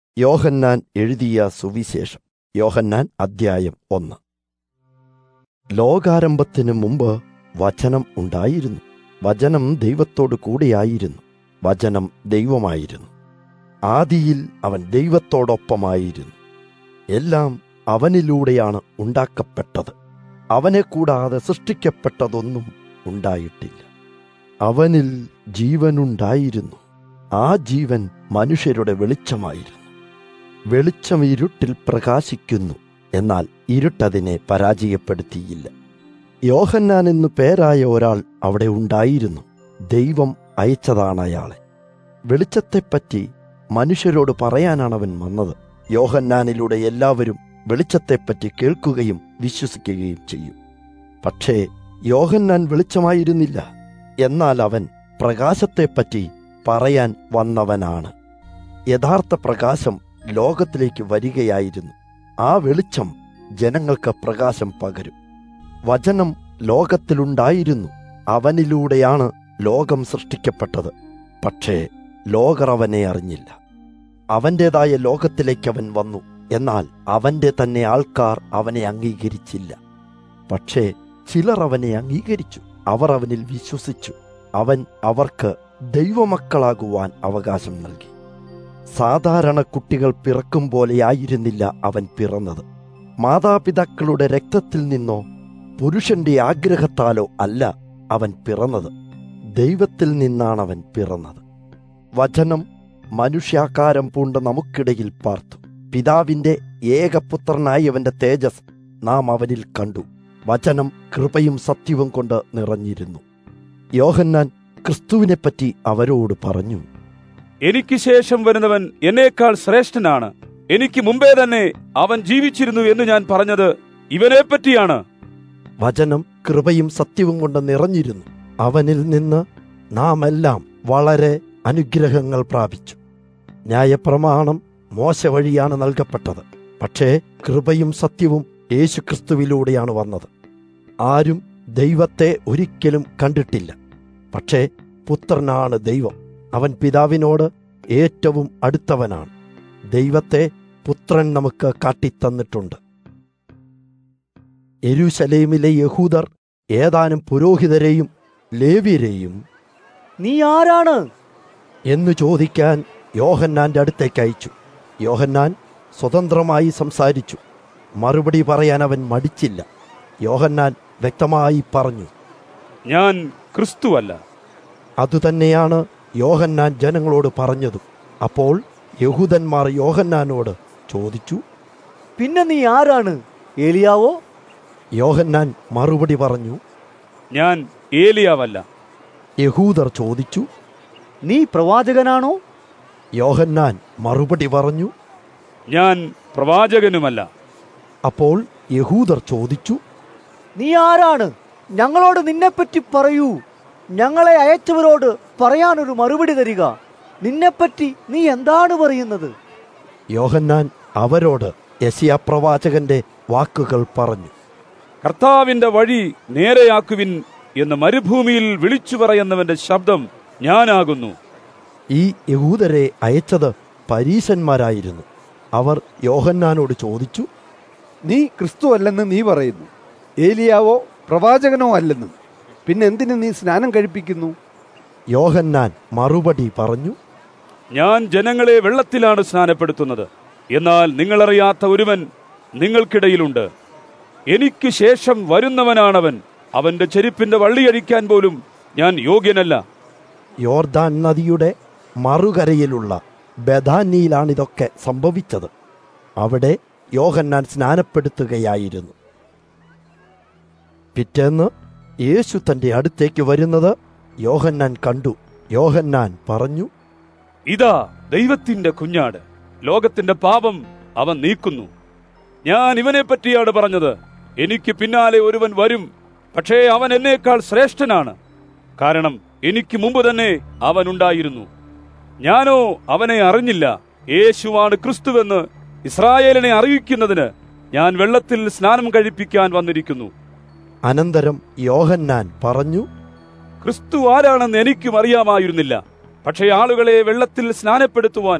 യോഹന്നാൻ എഴുതിയ സുവിശേഷം യോഹന്നാൻ അദ്ധ്യായം ഒന്ന് ലോകാരംഭത്തിനു മുമ്പ് വചനം ഉണ്ടായിരുന്നു വചനം ദൈവത്തോടു കൂടെയായിരുന്നു വചനം ദൈവമായിരുന്നു ആദിയിൽ അവൻ ദൈവത്തോടൊപ്പമായിരുന്നു എല്ലാം അവനിലൂടെയാണ് ഉണ്ടാക്കപ്പെട്ടത് അവനെ കൂടാതെ സൃഷ്ടിക്കപ്പെട്ടതൊന്നും ഉണ്ടായിട്ടില്ല അവനിൽ ജീവനുണ്ടായിരുന്നു ആ ജീവൻ മനുഷ്യരുടെ വെളിച്ചമായിരുന്നു വെളിച്ചം ഇരുട്ടിൽ പ്രകാശിക്കുന്നു എന്നാൽ ഇരുട്ടതിനെ പരാജയപ്പെടുത്തിയില്ല യോഹന്നാൻ എന്നു പേരായ ഒരാൾ അവിടെ ഉണ്ടായിരുന്നു ദൈവം അയച്ചതാണ് അയാളെ വെളിച്ചത്തെപ്പറ്റി മനുഷ്യരോട് പറയാനാണ് അവൻ വന്നത് യോഹന്നാനിലൂടെ എല്ലാവരും വെളിച്ചത്തെപ്പറ്റി കേൾക്കുകയും വിശ്വസിക്കുകയും ചെയ്യും പക്ഷേ യോഹന്നാൻ വെളിച്ചമായിരുന്നില്ല എന്നാൽ അവൻ പ്രകാശത്തെപ്പറ്റി പറയാൻ വന്നവനാണ് യഥാർത്ഥ പ്രകാശം ലോകത്തിലേക്ക് വരികയായിരുന്നു ആ വെളിച്ചം ജനങ്ങൾക്ക് പ്രകാശം പകരും വചനം ലോകത്തിലുണ്ടായിരുന്നു അവനിലൂടെയാണ് ലോകം സൃഷ്ടിക്കപ്പെട്ടത് പക്ഷേ ലോകർ അവനെ അറിഞ്ഞില്ല അവൻ്റെതായ ലോകത്തിലേക്ക് അവൻ വന്നു എന്നാൽ അവന്റെ തന്നെ ആൾക്കാർ അവനെ അംഗീകരിച്ചില്ല പക്ഷേ ചിലർ അവനെ അംഗീകരിച്ചു അവർ അവനിൽ വിശ്വസിച്ചു അവൻ അവർക്ക് ദൈവമക്കളാകുവാൻ അവകാശം നൽകി സാധാരണ കുട്ടികൾ പിറക്കും പോലെയായിരുന്നില്ല അവൻ പിറന്നത് മാതാപിതാക്കളുടെ രക്തത്തിൽ നിന്നോ പുരുഷന്റെ ആഗ്രഹത്താലോ അല്ല അവൻ പിറന്നത് ദൈവത്തിൽ നിന്നാണ് അവൻ പിറന്നത് വചനം മനുഷ്യാകാരം പൂണ്ട നമുക്കിടയിൽ പാർത്തു പിതാവിന്റെ ഏകപുത്രനായവന്റെ തേജസ് നാം അവനിൽ കണ്ടു വചനം കൃപയും സത്യവും കൊണ്ട് നിറഞ്ഞിരുന്നു യോഹന്നാൻ ക്രിസ്തുവിനെപ്പറ്റി അവരോട് പറഞ്ഞു എനിക്ക് ശേഷം വരുന്നവൻ എന്നേക്കാൾ ശ്രേഷ്ഠനാണ് എനിക്ക് മുമ്പേ തന്നെ അവൻ ജീവിച്ചിരുന്നു എന്ന് ഞാൻ പറഞ്ഞത് ഇവനെ പറ്റിയാണ് വചനം കൃപയും സത്യവും കൊണ്ട് നിറഞ്ഞിരുന്നു അവനിൽ നിന്ന് നാം എല്ലാം വളരെ അനുഗ്രഹങ്ങൾ പ്രാപിച്ചു ന്യായപ്രമാണം മോശ വഴിയാണ് നൽകപ്പെട്ടത് പക്ഷേ കൃപയും സത്യവും യേശുക്രിസ്തുവിലൂടെയാണ് വന്നത് ആരും ദൈവത്തെ ഒരിക്കലും കണ്ടിട്ടില്ല പക്ഷേ പുത്രനാണ് ദൈവം അവൻ പിതാവിനോട് ഏറ്റവും അടുത്തവനാണ് ദൈവത്തെ പുത്രൻ നമുക്ക് കാട്ടിത്തന്നിട്ടുണ്ട് യെരൂശലേമിലെ യഹൂദർ ഏതാനും പുരോഹിതരെയും ലേവ്യരെയും നീ ആരാണ് എന്നു ചോദിക്കാൻ യോഹന്നാന്റെ അടുത്തേക്ക് അയച്ചു യോഹന്നാൻ സ്വതന്ത്രമായി സംസാരിച്ചു മറുപടി പറയാൻ അവൻ മടിച്ചില്ല യോഹന്നാൻ വ്യക്തമായി പറഞ്ഞു ഞാൻ ക്രിസ്തുവല്ല അതുതന്നെയാണ് യോഹന്നാൻ ജനങ്ങളോട് പറഞ്ഞതും അപ്പോൾ യഹൂദന്മാർ യോഹന്നാനോട് ചോദിച്ചു പിന്നെ നീ ആരാണ് ഏലിയാവോ യോഹന്നാൻ മറുപടി പറഞ്ഞു ഞാൻ ഏലിയാവല്ല യഹൂദർ ചോദിച്ചു നീ പ്രവാചകനാണോ യോഹന്നാൻ മറുപടി പറഞ്ഞു ഞാൻ പ്രവാചകനുമല്ല അപ്പോൾ യഹൂദർ ചോദിച്ചു നീ ആരാണ് ഞങ്ങളോട് നിന്നെപ്പറ്റി പറയൂ ഞങ്ങളെ അയച്ചവരോട് പറയാനൊരു മറുപടി തരിക നിന്നെപ്പറ്റി നീ എന്താണ് പറയുന്നത് യോഹന്നാൻ അവരോട് യസിയ പ്രവാചകന്റെ വാക്കുകൾ പറഞ്ഞു കർത്താവിന്റെ വഴി നേരെയാക്കുവിൻ എന്ന് മരുഭൂമിയിൽ വിളിച്ചു പറയുന്നവന്റെ ശബ്ദം ഞാനാകുന്നു ഈ യഹൂദരെ അയച്ചത് പരീശന്മാരായിരുന്നു അവർ യോഹന്നാനോട് ചോദിച്ചു നീ ക്രിസ്തു അല്ലെന്ന് നീ പറയുന്നു ഏലിയാവോ പ്രവാചകനോ അല്ലെന്നും പിന്നെ എന്തിന് നീ സ്നാനം കഴിപ്പിക്കുന്നു യോഹന്നാൻ മറുപടി പറഞ്ഞു ഞാൻ ജനങ്ങളെ വെള്ളത്തിലാണ് സ്നാനപ്പെടുത്തുന്നത് എന്നാൽ നിങ്ങളറിയാത്ത ഒരുവൻ നിങ്ങൾക്കിടയിലുണ്ട് എനിക്ക് ശേഷം വരുന്നവനാണവൻ അവന്റെ ചെരുപ്പിന്റെ വള്ളിയഴിക്കാൻ പോലും ഞാൻ യോഗ്യനല്ല യോർദാൻ നദിയുടെ മറുകരയിലുള്ള ബഥാനിയിലാണിതൊക്കെ സംഭവിച്ചത് അവിടെ യോഹന്നാൻ സ്നാനപ്പെടുത്തുകയായിരുന്നു പിറ്റേന്ന് യേശു തന്റെ അടുത്തേക്ക് വരുന്നത് യോഹന്നാൻ കണ്ടു യോഹന്നാൻ പറഞ്ഞു ഇതാ ദൈവത്തിന്റെ കുഞ്ഞാട് ലോകത്തിന്റെ പാപം അവൻ നീക്കുന്നു ഞാൻ ഇവനെ പറ്റിയാണ് പറഞ്ഞത് എനിക്ക് പിന്നാലെ ഒരുവൻ വരും പക്ഷേ അവൻ എന്നേക്കാൾ ശ്രേഷ്ഠനാണ് കാരണം എനിക്ക് മുമ്പ് തന്നെ അവൻ ഉണ്ടായിരുന്നു ഞാനോ അവനെ അറിഞ്ഞില്ല യേശുവാണ് ക്രിസ്തുവെന്ന് ഇസ്രായേലിനെ അറിയിക്കുന്നതിന് ഞാൻ വെള്ളത്തിൽ സ്നാനം കഴിപ്പിക്കാൻ വന്നിരിക്കുന്നു അനന്തരം യോഹന്നാൻ പറഞ്ഞു ക്രിസ്തു ആരാണെന്ന് എനിക്കും അറിയാമായിരുന്നില്ല പക്ഷേ ആളുകളെ വെള്ളത്തിൽ സ്നാനപ്പെടുത്തുവാൻ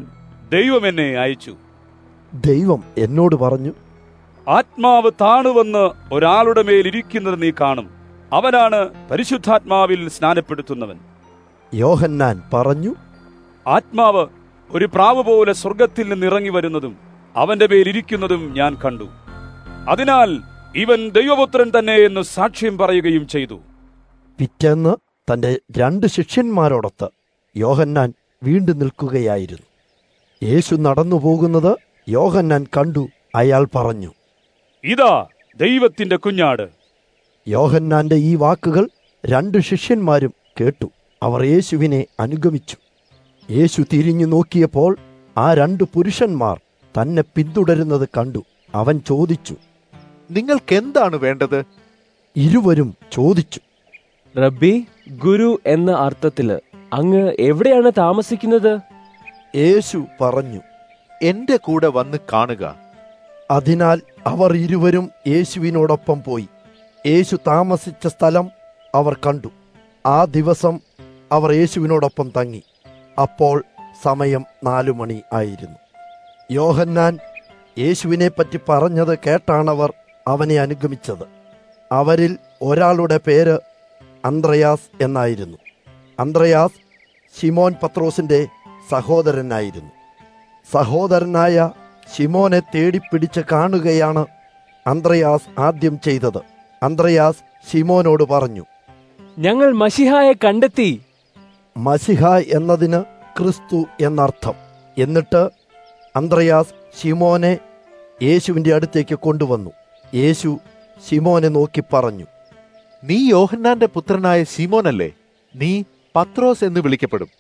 ദൈവം എന്നെ അയച്ചു ദൈവം എന്നോട് പറഞ്ഞു ആത്മാവ് താണുവന്ന് ഒരാളുടെ മേൽ ഇരിക്കുന്നത് നീ കാണും അവനാണ് പരിശുദ്ധാത്മാവിൽ സ്നാനപ്പെടുത്തുന്നവൻ യോഹന്നാൻ പറഞ്ഞു ആത്മാവ് ഒരു പ്രാവ് പോലെ സ്വർഗത്തിൽ നിന്ന് ഇറങ്ങി വരുന്നതും അവന്റെ മേൽ ഇരിക്കുന്നതും ഞാൻ കണ്ടു അതിനാൽ ഇവൻ ദൈവപുത്രൻ തന്നെ എന്ന് സാക്ഷ്യം പറയുകയും ചെയ്തു പിറ്റേന്ന് തന്റെ രണ്ട് ശിഷ്യന്മാരോടൊത്ത് യോഹന്നാൻ വീണ്ടും നിൽക്കുകയായിരുന്നു യേശു നടന്നു പോകുന്നത് യോഹന്നാൻ കണ്ടു അയാൾ പറഞ്ഞു ഇതാ ദൈവത്തിന്റെ കുഞ്ഞാട് യോഹന്നാന്റെ ഈ വാക്കുകൾ രണ്ട് ശിഷ്യന്മാരും കേട്ടു അവർ യേശുവിനെ അനുഗമിച്ചു യേശു തിരിഞ്ഞു നോക്കിയപ്പോൾ ആ രണ്ട് പുരുഷന്മാർ തന്നെ പിന്തുടരുന്നത് കണ്ടു അവൻ ചോദിച്ചു നിങ്ങൾക്ക് എന്താണ് വേണ്ടത് ഇരുവരും ചോദിച്ചു റബ്ബി ഗുരു എന്ന അർത്ഥത്തില് അങ്ങ് എവിടെയാണ് താമസിക്കുന്നത് യേശു പറഞ്ഞു എന്റെ കൂടെ വന്ന് കാണുക അതിനാൽ അവർ ഇരുവരും യേശുവിനോടൊപ്പം പോയി യേശു താമസിച്ച സ്ഥലം അവർ കണ്ടു ആ ദിവസം അവർ യേശുവിനോടൊപ്പം തങ്ങി അപ്പോൾ സമയം നാലു മണി ആയിരുന്നു യോഹന്നാൻ യേശുവിനെ പറ്റി പറഞ്ഞത് കേട്ടാണവർ അവനെ അനുഗമിച്ചത് അവരിൽ ഒരാളുടെ പേര് അന്ത്രയാസ് എന്നായിരുന്നു അന്ത്രയാസ് ശിമോൻ പത്രോസിന്റെ സഹോദരനായിരുന്നു സഹോദരനായ ശിമോനെ തേടിപ്പിടിച്ച് കാണുകയാണ് അന്ത്രയാസ് ആദ്യം ചെയ്തത് അന്ത്രയാസ് ശിമോനോട് പറഞ്ഞു ഞങ്ങൾ മഷിഹായെ കണ്ടെത്തി മസിഹ എന്നതിന് ക്രിസ്തു എന്നർത്ഥം എന്നിട്ട് അന്ത്രയാസ് ശിമോനെ യേശുവിന്റെ അടുത്തേക്ക് കൊണ്ടുവന്നു യേശു ശിമോനെ നോക്കി പറഞ്ഞു നീ യോഹന്നാന്റെ പുത്രനായ ശിമോനല്ലേ നീ പത്രോസ് എന്ന് വിളിക്കപ്പെടും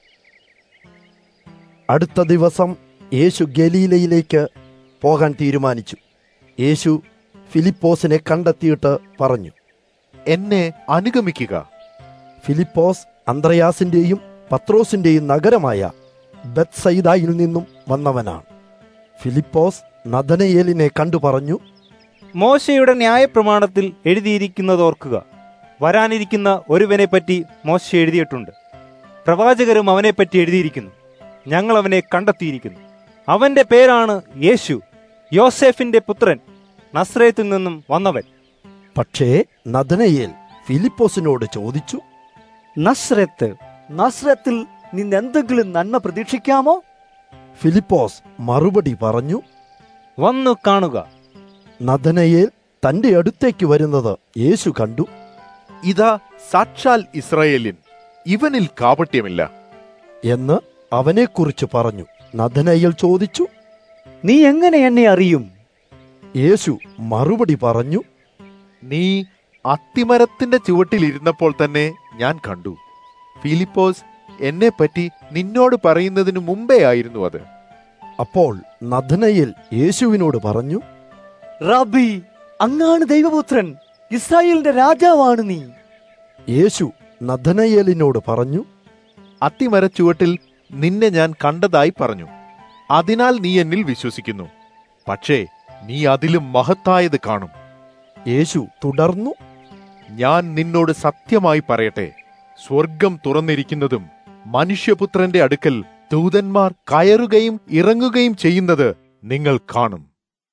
അടുത്ത ദിവസം യേശു ഗലീലയിലേക്ക് പോകാൻ തീരുമാനിച്ചു യേശു ഫിലിപ്പോസിനെ കണ്ടെത്തിയിട്ട് പറഞ്ഞു എന്നെ അനുഗമിക്കുക ഫിലിപ്പോസ് അന്ത്രയാസിന്റെയും പത്രോസിന്റെയും നഗരമായ ബത്സൈദായിൽ നിന്നും വന്നവനാണ് ഫിലിപ്പോസ് നദനയേലിനെ കണ്ടു പറഞ്ഞു മോശയുടെ ന്യായപ്രമാണത്തിൽ എഴുതിയിരിക്കുന്നതോർക്കുക വരാനിരിക്കുന്ന ഒരുവനെ പറ്റി മോശ എഴുതിയിട്ടുണ്ട് പ്രവാചകരും അവനെപ്പറ്റി എഴുതിയിരിക്കുന്നു ഞങ്ങൾ അവനെ കണ്ടെത്തിയിരിക്കുന്നു അവന്റെ പേരാണ് യേശു യോസെഫിന്റെ പുത്രൻ നസ്രയത്തിൽ നിന്നും വന്നവൻ പക്ഷേ നദനയേൽ ഫിലിപ്പോസിനോട് ചോദിച്ചു നസ്രത്ത് നസ്രത്തിൽ നിന്നെന്തെങ്കിലും നന്മ പ്രതീക്ഷിക്കാമോ ഫിലിപ്പോസ് മറുപടി പറഞ്ഞു വന്നു കാണുക നദനയേൽ തന്റെ അടുത്തേക്ക് വരുന്നത് യേശു കണ്ടു ഇതാ സാക്ഷാൽ ഇസ്രായേലിൻ ഇവനിൽ കാപട്യമില്ല എന്ന് അവനെക്കുറിച്ച് പറഞ്ഞു നദനയേൽ ചോദിച്ചു നീ എങ്ങനെ എന്നെ അറിയും യേശു മറുപടി പറഞ്ഞു നീ അത്തിമരത്തിന്റെ ചുവട്ടിലിരുന്നപ്പോൾ തന്നെ ഞാൻ കണ്ടു ഫിലിപ്പോസ് എന്നെപ്പറ്റി നിന്നോട് പറയുന്നതിനു മുമ്പേ ആയിരുന്നു അത് അപ്പോൾ നദനയേൽ യേശുവിനോട് പറഞ്ഞു റബി അങ്ങാണ് ദൈവപുത്രൻ ഇസ്രായേലിന്റെ രാജാവാണ് നീ യേശു നദനയേലിനോട് പറഞ്ഞു അത്തിമരച്ചുവട്ടിൽ നിന്നെ ഞാൻ കണ്ടതായി പറഞ്ഞു അതിനാൽ നീ എന്നിൽ വിശ്വസിക്കുന്നു പക്ഷേ നീ അതിലും മഹത്തായത് കാണും യേശു തുടർന്നു ഞാൻ നിന്നോട് സത്യമായി പറയട്ടെ സ്വർഗം തുറന്നിരിക്കുന്നതും മനുഷ്യപുത്രന്റെ അടുക്കൽ ദൂതന്മാർ കയറുകയും ഇറങ്ങുകയും ചെയ്യുന്നത് നിങ്ങൾ കാണും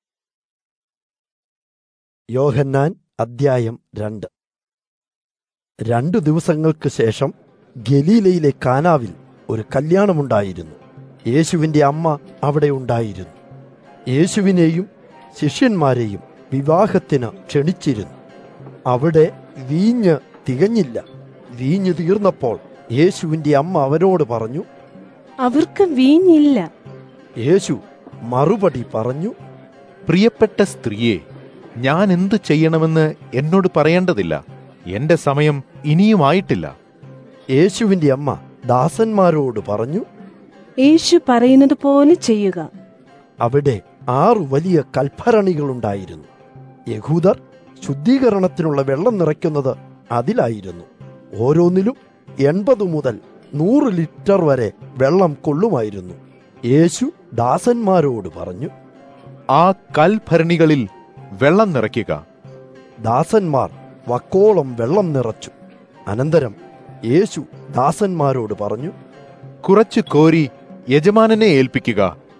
യോഹന്നാൻ അദ്ധ്യായം രണ്ട് രണ്ടു ദിവസങ്ങൾക്ക് ശേഷം ഗലീലയിലെ കാനാവിൽ ഒരു കല്യാണമുണ്ടായിരുന്നു യേശുവിന്റെ അമ്മ അവിടെ ഉണ്ടായിരുന്നു യേശുവിനെയും ശിഷ്യന്മാരെയും വിവാഹത്തിന് ക്ഷണിച്ചിരുന്നു അവിടെ വീഞ്ഞ് തികഞ്ഞില്ല വീഞ്ഞു തീർന്നപ്പോൾ യേശുവിന്റെ അമ്മ അവരോട് പറഞ്ഞു അവർക്ക് വീഞ്ഞില്ല യേശു മറുപടി പറഞ്ഞു പ്രിയപ്പെട്ട സ്ത്രീയെ ഞാൻ എന്തു ചെയ്യണമെന്ന് എന്നോട് പറയേണ്ടതില്ല എന്റെ സമയം ഇനിയുമായിട്ടില്ല യേശുവിന്റെ അമ്മ ദാസന്മാരോട് പറഞ്ഞു യേശു പറയുന്നത് പോലെ ചെയ്യുക അവിടെ ആറു വലിയ കൽഭരണികളുണ്ടായിരുന്നു യഹൂദർ ശുദ്ധീകരണത്തിനുള്ള വെള്ളം നിറയ്ക്കുന്നത് അതിലായിരുന്നു ഓരോന്നിലും എൺപത് മുതൽ നൂറ് ലിറ്റർ വരെ വെള്ളം കൊള്ളുമായിരുന്നു യേശു ദാസന്മാരോട് പറഞ്ഞു ആ കൽഭരണികളിൽ വെള്ളം നിറയ്ക്കുക ദാസന്മാർ വക്കോളം വെള്ളം നിറച്ചു അനന്തരം യേശു ദാസന്മാരോട് പറഞ്ഞു കുറച്ച് കോരി യജമാനനെ ഏൽപ്പിക്കുക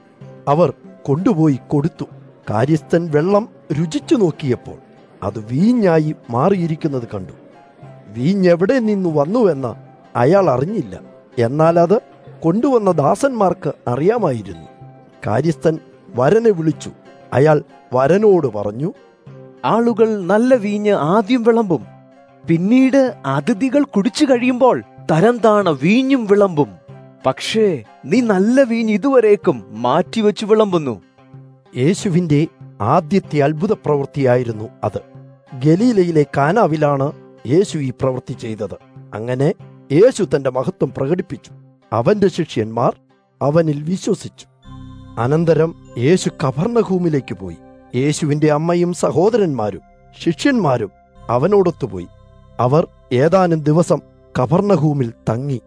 അവർ കൊണ്ടുപോയി കൊടുത്തു കാര്യസ്ഥൻ വെള്ളം രുചിച്ചു നോക്കിയപ്പോൾ അത് വീഞ്ഞായി മാറിയിരിക്കുന്നത് കണ്ടു വീഞ്ഞെവിടെ നിന്നു വന്നുവെന്ന് അയാൾ അറിഞ്ഞില്ല എന്നാൽ അത് കൊണ്ടുവന്ന ദാസന്മാർക്ക് അറിയാമായിരുന്നു കാര്യസ്ഥൻ വരനെ വിളിച്ചു അയാൾ വരനോട് പറഞ്ഞു ആളുകൾ നല്ല വീഞ്ഞ് ആദ്യം വിളമ്പും പിന്നീട് അതിഥികൾ കുടിച്ചു കഴിയുമ്പോൾ തരം താണ വീഞ്ഞും വിളമ്പും പക്ഷേ നീ നല്ല വീഞ്ഞ് ഇതുവരേക്കും മാറ്റിവെച്ചു വിളമ്പുന്നു യേശുവിന്റെ ആദ്യത്തെ അത്ഭുത പ്രവൃത്തിയായിരുന്നു അത് ഗലീലയിലെ കാനാവിലാണ് യേശു ഈ പ്രവൃത്തി ചെയ്തത് അങ്ങനെ യേശു തന്റെ മഹത്വം പ്രകടിപ്പിച്ചു അവന്റെ ശിഷ്യന്മാർ അവനിൽ വിശ്വസിച്ചു അനന്തരം യേശു കഭർണഭൂമിലേക്ക് പോയി യേശുവിന്റെ അമ്മയും സഹോദരന്മാരും ശിഷ്യന്മാരും അവനോടൊത്തുപോയി അവർ ഏതാനും ദിവസം കഭർണഭൂമിൽ തങ്ങി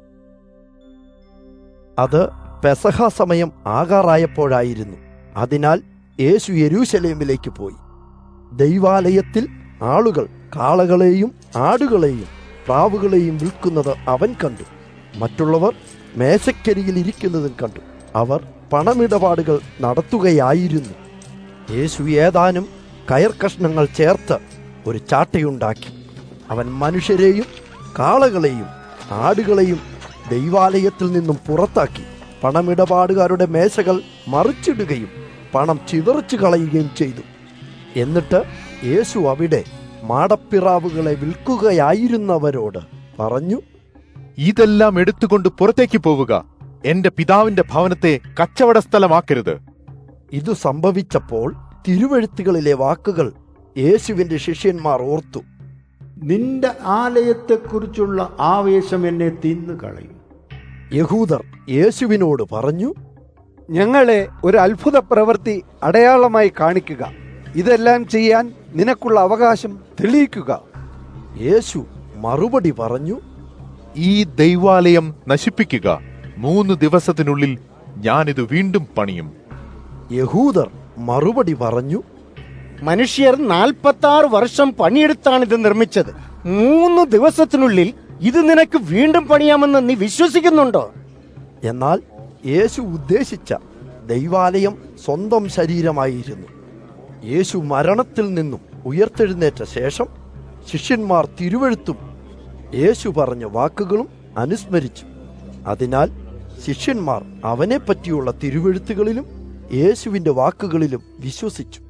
അത് പെസഹ സമയം ആകാറായപ്പോഴായിരുന്നു അതിനാൽ യേശു യെരൂശലേമിലേക്ക് പോയി ദൈവാലയത്തിൽ ആളുകൾ കാളകളെയും ആടുകളെയും പ്രാവുകളെയും വിൽക്കുന്നത് അവൻ കണ്ടു മറ്റുള്ളവർ മേശക്കരിയിൽ ഇരിക്കുന്നതും കണ്ടു അവർ പണമിടപാടുകൾ നടത്തുകയായിരുന്നു യേശു ഏതാനും കയർ കഷ്ണങ്ങൾ ചേർത്ത് ഒരു ചാട്ടയുണ്ടാക്കി അവൻ മനുഷ്യരെയും കാളകളെയും ആടുകളെയും ദൈവാലയത്തിൽ നിന്നും പുറത്താക്കി പണമിടപാടുകാരുടെ മേശകൾ മറിച്ചിടുകയും പണം ചിതറിച്ചു കളയുകയും ചെയ്തു എന്നിട്ട് യേശു അവിടെ മാടപ്പിറാവുകളെ വിൽക്കുകയായിരുന്നവരോട് പറഞ്ഞു ഇതെല്ലാം എടുത്തുകൊണ്ട് പുറത്തേക്ക് പോവുക എന്റെ പിതാവിന്റെ ഭവനത്തെ കച്ചവട സ്ഥലമാക്കരുത് ഇതു സംഭവിച്ചപ്പോൾ തിരുവഴുത്തുകളിലെ വാക്കുകൾ യേശുവിന്റെ ശിഷ്യന്മാർ ഓർത്തു നിന്റെ ആലയത്തെക്കുറിച്ചുള്ള ആവേശം എന്നെ തിന്നു കളയും യഹൂദർ യേശുവിനോട് പറഞ്ഞു ഞങ്ങളെ ഒരു അത്ഭുത പ്രവൃത്തി അടയാളമായി കാണിക്കുക ഇതെല്ലാം ചെയ്യാൻ നിനക്കുള്ള അവകാശം തെളിയിക്കുക യേശു മറുപടി പറഞ്ഞു ഈ ദൈവാലയം നശിപ്പിക്കുക മൂന്ന് ദിവസത്തിനുള്ളിൽ ഞാനിത് വീണ്ടും പണിയും യഹൂദർ മറുപടി പറഞ്ഞു മനുഷ്യർ നാൽപ്പത്തി ആറ് വർഷം പണിയെടുത്താണ് ഇത് നിർമ്മിച്ചത് മൂന്ന് ദിവസത്തിനുള്ളിൽ ഇത് നിനക്ക് വീണ്ടും പണിയാമെന്ന് നീ വിശ്വസിക്കുന്നുണ്ടോ എന്നാൽ യേശു ഉദ്ദേശിച്ച ദൈവാലയം സ്വന്തം ശരീരമായിരുന്നു യേശു മരണത്തിൽ നിന്നും ഉയർത്തെഴുന്നേറ്റ ശേഷം ശിഷ്യന്മാർ തിരുവഴുത്തും യേശു പറഞ്ഞ വാക്കുകളും അനുസ്മരിച്ചു അതിനാൽ ശിഷ്യന്മാർ അവനെ പറ്റിയുള്ള തിരുവഴുത്തുകളിലും യേശുവിന്റെ വാക്കുകളിലും വിശ്വസിച്ചു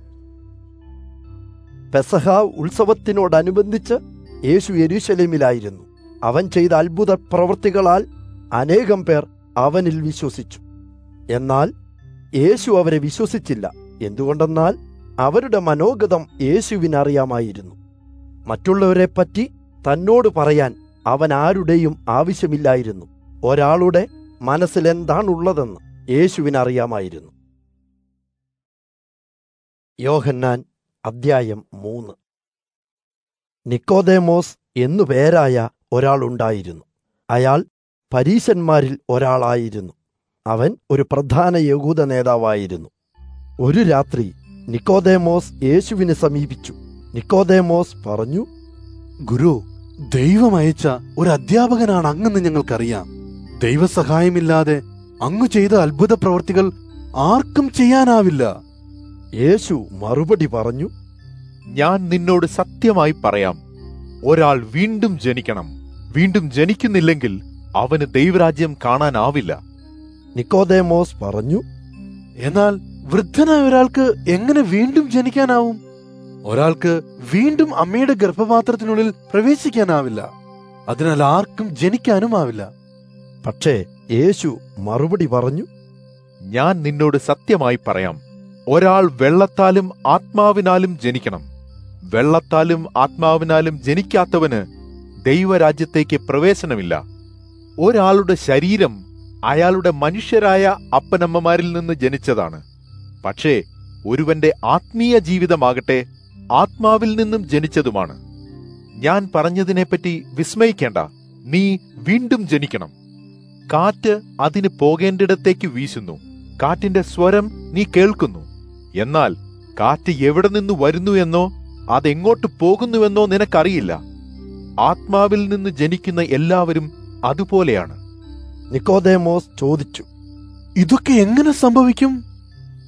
പെസഹ ഉത്സവത്തിനോടനുബന്ധിച്ച് യേശു യെരൂശലേമിലായിരുന്നു അവൻ ചെയ്ത അത്ഭുത പ്രവൃത്തികളാൽ അനേകം പേർ അവനിൽ വിശ്വസിച്ചു എന്നാൽ യേശു അവരെ വിശ്വസിച്ചില്ല എന്തുകൊണ്ടെന്നാൽ അവരുടെ മനോഗതം യേശുവിനറിയാമായിരുന്നു മറ്റുള്ളവരെ പറ്റി തന്നോട് പറയാൻ അവൻ ആരുടെയും ആവശ്യമില്ലായിരുന്നു ഒരാളുടെ മനസ്സിൽ എന്താണുള്ളതെന്ന് യേശുവിനറിയാമായിരുന്നു യോഹന്നാൻ അദ്ധ്യായം മൂന്ന് നിക്കോദേമോസ് എന്നു പേരായ ഒരാളുണ്ടായിരുന്നു അയാൾ പരീശന്മാരിൽ ഒരാളായിരുന്നു അവൻ ഒരു പ്രധാന യഹൂദ നേതാവായിരുന്നു ഒരു രാത്രി നിക്കോദേമോസ് യേശുവിനെ സമീപിച്ചു നിക്കോദേമോസ് പറഞ്ഞു ഗുരു ദൈവം അയച്ച ഒരു അധ്യാപകനാണ് അങ്ങെന്ന് ഞങ്ങൾക്കറിയാം ദൈവസഹായമില്ലാതെ അങ്ങ് ചെയ്ത അത്ഭുത പ്രവർത്തികൾ ആർക്കും ചെയ്യാനാവില്ല യേശു മറുപടി പറഞ്ഞു ഞാൻ നിന്നോട് സത്യമായി പറയാം ഒരാൾ വീണ്ടും ജനിക്കണം വീണ്ടും ജനിക്കുന്നില്ലെങ്കിൽ അവന് ദൈവരാജ്യം കാണാനാവില്ല നിക്കോദേമോസ് പറഞ്ഞു എന്നാൽ വൃദ്ധനായ ഒരാൾക്ക് എങ്ങനെ വീണ്ടും ജനിക്കാനാവും ഒരാൾക്ക് വീണ്ടും അമ്മയുടെ ഗർഭപാത്രത്തിനുള്ളിൽ പ്രവേശിക്കാനാവില്ല അതിനാൽ ആർക്കും ജനിക്കാനുമാവില്ല പക്ഷേ യേശു മറുപടി പറഞ്ഞു ഞാൻ നിന്നോട് സത്യമായി പറയാം ഒരാൾ വെള്ളത്താലും ആത്മാവിനാലും ജനിക്കണം വെള്ളത്താലും ആത്മാവിനാലും ജനിക്കാത്തവന് ദൈവരാജ്യത്തേക്ക് പ്രവേശനമില്ല ഒരാളുടെ ശരീരം അയാളുടെ മനുഷ്യരായ അപ്പനമ്മമാരിൽ നിന്ന് ജനിച്ചതാണ് പക്ഷേ ഒരുവന്റെ ആത്മീയ ജീവിതമാകട്ടെ ആത്മാവിൽ നിന്നും ജനിച്ചതുമാണ് ഞാൻ പറഞ്ഞതിനെപ്പറ്റി വിസ്മയിക്കേണ്ട നീ വീണ്ടും ജനിക്കണം കാറ്റ് അതിന് പോകേണ്ടിടത്തേക്ക് വീശുന്നു കാറ്റിന്റെ സ്വരം നീ കേൾക്കുന്നു എന്നാൽ കാറ്റ് എവിടെ നിന്ന് വരുന്നു എന്നോ അതെങ്ങോട്ട് പോകുന്നുവെന്നോ നിനക്കറിയില്ല ആത്മാവിൽ നിന്ന് ജനിക്കുന്ന എല്ലാവരും അതുപോലെയാണ് നിക്കോദേമോസ് ചോദിച്ചു ഇതൊക്കെ എങ്ങനെ സംഭവിക്കും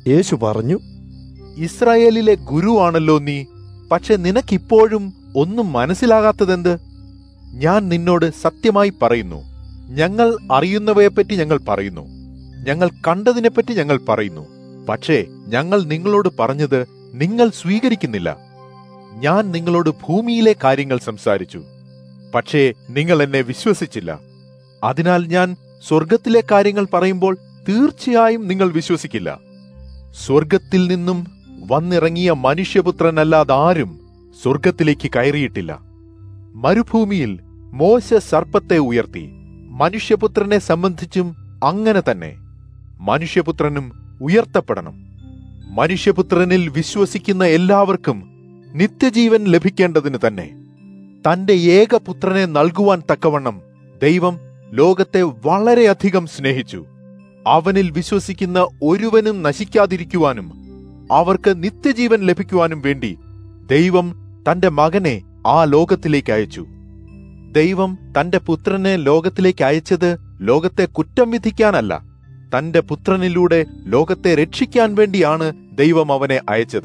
യേശു പറഞ്ഞു ഇസ്രായേലിലെ ഗുരുവാണല്ലോ നീ പക്ഷെ നിനക്കിപ്പോഴും ഒന്നും മനസ്സിലാകാത്തതെന്ത് ഞാൻ നിന്നോട് സത്യമായി പറയുന്നു ഞങ്ങൾ അറിയുന്നവയെപ്പറ്റി ഞങ്ങൾ പറയുന്നു ഞങ്ങൾ കണ്ടതിനെപ്പറ്റി ഞങ്ങൾ പറയുന്നു പക്ഷേ ഞങ്ങൾ നിങ്ങളോട് പറഞ്ഞത് നിങ്ങൾ സ്വീകരിക്കുന്നില്ല ഞാൻ നിങ്ങളോട് ഭൂമിയിലെ കാര്യങ്ങൾ സംസാരിച്ചു പക്ഷേ നിങ്ങൾ എന്നെ വിശ്വസിച്ചില്ല അതിനാൽ ഞാൻ സ്വർഗത്തിലെ കാര്യങ്ങൾ പറയുമ്പോൾ തീർച്ചയായും നിങ്ങൾ വിശ്വസിക്കില്ല സ്വർഗത്തിൽ നിന്നും വന്നിറങ്ങിയ മനുഷ്യപുത്രനല്ലാതെ ആരും സ്വർഗത്തിലേക്ക് കയറിയിട്ടില്ല മരുഭൂമിയിൽ മോശ സർപ്പത്തെ ഉയർത്തി മനുഷ്യപുത്രനെ സംബന്ധിച്ചും അങ്ങനെ തന്നെ മനുഷ്യപുത്രനും ഉയർത്തപ്പെടണം മനുഷ്യപുത്രനിൽ വിശ്വസിക്കുന്ന എല്ലാവർക്കും നിത്യജീവൻ ലഭിക്കേണ്ടതിന് തന്നെ തന്റെ ഏകപുത്രനെ നൽകുവാൻ തക്കവണ്ണം ദൈവം ലോകത്തെ വളരെയധികം സ്നേഹിച്ചു അവനിൽ വിശ്വസിക്കുന്ന ഒരുവനും നശിക്കാതിരിക്കുവാനും അവർക്ക് നിത്യജീവൻ ലഭിക്കുവാനും വേണ്ടി ദൈവം തന്റെ മകനെ ആ ലോകത്തിലേക്ക് അയച്ചു ദൈവം തന്റെ പുത്രനെ ലോകത്തിലേക്ക് അയച്ചത് ലോകത്തെ കുറ്റം വിധിക്കാനല്ല തന്റെ പുത്രനിലൂടെ ലോകത്തെ രക്ഷിക്കാൻ വേണ്ടിയാണ് ദൈവം അവനെ അയച്ചത്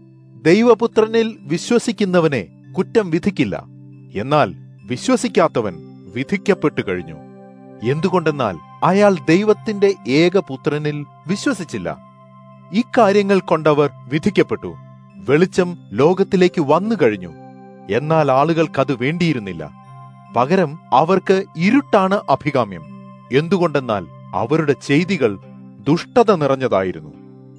ദൈവപുത്രനിൽ വിശ്വസിക്കുന്നവനെ കുറ്റം വിധിക്കില്ല എന്നാൽ വിശ്വസിക്കാത്തവൻ വിധിക്കപ്പെട്ടു കഴിഞ്ഞു എന്തുകൊണ്ടെന്നാൽ അയാൾ ദൈവത്തിന്റെ ഏകപുത്രനിൽ വിശ്വസിച്ചില്ല ഇക്കാര്യങ്ങൾ കൊണ്ടവർ വിധിക്കപ്പെട്ടു വെളിച്ചം ലോകത്തിലേക്ക് വന്നു കഴിഞ്ഞു എന്നാൽ ആളുകൾക്കത് വേണ്ടിയിരുന്നില്ല പകരം അവർക്ക് ഇരുട്ടാണ് അഭികാമ്യം എന്തുകൊണ്ടെന്നാൽ അവരുടെ ചെയ്തികൾ ദുഷ്ടത നിറഞ്ഞതായിരുന്നു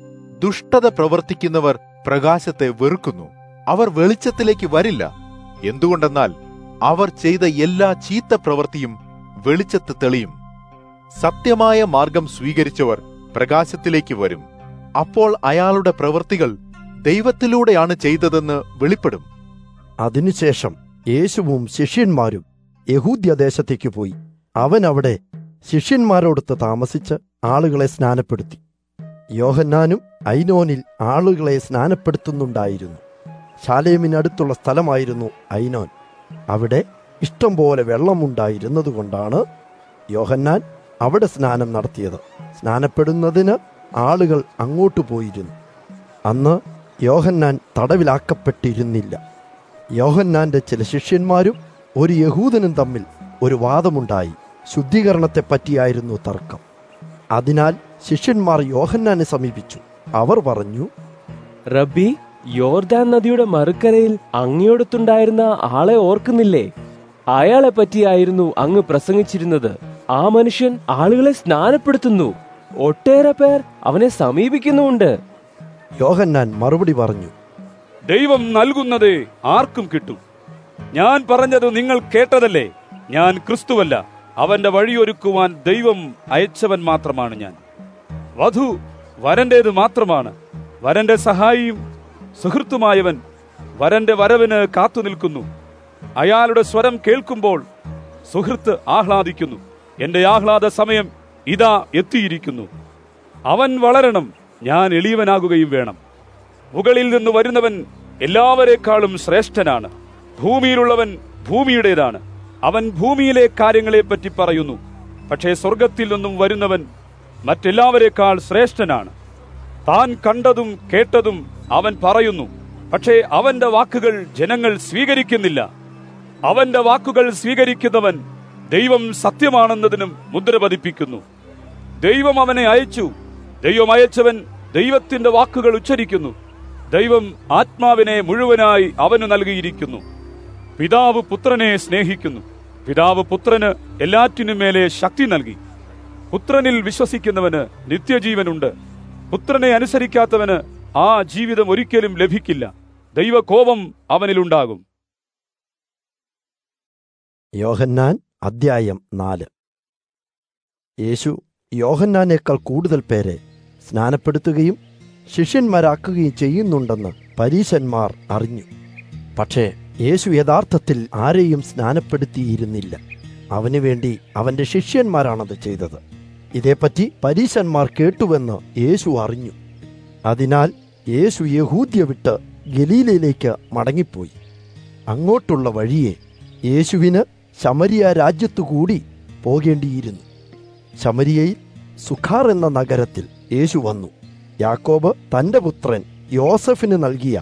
ദുഷ്ടത പ്രവർത്തിക്കുന്നവർ പ്രകാശത്തെ വെറുക്കുന്നു അവർ വെളിച്ചത്തിലേക്ക് വരില്ല എന്തുകൊണ്ടെന്നാൽ അവർ ചെയ്ത എല്ലാ ചീത്ത പ്രവൃത്തിയും വെളിച്ചത്ത് തെളിയും സത്യമായ മാർഗം സ്വീകരിച്ചവർ പ്രകാശത്തിലേക്ക് വരും അപ്പോൾ അയാളുടെ പ്രവൃത്തികൾ ദൈവത്തിലൂടെയാണ് ചെയ്തതെന്ന് വെളിപ്പെടും അതിനുശേഷം യേശുവും ശിഷ്യന്മാരും യഹൂദ്യദേശത്തേക്ക് പോയി അവൻ അവിടെ ശിഷ്യന്മാരോടൊത്ത് താമസിച്ച് ആളുകളെ സ്നാനപ്പെടുത്തി യോഹന്നാനും ഐനോനിൽ ആളുകളെ സ്നാനപ്പെടുത്തുന്നുണ്ടായിരുന്നു ശാലേമിനടുത്തുള്ള സ്ഥലമായിരുന്നു ഐനോൻ അവിടെ ഇഷ്ടം പോലെ വെള്ളമുണ്ടായിരുന്നതുകൊണ്ടാണ് യോഹന്നാൻ അവിടെ സ്നാനം നടത്തിയത് സ്നാനപ്പെടുന്നതിന് ആളുകൾ അങ്ങോട്ട് പോയിരുന്നു അന്ന് യോഹന്നാൻ തടവിലാക്കപ്പെട്ടിരുന്നില്ല യോഹന്നാന്റെ ചില ശിഷ്യന്മാരും ഒരു യഹൂദനും തമ്മിൽ ഒരു വാദമുണ്ടായി ശുദ്ധീകരണത്തെ പറ്റിയായിരുന്നു തർക്കം അതിനാൽ ശിഷ്യന്മാർ യോഹന്നാനെ സമീപിച്ചു അവർ പറഞ്ഞു റബ്ബി യോർദാൻ നദിയുടെ മറുക്കരയിൽ അങ്ങയോടത്തുണ്ടായിരുന്ന ആളെ ഓർക്കുന്നില്ലേ അയാളെ പറ്റിയായിരുന്നു അങ്ങ് പ്രസംഗിച്ചിരുന്നത് ആ മനുഷ്യൻ ആളുകളെ സ്നാനപ്പെടുത്തുന്നു ഒട്ടേറെ പേർ അവനെ സമീപിക്കുന്നുമുണ്ട് യോഹന്നാൻ മറുപടി പറഞ്ഞു ദൈവം നൽകുന്നതേ ആർക്കും കിട്ടും ഞാൻ പറഞ്ഞത് നിങ്ങൾ കേട്ടതല്ലേ ഞാൻ ക്രിസ്തുവല്ല അവന്റെ വഴിയൊരുക്കുവാൻ ദൈവം അയച്ചവൻ മാത്രമാണ് ഞാൻ വധു വരന്റേത് മാത്രമാണ് വരന്റെ സഹായിയും സുഹൃത്തുമായവൻ വരന്റെ വരവിന് കാത്തു നിൽക്കുന്നു അയാളുടെ സ്വരം കേൾക്കുമ്പോൾ സുഹൃത്ത് ആഹ്ലാദിക്കുന്നു എന്റെ ആഹ്ലാദ സമയം ഇതാ എത്തിയിരിക്കുന്നു അവൻ വളരണം ഞാൻ എളിയവനാകുകയും വേണം മുകളിൽ നിന്ന് വരുന്നവൻ എല്ലാവരെക്കാളും ശ്രേഷ്ഠനാണ് ഭൂമിയിലുള്ളവൻ ഭൂമിയുടേതാണ് അവൻ ഭൂമിയിലെ കാര്യങ്ങളെപ്പറ്റി പറയുന്നു പക്ഷേ സ്വർഗത്തിൽ നിന്നും വരുന്നവൻ മറ്റെല്ലാവരെക്കാൾ ശ്രേഷ്ഠനാണ് താൻ കണ്ടതും കേട്ടതും അവൻ പറയുന്നു പക്ഷേ അവന്റെ വാക്കുകൾ ജനങ്ങൾ സ്വീകരിക്കുന്നില്ല അവന്റെ വാക്കുകൾ സ്വീകരിക്കുന്നവൻ ദൈവം സത്യമാണെന്നതിനും മുദ്ര പതിപ്പിക്കുന്നു ദൈവം അവനെ അയച്ചു ദൈവം അയച്ചവൻ ദൈവത്തിന്റെ വാക്കുകൾ ഉച്ചരിക്കുന്നു ദൈവം ആത്മാവിനെ മുഴുവനായി അവന് നൽകിയിരിക്കുന്നു പിതാവ് പുത്രനെ സ്നേഹിക്കുന്നു പിതാവ് പുത്രന് എല്ലാറ്റിനും മേലെ ശക്തി നൽകി പുത്രനിൽ വിശ്വസിക്കുന്നവന് നിത്യജീവനുണ്ട് പുത്രനെ അനുസരിക്കാത്തവന് ആ ജീവിതം ഒരിക്കലും ലഭിക്കില്ല ദൈവകോപം അവനിലുണ്ടാകും യോഹന്നാൻ അദ്ധ്യായം നാല് യേശു യോഹന്നാനേക്കാൾ കൂടുതൽ പേരെ സ്നാനപ്പെടുത്തുകയും ശിഷ്യന്മാരാക്കുകയും ചെയ്യുന്നുണ്ടെന്ന് പരീശന്മാർ അറിഞ്ഞു പക്ഷേ യേശു യഥാർത്ഥത്തിൽ ആരെയും സ്നാനപ്പെടുത്തിയിരുന്നില്ല അവനു വേണ്ടി അവന്റെ ശിഷ്യന്മാരാണത് ചെയ്തത് ഇതേപ്പറ്റി പരീശന്മാർ കേട്ടുവെന്ന് യേശു അറിഞ്ഞു അതിനാൽ യേശു യഹൂദ്യ വിട്ട് ഗലീലയിലേക്ക് മടങ്ങിപ്പോയി അങ്ങോട്ടുള്ള വഴിയെ യേശുവിന് ശമരിയ രാജ്യത്തുകൂടി പോകേണ്ടിയിരുന്നു ശമരിയയിൽ സുഖാർ എന്ന നഗരത്തിൽ യേശു വന്നു യാക്കോബ് തന്റെ പുത്രൻ യോസഫിന് നൽകിയ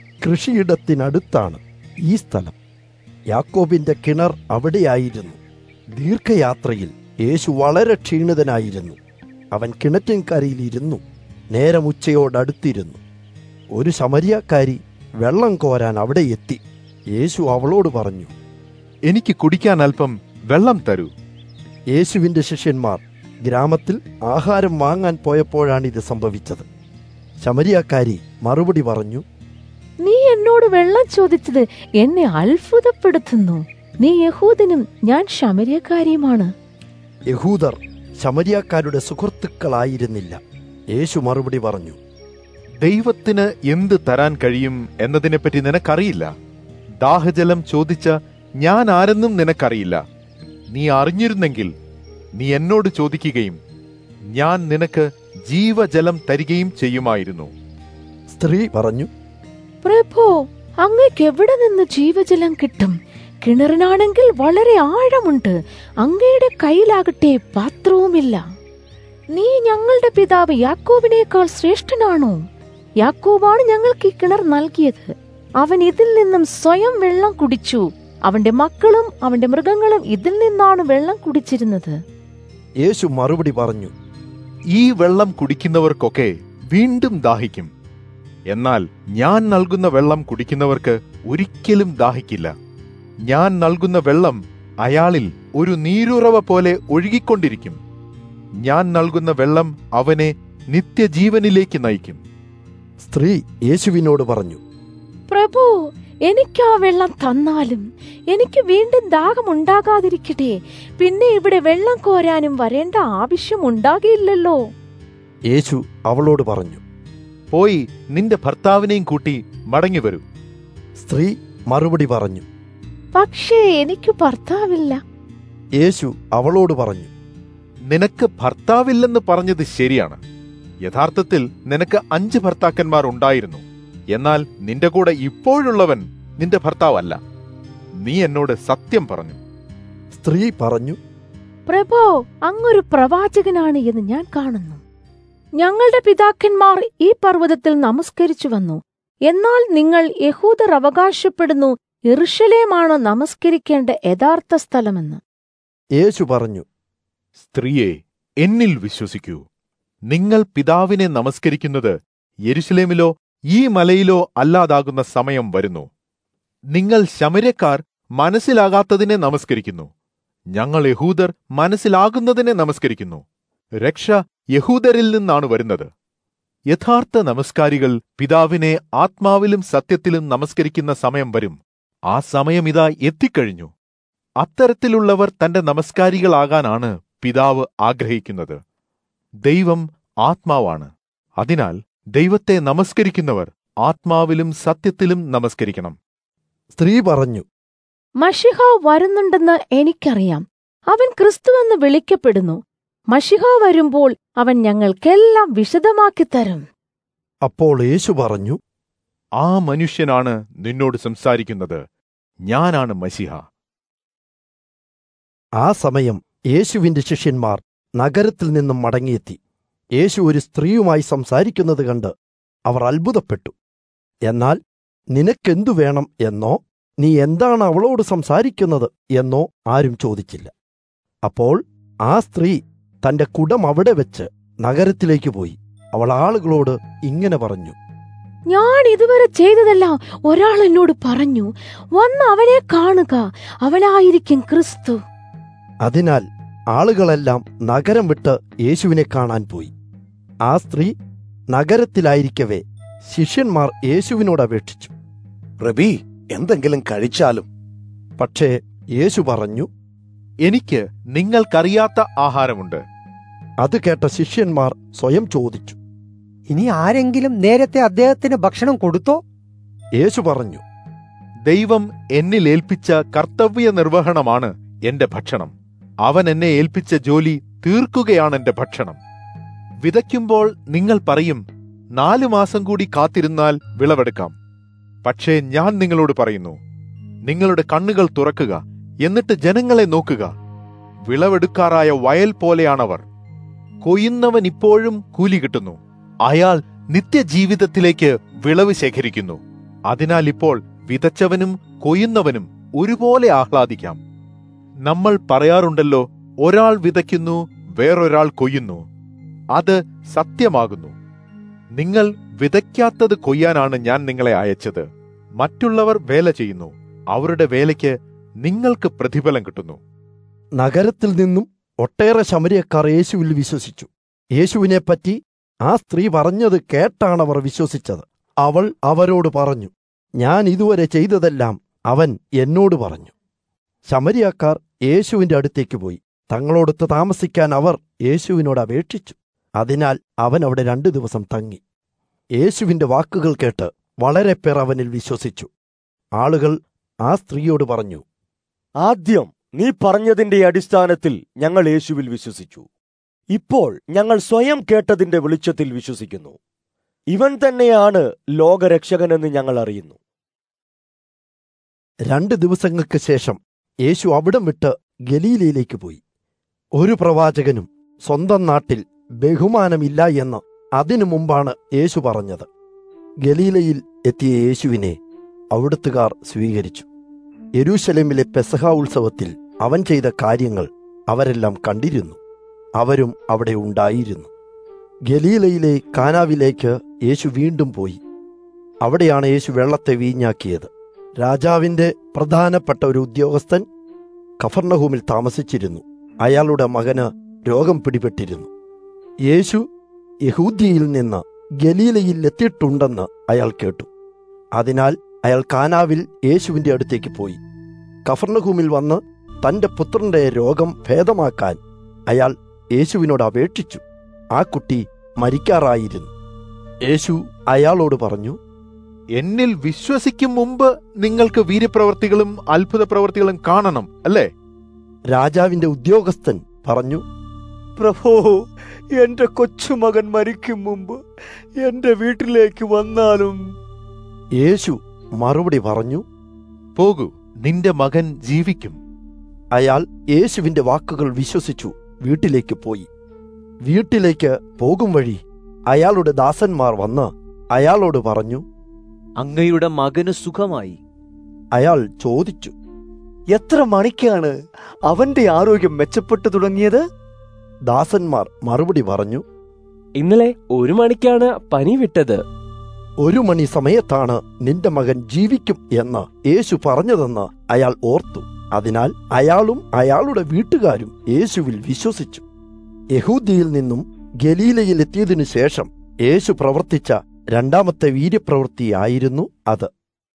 കൃഷിയിടത്തിനടുത്താണ് ഈ സ്ഥലം യാക്കോബിന്റെ കിണർ അവിടെയായിരുന്നു ദീർഘയാത്രയിൽ യേശു വളരെ ക്ഷീണിതനായിരുന്നു അവൻ കിണറ്റിൻകരയിലിരുന്നു നേരം ഉച്ചയോടടുത്തിരുന്നു ഒരു ശമരിയക്കാരി വെള്ളം കോരാൻ അവിടെ എത്തി യേശു അവളോട് പറഞ്ഞു എനിക്ക് കുടിക്കാൻ അല്പം വെള്ളം തരൂ യേശുവിന്റെ ശിഷ്യന്മാർ ഗ്രാമത്തിൽ ആഹാരം വാങ്ങാൻ പോയപ്പോഴാണ് ഇത് സംഭവിച്ചത് ശമരിയക്കാരി മറുപടി പറഞ്ഞു നീ എന്നോട് വെള്ളം ചോദിച്ചത് എന്നെ അത്ഭുതപ്പെടുത്തുന്നു നീ യഹൂദനും ഞാൻ ശമര്യക്കാരിയുമാണ് യഹൂദർ ശമരിയക്കാരുടെ സുഹൃത്തുക്കളായിരുന്നില്ല യേശു മറുപടി പറഞ്ഞു ദൈവത്തിന് എന്ത് തരാൻ കഴിയും എന്നതിനെപ്പറ്റി നിനക്കറിയില്ല ദാഹജലം ചോദിച്ച ഞാൻ ആരെന്നും നിനക്കറിയില്ല നീ അറിഞ്ഞിരുന്നെങ്കിൽ നീ എന്നോട് ചോദിക്കുകയും ഞാൻ നിനക്ക് ജീവജലം തരികയും ചെയ്യുമായിരുന്നു സ്ത്രീ പറഞ്ഞു പ്രഭോ അങ്ങക്ക് എവിടെ നിന്ന് ജീവജലം കിട്ടും കിണറിനാണെങ്കിൽ വളരെ ആഴമുണ്ട് അങ്ങയുടെ കയ്യിലാകട്ടെ പാത്രവുമില്ല നീ ഞങ്ങളുടെ പിതാവ് യാക്കോബിനേക്കാൾ ശ്രേഷ്ഠനാണോ യാക്കോബാണ് ഞങ്ങൾക്ക് ഈ കിണർ നൽകിയത് അവൻ ഇതിൽ നിന്നും സ്വയം വെള്ളം കുടിച്ചു അവന്റെ മക്കളും അവന്റെ മൃഗങ്ങളും ഇതിൽ നിന്നാണ് വെള്ളം കുടിച്ചിരുന്നത് യേശു മറുപടി പറഞ്ഞു ഈ വെള്ളം കുടിക്കുന്നവർക്കൊക്കെ വീണ്ടും ദാഹിക്കും എന്നാൽ ഞാൻ നൽകുന്ന വെള്ളം കുടിക്കുന്നവർക്ക് ഒരിക്കലും ദാഹിക്കില്ല ഞാൻ നൽകുന്ന വെള്ളം അയാളിൽ ഒരു നീരുറവ പോലെ ഒഴുകിക്കൊണ്ടിരിക്കും ഞാൻ നൽകുന്ന വെള്ളം അവനെ നിത്യജീവനിലേക്ക് നയിക്കും സ്ത്രീ യേശുവിനോട് പറഞ്ഞു പ്രഭു എനിക്ക് ആ വെള്ളം തന്നാലും എനിക്ക് വീണ്ടും ദാഹമുണ്ടാകാതിരിക്കട്ടെ പിന്നെ ഇവിടെ വെള്ളം കോരാനും വരേണ്ട ആവശ്യം ഉണ്ടാകില്ലല്ലോ യേശു അവളോട് പറഞ്ഞു പോയി നിന്റെ ഭർത്താവിനെയും കൂട്ടി മടങ്ങി വരൂ സ്ത്രീ മറുപടി പറഞ്ഞു പക്ഷേ എനിക്ക് ഭർത്താവില്ല യേശു അവളോട് പറഞ്ഞു നിനക്ക് ഭർത്താവില്ലെന്ന് പറഞ്ഞത് ശരിയാണ് യഥാർത്ഥത്തിൽ നിനക്ക് അഞ്ച് ഭർത്താക്കന്മാർ ഉണ്ടായിരുന്നു എന്നാൽ നിന്റെ കൂടെ ഇപ്പോഴുള്ളവൻ നിന്റെ ഭർത്താവല്ല നീ എന്നോട് സത്യം പറഞ്ഞു സ്ത്രീ പറഞ്ഞു പ്രഭോ അങ്ങൊരു പ്രവാചകനാണ് എന്ന് ഞാൻ കാണുന്നു ഞങ്ങളുടെ പിതാക്കന്മാർ ഈ പർവ്വതത്തിൽ നമസ്കരിച്ചു വന്നു എന്നാൽ നിങ്ങൾ യഹൂദർ അവകാശപ്പെടുന്നു എറുഷലേമാണ് നമസ്കരിക്കേണ്ട യഥാർത്ഥ സ്ഥലമെന്ന് യേശു പറഞ്ഞു സ്ത്രീയെ എന്നിൽ വിശ്വസിക്കൂ നിങ്ങൾ പിതാവിനെ നമസ്കരിക്കുന്നത് യെരുശലേമിലോ ഈ മലയിലോ അല്ലാതാകുന്ന സമയം വരുന്നു നിങ്ങൾ ശമരക്കാർ മനസ്സിലാകാത്തതിനെ നമസ്കരിക്കുന്നു ഞങ്ങൾ യഹൂദർ മനസ്സിലാകുന്നതിനെ നമസ്കരിക്കുന്നു രക്ഷ യഹൂദരിൽ നിന്നാണ് വരുന്നത് യഥാർത്ഥ നമസ്കാരികൾ പിതാവിനെ ആത്മാവിലും സത്യത്തിലും നമസ്കരിക്കുന്ന സമയം വരും ആ സമയം ഇതാ എത്തിക്കഴിഞ്ഞു അത്തരത്തിലുള്ളവർ തന്റെ നമസ്കാരികളാകാനാണ് പിതാവ് ആഗ്രഹിക്കുന്നത് ദൈവം ആത്മാവാണ് അതിനാൽ ദൈവത്തെ നമസ്കരിക്കുന്നവർ ആത്മാവിലും സത്യത്തിലും നമസ്കരിക്കണം സ്ത്രീ പറഞ്ഞു മഷിഹ വരുന്നുണ്ടെന്ന് എനിക്കറിയാം അവൻ ക്രിസ്തുവെന്ന് വിളിക്കപ്പെടുന്നു മഷിഹ വരുമ്പോൾ അവൻ ഞങ്ങൾക്കെല്ലാം വിശദമാക്കി തരും അപ്പോൾ യേശു പറഞ്ഞു ആ മനുഷ്യനാണ് നിന്നോട് സംസാരിക്കുന്നത് ഞാനാണ് മസിഹ ആ സമയം യേശുവിന്റെ ശിഷ്യന്മാർ നഗരത്തിൽ നിന്നും മടങ്ങിയെത്തി യേശു ഒരു സ്ത്രീയുമായി സംസാരിക്കുന്നത് കണ്ട് അവർ അത്ഭുതപ്പെട്ടു എന്നാൽ നിനക്കെന്തു വേണം എന്നോ നീ എന്താണ് അവളോട് സംസാരിക്കുന്നത് എന്നോ ആരും ചോദിച്ചില്ല അപ്പോൾ ആ സ്ത്രീ തന്റെ കുടം അവിടെ വെച്ച് നഗരത്തിലേക്ക് പോയി അവൾ ആളുകളോട് ഇങ്ങനെ പറഞ്ഞു ഞാൻ ഇതുവരെ ചെയ്തതെല്ലാം ഒരാൾ എന്നോട് പറഞ്ഞു വന്ന് അവനെ കാണുക അവനായിരിക്കും ക്രിസ്തു അതിനാൽ ആളുകളെല്ലാം നഗരം വിട്ട് യേശുവിനെ കാണാൻ പോയി ആ സ്ത്രീ നഗരത്തിലായിരിക്കവേ ശിഷ്യന്മാർ യേശുവിനോട് അപേക്ഷിച്ചു റബി എന്തെങ്കിലും കഴിച്ചാലും പക്ഷേ യേശു പറഞ്ഞു എനിക്ക് നിങ്ങൾക്കറിയാത്ത ആഹാരമുണ്ട് അത് കേട്ട ശിഷ്യന്മാർ സ്വയം ചോദിച്ചു ഇനി ആരെങ്കിലും നേരത്തെ അദ്ദേഹത്തിന് ഭക്ഷണം കൊടുത്തോ യേശു പറഞ്ഞു ദൈവം എന്നിൽ ഏൽപ്പിച്ച കർത്തവ്യ നിർവഹണമാണ് എന്റെ ഭക്ഷണം അവൻ എന്നെ ഏൽപ്പിച്ച ജോലി തീർക്കുകയാണ് എന്റെ ഭക്ഷണം വിതയ്ക്കുമ്പോൾ നിങ്ങൾ പറയും നാലു മാസം കൂടി കാത്തിരുന്നാൽ വിളവെടുക്കാം പക്ഷേ ഞാൻ നിങ്ങളോട് പറയുന്നു നിങ്ങളുടെ കണ്ണുകൾ തുറക്കുക എന്നിട്ട് ജനങ്ങളെ നോക്കുക വിളവെടുക്കാറായ വയൽ പോലെയാണവർ കൊയ്യുന്നവൻ ഇപ്പോഴും കൂലി കിട്ടുന്നു അയാൾ നിത്യജീവിതത്തിലേക്ക് വിളവ് ശേഖരിക്കുന്നു അതിനാൽ ഇപ്പോൾ വിതച്ചവനും കൊയ്യുന്നവനും ഒരുപോലെ ആഹ്ലാദിക്കാം നമ്മൾ പറയാറുണ്ടല്ലോ ഒരാൾ വിതയ്ക്കുന്നു വേറൊരാൾ കൊയ്യുന്നു അത് സത്യമാകുന്നു നിങ്ങൾ വിതയ്ക്കാത്തത് കൊയ്യാനാണ് ഞാൻ നിങ്ങളെ അയച്ചത് മറ്റുള്ളവർ വേല ചെയ്യുന്നു അവരുടെ വേലയ്ക്ക് നിങ്ങൾക്ക് പ്രതിഫലം കിട്ടുന്നു നഗരത്തിൽ നിന്നും ഒട്ടേറെ ശമരിയക്കാർ യേശുവിൽ വിശ്വസിച്ചു യേശുവിനെപ്പറ്റി ആ സ്ത്രീ പറഞ്ഞത് കേട്ടാണ് അവർ വിശ്വസിച്ചത് അവൾ അവരോട് പറഞ്ഞു ഞാൻ ഇതുവരെ ചെയ്തതെല്ലാം അവൻ എന്നോട് പറഞ്ഞു ശമരിയക്കാർ യേശുവിന്റെ അടുത്തേക്ക് പോയി തങ്ങളോടൊത്ത് താമസിക്കാൻ അവർ യേശുവിനോട് അപേക്ഷിച്ചു അതിനാൽ അവൻ അവിടെ രണ്ടു ദിവസം തങ്ങി യേശുവിന്റെ വാക്കുകൾ കേട്ട് വളരെ പേർ അവനിൽ വിശ്വസിച്ചു ആളുകൾ ആ സ്ത്രീയോട് പറഞ്ഞു ആദ്യം നീ പറഞ്ഞതിന്റെ അടിസ്ഥാനത്തിൽ ഞങ്ങൾ യേശുവിൽ വിശ്വസിച്ചു ഇപ്പോൾ ഞങ്ങൾ സ്വയം കേട്ടതിന്റെ വെളിച്ചത്തിൽ വിശ്വസിക്കുന്നു ഇവൻ തന്നെയാണ് ലോകരക്ഷകനെന്ന് ഞങ്ങൾ അറിയുന്നു രണ്ട് ദിവസങ്ങൾക്ക് ശേഷം യേശു അവിടം വിട്ട് ഗലീലയിലേക്ക് പോയി ഒരു പ്രവാചകനും സ്വന്തം നാട്ടിൽ ബഹുമാനമില്ല എന്ന് അതിനു മുമ്പാണ് യേശു പറഞ്ഞത് ഗലീലയിൽ എത്തിയ യേശുവിനെ അവിടുത്തുകാർ സ്വീകരിച്ചു യെരൂശലേമിലെ പെസഹ ഉത്സവത്തിൽ അവൻ ചെയ്ത കാര്യങ്ങൾ അവരെല്ലാം കണ്ടിരുന്നു അവരും അവിടെ ഉണ്ടായിരുന്നു ഗലീലയിലെ കാനാവിലേക്ക് യേശു വീണ്ടും പോയി അവിടെയാണ് യേശു വെള്ളത്തെ വീഞ്ഞാക്കിയത് രാജാവിന്റെ പ്രധാനപ്പെട്ട ഒരു ഉദ്യോഗസ്ഥൻ കഫർണഹൂമിൽ താമസിച്ചിരുന്നു അയാളുടെ മകന് രോഗം പിടിപെട്ടിരുന്നു യേശു യഹൂദ്യയിൽ നിന്ന് ഗലീലയിൽ എത്തിയിട്ടുണ്ടെന്ന് അയാൾ കേട്ടു അതിനാൽ അയാൾ കാനാവിൽ യേശുവിന്റെ അടുത്തേക്ക് പോയി കഫർണഹൂമിൽ വന്ന് തന്റെ പുത്രന്റെ രോഗം ഭേദമാക്കാൻ അയാൾ യേശുവിനോട് അപേക്ഷിച്ചു ആ കുട്ടി മരിക്കാറായിരുന്നു യേശു അയാളോട് പറഞ്ഞു എന്നിൽ വിശ്വസിക്കും മുമ്പ് നിങ്ങൾക്ക് വീര്യപ്രവർത്തികളും അത്ഭുത പ്രവർത്തികളും കാണണം അല്ലേ രാജാവിന്റെ ഉദ്യോഗസ്ഥൻ പറഞ്ഞു പ്രഭോ എന്റെ കൊച്ചുമകൻ മരിക്കും മുമ്പ് എന്റെ വീട്ടിലേക്ക് വന്നാലും യേശു മറുപടി പറഞ്ഞു പോകൂ നിന്റെ മകൻ ജീവിക്കും അയാൾ യേശുവിന്റെ വാക്കുകൾ വിശ്വസിച്ചു വീട്ടിലേക്ക് പോയി വീട്ടിലേക്ക് പോകും വഴി അയാളുടെ ദാസന്മാർ വന്ന് അയാളോട് പറഞ്ഞു അങ്ങയുടെ മകന് സുഖമായി അയാൾ ചോദിച്ചു എത്ര മണിക്കാണ് അവന്റെ ആരോഗ്യം മെച്ചപ്പെട്ടു തുടങ്ങിയത് ദാസന്മാർ മറുപടി പറഞ്ഞു ഇന്നലെ ഒരു മണിക്കാണ് പനി വിട്ടത് ഒരു മണി സമയത്താണ് നിന്റെ മകൻ ജീവിക്കും എന്ന് യേശു പറഞ്ഞതെന്ന് അയാൾ ഓർത്തു അതിനാൽ അയാളും അയാളുടെ വീട്ടുകാരും യേശുവിൽ വിശ്വസിച്ചു യഹൂദിയിൽ നിന്നും ഗലീലയിൽ എത്തിയതിനു ശേഷം യേശു പ്രവർത്തിച്ച രണ്ടാമത്തെ വീര്യപ്രവൃത്തിയായിരുന്നു അത്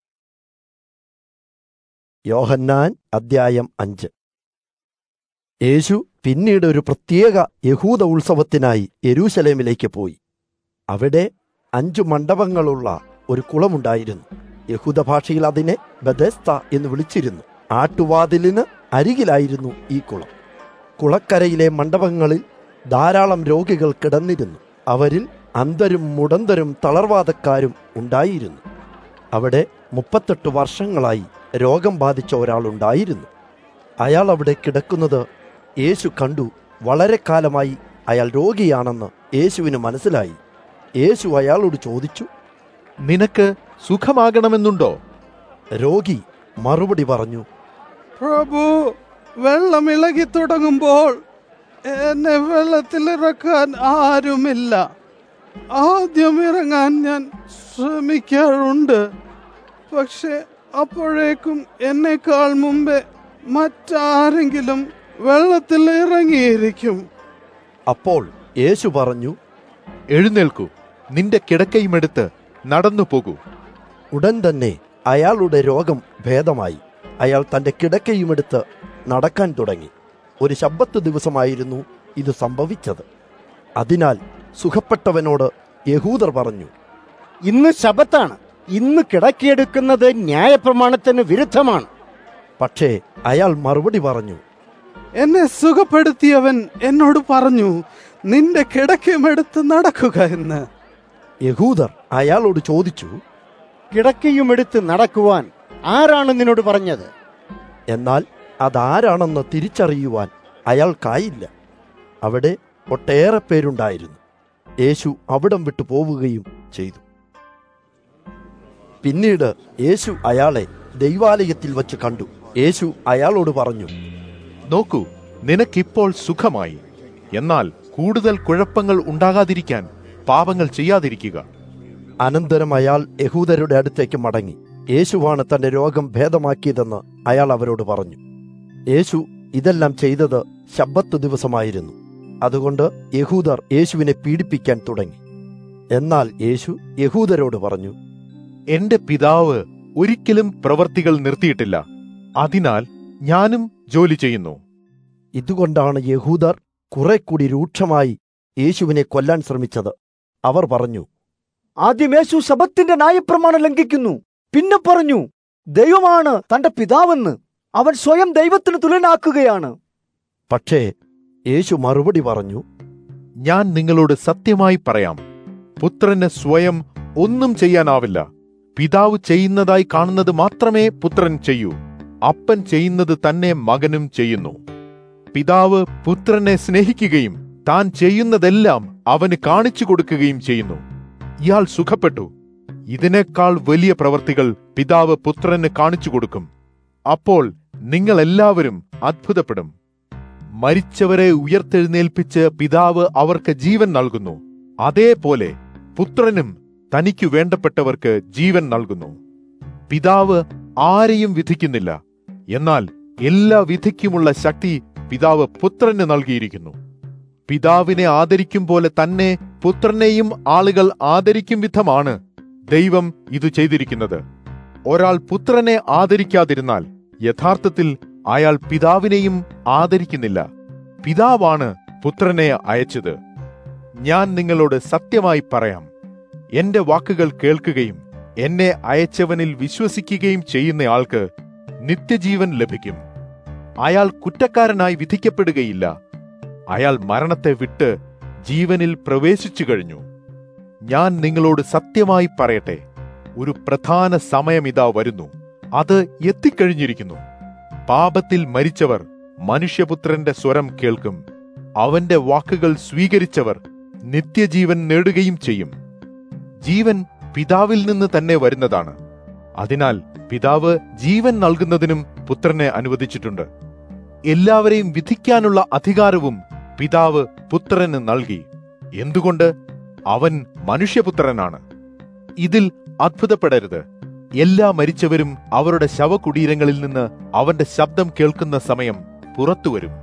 യോഹന്നാൻ അദ്ധ്യായം അഞ്ച് യേശു പിന്നീട് ഒരു പ്രത്യേക യഹൂദ ഉത്സവത്തിനായി യെരൂശലേമിലേക്ക് പോയി അവിടെ അഞ്ചു മണ്ഡപങ്ങളുള്ള ഒരു കുളമുണ്ടായിരുന്നു യഹൂദ ഭാഷയിൽ അതിനെ ബദസ്ത എന്ന് വിളിച്ചിരുന്നു ആട്ടുവാതിലിന് അരികിലായിരുന്നു ഈ കുളം കുളക്കരയിലെ മണ്ഡപങ്ങളിൽ ധാരാളം രോഗികൾ കിടന്നിരുന്നു അവരിൽ അന്തരും മുടന്തരും തളർവാദക്കാരും ഉണ്ടായിരുന്നു അവിടെ മുപ്പത്തെട്ട് വർഷങ്ങളായി രോഗം ബാധിച്ച ഒരാളുണ്ടായിരുന്നു അയാൾ അവിടെ കിടക്കുന്നത് യേശു കണ്ടു വളരെ കാലമായി അയാൾ രോഗിയാണെന്ന് യേശുവിന് മനസ്സിലായി യേശു അയാളോട് ചോദിച്ചു നിനക്ക് സുഖമാകണമെന്നുണ്ടോ രോഗി മറുപടി പറഞ്ഞു പ്രഭു വെള്ളം ഇളകി തുടങ്ങുമ്പോൾ എന്നെ വെള്ളത്തിലിറക്കാൻ ആരുമില്ല ആദ്യം ഇറങ്ങാൻ ഞാൻ ശ്രമിക്കാറുണ്ട് പക്ഷെ അപ്പോഴേക്കും എന്നെക്കാൾ മുമ്പേ മറ്റാരെങ്കിലും വെള്ളത്തിൽ ഇറങ്ങിയിരിക്കും അപ്പോൾ യേശു പറഞ്ഞു എഴുന്നേൽക്കൂ നിന്റെ കിടക്കയുമെടുത്ത് നടന്നു പോകൂ ഉടൻ തന്നെ അയാളുടെ രോഗം ഭേദമായി അയാൾ തന്റെ കിടക്കയുമെടുത്ത് നടക്കാൻ തുടങ്ങി ഒരു ശബ്ബത്ത് ദിവസമായിരുന്നു ഇത് സംഭവിച്ചത് അതിനാൽ സുഖപ്പെട്ടവനോട് യഹൂദർ പറഞ്ഞു ഇന്ന് ശബത്താണ് ഇന്ന് കിടക്കിയെടുക്കുന്നത് ന്യായപ്രമാണത്തിന് വിരുദ്ധമാണ് പക്ഷേ അയാൾ മറുപടി പറഞ്ഞു എന്നെ സുഖപ്പെടുത്തിയവൻ എന്നോട് പറഞ്ഞു നിന്റെ കിടക്കയുമെടുത്ത് നടക്കുക എന്ന് യഹൂദർ അയാളോട് ചോദിച്ചു കിടക്കയുമെടുത്ത് നടക്കുവാൻ ആരാണ് നിന്നോട് പറഞ്ഞത് എന്നാൽ അതാരാണെന്ന് തിരിച്ചറിയുവാൻ അയാൾക്കായില്ല അവിടെ ഒട്ടേറെ പേരുണ്ടായിരുന്നു യേശു അവിടം വിട്ടു പോവുകയും ചെയ്തു പിന്നീട് യേശു അയാളെ ദൈവാലയത്തിൽ വച്ച് കണ്ടു യേശു അയാളോട് പറഞ്ഞു നോക്കൂ നിനക്കിപ്പോൾ സുഖമായി എന്നാൽ കൂടുതൽ കുഴപ്പങ്ങൾ ഉണ്ടാകാതിരിക്കാൻ പാപങ്ങൾ ചെയ്യാതിരിക്കുക അനന്തരം അയാൾ യഹൂദരുടെ അടുത്തേക്ക് മടങ്ങി യേശുവാണ് തന്റെ രോഗം ഭേദമാക്കിയതെന്ന് അയാൾ അവരോട് പറഞ്ഞു യേശു ഇതെല്ലാം ചെയ്തത് ശബ്ബത്ത് ദിവസമായിരുന്നു അതുകൊണ്ട് യഹൂദർ യേശുവിനെ പീഡിപ്പിക്കാൻ തുടങ്ങി എന്നാൽ യേശു യഹൂദരോട് പറഞ്ഞു എന്റെ പിതാവ് ഒരിക്കലും പ്രവർത്തികൾ നിർത്തിയിട്ടില്ല അതിനാൽ ഞാനും ജോലി ചെയ്യുന്നു ഇതുകൊണ്ടാണ് യഹൂദർ കുറെ കൂടി രൂക്ഷമായി യേശുവിനെ കൊല്ലാൻ ശ്രമിച്ചത് അവർ പറഞ്ഞു ആദ്യം യേശു ശബത്തിന്റെ ന്യായപ്രമാണം ലംഘിക്കുന്നു പിന്നെ പറഞ്ഞു ദൈവമാണ് തന്റെ പിതാവെന്ന് അവൻ സ്വയം ദൈവത്തിന് തുലനാക്കുകയാണ് പക്ഷേ യേശു മറുപടി പറഞ്ഞു ഞാൻ നിങ്ങളോട് സത്യമായി പറയാം പുത്രന് സ്വയം ഒന്നും ചെയ്യാനാവില്ല പിതാവ് ചെയ്യുന്നതായി കാണുന്നത് മാത്രമേ പുത്രൻ ചെയ്യൂ അപ്പൻ ചെയ്യുന്നത് തന്നെ മകനും ചെയ്യുന്നു പിതാവ് പുത്രനെ സ്നേഹിക്കുകയും താൻ ചെയ്യുന്നതെല്ലാം അവന് കാണിച്ചു കൊടുക്കുകയും ചെയ്യുന്നു ഇയാൾ സുഖപ്പെട്ടു ഇതിനേക്കാൾ വലിയ പ്രവർത്തികൾ പിതാവ് പുത്രന് കാണിച്ചു കൊടുക്കും അപ്പോൾ നിങ്ങൾ എല്ലാവരും അത്ഭുതപ്പെടും മരിച്ചവരെ ഉയർത്തെഴുന്നേൽപ്പിച്ച് പിതാവ് അവർക്ക് ജീവൻ നൽകുന്നു അതേപോലെ പുത്രനും തനിക്കു വേണ്ടപ്പെട്ടവർക്ക് ജീവൻ നൽകുന്നു പിതാവ് ആരെയും വിധിക്കുന്നില്ല എന്നാൽ എല്ലാ വിധിക്കുമുള്ള ശക്തി പിതാവ് പുത്രന് നൽകിയിരിക്കുന്നു പിതാവിനെ ആദരിക്കും പോലെ തന്നെ പുത്രനെയും ആളുകൾ ആദരിക്കും വിധമാണ് ദൈവം ഇത് ചെയ്തിരിക്കുന്നത് ഒരാൾ പുത്രനെ ആദരിക്കാതിരുന്നാൽ യഥാർത്ഥത്തിൽ അയാൾ പിതാവിനെയും ആദരിക്കുന്നില്ല പിതാവാണ് പുത്രനെ അയച്ചത് ഞാൻ നിങ്ങളോട് സത്യമായി പറയാം എന്റെ വാക്കുകൾ കേൾക്കുകയും എന്നെ അയച്ചവനിൽ വിശ്വസിക്കുകയും ചെയ്യുന്ന ആൾക്ക് നിത്യജീവൻ ലഭിക്കും അയാൾ കുറ്റക്കാരനായി വിധിക്കപ്പെടുകയില്ല അയാൾ മരണത്തെ വിട്ട് ജീവനിൽ പ്രവേശിച്ചു കഴിഞ്ഞു ഞാൻ നിങ്ങളോട് സത്യമായി പറയട്ടെ ഒരു പ്രധാന സമയമിതാ വരുന്നു അത് എത്തിക്കഴിഞ്ഞിരിക്കുന്നു പാപത്തിൽ മരിച്ചവർ മനുഷ്യപുത്രന്റെ സ്വരം കേൾക്കും അവന്റെ വാക്കുകൾ സ്വീകരിച്ചവർ നിത്യജീവൻ നേടുകയും ചെയ്യും ജീവൻ പിതാവിൽ നിന്ന് തന്നെ വരുന്നതാണ് അതിനാൽ പിതാവ് ജീവൻ നൽകുന്നതിനും പുത്രനെ അനുവദിച്ചിട്ടുണ്ട് എല്ലാവരെയും വിധിക്കാനുള്ള അധികാരവും പിതാവ് പുത്രന് നൽകി എന്തുകൊണ്ട് അവൻ മനുഷ്യപുത്രനാണ് ഇതിൽ അത്ഭുതപ്പെടരുത് എല്ലാ മരിച്ചവരും അവരുടെ ശവകുടീരങ്ങളിൽ നിന്ന് അവന്റെ ശബ്ദം കേൾക്കുന്ന സമയം പുറത്തുവരും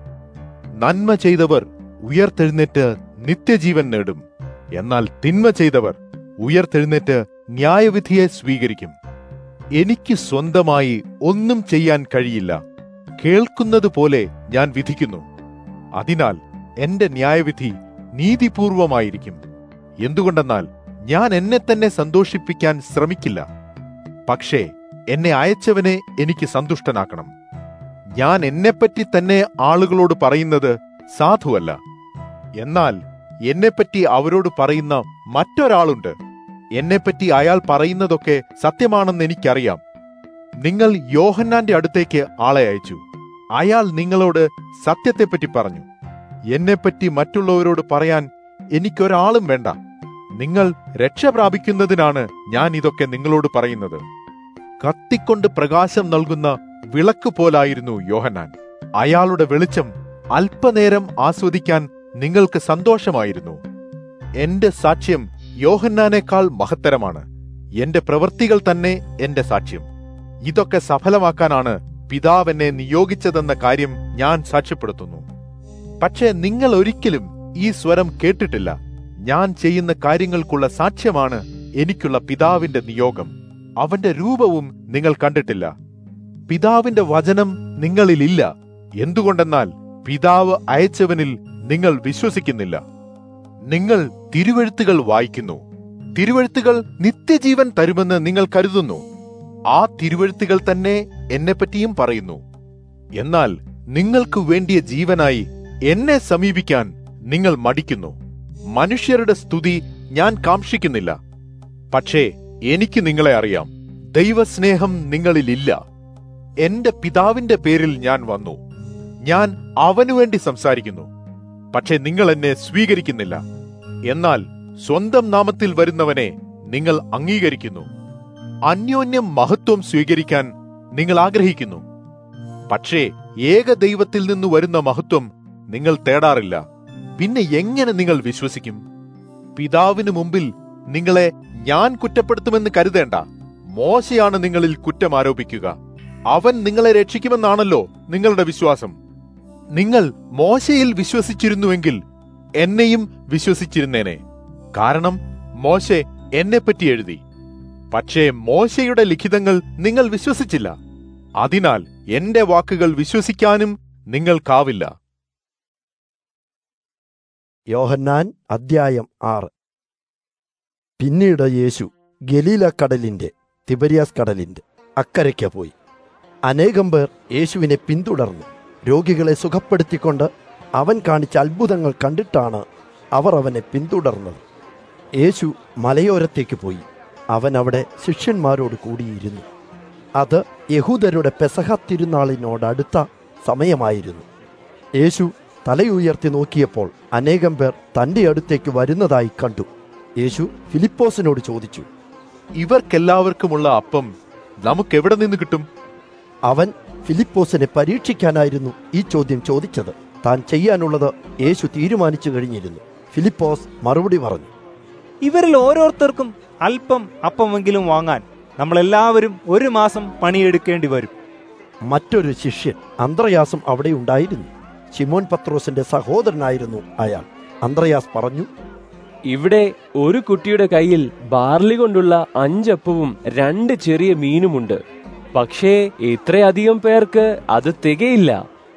നന്മ ചെയ്തവർ ഉയർത്തെഴുന്നേറ്റ് നിത്യജീവൻ നേടും എന്നാൽ തിന്മ ചെയ്തവർ ഉയർത്തെഴുന്നേറ്റ് ന്യായവിധിയെ സ്വീകരിക്കും എനിക്ക് സ്വന്തമായി ഒന്നും ചെയ്യാൻ കഴിയില്ല കേൾക്കുന്നത് പോലെ ഞാൻ വിധിക്കുന്നു അതിനാൽ എന്റെ ന്യായവിധി നീതിപൂർവമായിരിക്കും എന്തുകൊണ്ടെന്നാൽ ഞാൻ എന്നെ തന്നെ സന്തോഷിപ്പിക്കാൻ ശ്രമിക്കില്ല പക്ഷേ എന്നെ അയച്ചവനെ എനിക്ക് സന്തുഷ്ടനാക്കണം ഞാൻ എന്നെപ്പറ്റി തന്നെ ആളുകളോട് പറയുന്നത് സാധുവല്ല എന്നാൽ എന്നെപ്പറ്റി അവരോട് പറയുന്ന മറ്റൊരാളുണ്ട് എന്നെപ്പറ്റി അയാൾ പറയുന്നതൊക്കെ സത്യമാണെന്ന് എനിക്കറിയാം നിങ്ങൾ യോഹന്നാന്റെ അടുത്തേക്ക് ആളെ അയച്ചു അയാൾ നിങ്ങളോട് സത്യത്തെപ്പറ്റി പറഞ്ഞു എന്നെപ്പറ്റി മറ്റുള്ളവരോട് പറയാൻ എനിക്കൊരാളും വേണ്ട നിങ്ങൾ രക്ഷ പ്രാപിക്കുന്നതിനാണ് ഞാൻ ഇതൊക്കെ നിങ്ങളോട് പറയുന്നത് കത്തിക്കൊണ്ട് പ്രകാശം നൽകുന്ന വിളക്ക് പോലായിരുന്നു യോഹന്നാൻ അയാളുടെ വെളിച്ചം അല്പനേരം ആസ്വദിക്കാൻ നിങ്ങൾക്ക് സന്തോഷമായിരുന്നു എന്റെ സാക്ഷ്യം യോഹന്നാനേക്കാൾ മഹത്തരമാണ് എന്റെ പ്രവൃത്തികൾ തന്നെ എന്റെ സാക്ഷ്യം ഇതൊക്കെ സഫലമാക്കാനാണ് പിതാവ് എന്നെ നിയോഗിച്ചതെന്ന കാര്യം ഞാൻ സാക്ഷ്യപ്പെടുത്തുന്നു പക്ഷേ നിങ്ങൾ ഒരിക്കലും ഈ സ്വരം കേട്ടിട്ടില്ല ഞാൻ ചെയ്യുന്ന കാര്യങ്ങൾക്കുള്ള സാക്ഷ്യമാണ് എനിക്കുള്ള പിതാവിന്റെ നിയോഗം അവന്റെ രൂപവും നിങ്ങൾ കണ്ടിട്ടില്ല പിതാവിന്റെ വചനം നിങ്ങളിലില്ല എന്തുകൊണ്ടെന്നാൽ പിതാവ് അയച്ചവനിൽ നിങ്ങൾ വിശ്വസിക്കുന്നില്ല നിങ്ങൾ തിരുവഴുത്തുകൾ വായിക്കുന്നു തിരുവഴുത്തുകൾ നിത്യജീവൻ തരുമെന്ന് നിങ്ങൾ കരുതുന്നു ആ തിരുവഴുത്തുകൾ തന്നെ എന്നെപ്പറ്റിയും പറയുന്നു എന്നാൽ നിങ്ങൾക്ക് വേണ്ടിയ ജീവനായി എന്നെ സമീപിക്കാൻ നിങ്ങൾ മടിക്കുന്നു മനുഷ്യരുടെ സ്തുതി ഞാൻ കാക്ഷിക്കുന്നില്ല പക്ഷേ എനിക്ക് നിങ്ങളെ അറിയാം ദൈവസ്നേഹം നിങ്ങളിലില്ല എന്റെ പിതാവിന്റെ പേരിൽ ഞാൻ വന്നു ഞാൻ അവനു വേണ്ടി സംസാരിക്കുന്നു പക്ഷെ നിങ്ങൾ എന്നെ സ്വീകരിക്കുന്നില്ല എന്നാൽ സ്വന്തം നാമത്തിൽ വരുന്നവനെ നിങ്ങൾ അംഗീകരിക്കുന്നു അന്യോന്യം മഹത്വം സ്വീകരിക്കാൻ നിങ്ങൾ ആഗ്രഹിക്കുന്നു പക്ഷേ ഏക ദൈവത്തിൽ നിന്ന് വരുന്ന മഹത്വം നിങ്ങൾ തേടാറില്ല പിന്നെ എങ്ങനെ നിങ്ങൾ വിശ്വസിക്കും പിതാവിന് മുമ്പിൽ നിങ്ങളെ ഞാൻ കുറ്റപ്പെടുത്തുമെന്ന് കരുതേണ്ട മോശയാണ് നിങ്ങളിൽ കുറ്റം ആരോപിക്കുക അവൻ നിങ്ങളെ രക്ഷിക്കുമെന്നാണല്ലോ നിങ്ങളുടെ വിശ്വാസം നിങ്ങൾ മോശയിൽ വിശ്വസിച്ചിരുന്നുവെങ്കിൽ എന്നെയും വിശ്വസിച്ചിരുന്നേനെ കാരണം മോശെ എന്നെപ്പറ്റി എഴുതി പക്ഷേ മോശയുടെ ലിഖിതങ്ങൾ നിങ്ങൾ വിശ്വസിച്ചില്ല അതിനാൽ എന്റെ വാക്കുകൾ വിശ്വസിക്കാനും നിങ്ങൾക്കാവില്ല യോഹന്നാൻ അദ്ധ്യായം ആറ് പിന്നീട് യേശു ഗലീല കടലിന്റെ തിബരിയാസ് കടലിന്റെ അക്കരയ്ക്ക് പോയി അനേകം പേർ യേശുവിനെ പിന്തുടർന്നു രോഗികളെ സുഖപ്പെടുത്തിക്കൊണ്ട് അവൻ കാണിച്ച അത്ഭുതങ്ങൾ കണ്ടിട്ടാണ് അവർ അവനെ പിന്തുടർന്നത് യേശു മലയോരത്തേക്ക് പോയി അവൻ അവിടെ ശിഷ്യന്മാരോട് കൂടിയിരുന്നു അത് യഹൂദരുടെ പെസഹ തിരുനാളിനോടടുത്ത സമയമായിരുന്നു യേശു തലയുയർത്തി നോക്കിയപ്പോൾ അനേകം പേർ തന്റെ അടുത്തേക്ക് വരുന്നതായി കണ്ടു യേശു ഫിലിപ്പോസിനോട് ചോദിച്ചു ഇവർക്കെല്ലാവർക്കുമുള്ള അപ്പം നമുക്കെവിടെ നിന്ന് കിട്ടും അവൻ ഫിലിപ്പോസിനെ പരീക്ഷിക്കാനായിരുന്നു ഈ ചോദ്യം ചോദിച്ചത് താൻ ചെയ്യാനുള്ളത് യേശു തീരുമാനിച്ചു കഴിഞ്ഞിരുന്നു ഫിലിപ്പോസ് മറുപടി പറഞ്ഞു ഇവരിൽ ഓരോരുത്തർക്കും അല്പം അപ്പമെങ്കിലും വാങ്ങാൻ നമ്മളെല്ലാവരും ഒരു മാസം പണിയെടുക്കേണ്ടി വരും മറ്റൊരു ശിഷ്യൻ അന്ത്രയാസും അവിടെ ഉണ്ടായിരുന്നു ശിമോൻ പത്രോസിന്റെ സഹോദരനായിരുന്നു അയാൾ അന്ത്രയാസ് പറഞ്ഞു ഇവിടെ ഒരു കുട്ടിയുടെ കയ്യിൽ ബാർലി കൊണ്ടുള്ള അഞ്ചപ്പവും രണ്ട് ചെറിയ മീനുമുണ്ട് പക്ഷേ ഇത്രയധികം പേർക്ക് അത് തികയില്ല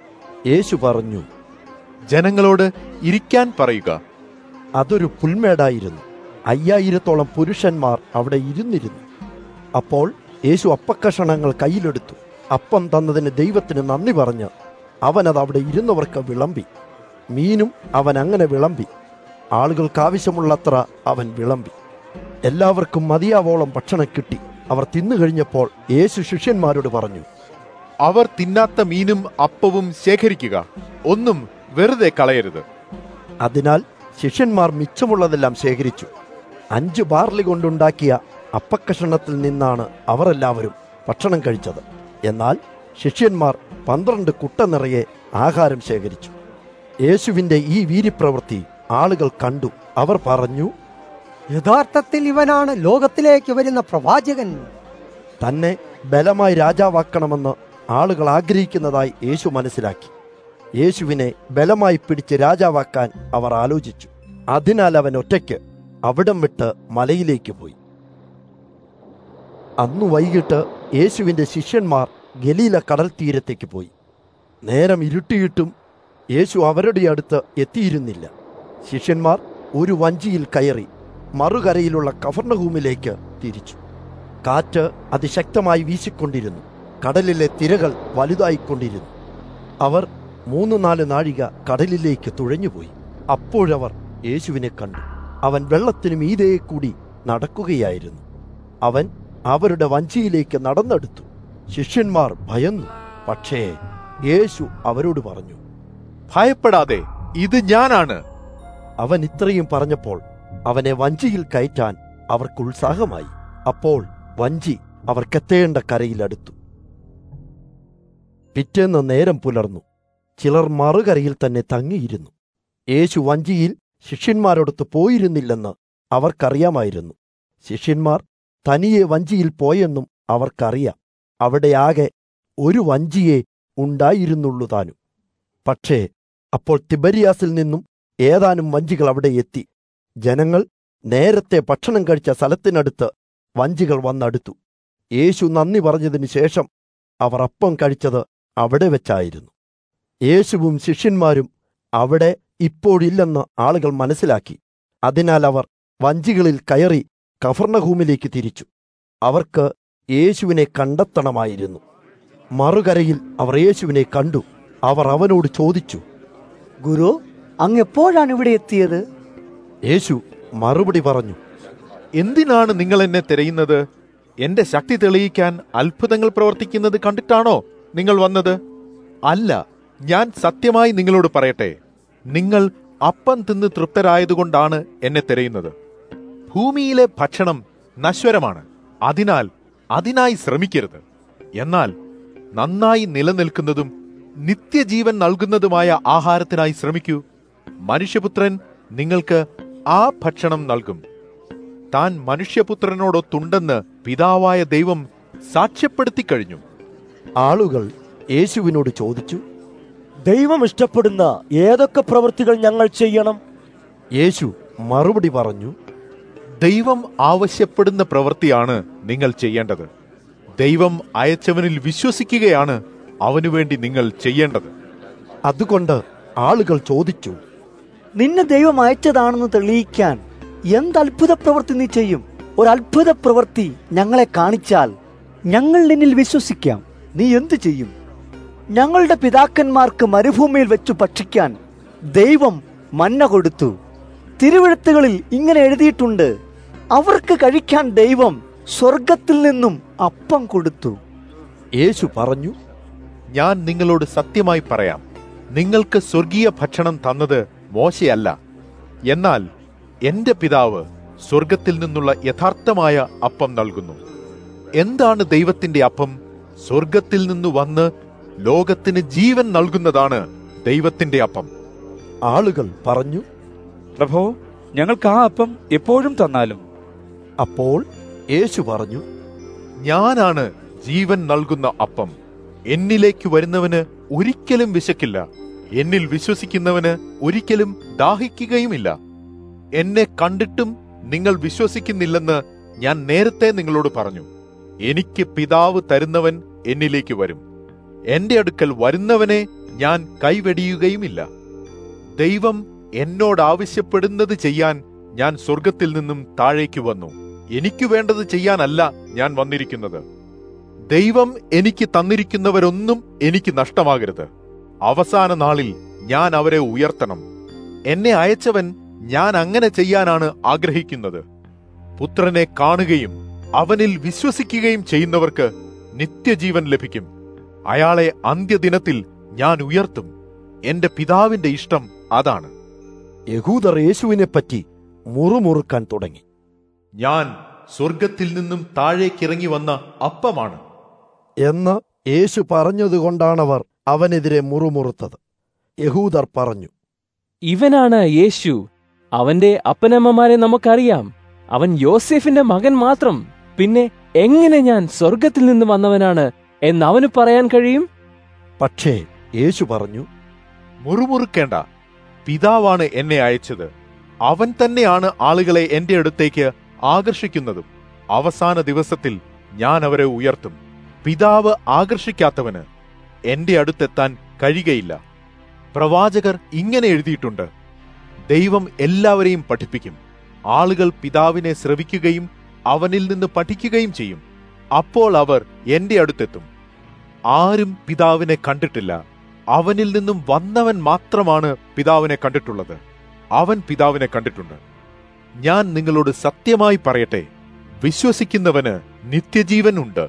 യേശു പറഞ്ഞു ജനങ്ങളോട് ഇരിക്കാൻ പറയുക അതൊരു പുൽമേടായിരുന്നു അയ്യായിരത്തോളം പുരുഷന്മാർ അവിടെ ഇരുന്നിരുന്നു അപ്പോൾ യേശു അപ്പക്കഷണങ്ങൾ കയ്യിലെടുത്തു അപ്പം തന്നതിന് ദൈവത്തിന് നന്ദി പറഞ്ഞ് അവനത് അവിടെ ഇരുന്നവർക്ക് വിളമ്പി മീനും അവൻ അങ്ങനെ വിളമ്പി ആളുകൾക്കാവശ്യമുള്ളത്ര അവൻ വിളമ്പി എല്ലാവർക്കും മതിയാവോളം ഭക്ഷണം കിട്ടി അവർ തിന്നു കഴിഞ്ഞപ്പോൾ യേശു ശിഷ്യന്മാരോട് പറഞ്ഞു അവർ തിന്നാത്ത മീനും അപ്പവും ശേഖരിക്കുക ഒന്നും വെറുതെ കളയരുത് അതിനാൽ ശിഷ്യന്മാർ മിച്ചമുള്ളതെല്ലാം ശേഖരിച്ചു അഞ്ച് ബാർലി കൊണ്ടുണ്ടാക്കിയ അപ്പക്കഷണത്തിൽ നിന്നാണ് അവർ എല്ലാവരും ഭക്ഷണം കഴിച്ചത് എന്നാൽ ശിഷ്യന്മാർ പന്ത്രണ്ട് കുട്ട നിറയെ ആഹാരം ശേഖരിച്ചു യേശുവിന്റെ ഈ വീര്യപ്രവൃത്തി ആളുകൾ കണ്ടു അവർ പറഞ്ഞു യഥാർത്ഥത്തിൽ ഇവനാണ് ലോകത്തിലേക്ക് വരുന്ന പ്രവാചകൻ തന്നെ ബലമായി രാജാവാക്കണമെന്ന് ആളുകൾ ആഗ്രഹിക്കുന്നതായി യേശു മനസ്സിലാക്കി യേശുവിനെ ബലമായി പിടിച്ച് രാജാവാക്കാൻ അവർ ആലോചിച്ചു അതിനാൽ അവൻ ഒറ്റയ്ക്ക് അവിടം വിട്ട് മലയിലേക്ക് പോയി അന്നു വൈകിട്ട് യേശുവിന്റെ ശിഷ്യന്മാർ ഗലീല കടൽ തീരത്തേക്ക് പോയി നേരം ഇരുട്ടിയിട്ടും യേശു അവരുടെ അടുത്ത് എത്തിയിരുന്നില്ല ശിഷ്യന്മാർ ഒരു വഞ്ചിയിൽ കയറി മറുകരയിലുള്ള കഫർണഹൂമിലേക്ക് തിരിച്ചു കാറ്റ് അതിശക്തമായി വീശിക്കൊണ്ടിരുന്നു കടലിലെ തിരകൾ വലുതായിക്കൊണ്ടിരുന്നു അവർ മൂന്ന് നാല് നാഴിക കടലിലേക്ക് തുഴഞ്ഞുപോയി അപ്പോഴവർ യേശുവിനെ കണ്ടു അവൻ വെള്ളത്തിനു മീതേ കൂടി നടക്കുകയായിരുന്നു അവൻ അവരുടെ വഞ്ചിയിലേക്ക് നടന്നെടുത്തു ശിഷ്യന്മാർ ഭയന്നു പക്ഷേ യേശു അവരോട് പറഞ്ഞു ഭയപ്പെടാതെ ഇത് ഞാനാണ് അവൻ ഇത്രയും പറഞ്ഞപ്പോൾ അവനെ വഞ്ചിയിൽ കയറ്റാൻ അവർക്ക് ഉത്സാഹമായി അപ്പോൾ വഞ്ചി അവർക്കെത്തേണ്ട കരയിലടുത്തു പിറ്റേന്ന് നേരം പുലർന്നു ചിലർ മറുകരയിൽ തന്നെ തങ്ങിയിരുന്നു യേശു വഞ്ചിയിൽ ശിഷ്യന്മാരോടൊത്ത് പോയിരുന്നില്ലെന്ന് അവർക്കറിയാമായിരുന്നു ശിഷ്യന്മാർ തനിയെ വഞ്ചിയിൽ പോയെന്നും അവർക്കറിയാം അവിടെ ആകെ ഒരു വഞ്ചിയെ ഉണ്ടായിരുന്നുള്ളൂ താനും പക്ഷേ അപ്പോൾ തിബരിയാസിൽ നിന്നും ഏതാനും വഞ്ചികൾ അവിടെ എത്തി ജനങ്ങൾ നേരത്തെ ഭക്ഷണം കഴിച്ച സ്ഥലത്തിനടുത്ത് വഞ്ചികൾ വന്നടുത്തു യേശു നന്ദി പറഞ്ഞതിനു ശേഷം അവർ അപ്പം കഴിച്ചത് അവിടെ വെച്ചായിരുന്നു യേശുവും ശിഷ്യന്മാരും അവിടെ ഇപ്പോഴില്ലെന്ന് ആളുകൾ മനസ്സിലാക്കി അതിനാൽ അവർ വഞ്ചികളിൽ കയറി കഫർണഹൂമിലേക്ക് തിരിച്ചു അവർക്ക് യേശുവിനെ കണ്ടെത്തണമായിരുന്നു മറുകരയിൽ അവർ യേശുവിനെ കണ്ടു അവർ അവനോട് ചോദിച്ചു ഗുരു അങ്ങ് എപ്പോഴാണ് ഇവിടെ എത്തിയത് യേശു മറുപടി പറഞ്ഞു എന്തിനാണ് നിങ്ങൾ എന്നെ തിരയുന്നത് എന്റെ ശക്തി തെളിയിക്കാൻ അത്ഭുതങ്ങൾ പ്രവർത്തിക്കുന്നത് കണ്ടിട്ടാണോ നിങ്ങൾ വന്നത് അല്ല ഞാൻ സത്യമായി നിങ്ങളോട് പറയട്ടെ നിങ്ങൾ അപ്പം തിന്ന് തൃപ്തരായതുകൊണ്ടാണ് എന്നെ തിരയുന്നത് ഭൂമിയിലെ ഭക്ഷണം നശ്വരമാണ് അതിനാൽ അതിനായി ശ്രമിക്കരുത് എന്നാൽ നന്നായി നിലനിൽക്കുന്നതും നിത്യജീവൻ നൽകുന്നതുമായ ആഹാരത്തിനായി ശ്രമിക്കൂ മനുഷ്യപുത്രൻ നിങ്ങൾക്ക് ആ ഭക്ഷണം നൽകും താൻ മനുഷ്യപുത്രനോടൊത്തുണ്ടെന്ന് പിതാവായ ദൈവം സാക്ഷ്യപ്പെടുത്തി കഴിഞ്ഞു ആളുകൾ യേശുവിനോട് ചോദിച്ചു ദൈവം ഇഷ്ടപ്പെടുന്ന ഏതൊക്കെ പ്രവൃത്തികൾ ഞങ്ങൾ ചെയ്യണം യേശു മറുപടി പറഞ്ഞു ദൈവം ആവശ്യപ്പെടുന്ന പ്രവൃത്തിയാണ് നിങ്ങൾ ചെയ്യേണ്ടത് ദൈവം അയച്ചവനിൽ വിശ്വസിക്കുകയാണ് അവനുവേണ്ടി നിങ്ങൾ ചെയ്യേണ്ടത് അതുകൊണ്ട് ആളുകൾ ചോദിച്ചു നിന്നെ ദൈവം അയച്ചതാണെന്ന് തെളിയിക്കാൻ എന്ത് അത്ഭുത പ്രവൃത്തി നീ ചെയ്യും ഒരു അത്ഭുത പ്രവൃത്തി ഞങ്ങളെ കാണിച്ചാൽ ഞങ്ങൾ നിന്നിൽ വിശ്വസിക്കാം നീ എന്തു ചെയ്യും ഞങ്ങളുടെ പിതാക്കന്മാർക്ക് മരുഭൂമിയിൽ വെച്ചു ഭക്ഷിക്കാൻ ദൈവം മന്ന കൊടുത്തു തിരുവഴുത്തുകളിൽ ഇങ്ങനെ എഴുതിയിട്ടുണ്ട് അവർക്ക് കഴിക്കാൻ ദൈവം സ്വർഗത്തിൽ നിന്നും അപ്പം കൊടുത്തു യേശു പറഞ്ഞു ഞാൻ നിങ്ങളോട് സത്യമായി പറയാം നിങ്ങൾക്ക് സ്വർഗീയ ഭക്ഷണം തന്നത് മോശയല്ല എന്നാൽ എന്റെ പിതാവ് സ്വർഗത്തിൽ നിന്നുള്ള യഥാർത്ഥമായ അപ്പം നൽകുന്നു എന്താണ് ദൈവത്തിന്റെ അപ്പം സ്വർഗത്തിൽ നിന്ന് വന്ന് ലോകത്തിന് ജീവൻ നൽകുന്നതാണ് ദൈവത്തിന്റെ അപ്പം ആളുകൾ പറഞ്ഞു പ്രഭോ ഞങ്ങൾക്ക് ആ അപ്പം എപ്പോഴും തന്നാലും അപ്പോൾ യേശു പറഞ്ഞു ഞാനാണ് ജീവൻ നൽകുന്ന അപ്പം എന്നിലേക്ക് വരുന്നവന് ഒരിക്കലും വിശക്കില്ല എന്നിൽ വിശ്വസിക്കുന്നവന് ഒരിക്കലും ദാഹിക്കുകയുമില്ല എന്നെ കണ്ടിട്ടും നിങ്ങൾ വിശ്വസിക്കുന്നില്ലെന്ന് ഞാൻ നേരത്തെ നിങ്ങളോട് പറഞ്ഞു എനിക്ക് പിതാവ് തരുന്നവൻ എന്നിലേക്ക് വരും എന്റെ അടുക്കൽ വരുന്നവനെ ഞാൻ കൈവെടിയുകയുമില്ല ദൈവം എന്നോട് ആവശ്യപ്പെടുന്നത് ചെയ്യാൻ ഞാൻ സ്വർഗത്തിൽ നിന്നും താഴേക്ക് വന്നു എനിക്ക് വേണ്ടത് ചെയ്യാനല്ല ഞാൻ വന്നിരിക്കുന്നത് ദൈവം എനിക്ക് തന്നിരിക്കുന്നവരൊന്നും എനിക്ക് നഷ്ടമാകരുത് അവസാന നാളിൽ ഞാൻ അവരെ ഉയർത്തണം എന്നെ അയച്ചവൻ ഞാൻ അങ്ങനെ ചെയ്യാനാണ് ആഗ്രഹിക്കുന്നത് പുത്രനെ കാണുകയും അവനിൽ വിശ്വസിക്കുകയും ചെയ്യുന്നവർക്ക് നിത്യജീവൻ ലഭിക്കും അയാളെ അന്ത്യദിനത്തിൽ ഞാൻ ഉയർത്തും എന്റെ പിതാവിന്റെ ഇഷ്ടം അതാണ് യഹൂദർ യേശുവിനെ പറ്റി മുറുമുറുക്കാൻ തുടങ്ങി ഞാൻ സ്വർഗത്തിൽ നിന്നും താഴേക്കിറങ്ങി വന്ന അപ്പമാണ് എന്ന് യേശു പറഞ്ഞതുകൊണ്ടാണവർ അവനെതിരെ മുറുമുറുത്തത് യഹൂദർ പറഞ്ഞു ഇവനാണ് യേശു അവന്റെ അപ്പനമ്മമാരെ നമുക്കറിയാം അവൻ യോസെഫിന്റെ മകൻ മാത്രം പിന്നെ എങ്ങനെ ഞാൻ സ്വർഗത്തിൽ നിന്ന് വന്നവനാണ് എന്ന് അവന് പറയാൻ കഴിയും പക്ഷേ യേശു പറഞ്ഞു മുറുമുറുക്കേണ്ട പിതാവാണ് എന്നെ അയച്ചത് അവൻ തന്നെയാണ് ആളുകളെ എന്റെ അടുത്തേക്ക് ആകർഷിക്കുന്നതും അവസാന ദിവസത്തിൽ ഞാൻ അവരെ ഉയർത്തും പിതാവ് ആകർഷിക്കാത്തവന് എന്റെ അടുത്തെത്താൻ കഴിയുകയില്ല പ്രവാചകർ ഇങ്ങനെ എഴുതിയിട്ടുണ്ട് ദൈവം എല്ലാവരെയും പഠിപ്പിക്കും ആളുകൾ പിതാവിനെ ശ്രവിക്കുകയും അവനിൽ നിന്ന് പഠിക്കുകയും ചെയ്യും അപ്പോൾ അവർ എന്റെ അടുത്തെത്തും ആരും പിതാവിനെ കണ്ടിട്ടില്ല അവനിൽ നിന്നും വന്നവൻ മാത്രമാണ് പിതാവിനെ കണ്ടിട്ടുള്ളത് അവൻ പിതാവിനെ കണ്ടിട്ടുണ്ട് ഞാൻ നിങ്ങളോട് സത്യമായി പറയട്ടെ വിശ്വസിക്കുന്നവന് നിത്യജീവൻ ഉണ്ട്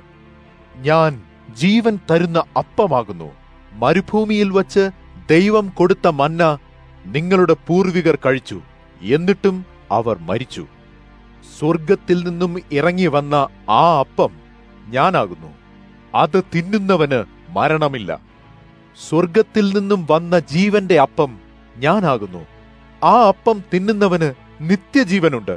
ഞാൻ ജീവൻ തരുന്ന അപ്പമാകുന്നു മരുഭൂമിയിൽ വച്ച് ദൈവം കൊടുത്ത മന്ന നിങ്ങളുടെ പൂർവികർ കഴിച്ചു എന്നിട്ടും അവർ മരിച്ചു സ്വർഗത്തിൽ നിന്നും ഇറങ്ങി വന്ന ആ അപ്പം ഞാനാകുന്നു അത് തിന്നുന്നവന് മരണമില്ല സ്വർഗത്തിൽ നിന്നും വന്ന ജീവന്റെ അപ്പം ഞാനാകുന്നു ആ അപ്പം തിന്നുന്നവന് നിത്യജീവനുണ്ട്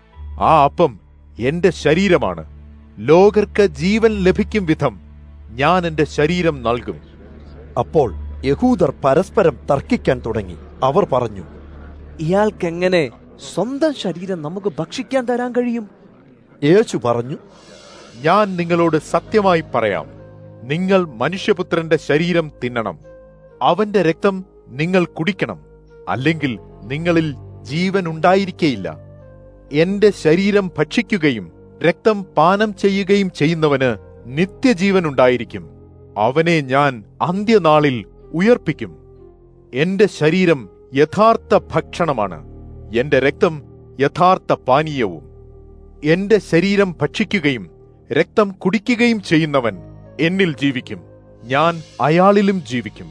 ആ അപ്പം എന്റെ ശരീരമാണ് ലോകർക്ക് ജീവൻ ലഭിക്കും വിധം ഞാൻ എന്റെ ശരീരം നൽകും അപ്പോൾ യഹൂദർ പരസ്പരം തർക്കിക്കാൻ തുടങ്ങി അവർ പറഞ്ഞു ഇയാൾക്കെങ്ങനെ സ്വന്തം ശരീരം നമുക്ക് ഭക്ഷിക്കാൻ തരാൻ കഴിയും യേശു പറഞ്ഞു ഞാൻ നിങ്ങളോട് സത്യമായി പറയാം നിങ്ങൾ മനുഷ്യപുത്രന്റെ ശരീരം തിന്നണം അവന്റെ രക്തം നിങ്ങൾ കുടിക്കണം അല്ലെങ്കിൽ നിങ്ങളിൽ ജീവൻ ഉണ്ടായിരിക്കേയില്ല എന്റെ ശരീരം ഭക്ഷിക്കുകയും രക്തം പാനം ചെയ്യുകയും ചെയ്യുന്നവന് നിത്യജീവൻ ഉണ്ടായിരിക്കും അവനെ ഞാൻ അന്ത്യനാളിൽ ഉയർപ്പിക്കും എന്റെ ശരീരം യഥാർത്ഥ ഭക്ഷണമാണ് എന്റെ രക്തം യഥാർത്ഥ പാനീയവും എന്റെ ശരീരം ഭക്ഷിക്കുകയും രക്തം കുടിക്കുകയും ചെയ്യുന്നവൻ എന്നിൽ ജീവിക്കും ഞാൻ അയാളിലും ജീവിക്കും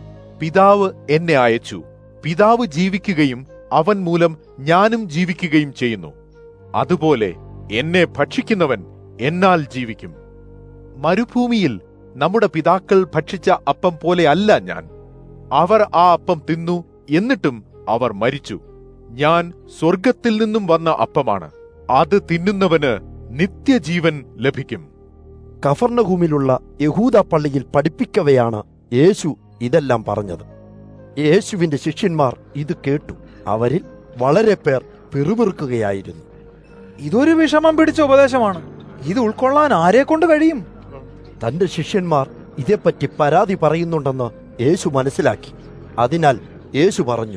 പിതാവ് എന്നെ അയച്ചു പിതാവ് ജീവിക്കുകയും അവൻ മൂലം ഞാനും ജീവിക്കുകയും ചെയ്യുന്നു അതുപോലെ എന്നെ ഭക്ഷിക്കുന്നവൻ എന്നാൽ ജീവിക്കും മരുഭൂമിയിൽ നമ്മുടെ പിതാക്കൾ ഭക്ഷിച്ച അപ്പം പോലെ അല്ല ഞാൻ അവർ ആ അപ്പം തിന്നു എന്നിട്ടും അവർ മരിച്ചു ഞാൻ സ്വർഗത്തിൽ നിന്നും വന്ന അപ്പമാണ് അത് തിന്നുന്നവന് നിത്യജീവൻ ലഭിക്കും കഫർണഹൂമിലുള്ള യഹൂദ പള്ളിയിൽ പഠിപ്പിക്കവെയാണ് യേശു ഇതെല്ലാം പറഞ്ഞത് യേശുവിന്റെ ശിഷ്യന്മാർ ഇത് കേട്ടു അവരിൽ വളരെ പേർ പിറുപിറുക്കുകയായിരുന്നു ഇതൊരു വിഷമം പിടിച്ച ഉപദേശമാണ് ഇത് ഉൾക്കൊള്ളാൻ ആരെ കൊണ്ട് കഴിയും തന്റെ ശിഷ്യന്മാർ ഇതേപ്പറ്റി പരാതി പറയുന്നുണ്ടെന്ന് യേശു മനസ്സിലാക്കി അതിനാൽ യേശു പറഞ്ഞു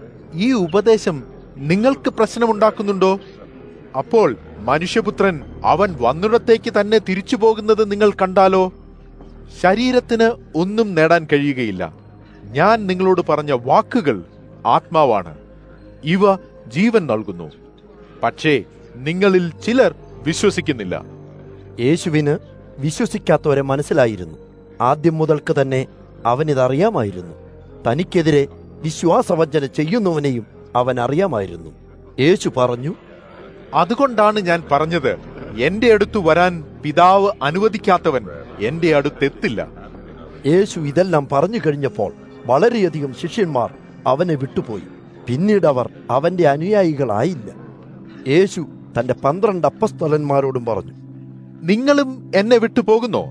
ഈ ഉപദേശം നിങ്ങൾക്ക് പ്രശ്നമുണ്ടാക്കുന്നുണ്ടോ അപ്പോൾ മനുഷ്യപുത്രൻ അവൻ വന്നിടത്തേക്ക് തന്നെ തിരിച്ചു പോകുന്നത് നിങ്ങൾ കണ്ടാലോ ശരീരത്തിന് ഒന്നും നേടാൻ കഴിയുകയില്ല ഞാൻ നിങ്ങളോട് പറഞ്ഞ വാക്കുകൾ ആത്മാവാണ് ഇവ ജീവൻ നൽകുന്നു പക്ഷേ നിങ്ങളിൽ ചിലർ വിശ്വസിക്കുന്നില്ല യേശുവിന് വിശ്വസിക്കാത്തവരെ മനസ്സിലായിരുന്നു ആദ്യം മുതൽക്ക് തന്നെ അവനിതറിയാമായിരുന്നു തനിക്കെതിരെ വിശ്വാസവഞ്ചന ചെയ്യുന്നവനെയും അവൻ അറിയാമായിരുന്നു യേശു പറഞ്ഞു അതുകൊണ്ടാണ് ഞാൻ പറഞ്ഞത് എന്റെ അടുത്ത് വരാൻ പിതാവ് അനുവദിക്കാത്തവൻ എന്റെ അടുത്തെത്തില്ല യേശു ഇതെല്ലാം പറഞ്ഞു കഴിഞ്ഞപ്പോൾ വളരെയധികം ശിഷ്യന്മാർ അവനെ വിട്ടുപോയി പിന്നീട് അവർ അവന്റെ അനുയായികളായില്ല യേശു തന്റെ പന്ത്രണ്ട് അപ്പസ്തലന്മാരോടും പറഞ്ഞു നിങ്ങളും എന്നെ വിട്ടുപോകുന്നോ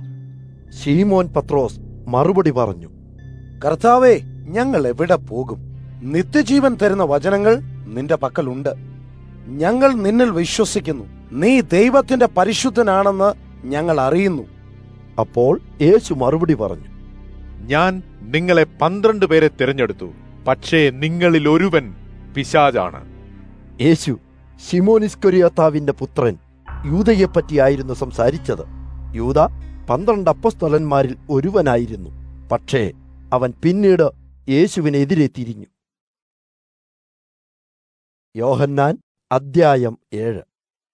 ഷീമോൻ പത്രോസ് മറുപടി പറഞ്ഞു കർത്താവേ ഞങ്ങൾ എവിടെ പോകും നിത്യജീവൻ തരുന്ന വചനങ്ങൾ നിന്റെ പക്കലുണ്ട് ഞങ്ങൾ നിന്നിൽ വിശ്വസിക്കുന്നു നീ ദൈവത്തിന്റെ പരിശുദ്ധനാണെന്ന് ഞങ്ങൾ അറിയുന്നു അപ്പോൾ യേശു മറുപടി പറഞ്ഞു ഞാൻ നിങ്ങളെ പന്ത്രണ്ട് പേരെ തിരഞ്ഞെടുത്തു പക്ഷേ നിങ്ങളിൽ ഒരുവൻ പിശാജാണ് യേശു ശിമോനിസ്കൊരിയത്താവിന്റെ പുത്രൻ യൂതയെപ്പറ്റിയായിരുന്നു സംസാരിച്ചത് യൂത പന്ത്രണ്ട് അപ്പസ്തലന്മാരിൽ ഒരുവനായിരുന്നു പക്ഷേ അവൻ പിന്നീട് യേശുവിനെതിരെ തിരിഞ്ഞു യോഹന്നാൻ അദ്ധ്യായം ഏഴ്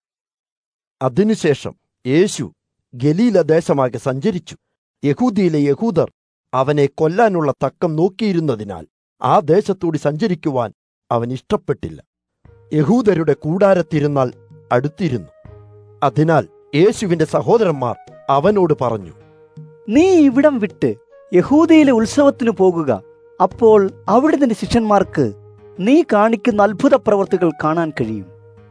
അതിനുശേഷം യേശു ഗലീല ദേശമാകെ സഞ്ചരിച്ചു യഹൂദിയിലെ യഹൂദർ അവനെ കൊല്ലാനുള്ള തക്കം നോക്കിയിരുന്നതിനാൽ ആ ദേശത്തൂടി സഞ്ചരിക്കുവാൻ അവൻ ഇഷ്ടപ്പെട്ടില്ല യഹൂദരുടെ കൂടാരത്തിരുന്നാൾ അടുത്തിരുന്നു അതിനാൽ യേശുവിന്റെ സഹോദരന്മാർ അവനോട് പറഞ്ഞു നീ ഇവിടം വിട്ട് യഹൂദയിലെ ഉത്സവത്തിനു പോകുക അപ്പോൾ അവിടെ നിന്റെ ശിഷ്യന്മാർക്ക് നീ കാണിക്കുന്ന അത്ഭുത പ്രവർത്തികൾ കാണാൻ കഴിയും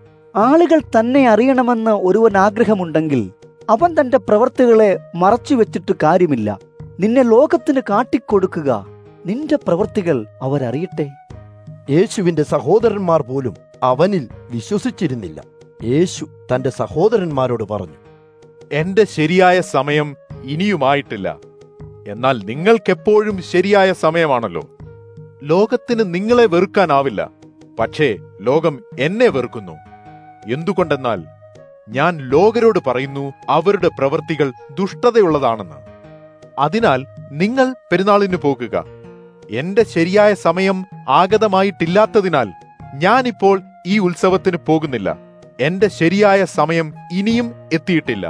ആളുകൾ തന്നെ അറിയണമെന്ന് ഒരുവൻ ആഗ്രഹമുണ്ടെങ്കിൽ അവൻ തന്റെ പ്രവർത്തികളെ മറച്ചു വെച്ചിട്ട് കാര്യമില്ല നിന്നെ ലോകത്തിന് കാട്ടിക്കൊടുക്കുക നിന്റെ പ്രവർത്തികൾ അവരറിയട്ടെ യേശുവിന്റെ സഹോദരന്മാർ പോലും അവനിൽ വിശ്വസിച്ചിരുന്നില്ല യേശു തന്റെ സഹോദരന്മാരോട് പറഞ്ഞു എന്റെ ശരിയായ സമയം ഇനിയുമായിട്ടില്ല എന്നാൽ നിങ്ങൾക്കെപ്പോഴും ശരിയായ സമയമാണല്ലോ ലോകത്തിന് നിങ്ങളെ വെറുക്കാനാവില്ല പക്ഷേ ലോകം എന്നെ വെറുക്കുന്നു എന്തുകൊണ്ടെന്നാൽ ഞാൻ ലോകരോട് പറയുന്നു അവരുടെ പ്രവൃത്തികൾ ദുഷ്ടതയുള്ളതാണെന്ന് അതിനാൽ നിങ്ങൾ പെരുന്നാളിന് പോകുക എന്റെ ശരിയായ സമയം ആഗതമായിട്ടില്ലാത്തതിനാൽ ഞാനിപ്പോൾ ഈ ഉത്സവത്തിന് പോകുന്നില്ല എന്റെ ശരിയായ സമയം ഇനിയും എത്തിയിട്ടില്ല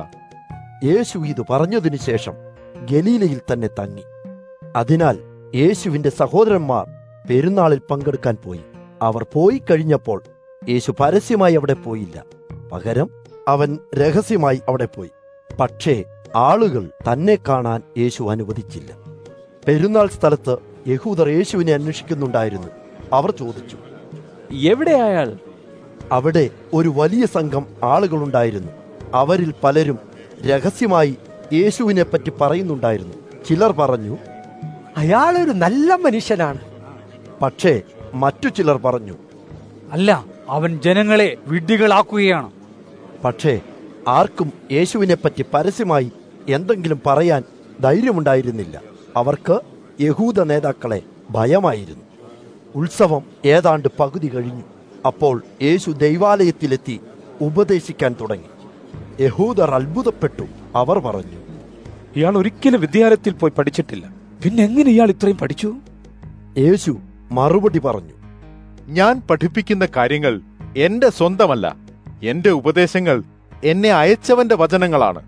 യേശു ഇത് പറഞ്ഞതിനു ശേഷം ഗലീലയിൽ തന്നെ തങ്ങി അതിനാൽ യേശുവിന്റെ സഹോദരന്മാർ പെരുന്നാളിൽ പങ്കെടുക്കാൻ പോയി അവർ പോയി കഴിഞ്ഞപ്പോൾ യേശു പരസ്യമായി അവിടെ പോയില്ല പകരം അവൻ രഹസ്യമായി അവിടെ പോയി പക്ഷേ ആളുകൾ തന്നെ കാണാൻ യേശു അനുവദിച്ചില്ല പെരുന്നാൾ സ്ഥലത്ത് യഹൂദർ യേശുവിനെ അന്വേഷിക്കുന്നുണ്ടായിരുന്നു അവർ ചോദിച്ചു എവിടെ അയാൾ അവിടെ ഒരു വലിയ സംഘം ആളുകളുണ്ടായിരുന്നു അവരിൽ പലരും രഹസ്യമായി യേശുവിനെ പറ്റി പറയുന്നുണ്ടായിരുന്നു ചിലർ പറഞ്ഞു അയാളൊരു നല്ല മനുഷ്യനാണ് പക്ഷേ മറ്റു ചിലർ പറഞ്ഞു അല്ല അവൻ ജനങ്ങളെ വിഡ്ഢികളാക്കുകയാണ് പക്ഷേ ആർക്കും യേശുവിനെ പറ്റി പരസ്യമായി എന്തെങ്കിലും പറയാൻ ധൈര്യമുണ്ടായിരുന്നില്ല അവർക്ക് യഹൂദ നേതാക്കളെ ഭയമായിരുന്നു ഉത്സവം ഏതാണ്ട് പകുതി കഴിഞ്ഞു അപ്പോൾ യേശു ദൈവാലയത്തിലെത്തി ഉപദേശിക്കാൻ തുടങ്ങി യഹൂദർ അത്ഭുതപ്പെട്ടു അവർ പറഞ്ഞു ഇയാൾ ഒരിക്കലും വിദ്യാലയത്തിൽ പോയി പഠിച്ചിട്ടില്ല പിന്നെ എങ്ങനെ ഇയാൾ ഇത്രയും പഠിച്ചു യേശു മറുപടി പറഞ്ഞു ഞാൻ പഠിപ്പിക്കുന്ന കാര്യങ്ങൾ എന്റെ സ്വന്തമല്ല എന്റെ ഉപദേശങ്ങൾ എന്നെ അയച്ചവന്റെ വചനങ്ങളാണ്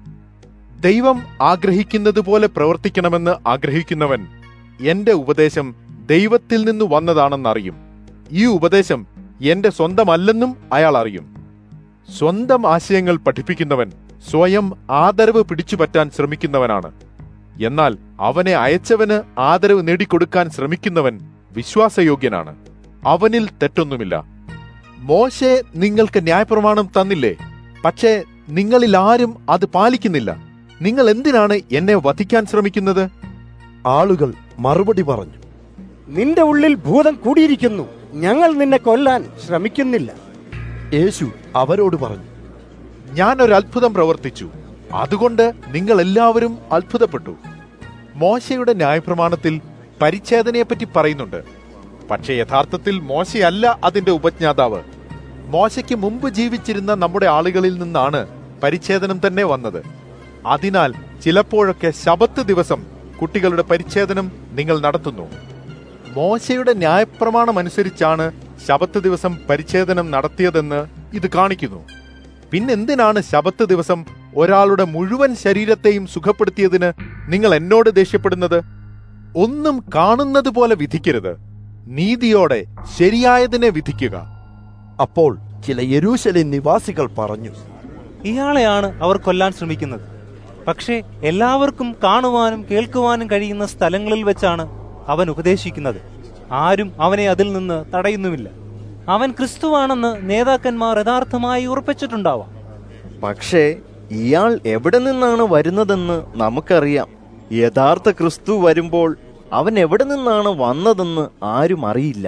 ദൈവം ആഗ്രഹിക്കുന്നത് പോലെ പ്രവർത്തിക്കണമെന്ന് ആഗ്രഹിക്കുന്നവൻ എന്റെ ഉപദേശം ദൈവത്തിൽ നിന്ന് വന്നതാണെന്നറിയും ഈ ഉപദേശം എന്റെ സ്വന്തമല്ലെന്നും അയാൾ അറിയും സ്വന്തം ആശയങ്ങൾ പഠിപ്പിക്കുന്നവൻ സ്വയം ആദരവ് പിടിച്ചുപറ്റാൻ ശ്രമിക്കുന്നവനാണ് എന്നാൽ അവനെ അയച്ചവന് ആദരവ് നേടിക്കൊടുക്കാൻ ശ്രമിക്കുന്നവൻ വിശ്വാസയോഗ്യനാണ് അവനിൽ തെറ്റൊന്നുമില്ല മോശെ നിങ്ങൾക്ക് ന്യായപ്രമാണം തന്നില്ലേ പക്ഷേ നിങ്ങളിൽ ആരും അത് പാലിക്കുന്നില്ല നിങ്ങൾ എന്തിനാണ് എന്നെ വധിക്കാൻ ശ്രമിക്കുന്നത് ആളുകൾ മറുപടി പറഞ്ഞു നിന്റെ ഉള്ളിൽ ഭൂതം കൂടിയിരിക്കുന്നു ഞങ്ങൾ നിന്നെ കൊല്ലാൻ ശ്രമിക്കുന്നില്ല യേശു അവരോട് പറഞ്ഞു ഞാൻ ഒരു അത്ഭുതം പ്രവർത്തിച്ചു അതുകൊണ്ട് നിങ്ങൾ എല്ലാവരും അത്ഭുതപ്പെട്ടു മോശയുടെ ന്യായപ്രമാണത്തിൽ പരിച്ഛേദനയെപ്പറ്റി പറയുന്നുണ്ട് പക്ഷേ യഥാർത്ഥത്തിൽ മോശയല്ല അതിന്റെ ഉപജ്ഞാതാവ് മോശയ്ക്ക് മുമ്പ് ജീവിച്ചിരുന്ന നമ്മുടെ ആളുകളിൽ നിന്നാണ് പരിച്ഛേദനം തന്നെ വന്നത് അതിനാൽ ചിലപ്പോഴൊക്കെ ശബത്ത് ദിവസം കുട്ടികളുടെ പരിച്ഛേദനം നിങ്ങൾ നടത്തുന്നു മോശയുടെ ന്യായപ്രമാണം അനുസരിച്ചാണ് ശബത്ത് ദിവസം പരിച്ഛേദനം നടത്തിയതെന്ന് ഇത് കാണിക്കുന്നു പിന്നെന്തിനാണ് ശബത്ത് ദിവസം ഒരാളുടെ മുഴുവൻ ശരീരത്തെയും സുഖപ്പെടുത്തിയതിന് നിങ്ങൾ എന്നോട് ദേഷ്യപ്പെടുന്നത് ഒന്നും കാണുന്നത് പോലെ വിധിക്കരുത് നീതിയോടെ ശരിയായതിനെ വിധിക്കുക അപ്പോൾ ചില യെരൂശലേം നിവാസികൾ പറഞ്ഞു ഇയാളെയാണ് അവർ കൊല്ലാൻ ശ്രമിക്കുന്നത് പക്ഷേ എല്ലാവർക്കും കാണുവാനും കേൾക്കുവാനും കഴിയുന്ന സ്ഥലങ്ങളിൽ വെച്ചാണ് അവൻ ഉപദേശിക്കുന്നത് ആരും അവനെ അതിൽ നിന്ന് തടയുന്നുമില്ല അവൻ ക്രിസ്തുവാണെന്ന് നേതാക്കന്മാർ യഥാർത്ഥമായി ഉറപ്പിച്ചിട്ടുണ്ടാവാം പക്ഷേ ഇയാൾ എവിടെ നിന്നാണ് വരുന്നതെന്ന് നമുക്കറിയാം യഥാർത്ഥ ക്രിസ്തു വരുമ്പോൾ അവൻ എവിടെ നിന്നാണ് വന്നതെന്ന് ആരും അറിയില്ല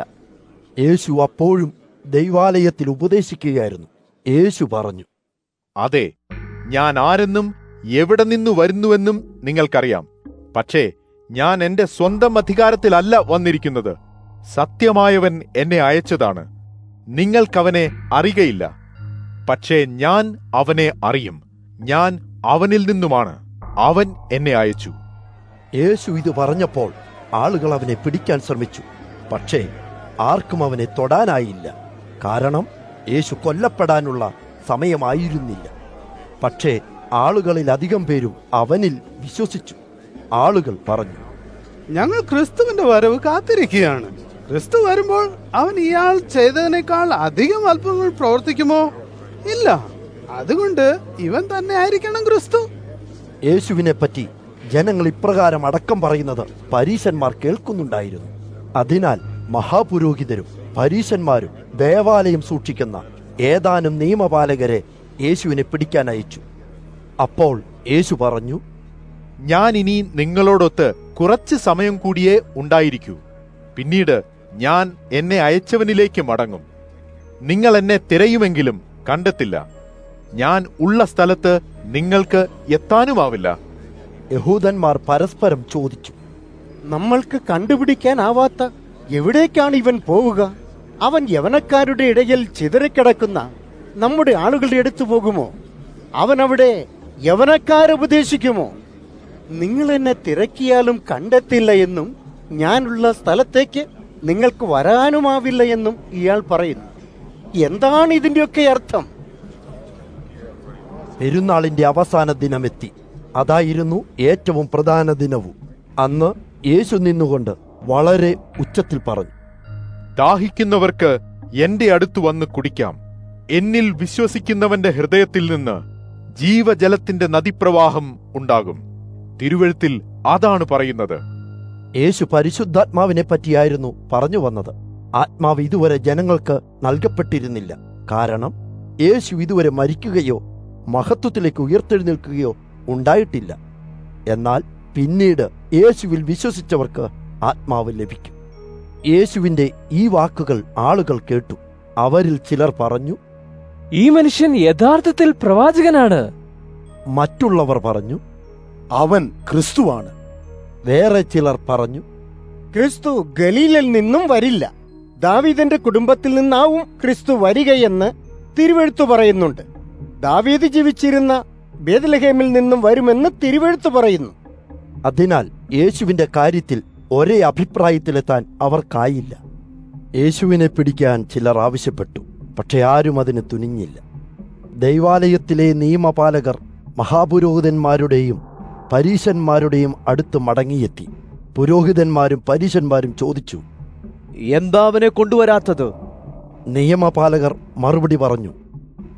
യേശു അപ്പോഴും ദൈവാലയത്തിൽ ഉപദേശിക്കുകയായിരുന്നു യേശു പറഞ്ഞു അതെ ഞാൻ ആരെന്നും എവിടെ നിന്നു വരുന്നുവെന്നും നിങ്ങൾക്കറിയാം പക്ഷേ ഞാൻ എന്റെ സ്വന്തം അധികാരത്തിലല്ല വന്നിരിക്കുന്നത് സത്യമായവൻ എന്നെ അയച്ചതാണ് നിങ്ങൾക്കവനെ അറിയുകയില്ല പക്ഷേ ഞാൻ അവനെ അറിയും ഞാൻ അവനിൽ നിന്നുമാണ് അവൻ എന്നെ അയച്ചു യേശു ഇത് പറഞ്ഞപ്പോൾ ആളുകൾ അവനെ പിടിക്കാൻ ശ്രമിച്ചു പക്ഷേ ആർക്കും അവനെ തൊടാനായില്ല കാരണം യേശു കൊല്ലപ്പെടാനുള്ള സമയമായിരുന്നില്ല പക്ഷേ ആളുകളിൽ അധികം പേരും അവനിൽ വിശ്വസിച്ചു ആളുകൾ പറഞ്ഞു ഞങ്ങൾ ക്രിസ്തുവിന്റെ വരവ് കാത്തിരിക്കുകയാണ് ക്രിസ്തു വരുമ്പോൾ അവൻ ഇയാൾ ചെയ്തതിനേക്കാൾ അധികം അല്പങ്ങൾ പ്രവർത്തിക്കുമോ ഇല്ല അതുകൊണ്ട് ഇവൻ തന്നെ ആയിരിക്കണം ക്രിസ്തു യേശുവിനെ പറ്റി ജനങ്ങൾ ഇപ്രകാരം അടക്കം പറയുന്നത് പരീശന്മാർ കേൾക്കുന്നുണ്ടായിരുന്നു അതിനാൽ മഹാപുരോഹിതരും പരീശന്മാരും ദേവാലയം സൂക്ഷിക്കുന്ന ഏതാനും നിയമപാലകരെ യേശുവിനെ പിടിക്കാൻ അയച്ചു അപ്പോൾ യേശു പറഞ്ഞു ഞാൻ ഇനി നിങ്ങളോടൊത്ത് കുറച്ച് സമയം കൂടിയേ ഉണ്ടായിരിക്കൂ പിന്നീട് ഞാൻ എന്നെ അയച്ചവനിലേക്ക് മടങ്ങും നിങ്ങൾ എന്നെ തിരയുമെങ്കിലും കണ്ടെത്തില്ല ഞാൻ ഉള്ള സ്ഥലത്ത് നിങ്ങൾക്ക് എത്താനുമാവില്ല യഹൂദന്മാർ പരസ്പരം ചോദിച്ചു നമ്മൾക്ക് കണ്ടുപിടിക്കാനാവാത്ത എവിടേക്കാണ് ഇവൻ പോവുക അവൻ യവനക്കാരുടെ ഇടയിൽ ചിതറിക്കിടക്കുന്ന നമ്മുടെ ആളുകളുടെ അടുത്ത് പോകുമോ അവൻ അവിടെ യവനക്കാരുപദേശിക്കുമോ നിങ്ങൾ എന്നെ തിരക്കിയാലും കണ്ടെത്തില്ല എന്നും ഞാനുള്ള സ്ഥലത്തേക്ക് നിങ്ങൾക്ക് വരാനുമാവില്ല എന്നും ഇയാൾ പറയുന്നു എന്താണ് ഇതിന്റെയൊക്കെ അർത്ഥം പെരുന്നാളിന്റെ അവസാന ദിനമെത്തി അതായിരുന്നു ഏറ്റവും പ്രധാന ദിനവും അന്ന് യേശു നിന്നുകൊണ്ട് വളരെ ഉച്ചത്തിൽ പറഞ്ഞു ദാഹിക്കുന്നവർക്ക് എന്റെ അടുത്ത് വന്ന് കുടിക്കാം എന്നിൽ വിശ്വസിക്കുന്നവന്റെ ഹൃദയത്തിൽ നിന്ന് ജീവജലത്തിന്റെ നദിപ്രവാഹം ഉണ്ടാകും തിരുവഴുത്തിൽ അതാണ് പറയുന്നത് യേശു പരിശുദ്ധാത്മാവിനെ പറ്റിയായിരുന്നു പറഞ്ഞു വന്നത് ആത്മാവ് ഇതുവരെ ജനങ്ങൾക്ക് നൽകപ്പെട്ടിരുന്നില്ല കാരണം യേശു ഇതുവരെ മരിക്കുകയോ മഹത്വത്തിലേക്ക് ഉയർത്തെഴുന്നേൽക്കുകയോ ഉണ്ടായിട്ടില്ല എന്നാൽ പിന്നീട് യേശുവിൽ വിശ്വസിച്ചവർക്ക് ആത്മാവ് ലഭിക്കും യേശുവിന്റെ ഈ വാക്കുകൾ ആളുകൾ കേട്ടു അവരിൽ ചിലർ പറഞ്ഞു ഈ മനുഷ്യൻ യഥാർത്ഥത്തിൽ പ്രവാചകനാണ് മറ്റുള്ളവർ പറഞ്ഞു അവൻ ക്രിസ്തുവാണ് വേറെ ചിലർ പറഞ്ഞു ക്രിസ്തു ഗലീലിൽ നിന്നും വരില്ല ദാവീദിന്റെ കുടുംബത്തിൽ നിന്നാവും ക്രിസ്തു വരികയെന്ന് തിരുവെഴുത്തു പറയുന്നുണ്ട് ദാവീദ് ജീവിച്ചിരുന്ന ബേദലഹേമിൽ നിന്നും വരുമെന്ന് തിരുവെഴുത്തു പറയുന്നു അതിനാൽ യേശുവിന്റെ കാര്യത്തിൽ ഒരേ അഭിപ്രായത്തിലെത്താൻ അവർക്കായില്ല യേശുവിനെ പിടിക്കാൻ ചിലർ ആവശ്യപ്പെട്ടു പക്ഷെ ആരും അതിന് തുനിഞ്ഞില്ല ദൈവാലയത്തിലെ നിയമപാലകർ മഹാപുരോഹിതന്മാരുടെയും പരീശന്മാരുടെയും അടുത്ത് മടങ്ങിയെത്തി പുരോഹിതന്മാരും പരീശന്മാരും ചോദിച്ചു എന്താ അവനെ കൊണ്ടുവരാത്തത് നിയമപാലകർ മറുപടി പറഞ്ഞു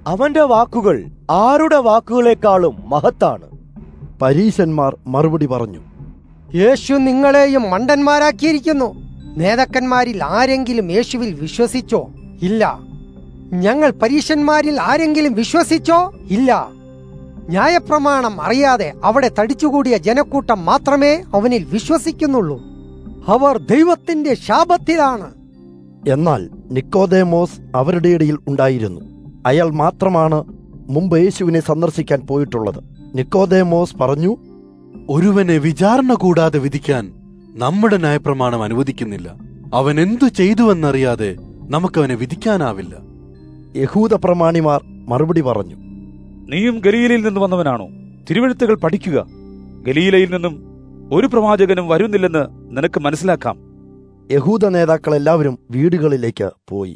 അവന്റെ വാക്കുകൾ ആരുടെ വാക്കുകളെക്കാളും മഹത്താണ് പരീശന്മാർ മറുപടി പറഞ്ഞു യേശു നിങ്ങളെയും മണ്ടന്മാരാക്കിയിരിക്കുന്നു നേതാക്കന്മാരിൽ ആരെങ്കിലും യേശുവിൽ വിശ്വസിച്ചോ ഇല്ല ഞങ്ങൾ പരീശന്മാരിൽ ആരെങ്കിലും വിശ്വസിച്ചോ ഇല്ല ന്യായപ്രമാണം അറിയാതെ അവിടെ തടിച്ചുകൂടിയ ജനക്കൂട്ടം മാത്രമേ അവനിൽ വിശ്വസിക്കുന്നുള്ളൂ അവർ ദൈവത്തിന്റെ ശാപത്തിലാണ് എന്നാൽ നിക്കോദേമോസ് അവരുടെ ഇടയിൽ ഉണ്ടായിരുന്നു അയാൾ മാത്രമാണ് മുമ്പ് യേശുവിനെ സന്ദർശിക്കാൻ പോയിട്ടുള്ളത് നിക്കോദേമോസ് പറഞ്ഞു ഒരുവനെ വിചാരണ കൂടാതെ വിധിക്കാൻ നമ്മുടെ ന്യായപ്രമാണം അനുവദിക്കുന്നില്ല അവൻ എന്തു ചെയ്തുവെന്നറിയാതെ നമുക്കവനെ വിധിക്കാനാവില്ല യഹൂദ പ്രമാണിമാർ മറുപടി പറഞ്ഞു നീയും ഗലീലയിൽ നിന്ന് വന്നവനാണോ തിരുവഴുത്തുകൾ പഠിക്കുക ഗലീലയിൽ നിന്നും ഒരു പ്രവാചകനും വരുന്നില്ലെന്ന് നിനക്ക് മനസ്സിലാക്കാം യഹൂദ നേതാക്കൾ എല്ലാവരും വീടുകളിലേക്ക് പോയി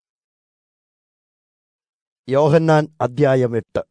യോഹന്നാൻ അദ്ധ്യായം എട്ട്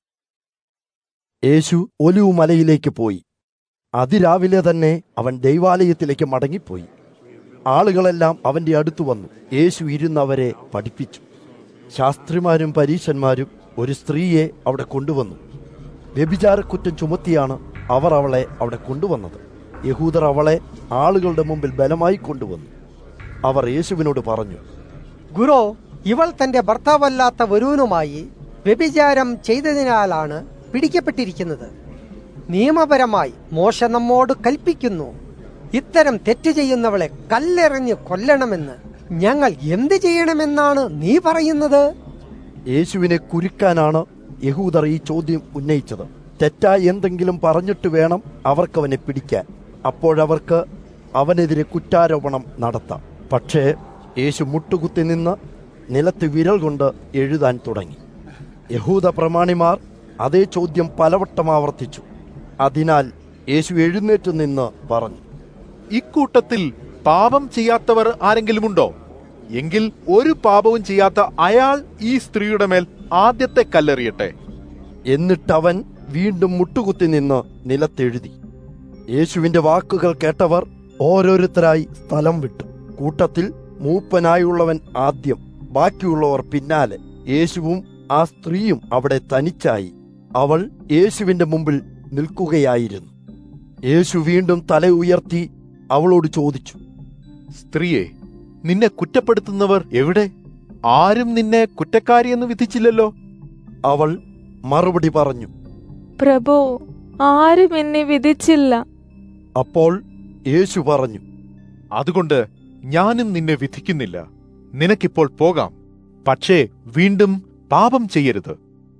യേശു ഒലിവു മലയിലേക്ക് പോയി അതിരാവിലെ തന്നെ അവൻ ദൈവാലയത്തിലേക്ക് മടങ്ങിപ്പോയി ആളുകളെല്ലാം അവന്റെ അടുത്തു വന്നു യേശു ഇരുന്നവരെ പഠിപ്പിച്ചു ശാസ്ത്രിമാരും പരീശന്മാരും ഒരു സ്ത്രീയെ അവിടെ കൊണ്ടുവന്നു വ്യഭിചാരക്കുറ്റം ചുമത്തിയാണ് അവർ അവളെ അവിടെ കൊണ്ടുവന്നത് യഹൂദർ അവളെ ആളുകളുടെ മുമ്പിൽ ബലമായി കൊണ്ടുവന്നു അവർ യേശുവിനോട് പറഞ്ഞു ഗുരു ഇവൾ തന്റെ ഭർത്താവല്ലാത്ത ഒരുവനുമായി വ്യഭിചാരം ചെയ്തതിനാലാണ് പിടിക്കപ്പെട്ടിരിക്കുന്നത് നിയമപരമായി മോശ നമ്മോട് കൽപ്പിക്കുന്നു ഇത്തരം തെറ്റ് ചെയ്യുന്നവളെ കല്ലെറിഞ്ഞ് കൊല്ലണമെന്ന് ഞങ്ങൾ എന്ത് ചെയ്യണമെന്നാണ് നീ പറയുന്നത് യേശുവിനെ കുരുക്കാനാണ് യഹൂദർ ഈ ചോദ്യം ഉന്നയിച്ചത് തെറ്റായി എന്തെങ്കിലും പറഞ്ഞിട്ട് വേണം അവർക്കവനെ പിടിക്കാൻ അപ്പോഴവർക്ക് അവനെതിരെ കുറ്റാരോപണം നടത്താം പക്ഷേ യേശു മുട്ടുകുത്തി നിന്ന് നിലത്ത് വിരൽ കൊണ്ട് എഴുതാൻ തുടങ്ങി യഹൂദ പ്രമാണിമാർ അതേ ചോദ്യം പലവട്ടം ആവർത്തിച്ചു അതിനാൽ യേശു എഴുന്നേറ്റ് നിന്ന് പറഞ്ഞു ഇക്കൂട്ടത്തിൽ പാപം ചെയ്യാത്തവർ ആരെങ്കിലുമുണ്ടോ എങ്കിൽ ഒരു പാപവും ചെയ്യാത്ത അയാൾ ഈ സ്ത്രീയുടെ മേൽ ആദ്യത്തെ കല്ലെറിയട്ടെ എന്നിട്ടവൻ വീണ്ടും മുട്ടുകുത്തി നിന്ന് നിലത്തെഴുതി യേശുവിന്റെ വാക്കുകൾ കേട്ടവർ ഓരോരുത്തരായി സ്ഥലം വിട്ടു കൂട്ടത്തിൽ മൂപ്പനായുള്ളവൻ ആദ്യം ബാക്കിയുള്ളവർ പിന്നാലെ യേശുവും ആ സ്ത്രീയും അവിടെ തനിച്ചായി അവൾ യേശുവിന്റെ മുമ്പിൽ നിൽക്കുകയായിരുന്നു യേശു വീണ്ടും തല ഉയർത്തി അവളോട് ചോദിച്ചു സ്ത്രീയെ നിന്നെ കുറ്റപ്പെടുത്തുന്നവർ എവിടെ ആരും നിന്നെ കുറ്റക്കാരിയെന്ന് വിധിച്ചില്ലല്ലോ അവൾ മറുപടി പറഞ്ഞു പ്രഭു ആരും എന്നെ വിധിച്ചില്ല അപ്പോൾ യേശു പറഞ്ഞു അതുകൊണ്ട് ഞാനും നിന്നെ വിധിക്കുന്നില്ല നിനക്കിപ്പോൾ പോകാം പക്ഷേ വീണ്ടും പാപം ചെയ്യരുത്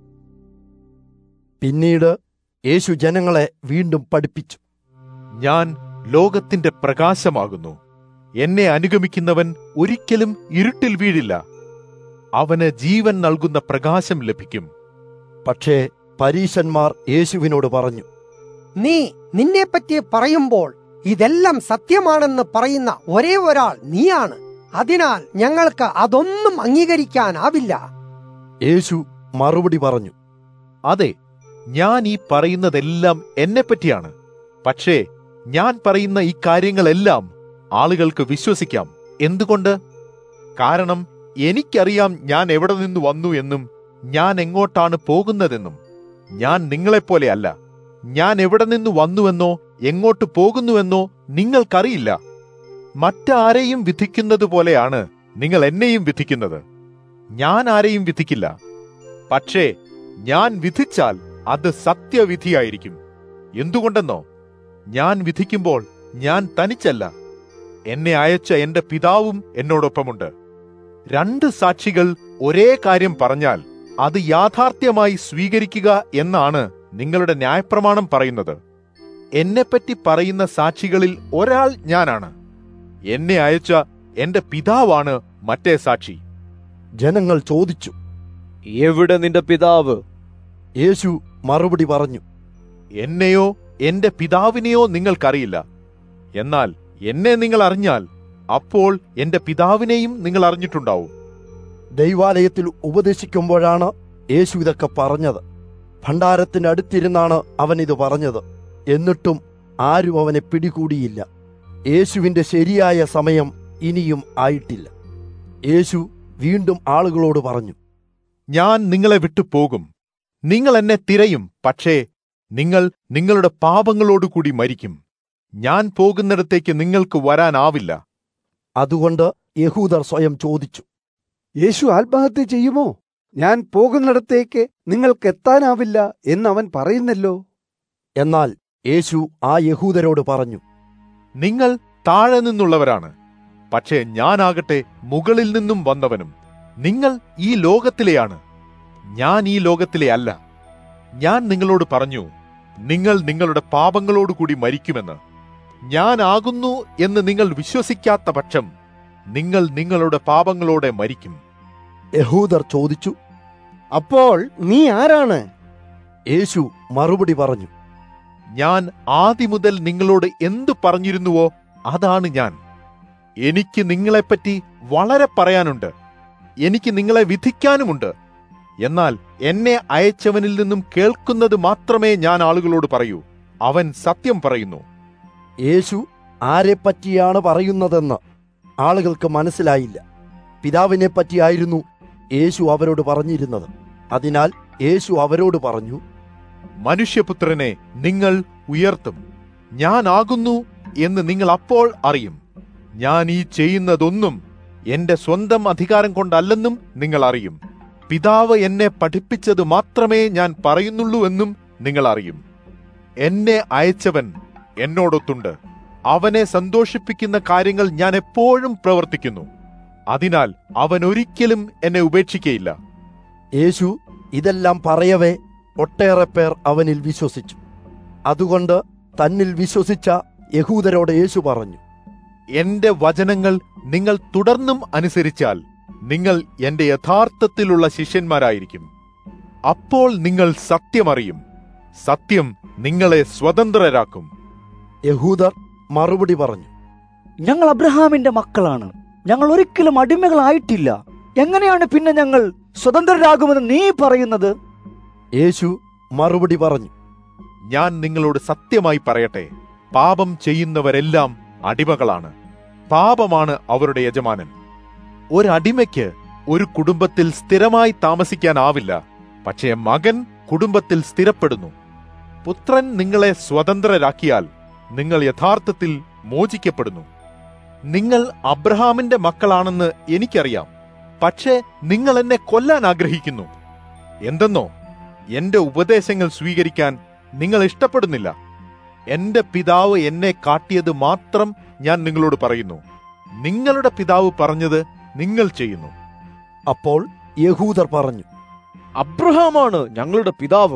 പിന്നീട് യേശു ജനങ്ങളെ വീണ്ടും പഠിപ്പിച്ചു ഞാൻ ലോകത്തിന്റെ പ്രകാശമാകുന്നു എന്നെ അനുഗമിക്കുന്നവൻ ഒരിക്കലും ഇരുട്ടിൽ വീഴില്ല അവന് ജീവൻ നൽകുന്ന പ്രകാശം ലഭിക്കും പക്ഷേ പരീശന്മാർ യേശുവിനോട് പറഞ്ഞു നീ നിന്നെപ്പറ്റി പറയുമ്പോൾ ഇതെല്ലാം സത്യമാണെന്ന് പറയുന്ന ഒരേ ഒരാൾ നീയാണ് അതിനാൽ ഞങ്ങൾക്ക് അതൊന്നും അംഗീകരിക്കാനാവില്ല യേശു മറുപടി പറഞ്ഞു അതെ ഞാൻ ഈ പറയുന്നതെല്ലാം എന്നെപ്പറ്റിയാണ് പക്ഷേ ഞാൻ പറയുന്ന ഈ കാര്യങ്ങളെല്ലാം ആളുകൾക്ക് വിശ്വസിക്കാം എന്തുകൊണ്ട് കാരണം എനിക്കറിയാം ഞാൻ എവിടെ നിന്ന് വന്നു എന്നും ഞാൻ എങ്ങോട്ടാണ് പോകുന്നതെന്നും ഞാൻ നിങ്ങളെപ്പോലെ അല്ല ഞാൻ എവിടെ നിന്ന് വന്നുവെന്നോ എങ്ങോട്ട് പോകുന്നുവെന്നോ നിങ്ങൾക്കറിയില്ല മറ്റാരെയും വിധിക്കുന്നത് പോലെയാണ് നിങ്ങൾ എന്നെയും വിധിക്കുന്നത് ഞാൻ ആരെയും വിധിക്കില്ല പക്ഷേ ഞാൻ വിധിച്ചാൽ അത് സത്യവിധിയായിരിക്കും എന്തുകൊണ്ടെന്നോ ഞാൻ വിധിക്കുമ്പോൾ ഞാൻ തനിച്ചല്ല എന്നെ അയച്ച എന്റെ പിതാവും എന്നോടൊപ്പമുണ്ട് രണ്ട് സാക്ഷികൾ ഒരേ കാര്യം പറഞ്ഞാൽ അത് യാഥാർത്ഥ്യമായി സ്വീകരിക്കുക എന്നാണ് നിങ്ങളുടെ ന്യായപ്രമാണം പറയുന്നത് എന്നെപ്പറ്റി പറയുന്ന സാക്ഷികളിൽ ഒരാൾ ഞാനാണ് എന്നെ അയച്ച എന്റെ പിതാവാണ് മറ്റേ സാക്ഷി ജനങ്ങൾ ചോദിച്ചു എവിടെ നിന്റെ പിതാവ് യേശു മറുപടി പറഞ്ഞു എന്നെയോ എന്റെ പിതാവിനെയോ നിങ്ങൾക്കറിയില്ല എന്നാൽ എന്നെ നിങ്ങൾ അറിഞ്ഞാൽ അപ്പോൾ എന്റെ പിതാവിനെയും നിങ്ങൾ അറിഞ്ഞിട്ടുണ്ടാവും ദൈവാലയത്തിൽ ഉപദേശിക്കുമ്പോഴാണ് യേശു ഇതൊക്കെ പറഞ്ഞത് ഭണ്ഡാരത്തിന്റെ അടുത്തിരുന്നാണ് അവൻ ഇത് പറഞ്ഞത് എന്നിട്ടും ആരും അവനെ പിടികൂടിയില്ല യേശുവിന്റെ ശരിയായ സമയം ഇനിയും ആയിട്ടില്ല യേശു വീണ്ടും ആളുകളോട് പറഞ്ഞു ഞാൻ നിങ്ങളെ വിട്ടു പോകും നിങ്ങൾ എന്നെ തിരയും പക്ഷേ നിങ്ങൾ നിങ്ങളുടെ പാപങ്ങളോടുകൂടി മരിക്കും ഞാൻ പോകുന്നിടത്തേക്ക് നിങ്ങൾക്ക് വരാനാവില്ല അതുകൊണ്ട് യഹൂദർ സ്വയം ചോദിച്ചു യേശു ആത്മഹത്യ ചെയ്യുമോ ഞാൻ പോകുന്നിടത്തേക്ക് നിങ്ങൾക്ക് എത്താനാവില്ല എന്ന് അവൻ പറയുന്നല്ലോ എന്നാൽ യേശു ആ യഹൂദരോട് പറഞ്ഞു നിങ്ങൾ താഴെ നിന്നുള്ളവരാണ് പക്ഷേ ഞാനാകട്ടെ മുകളിൽ നിന്നും വന്നവനും നിങ്ങൾ ഈ ലോകത്തിലെയാണ് ഞാൻ ഈ ലോകത്തിലെ അല്ല ഞാൻ നിങ്ങളോട് പറഞ്ഞു നിങ്ങൾ നിങ്ങളുടെ പാപങ്ങളോടുകൂടി മരിക്കുമെന്ന് ഞാനാകുന്നു എന്ന് നിങ്ങൾ വിശ്വസിക്കാത്ത പക്ഷം നിങ്ങൾ നിങ്ങളുടെ പാപങ്ങളോടെ മരിക്കും യഹൂദർ ചോദിച്ചു അപ്പോൾ നീ ആരാണ് യേശു മറുപടി പറഞ്ഞു ഞാൻ ആദ്യമുതൽ നിങ്ങളോട് എന്തു പറഞ്ഞിരുന്നുവോ അതാണ് ഞാൻ എനിക്ക് നിങ്ങളെപ്പറ്റി വളരെ പറയാനുണ്ട് എനിക്ക് നിങ്ങളെ വിധിക്കാനുമുണ്ട് എന്നാൽ എന്നെ അയച്ചവനിൽ നിന്നും കേൾക്കുന്നത് മാത്രമേ ഞാൻ ആളുകളോട് പറയൂ അവൻ സത്യം പറയുന്നു യേശു ആരെപ്പറ്റിയാണ് പറയുന്നതെന്ന് ആളുകൾക്ക് മനസ്സിലായില്ല പിതാവിനെ പറ്റിയായിരുന്നു യേശു അവരോട് പറഞ്ഞിരുന്നത് അതിനാൽ യേശു അവരോട് പറഞ്ഞു മനുഷ്യപുത്രനെ നിങ്ങൾ ഉയർത്തും ഞാനാകുന്നു എന്ന് നിങ്ങൾ അപ്പോൾ അറിയും ഞാൻ ഈ ചെയ്യുന്നതൊന്നും എന്റെ സ്വന്തം അധികാരം കൊണ്ടല്ലെന്നും നിങ്ങൾ അറിയും പിതാവ് എന്നെ പഠിപ്പിച്ചത് മാത്രമേ ഞാൻ പറയുന്നുള്ളൂ എന്നും നിങ്ങൾ അറിയും എന്നെ അയച്ചവൻ എന്നോടൊത്തുണ്ട് അവനെ സന്തോഷിപ്പിക്കുന്ന കാര്യങ്ങൾ ഞാൻ എപ്പോഴും പ്രവർത്തിക്കുന്നു അതിനാൽ അവൻ ഒരിക്കലും എന്നെ ഉപേക്ഷിക്കയില്ല യേശു ഇതെല്ലാം പറയവേ ഒട്ടേറെ പേർ അവനിൽ വിശ്വസിച്ചു അതുകൊണ്ട് തന്നിൽ വിശ്വസിച്ച യഹൂദരോട് യേശു പറഞ്ഞു എന്റെ വചനങ്ങൾ നിങ്ങൾ തുടർന്നും അനുസരിച്ചാൽ നിങ്ങൾ എന്റെ യഥാർത്ഥത്തിലുള്ള ശിഷ്യന്മാരായിരിക്കും അപ്പോൾ നിങ്ങൾ സത്യമറിയും സത്യം നിങ്ങളെ സ്വതന്ത്രരാക്കും യഹൂദർ മറുപടി പറഞ്ഞു ഞങ്ങൾ അബ്രഹാമിന്റെ മക്കളാണ് ഞങ്ങൾ ഒരിക്കലും അടിമകളായിട്ടില്ല എങ്ങനെയാണ് പിന്നെ ഞങ്ങൾ സ്വതന്ത്രരാകുമെന്ന് നീ പറയുന്നത് യേശു മറുപടി പറഞ്ഞു ഞാൻ നിങ്ങളോട് സത്യമായി പറയട്ടെ പാപം ചെയ്യുന്നവരെല്ലാം അടിമകളാണ് പാപമാണ് അവരുടെ യജമാനൻ ഒരടിമയ്ക്ക് ഒരു കുടുംബത്തിൽ സ്ഥിരമായി താമസിക്കാനാവില്ല പക്ഷേ മകൻ കുടുംബത്തിൽ സ്ഥിരപ്പെടുന്നു പുത്രൻ നിങ്ങളെ സ്വതന്ത്രരാക്കിയാൽ നിങ്ങൾ യഥാർത്ഥത്തിൽ മോചിക്കപ്പെടുന്നു നിങ്ങൾ അബ്രഹാമിന്റെ മക്കളാണെന്ന് എനിക്കറിയാം പക്ഷേ നിങ്ങൾ എന്നെ കൊല്ലാൻ ആഗ്രഹിക്കുന്നു എന്തെന്നോ എന്റെ ഉപദേശങ്ങൾ സ്വീകരിക്കാൻ നിങ്ങൾ ഇഷ്ടപ്പെടുന്നില്ല എന്റെ പിതാവ് എന്നെ കാട്ടിയത് മാത്രം ഞാൻ നിങ്ങളോട് പറയുന്നു നിങ്ങളുടെ പിതാവ് പറഞ്ഞത് നിങ്ങൾ ചെയ്യുന്നു അപ്പോൾ യഹൂദർ പറഞ്ഞു അബ്രഹാമാണ് ഞങ്ങളുടെ പിതാവ്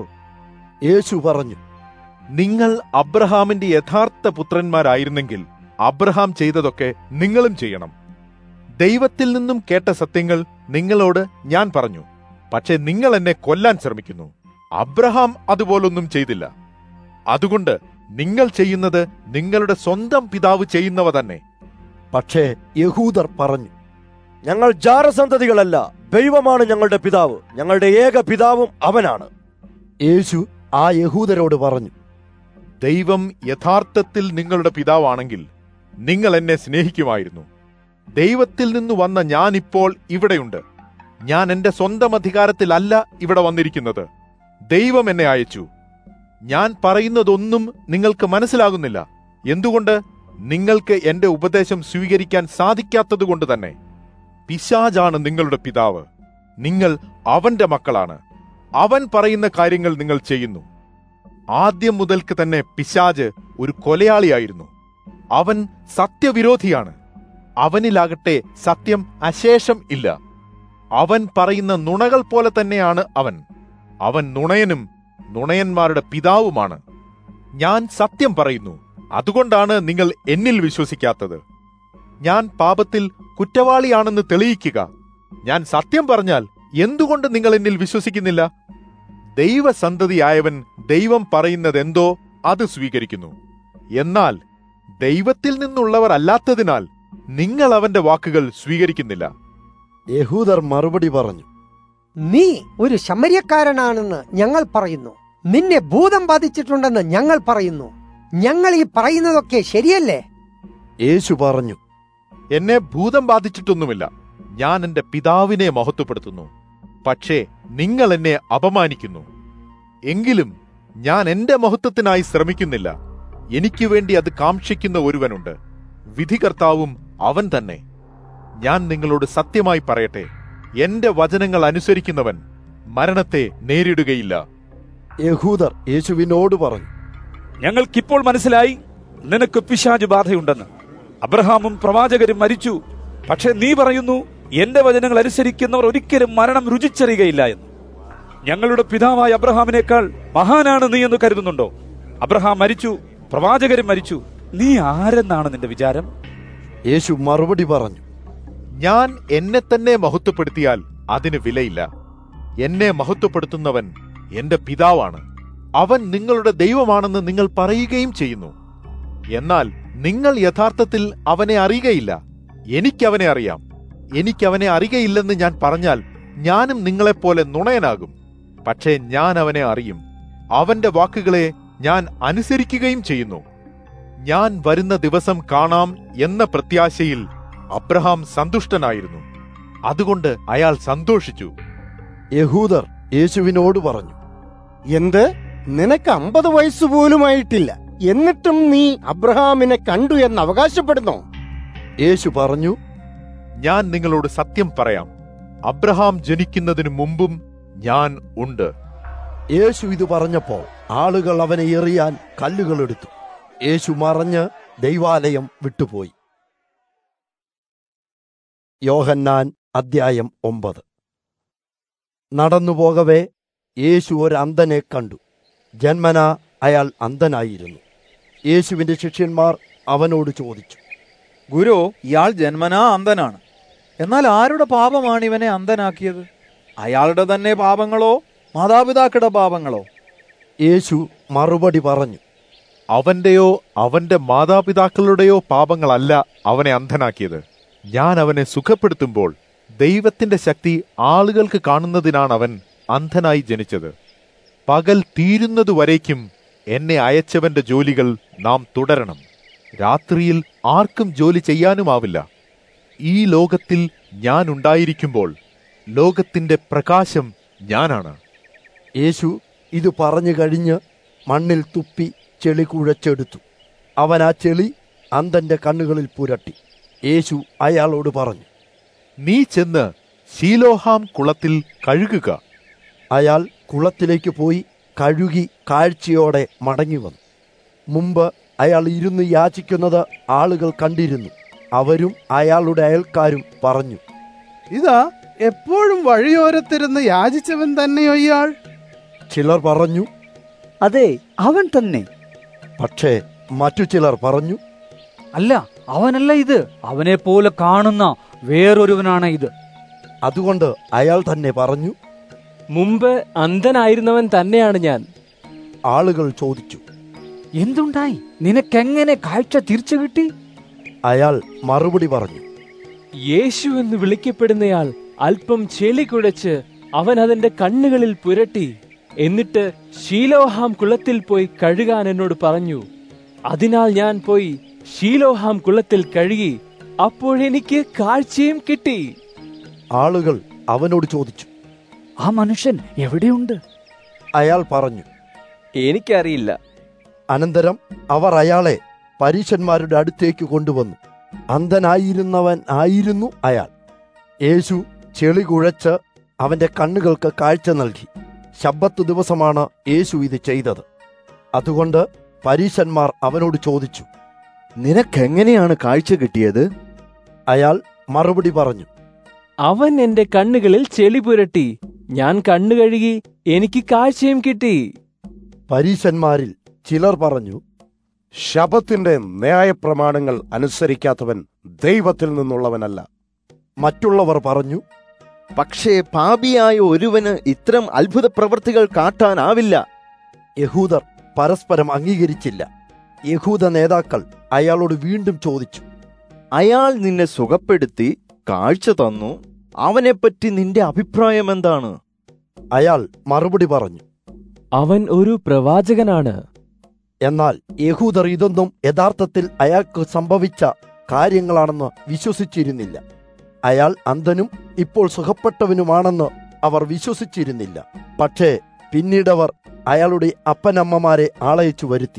യേശു പറഞ്ഞു നിങ്ങൾ അബ്രഹാമിന്റെ യഥാർത്ഥ പുത്രന്മാരായിരുന്നെങ്കിൽ അബ്രഹാം ചെയ്തതൊക്കെ നിങ്ങളും ചെയ്യണം ദൈവത്തിൽ നിന്നും കേട്ട സത്യങ്ങൾ നിങ്ങളോട് ഞാൻ പറഞ്ഞു പക്ഷെ നിങ്ങൾ എന്നെ കൊല്ലാൻ ശ്രമിക്കുന്നു അബ്രഹാം അതുപോലൊന്നും ചെയ്തില്ല അതുകൊണ്ട് നിങ്ങൾ ചെയ്യുന്നത് നിങ്ങളുടെ സ്വന്തം പിതാവ് ചെയ്യുന്നവ തന്നെ പക്ഷേ യഹൂദർ പറഞ്ഞു ഞങ്ങൾ ജാരസന്തതികളല്ല ദൈവമാണ് ഞങ്ങളുടെ പിതാവ് ഞങ്ങളുടെ ഏക പിതാവും അവനാണ് യേശു ആ യഹൂദരോട് പറഞ്ഞു ദൈവം യഥാർത്ഥത്തിൽ നിങ്ങളുടെ പിതാവാണെങ്കിൽ നിങ്ങൾ എന്നെ സ്നേഹിക്കുമായിരുന്നു ദൈവത്തിൽ നിന്ന് വന്ന ഞാനിപ്പോൾ ഇവിടെയുണ്ട് ഞാൻ എന്റെ സ്വന്തം അധികാരത്തിലല്ല ഇവിടെ വന്നിരിക്കുന്നത് ദൈവം എന്നെ അയച്ചു ഞാൻ പറയുന്നതൊന്നും നിങ്ങൾക്ക് മനസ്സിലാകുന്നില്ല എന്തുകൊണ്ട് നിങ്ങൾക്ക് എന്റെ ഉപദേശം സ്വീകരിക്കാൻ സാധിക്കാത്തതുകൊണ്ട് തന്നെ പിശാജാണ് നിങ്ങളുടെ പിതാവ് നിങ്ങൾ അവന്റെ മക്കളാണ് അവൻ പറയുന്ന കാര്യങ്ങൾ നിങ്ങൾ ചെയ്യുന്നു ആദ്യം മുതൽക്ക് തന്നെ പിശാജ് ഒരു കൊലയാളിയായിരുന്നു അവൻ സത്യവിരോധിയാണ് അവനിലാകട്ടെ സത്യം അശേഷം ഇല്ല അവൻ പറയുന്ന നുണകൾ പോലെ തന്നെയാണ് അവൻ അവൻ നുണയനും നുണയന്മാരുടെ പിതാവുമാണ് ഞാൻ സത്യം പറയുന്നു അതുകൊണ്ടാണ് നിങ്ങൾ എന്നിൽ വിശ്വസിക്കാത്തത് ഞാൻ പാപത്തിൽ കുറ്റവാളിയാണെന്ന് തെളിയിക്കുക ഞാൻ സത്യം പറഞ്ഞാൽ എന്തുകൊണ്ട് നിങ്ങൾ എന്നിൽ വിശ്വസിക്കുന്നില്ല ദൈവസന്തതിയായവൻ ദൈവം പറയുന്നതെന്തോ അത് സ്വീകരിക്കുന്നു എന്നാൽ ദൈവത്തിൽ നിന്നുള്ളവർ അല്ലാത്തതിനാൽ നിങ്ങൾ അവന്റെ വാക്കുകൾ സ്വീകരിക്കുന്നില്ല യഹൂദർ മറുപടി പറഞ്ഞു നീ ഒരു ശമര്യക്കാരനാണെന്ന് ഞങ്ങൾ പറയുന്നു നിന്നെ ഭൂതം ബാധിച്ചിട്ടുണ്ടെന്ന് ഞങ്ങൾ പറയുന്നു ഞങ്ങൾ ഈ പറയുന്നതൊക്കെ ശരിയല്ലേ യേശു പറഞ്ഞു എന്നെ ഭൂതം ബാധിച്ചിട്ടൊന്നുമില്ല ഞാൻ എന്റെ പിതാവിനെ മഹത്വപ്പെടുത്തുന്നു പക്ഷേ നിങ്ങൾ എന്നെ അപമാനിക്കുന്നു എങ്കിലും ഞാൻ എന്റെ മഹത്വത്തിനായി ശ്രമിക്കുന്നില്ല എനിക്ക് വേണ്ടി അത് കാക്ഷിക്കുന്ന ഒരുവനുണ്ട് വിധികർത്താവും അവൻ തന്നെ ഞാൻ നിങ്ങളോട് സത്യമായി പറയട്ടെ എന്റെ വചനങ്ങൾ അനുസരിക്കുന്നവൻ മരണത്തെ നേരിടുകയില്ല യഹൂദർ യേശുവിനോട് പറഞ്ഞു ഞങ്ങൾക്കിപ്പോൾ മനസ്സിലായി നിനക്ക് പിശാജ് ബാധയുണ്ടെന്ന് അബ്രഹാമും പ്രവാചകരും മരിച്ചു പക്ഷെ നീ പറയുന്നു എന്റെ വചനങ്ങൾ അനുസരിക്കുന്നവർ ഒരിക്കലും മരണം രുചിച്ചറിയുകയില്ല എന്ന് ഞങ്ങളുടെ പിതാവായ അബ്രഹാമിനേക്കാൾ മഹാനാണ് നീ എന്ന് കരുതുന്നുണ്ടോ അബ്രഹാം മരിച്ചു പ്രവാചകരും മരിച്ചു നീ ആരെന്നാണ് നിന്റെ വിചാരം യേശു മറുപടി പറഞ്ഞു ഞാൻ എന്നെ തന്നെ മഹത്വപ്പെടുത്തിയാൽ അതിന് വിലയില്ല എന്നെ മഹത്വപ്പെടുത്തുന്നവൻ എന്റെ പിതാവാണ് അവൻ നിങ്ങളുടെ ദൈവമാണെന്ന് നിങ്ങൾ പറയുകയും ചെയ്യുന്നു എന്നാൽ നിങ്ങൾ യഥാർത്ഥത്തിൽ അവനെ അറിയുകയില്ല എനിക്കവനെ അറിയാം എനിക്കവനെ അറിയയില്ലെന്ന് ഞാൻ പറഞ്ഞാൽ ഞാനും നിങ്ങളെപ്പോലെ നുണയനാകും പക്ഷേ ഞാൻ അവനെ അറിയും അവന്റെ വാക്കുകളെ ഞാൻ അനുസരിക്കുകയും ചെയ്യുന്നു ഞാൻ വരുന്ന ദിവസം കാണാം എന്ന പ്രത്യാശയിൽ അബ്രഹാം സന്തുഷ്ടനായിരുന്നു അതുകൊണ്ട് അയാൾ സന്തോഷിച്ചു യഹൂദർ യേശുവിനോട് പറഞ്ഞു എന്ത് നിനക്ക് അമ്പത് വയസ്സ് പോലുമായിട്ടില്ല എന്നിട്ടും നീ അബ്രഹാമിനെ കണ്ടു എന്ന് അവകാശപ്പെടുന്നോ യേശു പറഞ്ഞു ഞാൻ നിങ്ങളോട് സത്യം പറയാം അബ്രഹാം ജനിക്കുന്നതിനു മുമ്പും ഞാൻ ഉണ്ട് യേശു ഇത് പറഞ്ഞപ്പോൾ ആളുകൾ അവനെ എറിയാൻ കല്ലുകൾ എടുത്തു യേശു മറഞ്ഞ് ദൈവാലയം വിട്ടുപോയി യോഹന്നാൻ അദ്ധ്യായം ഒമ്പത് നടന്നുപോകവേ യേശു ഒരു അന്ധനെ കണ്ടു ജന്മന അയാൾ അന്ധനായിരുന്നു യേശുവിന്റെ ശിഷ്യന്മാർ അവനോട് ചോദിച്ചു ഗുരു ഇയാൾ ജന്മനാ അന്ധനാണ് എന്നാൽ ആരുടെ പാപമാണ് ഇവനെ അന്ധനാക്കിയത് അയാളുടെ തന്നെ പാപങ്ങളോ മാതാപിതാക്കളുടെ പാപങ്ങളോ യേശു മറുപടി പറഞ്ഞു അവന്റെയോ അവന്റെ മാതാപിതാക്കളുടെയോ പാപങ്ങളല്ല അവനെ അന്ധനാക്കിയത് ഞാൻ അവനെ സുഖപ്പെടുത്തുമ്പോൾ ദൈവത്തിന്റെ ശക്തി ആളുകൾക്ക് കാണുന്നതിനാണ് അവൻ അന്ധനായി ജനിച്ചത് പകൽ തീരുന്നതുവരേക്കും എന്നെ അയച്ചവന്റെ ജോലികൾ നാം തുടരണം രാത്രിയിൽ ആർക്കും ജോലി ചെയ്യാനുമാവില്ല ഈ ലോകത്തിൽ ഞാൻ ഉണ്ടായിരിക്കുമ്പോൾ ലോകത്തിന്റെ പ്രകാശം ഞാനാണ് യേശു ഇത് പറഞ്ഞു കഴിഞ്ഞ് മണ്ണിൽ തുപ്പി ചെളി കുഴച്ചെടുത്തു അവൻ ആ ചെളി അന്തന്റെ കണ്ണുകളിൽ പുരട്ടി യേശു അയാളോട് പറഞ്ഞു നീ ചെന്ന് ശീലോഹാം കുളത്തിൽ കഴുകുക അയാൾ കുളത്തിലേക്ക് പോയി കഴുകി കാഴ്ചയോടെ മടങ്ങി വന്നു മുമ്പ് അയാൾ ഇരുന്ന് യാചിക്കുന്നത് ആളുകൾ കണ്ടിരുന്നു അവരും അയാളുടെ അയൽക്കാരും പറഞ്ഞു ഇതാ എപ്പോഴും വഴിയോരത്തിരുന്ന് യാചിച്ചവൻ തന്നെയോ ഇയാൾ ചിലർ പറഞ്ഞു അതെ അവൻ തന്നെ പക്ഷേ മറ്റു ചിലർ പറഞ്ഞു അല്ല അവനല്ല ഇത് അവനെ പോലെ കാണുന്ന വേറൊരുവനാണ് ഇത് അതുകൊണ്ട് അയാൾ തന്നെ പറഞ്ഞു മുമ്പ് അന്ധനായിരുന്നവൻ തന്നെയാണ് ഞാൻ ആളുകൾ ചോദിച്ചു എന്തുണ്ടായി നിനക്കെങ്ങനെ കാഴ്ച തിരിച്ചു കിട്ടി അയാൾ മറുപടി പറഞ്ഞു യേശു എന്ന് വിളിക്കപ്പെടുന്നയാൾ അല്പം ചെളി കുഴച്ച് അവൻ അതിന്റെ കണ്ണുകളിൽ പുരട്ടി എന്നിട്ട് ശീലോഹാം കുളത്തിൽ പോയി കഴുകാൻ എന്നോട് പറഞ്ഞു അതിനാൽ ഞാൻ പോയി ശീലോഹാം കുളത്തിൽ കഴുകി അപ്പോഴെനിക്ക് കാഴ്ചയും കിട്ടി ആളുകൾ അവനോട് ചോദിച്ചു ആ മനുഷ്യൻ എവിടെയുണ്ട് അയാൾ പറഞ്ഞു എനിക്കറിയില്ല അനന്തരം അവർ അയാളെ പരീശന്മാരുടെ അടുത്തേക്ക് കൊണ്ടുവന്നു അന്ധനായിരുന്നവൻ ആയിരുന്നു അയാൾ യേശു ചെളി കുഴച്ച് അവന്റെ കണ്ണുകൾക്ക് കാഴ്ച നൽകി ശബ്ബത്ത് ദിവസമാണ് യേശു ഇത് ചെയ്തത് അതുകൊണ്ട് പരീശന്മാർ അവനോട് ചോദിച്ചു നിനക്കെങ്ങനെയാണ് കാഴ്ച കിട്ടിയത് അയാൾ മറുപടി പറഞ്ഞു അവൻ എന്റെ കണ്ണുകളിൽ ചെളി പുരട്ടി ഞാൻ കണ്ണു കഴുകി എനിക്ക് കാഴ്ചയും കിട്ടി പരീശന്മാരിൽ ചിലർ പറഞ്ഞു ശബത്തിന്റെ ന്യായപ്രമാണങ്ങൾ അനുസരിക്കാത്തവൻ ദൈവത്തിൽ നിന്നുള്ളവനല്ല മറ്റുള്ളവർ പറഞ്ഞു പക്ഷേ പാപിയായ ഒരുവന് ഇത്തരം അത്ഭുത പ്രവൃത്തികൾ കാട്ടാനാവില്ല യഹൂദർ പരസ്പരം അംഗീകരിച്ചില്ല യഹൂദ നേതാക്കൾ അയാളോട് വീണ്ടും ചോദിച്ചു അയാൾ നിന്നെ സുഖപ്പെടുത്തി കാഴ്ച തന്നു അവനെപ്പറ്റി നിന്റെ അഭിപ്രായം എന്താണ് അയാൾ മറുപടി പറഞ്ഞു അവൻ ഒരു പ്രവാചകനാണ് എന്നാൽ യഹൂദർ ഇതൊന്നും യഥാർത്ഥത്തിൽ അയാൾക്ക് സംഭവിച്ച കാര്യങ്ങളാണെന്ന് വിശ്വസിച്ചിരുന്നില്ല അയാൾ അന്ധനും ഇപ്പോൾ സുഖപ്പെട്ടവനുമാണെന്ന് അവർ വിശ്വസിച്ചിരുന്നില്ല പക്ഷേ പിന്നീടവർ അയാളുടെ അപ്പനമ്മമാരെ ആളയച്ചു വരുത്തി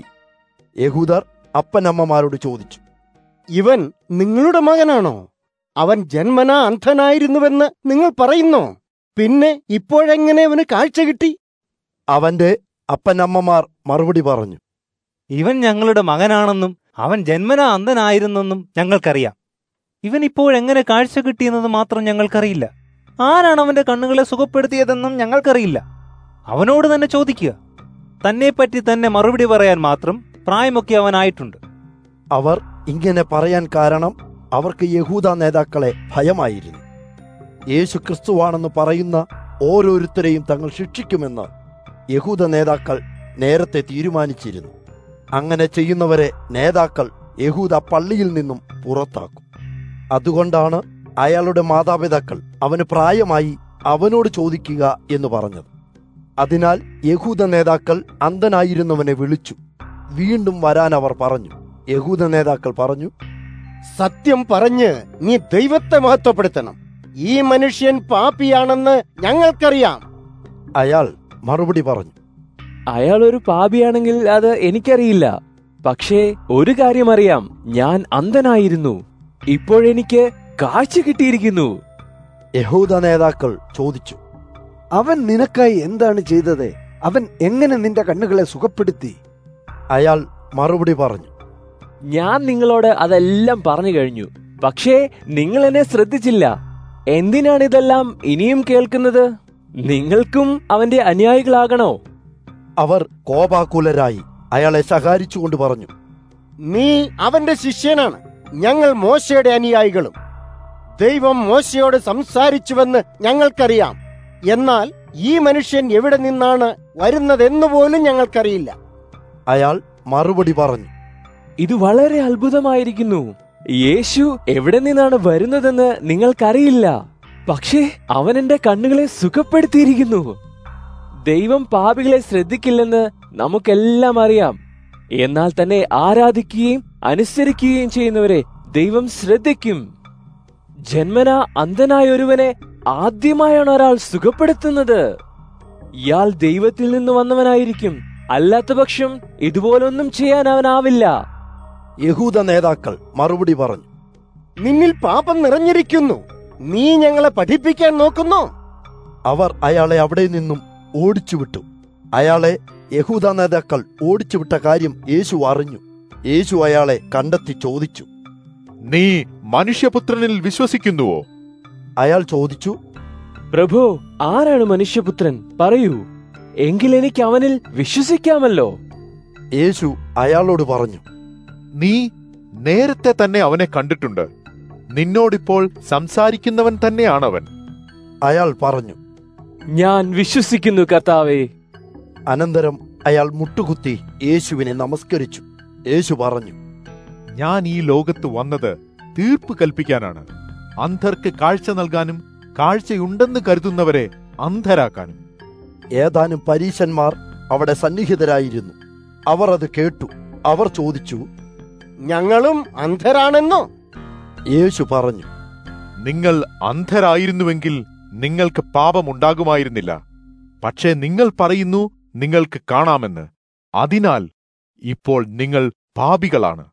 യഹൂദർ അപ്പനമ്മമാരോട് ചോദിച്ചു ഇവൻ നിങ്ങളുടെ മകനാണോ അവൻ ജന്മനാ അന്ധനായിരുന്നുവെന്ന് നിങ്ങൾ പറയുന്നോ പിന്നെ ഇപ്പോഴെങ്ങനെ അവന് കാഴ്ച കിട്ടി അവന്റെ അപ്പനമ്മമാർ മറുപടി പറഞ്ഞു ഇവൻ ഞങ്ങളുടെ മകനാണെന്നും അവൻ ജന്മനാ അന്ധനായിരുന്നെന്നും ഞങ്ങൾക്കറിയാം ഇവൻ ഇപ്പോഴെങ്ങനെ കാഴ്ച കിട്ടിയെന്നത് മാത്രം ഞങ്ങൾക്കറിയില്ല ആരാണ് അവന്റെ കണ്ണുകളെ സുഖപ്പെടുത്തിയതെന്നും ഞങ്ങൾക്കറിയില്ല അവനോട് തന്നെ ചോദിക്കുക തന്നെപ്പറ്റി തന്നെ മറുപടി പറയാൻ മാത്രം പ്രായമൊക്കെ അവനായിട്ടുണ്ട് അവർ ഇങ്ങനെ പറയാൻ കാരണം അവർക്ക് യഹൂദ നേതാക്കളെ ഭയമായിരുന്നു യേശു ക്രിസ്തുവാണെന്ന് പറയുന്ന ഓരോരുത്തരെയും തങ്ങൾ ശിക്ഷിക്കുമെന്ന് യഹൂദ നേതാക്കൾ നേരത്തെ തീരുമാനിച്ചിരുന്നു അങ്ങനെ ചെയ്യുന്നവരെ നേതാക്കൾ യഹൂദ പള്ളിയിൽ നിന്നും പുറത്താക്കും അതുകൊണ്ടാണ് അയാളുടെ മാതാപിതാക്കൾ അവന് പ്രായമായി അവനോട് ചോദിക്കുക എന്ന് പറഞ്ഞത് അതിനാൽ യഹൂദ നേതാക്കൾ അന്ധനായിരുന്നവനെ വിളിച്ചു വീണ്ടും വരാൻ അവർ പറഞ്ഞു യഹൂദ നേതാക്കൾ പറഞ്ഞു സത്യം പറഞ്ഞ് നീ ദൈവത്തെ മഹത്വപ്പെടുത്തണം ഈ മനുഷ്യൻ പാപിയാണെന്ന് ഞങ്ങൾക്കറിയാം അയാൾ മറുപടി പറഞ്ഞു അയാൾ ഒരു പാപിയാണെങ്കിൽ അത് എനിക്കറിയില്ല പക്ഷേ ഒരു കാര്യം അറിയാം ഞാൻ അന്ധനായിരുന്നു ഇപ്പോഴെനിക്ക് കാഴ്ച കിട്ടിയിരിക്കുന്നു യഹൂദ നേതാക്കൾ ചോദിച്ചു അവൻ നിനക്കായി എന്താണ് ചെയ്തത് അവൻ എങ്ങനെ നിന്റെ കണ്ണുകളെ സുഖപ്പെടുത്തി അയാൾ മറുപടി പറഞ്ഞു ഞാൻ നിങ്ങളോട് അതെല്ലാം പറഞ്ഞു കഴിഞ്ഞു പക്ഷേ നിങ്ങൾ എന്നെ ശ്രദ്ധിച്ചില്ല എന്തിനാണ് ഇതെല്ലാം ഇനിയും കേൾക്കുന്നത് നിങ്ങൾക്കും അവന്റെ അനുയായികളാകണോ അവർ കോപാകുലരായി അയാളെ ശകാരിച്ചുകൊണ്ട് പറഞ്ഞു നീ അവന്റെ ശിഷ്യനാണ് ഞങ്ങൾ മോശയുടെ അനുയായികളും ദൈവം മോശയോട് സംസാരിച്ചുവെന്ന് ഞങ്ങൾക്കറിയാം എന്നാൽ ഈ മനുഷ്യൻ എവിടെ നിന്നാണ് വരുന്നതെന്ന് പോലും ഞങ്ങൾക്കറിയില്ല അയാൾ മറുപടി പറഞ്ഞു ഇത് വളരെ അത്ഭുതമായിരിക്കുന്നു യേശു എവിടെ നിന്നാണ് വരുന്നതെന്ന് നിങ്ങൾക്കറിയില്ല പക്ഷേ അവൻ എന്റെ കണ്ണുകളെ സുഖപ്പെടുത്തിയിരിക്കുന്നു ദൈവം പാപികളെ ശ്രദ്ധിക്കില്ലെന്ന് നമുക്കെല്ലാം അറിയാം എന്നാൽ തന്നെ ആരാധിക്കുകയും അനുസരിക്കുകയും ചെയ്യുന്നവരെ ദൈവം ശ്രദ്ധിക്കും ജന്മന അന്ധനായ ഒരുവനെ ആദ്യമായാണ് ഒരാൾ സുഖപ്പെടുത്തുന്നത് ഇയാൾ ദൈവത്തിൽ നിന്ന് വന്നവനായിരിക്കും അല്ലാത്തപക്ഷം ഇതുപോലൊന്നും ചെയ്യാൻ അവനാവില്ല യഹൂദ നേതാക്കൾ മറുപടി പറഞ്ഞു നിന്നിൽ പാപം നിറഞ്ഞിരിക്കുന്നു നീ ഞങ്ങളെ പഠിപ്പിക്കാൻ നോക്കുന്നോ അവർ അയാളെ അവിടെ നിന്നും ഓടിച്ചുവിട്ടു അയാളെ യഹൂദ നേതാക്കൾ ഓടിച്ചുവിട്ട കാര്യം യേശു അറിഞ്ഞു യേശു അയാളെ കണ്ടെത്തി ചോദിച്ചു നീ മനുഷ്യപുത്രനിൽ വിശ്വസിക്കുന്നുവോ അയാൾ ചോദിച്ചു പ്രഭു ആരാണ് മനുഷ്യപുത്രൻ പറയൂ എങ്കിൽ എനിക്ക് അവനിൽ വിശ്വസിക്കാമല്ലോ യേശു അയാളോട് പറഞ്ഞു നീ നേരത്തെ തന്നെ അവനെ കണ്ടിട്ടുണ്ട് നിന്നോടിപ്പോൾ സംസാരിക്കുന്നവൻ തന്നെയാണവൻ അയാൾ പറഞ്ഞു ഞാൻ വിശ്വസിക്കുന്നു കർത്താവേ അനന്തരം അയാൾ മുട്ടുകുത്തി യേശുവിനെ നമസ്കരിച്ചു യേശു പറഞ്ഞു ഞാൻ ഈ ലോകത്ത് വന്നത് തീർപ്പ് കൽപ്പിക്കാനാണ് അന്ധർക്ക് കാഴ്ച നൽകാനും കാഴ്ചയുണ്ടെന്ന് കരുതുന്നവരെ അന്ധരാക്കാനും ഏതാനും പരീശന്മാർ അവിടെ സന്നിഹിതരായിരുന്നു അവർ അത് കേട്ടു അവർ ചോദിച്ചു ഞങ്ങളും അന്ധരാണെന്നോ യേശു പറഞ്ഞു നിങ്ങൾ അന്ധരായിരുന്നുവെങ്കിൽ നിങ്ങൾക്ക് പാപമുണ്ടാകുമായിരുന്നില്ല പക്ഷേ നിങ്ങൾ പറയുന്നു നിങ്ങൾക്ക് കാണാമെന്ന് അതിനാൽ ഇപ്പോൾ നിങ്ങൾ പാപികളാണ്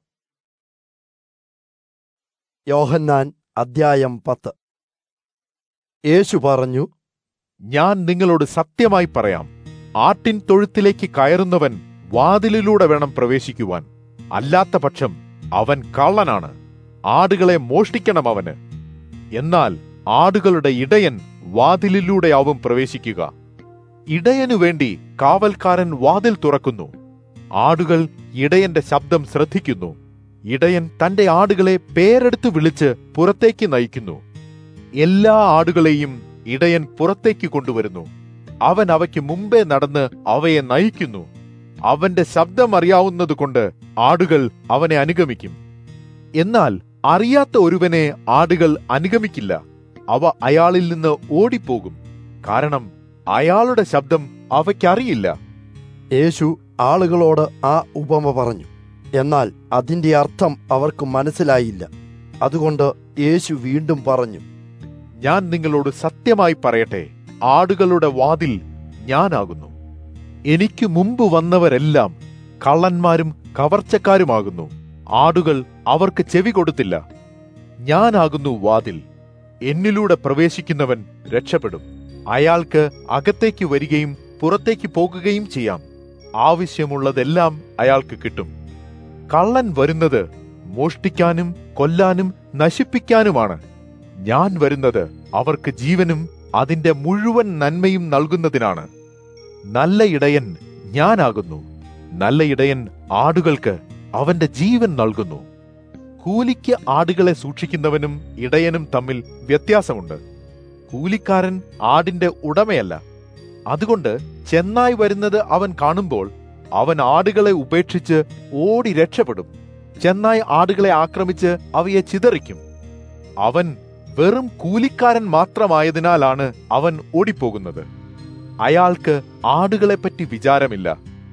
യോഹന്നാൻ അദ്ധ്യായം പത്ത് യേശു പറഞ്ഞു ഞാൻ നിങ്ങളോട് സത്യമായി പറയാം ആട്ടിൻ തൊഴുത്തിലേക്ക് കയറുന്നവൻ വാതിലിലൂടെ വേണം പ്രവേശിക്കുവാൻ അല്ലാത്ത പക്ഷം അവൻ കള്ളനാണ് ആടുകളെ മോഷ്ടിക്കണം അവന് എന്നാൽ ആടുകളുടെ ഇടയൻ വാതിലിലൂടെയാവും പ്രവേശിക്കുക ഇടയനു വേണ്ടി കാവൽക്കാരൻ വാതിൽ തുറക്കുന്നു ആടുകൾ ഇടയന്റെ ശബ്ദം ശ്രദ്ധിക്കുന്നു ഇടയൻ തന്റെ ആടുകളെ പേരെടുത്ത് വിളിച്ച് പുറത്തേക്ക് നയിക്കുന്നു എല്ലാ ആടുകളെയും ഇടയൻ പുറത്തേക്ക് കൊണ്ടുവരുന്നു അവൻ അവയ്ക്ക് മുമ്പേ നടന്ന് അവയെ നയിക്കുന്നു അവന്റെ ശബ്ദം അറിയാവുന്നതുകൊണ്ട് ആടുകൾ അവനെ അനുഗമിക്കും എന്നാൽ അറിയാത്ത ഒരുവനെ ആടുകൾ അനുഗമിക്കില്ല അവ അയാളിൽ നിന്ന് ഓടിപ്പോകും കാരണം അയാളുടെ ശബ്ദം അവയ്ക്കറിയില്ല യേശു ആളുകളോട് ആ ഉപമ പറഞ്ഞു എന്നാൽ അതിന്റെ അർത്ഥം അവർക്ക് മനസ്സിലായില്ല അതുകൊണ്ട് യേശു വീണ്ടും പറഞ്ഞു ഞാൻ നിങ്ങളോട് സത്യമായി പറയട്ടെ ആടുകളുടെ വാതിൽ ഞാനാകുന്നു എനിക്ക് മുമ്പ് വന്നവരെല്ലാം കള്ളന്മാരും കവർച്ചക്കാരുമാകുന്നു ആടുകൾ അവർക്ക് ചെവി കൊടുത്തില്ല ഞാനാകുന്നു വാതിൽ എന്നിലൂടെ പ്രവേശിക്കുന്നവൻ രക്ഷപ്പെടും അയാൾക്ക് അകത്തേക്ക് വരികയും പുറത്തേക്ക് പോകുകയും ചെയ്യാം ആവശ്യമുള്ളതെല്ലാം അയാൾക്ക് കിട്ടും കള്ളൻ വരുന്നത് മോഷ്ടിക്കാനും കൊല്ലാനും നശിപ്പിക്കാനുമാണ് ഞാൻ വരുന്നത് അവർക്ക് ജീവനും അതിന്റെ മുഴുവൻ നന്മയും നൽകുന്നതിനാണ് നല്ല ഇടയൻ ഞാനാകുന്നു നല്ല ഇടയൻ ആടുകൾക്ക് അവന്റെ ജീവൻ നൽകുന്നു കൂലിക്ക് ആടുകളെ സൂക്ഷിക്കുന്നവനും ഇടയനും തമ്മിൽ വ്യത്യാസമുണ്ട് കൂലിക്കാരൻ ആടിന്റെ ഉടമയല്ല അതുകൊണ്ട് ചെന്നായി വരുന്നത് അവൻ കാണുമ്പോൾ അവൻ ആടുകളെ ഉപേക്ഷിച്ച് ഓടി രക്ഷപ്പെടും ചെന്നായി ആടുകളെ ആക്രമിച്ച് അവയെ ചിതറിക്കും അവൻ വെറും കൂലിക്കാരൻ മാത്രമായതിനാലാണ് അവൻ ഓടിപ്പോകുന്നത് അയാൾക്ക് ആടുകളെപ്പറ്റി വിചാരമില്ല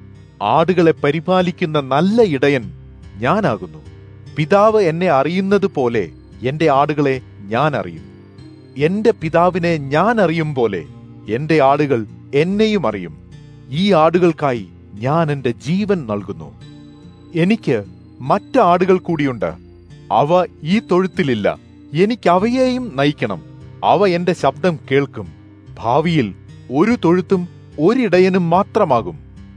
ആടുകളെ പരിപാലിക്കുന്ന നല്ല ഇടയൻ ഞാനാകുന്നു പിതാവ് എന്നെ അറിയുന്നത് പോലെ എന്റെ ആടുകളെ ഞാൻ അറിയും എന്റെ പിതാവിനെ ഞാൻ അറിയും പോലെ എന്റെ ആടുകൾ എന്നെയും അറിയും ഈ ആടുകൾക്കായി ഞാൻ എന്റെ ജീവൻ നൽകുന്നു എനിക്ക് മറ്റ് ആടുകൾ കൂടിയുണ്ട് അവ ഈ തൊഴുത്തിലില്ല എനിക്ക് അവയെയും നയിക്കണം അവ എന്റെ ശബ്ദം കേൾക്കും ഭാവിയിൽ ഒരു തൊഴുത്തും ഒരിടയനും മാത്രമാകും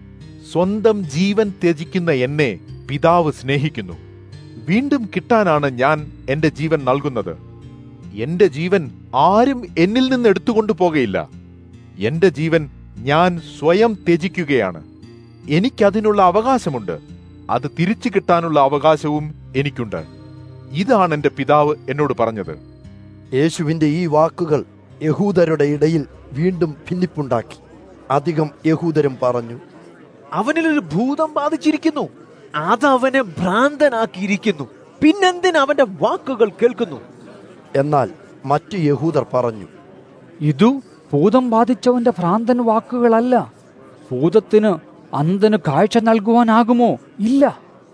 സ്വന്തം ജീവൻ ത്യജിക്കുന്ന എന്നെ പിതാവ് സ്നേഹിക്കുന്നു വീണ്ടും കിട്ടാനാണ് ഞാൻ എന്റെ ജീവൻ നൽകുന്നത് എന്റെ ജീവൻ ആരും എന്നിൽ നിന്ന് എടുത്തുകൊണ്ടു പോകയില്ല എന്റെ ജീവൻ ഞാൻ സ്വയം ത്യജിക്കുകയാണ് എനിക്കതിനുള്ള അവകാശമുണ്ട് അത് തിരിച്ചു കിട്ടാനുള്ള അവകാശവും എനിക്കുണ്ട് ഇതാണ് എന്റെ പിതാവ് എന്നോട് പറഞ്ഞത് യേശുവിന്റെ ഈ വാക്കുകൾ യഹൂദരുടെ ഇടയിൽ വീണ്ടും ഭിന്നിപ്പുണ്ടാക്കി അധികം യഹൂദരും പറഞ്ഞു അവനിലൊരു ഭൂതം ബാധിച്ചിരിക്കുന്നു അതവനെ ഭ്രാന്തനാക്കിയിരിക്കുന്നു പിന്നെന്തിന് അവന്റെ വാക്കുകൾ കേൾക്കുന്നു എന്നാൽ മറ്റു യഹൂദർ പറഞ്ഞു ഇതു ഭൂതം ബാധിച്ചവന്റെ ഭ്രാന്തൻ വാക്കുകളല്ല ഭൂതത്തിന് അന്ധന് കാഴ്ച നൽകുവാനാകുമോ ഇല്ല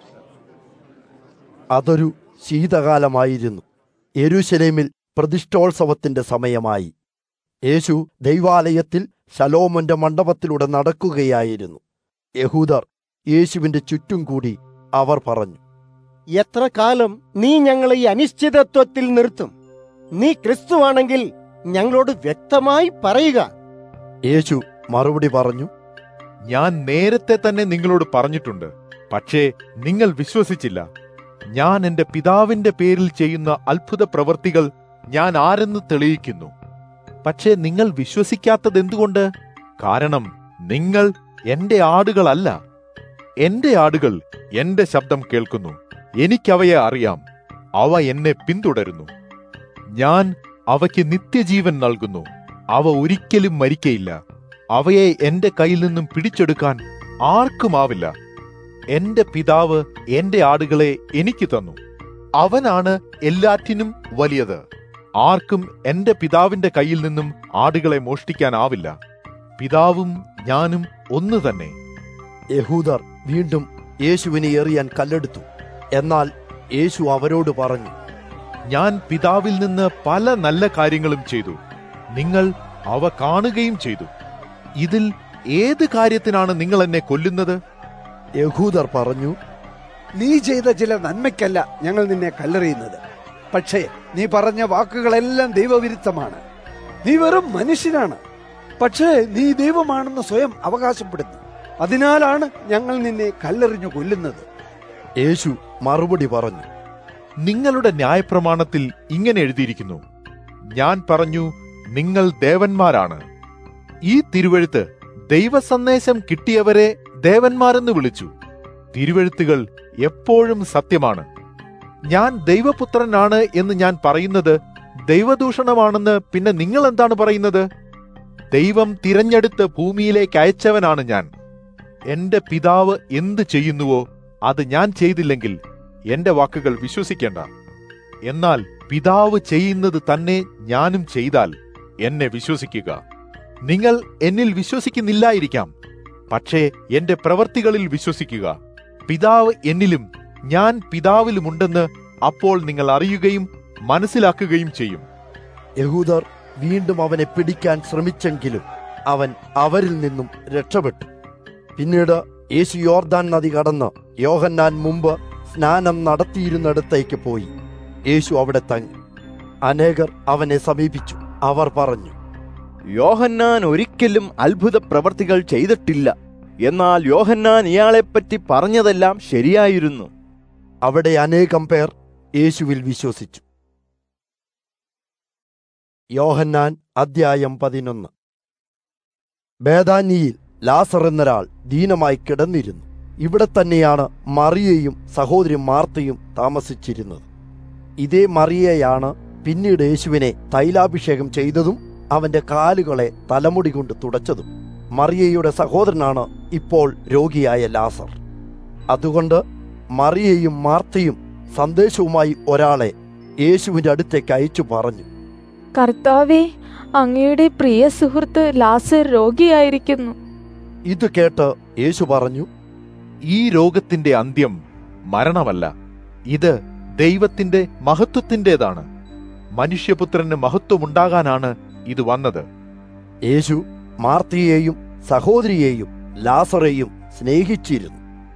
അതൊരു ശീതകാലമായിരുന്നു യെരൂശലേമിൽ പ്രതിഷ്ഠോത്സവത്തിന്റെ സമയമായി യേശു ദൈവാലയത്തിൽ ശലോമന്റെ മണ്ഡപത്തിലൂടെ നടക്കുകയായിരുന്നു യഹൂദർ യേശുവിന്റെ ചുറ്റും കൂടി അവർ പറഞ്ഞു എത്ര കാലം നീ ഞങ്ങളെ ഈ അനിശ്ചിതത്വത്തിൽ നിർത്തും നീ ക്രിസ്തുവാണെങ്കിൽ ഞങ്ങളോട് വ്യക്തമായി പറയുക യേശു മറുപടി പറഞ്ഞു ഞാൻ നേരത്തെ തന്നെ നിങ്ങളോട് പറഞ്ഞിട്ടുണ്ട് പക്ഷേ നിങ്ങൾ വിശ്വസിച്ചില്ല ഞാൻ എന്റെ പിതാവിന്റെ പേരിൽ ചെയ്യുന്ന അത്ഭുത പ്രവർത്തികൾ ഞാൻ ആരെന്ന് തെളിയിക്കുന്നു പക്ഷേ നിങ്ങൾ വിശ്വസിക്കാത്തത് എന്തുകൊണ്ട് കാരണം നിങ്ങൾ എന്റെ ആടുകളല്ല എന്റെ ആടുകൾ എന്റെ ശബ്ദം കേൾക്കുന്നു എനിക്കവയെ അറിയാം അവ എന്നെ പിന്തുടരുന്നു ഞാൻ അവയ്ക്ക് നിത്യജീവൻ നൽകുന്നു അവ ഒരിക്കലും മരിക്കയില്ല അവയെ എന്റെ കയ്യിൽ നിന്നും പിടിച്ചെടുക്കാൻ ആർക്കുമാവില്ല എന്റെ പിതാവ് എന്റെ ആടുകളെ എനിക്ക് തന്നു അവനാണ് എല്ലാറ്റിനും വലിയത് ആർക്കും എന്റെ പിതാവിന്റെ കയ്യിൽ നിന്നും ആടുകളെ മോഷ്ടിക്കാനാവില്ല പിതാവും ഞാനും ഒന്നു തന്നെ യഹൂദർ വീണ്ടും യേശുവിനെ എറിയാൻ കല്ലെടുത്തു എന്നാൽ യേശു അവരോട് പറഞ്ഞു ഞാൻ പിതാവിൽ നിന്ന് പല നല്ല കാര്യങ്ങളും ചെയ്തു നിങ്ങൾ അവ കാണുകയും ചെയ്തു ഇതിൽ ഏത് കാര്യത്തിനാണ് നിങ്ങൾ എന്നെ കൊല്ലുന്നത് യഹൂദർ പറഞ്ഞു നീ ചെയ്ത ചില നന്മയ്ക്കല്ല ഞങ്ങൾ നിന്നെ കല്ലെറിയുന്നത് പക്ഷേ നീ പറഞ്ഞ വാക്കുകളെല്ലാം ദൈവവിരുദ്ധമാണ് നീ വെറും മനുഷ്യനാണ് പക്ഷേ നീ ദൈവമാണെന്ന് സ്വയം അവകാശപ്പെടുന്നു അതിനാലാണ് ഞങ്ങൾ നിന്നെ കല്ലെറിഞ്ഞു കൊല്ലുന്നത് യേശു മറുപടി പറഞ്ഞു നിങ്ങളുടെ ന്യായപ്രമാണത്തിൽ ഇങ്ങനെ എഴുതിയിരിക്കുന്നു ഞാൻ പറഞ്ഞു നിങ്ങൾ ദേവന്മാരാണ് ഈ തിരുവഴുത്ത് ദൈവസന്ദേശം കിട്ടിയവരെ ദേവന്മാരെന്ന് വിളിച്ചു തിരുവഴുത്തുകൾ എപ്പോഴും സത്യമാണ് ഞാൻ ദൈവപുത്രനാണ് എന്ന് ഞാൻ പറയുന്നത് ദൈവദൂഷണമാണെന്ന് പിന്നെ നിങ്ങൾ എന്താണ് പറയുന്നത് ദൈവം തിരഞ്ഞെടുത്ത് ഭൂമിയിലേക്ക് അയച്ചവനാണ് ഞാൻ എന്റെ പിതാവ് എന്ത് ചെയ്യുന്നുവോ അത് ഞാൻ ചെയ്തില്ലെങ്കിൽ എന്റെ വാക്കുകൾ വിശ്വസിക്കേണ്ട എന്നാൽ പിതാവ് ചെയ്യുന്നത് തന്നെ ഞാനും ചെയ്താൽ എന്നെ വിശ്വസിക്കുക നിങ്ങൾ എന്നിൽ വിശ്വസിക്കുന്നില്ലായിരിക്കാം പക്ഷേ എന്റെ പ്രവർത്തികളിൽ വിശ്വസിക്കുക പിതാവ് എന്നിലും ഞാൻ പിതാവിലുമുണ്ടെന്ന് അപ്പോൾ നിങ്ങൾ അറിയുകയും മനസ്സിലാക്കുകയും ചെയ്യും യഹൂദർ വീണ്ടും അവനെ പിടിക്കാൻ ശ്രമിച്ചെങ്കിലും അവൻ അവരിൽ നിന്നും രക്ഷപ്പെട്ടു പിന്നീട് യേശു യോർദാൻ നദി കടന്ന് യോഹന്നാൻ മുമ്പ് സ്നാനം നടത്തിയിരുന്നിടത്തേക്ക് പോയി യേശു അവിടെ തങ്ങി അനേകർ അവനെ സമീപിച്ചു അവർ പറഞ്ഞു യോഹന്നാൻ ഒരിക്കലും അത്ഭുത പ്രവർത്തികൾ ചെയ്തിട്ടില്ല എന്നാൽ യോഹന്നാൻ ഇയാളെപ്പറ്റി പറഞ്ഞതെല്ലാം ശരിയായിരുന്നു അവിടെ അനേകം പേർ യേശുവിൽ വിശ്വസിച്ചു യോഹന്നാൻ അദ്ധ്യായം പതിനൊന്ന് ബേദാനിയിൽ ലാസർ എന്നൊരാൾ ദീനമായി കിടന്നിരുന്നു ഇവിടെ തന്നെയാണ് മറിയയും സഹോദരി മാർത്തയും താമസിച്ചിരുന്നത് ഇതേ മറിയയാണ് പിന്നീട് യേശുവിനെ തൈലാഭിഷേകം ചെയ്തതും അവന്റെ കാലുകളെ തലമുടി കൊണ്ട് തുടച്ചതും മറിയയുടെ സഹോദരനാണ് ഇപ്പോൾ രോഗിയായ ലാസർ അതുകൊണ്ട് മറിയയും മാർത്തയും സന്ദേശവുമായി ഒരാളെ യേശുവിന്റെ അടുത്തേക്ക് അയച്ചു പറഞ്ഞു കർത്താവെ അങ്ങയുടെ പ്രിയ സുഹൃത്ത് ലാസർ രോഗിയായിരിക്കുന്നു ഇത് കേട്ട് യേശു പറഞ്ഞു ഈ രോഗത്തിന്റെ അന്ത്യം മരണമല്ല ഇത് ദൈവത്തിന്റെ മഹത്വത്തിന്റേതാണ് മനുഷ്യപുത്രന് മഹത്വമുണ്ടാകാനാണ് ഇത് വന്നത് യേശു മാർത്തിയെയും സഹോദരിയെയും ലാസറെയും സ്നേഹിച്ചിരുന്നു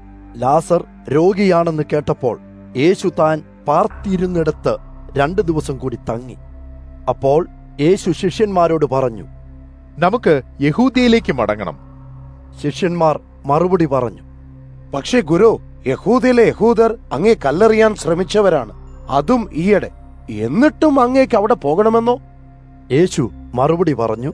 ലാസർ രോഗിയാണെന്ന് കേട്ടപ്പോൾ യേശു താൻ പാർത്തിരുന്നിടത്ത് രണ്ടു ദിവസം കൂടി തങ്ങി അപ്പോൾ യേശു ശിഷ്യന്മാരോട് പറഞ്ഞു നമുക്ക് യഹൂദിയയിലേക്ക് മടങ്ങണം ശിഷ്യന്മാർ മറുപടി പറഞ്ഞു പക്ഷേ ഗുരു യഹൂദിയിലെ യഹൂദർ അങ്ങേ കല്ലെറിയാൻ ശ്രമിച്ചവരാണ് അതും ഈയിടെ എന്നിട്ടും അങ്ങേക്ക് അവിടെ പോകണമെന്നോ യേശു മറുപടി പറഞ്ഞു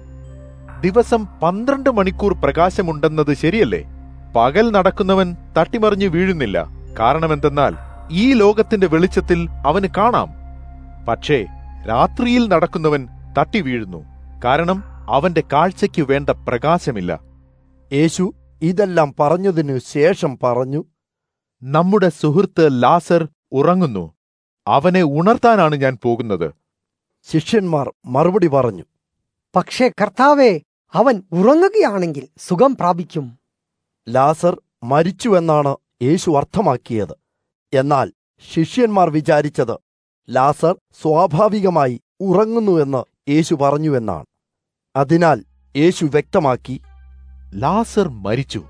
ദിവസം പന്ത്രണ്ട് മണിക്കൂർ പ്രകാശമുണ്ടെന്നത് ശരിയല്ലേ പകൽ നടക്കുന്നവൻ തട്ടിമറിഞ്ഞു വീഴുന്നില്ല കാരണമെന്തെന്നാൽ ഈ ലോകത്തിന്റെ വെളിച്ചത്തിൽ അവന് കാണാം പക്ഷേ രാത്രിയിൽ നടക്കുന്നവൻ തട്ടി വീഴുന്നു കാരണം അവന്റെ കാഴ്ചയ്ക്ക് വേണ്ട പ്രകാശമില്ല യേശു ഇതെല്ലാം പറഞ്ഞതിനു ശേഷം പറഞ്ഞു നമ്മുടെ സുഹൃത്ത് ലാസർ ഉറങ്ങുന്നു അവനെ ഉണർത്താനാണ് ഞാൻ പോകുന്നത് ശിഷ്യന്മാർ മറുപടി പറഞ്ഞു പക്ഷേ കർത്താവെ അവൻ ഉറങ്ങുകയാണെങ്കിൽ സുഖം പ്രാപിക്കും ലാസർ മരിച്ചുവെന്നാണ് യേശു അർത്ഥമാക്കിയത് എന്നാൽ ശിഷ്യന്മാർ വിചാരിച്ചത് ലാസർ സ്വാഭാവികമായി ഉറങ്ങുന്നുവെന്ന് യേശു പറഞ്ഞുവെന്നാണ് അതിനാൽ യേശു വ്യക്തമാക്കി ലാസർ മരിച്ചു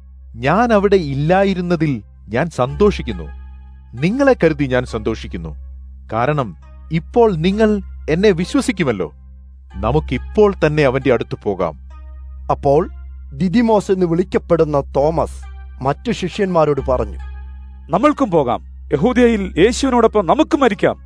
ഞാൻ അവിടെ ഇല്ലായിരുന്നതിൽ ഞാൻ സന്തോഷിക്കുന്നു നിങ്ങളെ കരുതി ഞാൻ സന്തോഷിക്കുന്നു കാരണം ഇപ്പോൾ നിങ്ങൾ എന്നെ വിശ്വസിക്കുമല്ലോ നമുക്കിപ്പോൾ തന്നെ അവന്റെ അടുത്ത് പോകാം അപ്പോൾ ദിദിമോസ് എന്ന് വിളിക്കപ്പെടുന്ന തോമസ് മറ്റു ശിഷ്യന്മാരോട് പറഞ്ഞു നമ്മൾക്കും പോകാം യഹൂദിയയിൽ യേശുവിനോടൊപ്പം നമുക്ക് മരിക്കാം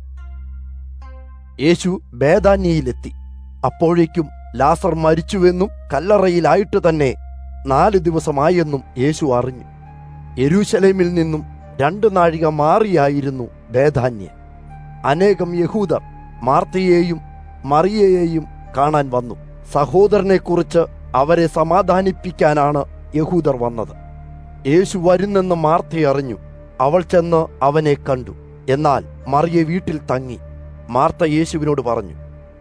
യേശു ബേദാന്യയിലെത്തി അപ്പോഴേക്കും ലാസർ മരിച്ചുവെന്നും കല്ലറയിലായിട്ട് തന്നെ നാല് ദിവസമായെന്നും യേശു അറിഞ്ഞു യെരൂശലേമിൽ നിന്നും രണ്ടു നാഴിക മാറിയായിരുന്നു ബേധാന്യൻ അനേകം യഹൂദർ മാർത്തയെയും മറിയയെയും കാണാൻ വന്നു സഹോദരനെക്കുറിച്ച് അവരെ സമാധാനിപ്പിക്കാനാണ് യഹൂദർ വന്നത് യേശു വരുന്നെന്ന് മാർത്ത അറിഞ്ഞു അവൾ ചെന്ന് അവനെ കണ്ടു എന്നാൽ മറിയ വീട്ടിൽ തങ്ങി മാർത്ത യേശുവിനോട് പറഞ്ഞു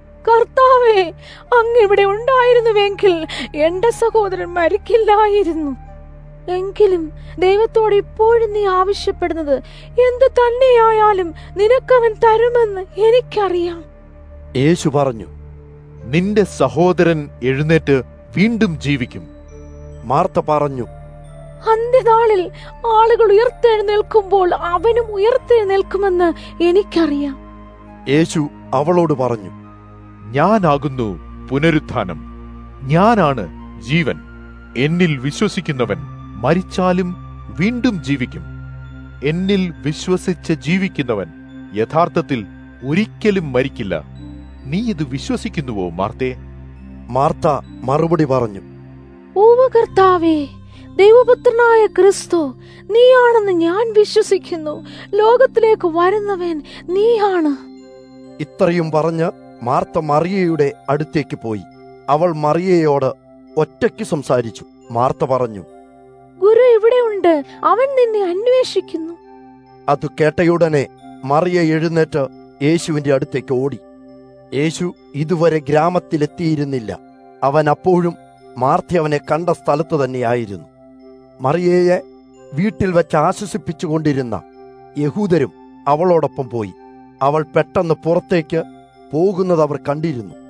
കർത്താവേ അങ്ങ് ഇവിടെ ഉണ്ടായിരുന്നുവെങ്കിൽ എന്റെ സഹോദരൻ മരിക്കില്ലായിരുന്നു എങ്കിലും ദൈവത്തോട് ഇപ്പോഴും നീ ആവശ്യപ്പെടുന്നത് എന്ത് തന്നെയായാലും നിനക്കവൻ തരുമെന്ന് എനിക്കറിയാം യേശു പറഞ്ഞു നിന്റെ സഹോദരൻ എഴുന്നേറ്റ് വീണ്ടും ജീവിക്കും മാർത്ത പറഞ്ഞു അന്ത്യനാളിൽ ആളുകൾ ഉയർത്തെഴുന്നേൽക്കുമ്പോൾ അവനും ഉയർത്തെഴുന്നേൽക്കുമെന്ന് എനിക്കറിയാം യേശു അവളോട് പറഞ്ഞു ഞാനാകുന്നു പുനരുത്ഥാനം ഞാനാണ് ജീവൻ എന്നിൽ വിശ്വസിക്കുന്നവൻ മരിച്ചാലും വീണ്ടും ജീവിക്കും എന്നിൽ വിശ്വസിച്ച് ജീവിക്കുന്നവൻ യഥാർത്ഥത്തിൽ ഒരിക്കലും മരിക്കില്ല നീ ഇത് വിശ്വസിക്കുന്നുവോ മാർത്തേ മാർത്ത മറുപടി പറഞ്ഞു ഓവ കർത്താവേ ദൈവപുത്രനായ ക്രിസ്തു നീയാണെന്ന് ഞാൻ വിശ്വസിക്കുന്നു ലോകത്തിലേക്ക് വരുന്നവൻ നീയാണ് ഇത്രയും പറഞ്ഞ് മാർത്ത മറിയയുടെ അടുത്തേക്ക് പോയി അവൾ മറിയയോട് ഒറ്റയ്ക്ക് സംസാരിച്ചു മാർത്ത പറഞ്ഞു ഗുരു ഇവിടെയുണ്ട് അവൻ നിന്നെ അന്വേഷിക്കുന്നു അത് കേട്ടയുടനെ മറിയ എഴുന്നേറ്റ് യേശുവിന്റെ അടുത്തേക്ക് ഓടി യേശു ഇതുവരെ ഗ്രാമത്തിലെത്തിയിരുന്നില്ല അവൻ അപ്പോഴും മാർത്തി അവനെ കണ്ട സ്ഥലത്ത് തന്നെയായിരുന്നു മറിയയെ വീട്ടിൽ വെച്ച് ആശ്വസിപ്പിച്ചുകൊണ്ടിരുന്ന യഹൂദരും അവളോടൊപ്പം പോയി അവൾ പെട്ടെന്ന് പുറത്തേക്ക് പോകുന്നത് അവർ കണ്ടിരുന്നു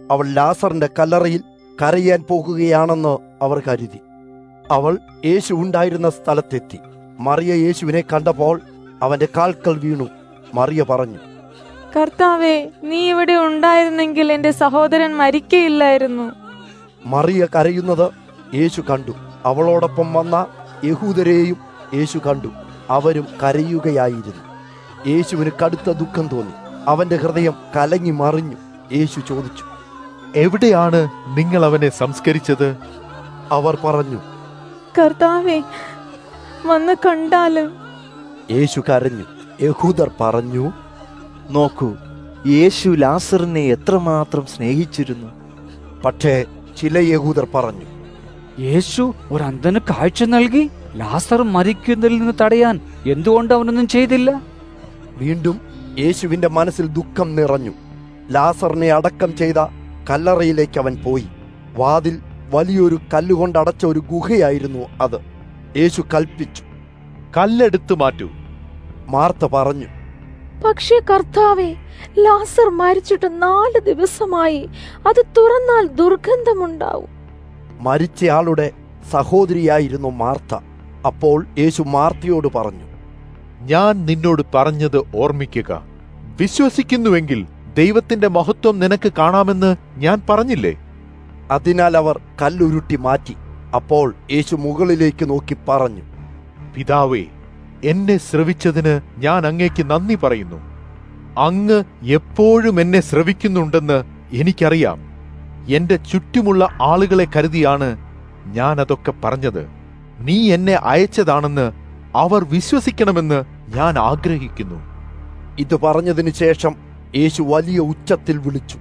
അവൾ ലാസറിന്റെ കല്ലറയിൽ കരയാൻ പോകുകയാണെന്ന് അവർ കരുതി അവൾ യേശു ഉണ്ടായിരുന്ന സ്ഥലത്തെത്തി മറിയ യേശുവിനെ കണ്ടപ്പോൾ അവന്റെ കാൽക്കൽ വീണു മറിയ പറഞ്ഞു കർത്താവേ നീ ഇവിടെ ഉണ്ടായിരുന്നെങ്കിൽ എന്റെ സഹോദരൻ മരിക്കയില്ലായിരുന്നു മറിയ കരയുന്നത് യേശു കണ്ടു അവളോടൊപ്പം വന്ന യഹൂദരെയും യേശു കണ്ടു അവരും കരയുകയായിരുന്നു യേശുവിന് കടുത്ത ദുഃഖം തോന്നി അവന്റെ ഹൃദയം കലങ്ങി മറിഞ്ഞു യേശു ചോദിച്ചു എവിടെയാണ് നിങ്ങൾ അവനെ സംസ്കരിച്ചത് അവർ പറഞ്ഞു കർത്താവേ വന്ന് കണ്ടാലും യേശു കരഞ്ഞു യഹൂദർ പറഞ്ഞു നോക്കൂ യേശു ലാസറിനെ എത്രമാത്രം സ്നേഹിച്ചിരുന്നു പക്ഷേ ചില യഹൂദർ പറഞ്ഞു യേശു ഒരു അന്ധന് കാഴ്ച നൽകി ലാസർ മരിക്കുന്നതിൽ നിന്ന് തടയാൻ എന്തുകൊണ്ട് അവനൊന്നും ചെയ്തില്ല വീണ്ടും യേശുവിന്റെ മനസ്സിൽ ദുഃഖം നിറഞ്ഞു ലാസറിനെ അടക്കം ചെയ്ത കല്ലറയിലേക്ക് അവൻ പോയി വാതിൽ വലിയൊരു കല്ലുകൊണ്ടടച്ച ഒരു ഗുഹയായിരുന്നു അത് യേശു കൽപ്പിച്ചു കല്ലെടുത്തു മാറ്റൂ മാർത്ത പറഞ്ഞു പക്ഷേ കർത്താവെ ലാസർ മരിച്ചിട്ട് നാല് ദിവസമായി അത് തുറന്നാൽ ദുർഗന്ധമുണ്ടാവും മരിച്ചയാളുടെ സഹോദരിയായിരുന്നു മാർത്ത അപ്പോൾ യേശു മാർത്തയോട് പറഞ്ഞു ഞാൻ നിന്നോട് പറഞ്ഞത് ഓർമ്മിക്കുക വിശ്വസിക്കുന്നുവെങ്കിൽ ദൈവത്തിന്റെ മഹത്വം നിനക്ക് കാണാമെന്ന് ഞാൻ പറഞ്ഞില്ലേ അതിനാൽ അവർ കല്ലുരുട്ടി മാറ്റി അപ്പോൾ യേശു മുകളിലേക്ക് നോക്കി പറഞ്ഞു പിതാവേ എന്നെ ശ്രവിച്ചതിന് ഞാൻ അങ്ങേക്ക് നന്ദി പറയുന്നു അങ്ങ് എപ്പോഴും എന്നെ ശ്രവിക്കുന്നുണ്ടെന്ന് എനിക്കറിയാം എന്റെ ചുറ്റുമുള്ള ആളുകളെ കരുതിയാണ് ഞാൻ അതൊക്കെ പറഞ്ഞത് നീ എന്നെ അയച്ചതാണെന്ന് അവർ വിശ്വസിക്കണമെന്ന് ഞാൻ ആഗ്രഹിക്കുന്നു ഇത് പറഞ്ഞതിനു ശേഷം യേശു വലിയ ഉച്ചത്തിൽ വിളിച്ചു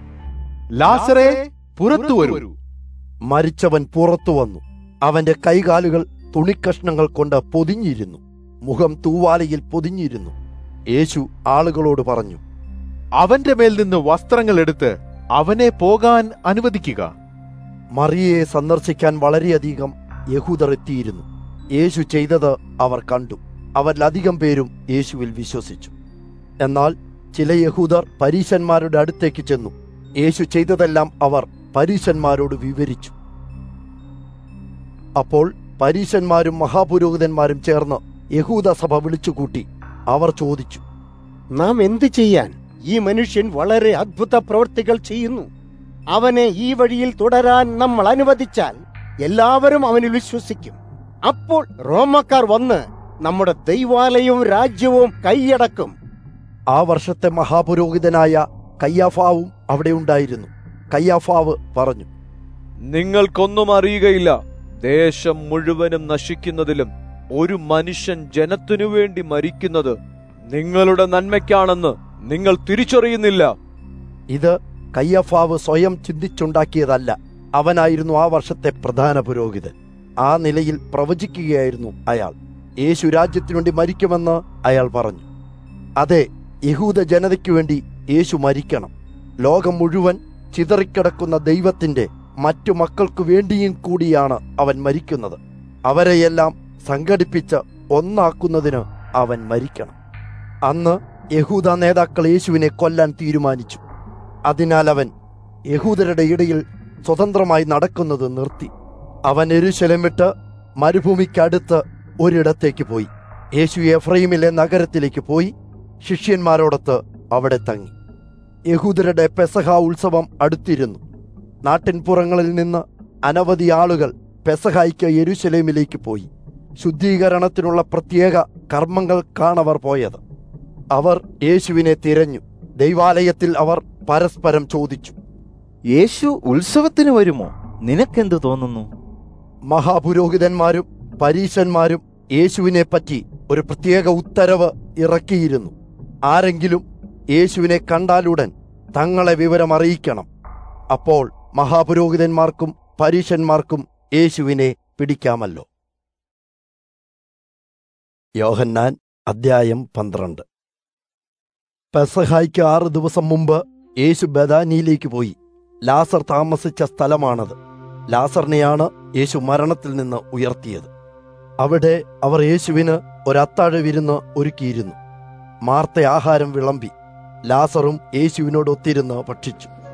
ലാസറേ പുറത്തു വരൂ മരിച്ചവൻ പുറത്തു വന്നു അവന്റെ കൈകാലുകൾ തുണിക്കഷ്ണങ്ങൾ കൊണ്ട് പൊതിഞ്ഞിരുന്നു മുഖം തൂവാലയിൽ പൊതിഞ്ഞിരുന്നു യേശു ആളുകളോട് പറഞ്ഞു അവന്റെ മേൽ നിന്ന് വസ്ത്രങ്ങൾ എടുത്ത് അവനെ പോകാൻ അനുവദിക്കുക മറിയയെ സന്ദർശിക്കാൻ വളരെയധികം യഹൂദർ എത്തിയിരുന്നു യേശു ചെയ്തത് അവർ കണ്ടു അവരിലധികം പേരും യേശുവിൽ വിശ്വസിച്ചു എന്നാൽ ചില യഹൂദർ പരീശന്മാരുടെ അടുത്തേക്ക് ചെന്നു യേശു ചെയ്തതെല്ലാം അവർ പരീശന്മാരോട് വിവരിച്ചു അപ്പോൾ പരീശന്മാരും മഹാപുരോഹിതന്മാരും ചേർന്ന് യഹൂദ സഭ വിളിച്ചുകൂട്ടി അവർ ചോദിച്ചു നാം എന്തു ചെയ്യാൻ ഈ മനുഷ്യൻ വളരെ അദ്ഭുത പ്രവൃത്തികൾ ചെയ്യുന്നു അവനെ ഈ വഴിയിൽ തുടരാൻ നമ്മൾ അനുവദിച്ചാൽ എല്ലാവരും അവനിൽ വിശ്വസിക്കും അപ്പോൾ റോമക്കാർ വന്ന് നമ്മുടെ ദൈവാലയവും രാജ്യവും കൈയടക്കും ആ വർഷത്തെ മഹാപുരോഹിതനായ കയ്യാഫാവും അവിടെ ഉണ്ടായിരുന്നു കയ്യാഫാവ് പറഞ്ഞു നിങ്ങൾക്കൊന്നും അറിയുകയില്ല ദേശം മുഴുവനും നശിക്കുന്നതിലും ഒരു മനുഷ്യൻ ജനത്തിനു വേണ്ടി മരിക്കുന്നത് നിങ്ങളുടെ നന്മയ്ക്കാണെന്ന് നിങ്ങൾ തിരിച്ചറിയുന്നില്ല ഇത് കയ്യഫാവ് സ്വയം ചിന്തിച്ചുണ്ടാക്കിയതല്ല അവനായിരുന്നു ആ വർഷത്തെ പ്രധാന പുരോഹിതൻ ആ നിലയിൽ പ്രവചിക്കുകയായിരുന്നു അയാൾ യേശു രാജ്യത്തിനു വേണ്ടി മരിക്കുമെന്ന് അയാൾ പറഞ്ഞു അതെ യഹൂദ ജനതയ്ക്കു വേണ്ടി യേശു മരിക്കണം ലോകം മുഴുവൻ ചിതറിക്കിടക്കുന്ന ദൈവത്തിന്റെ മറ്റു മക്കൾക്കു വേണ്ടിയും കൂടിയാണ് അവൻ മരിക്കുന്നത് അവരെയെല്ലാം സംഘടിപ്പിച്ച് ഒന്നാക്കുന്നതിന് അവൻ മരിക്കണം അന്ന് യഹൂദ നേതാക്കൾ യേശുവിനെ കൊല്ലാൻ തീരുമാനിച്ചു അതിനാൽ അവൻ യഹൂദരുടെ ഇടയിൽ സ്വതന്ത്രമായി നടക്കുന്നത് നിർത്തി അവൻ എരുശലം വിട്ട് മരുഭൂമിക്കടുത്ത് ഒരിടത്തേക്ക് പോയി യേശു എഫ്രൈമിലെ നഗരത്തിലേക്ക് പോയി ശിഷ്യന്മാരോടൊത്ത് അവിടെ തങ്ങി യഹൂദരുടെ പെസഹ ഉത്സവം അടുത്തിരുന്നു നാട്ടിൻപുറങ്ങളിൽ നിന്ന് അനവധി ആളുകൾ പെസഹായിക്ക് യെരുശലേമിലേക്ക് പോയി ശുദ്ധീകരണത്തിനുള്ള പ്രത്യേക കർമ്മങ്ങൾക്കാണവർ പോയത് അവർ യേശുവിനെ തിരഞ്ഞു ദൈവാലയത്തിൽ അവർ പരസ്പരം ചോദിച്ചു യേശു ഉത്സവത്തിന് വരുമോ നിനക്കെന്ത് തോന്നുന്നു മഹാപുരോഹിതന്മാരും പരീശന്മാരും യേശുവിനെ പറ്റി ഒരു പ്രത്യേക ഉത്തരവ് ഇറക്കിയിരുന്നു ആരെങ്കിലും യേശുവിനെ കണ്ടാലുടൻ തങ്ങളെ വിവരം അറിയിക്കണം അപ്പോൾ മഹാപുരോഹിതന്മാർക്കും പരീശന്മാർക്കും യേശുവിനെ പിടിക്കാമല്ലോ യോഹന്നാൻ അദ്ധ്യായം പന്ത്രണ്ട് പെസഹായ്ക്ക് ആറ് ദിവസം മുമ്പ് യേശു ബദാനിയിലേക്ക് പോയി ലാസർ താമസിച്ച സ്ഥലമാണത് ലാസറിനെയാണ് യേശു മരണത്തിൽ നിന്ന് ഉയർത്തിയത് അവിടെ അവർ യേശുവിന് ഒരത്താഴ വിരുന്ന് ഒരുക്കിയിരുന്നു മാർത്ത ആഹാരം വിളമ്പി ലാസറും യേശുവിനോട് ഒത്തിരുന്ന് ഭക്ഷിച്ചു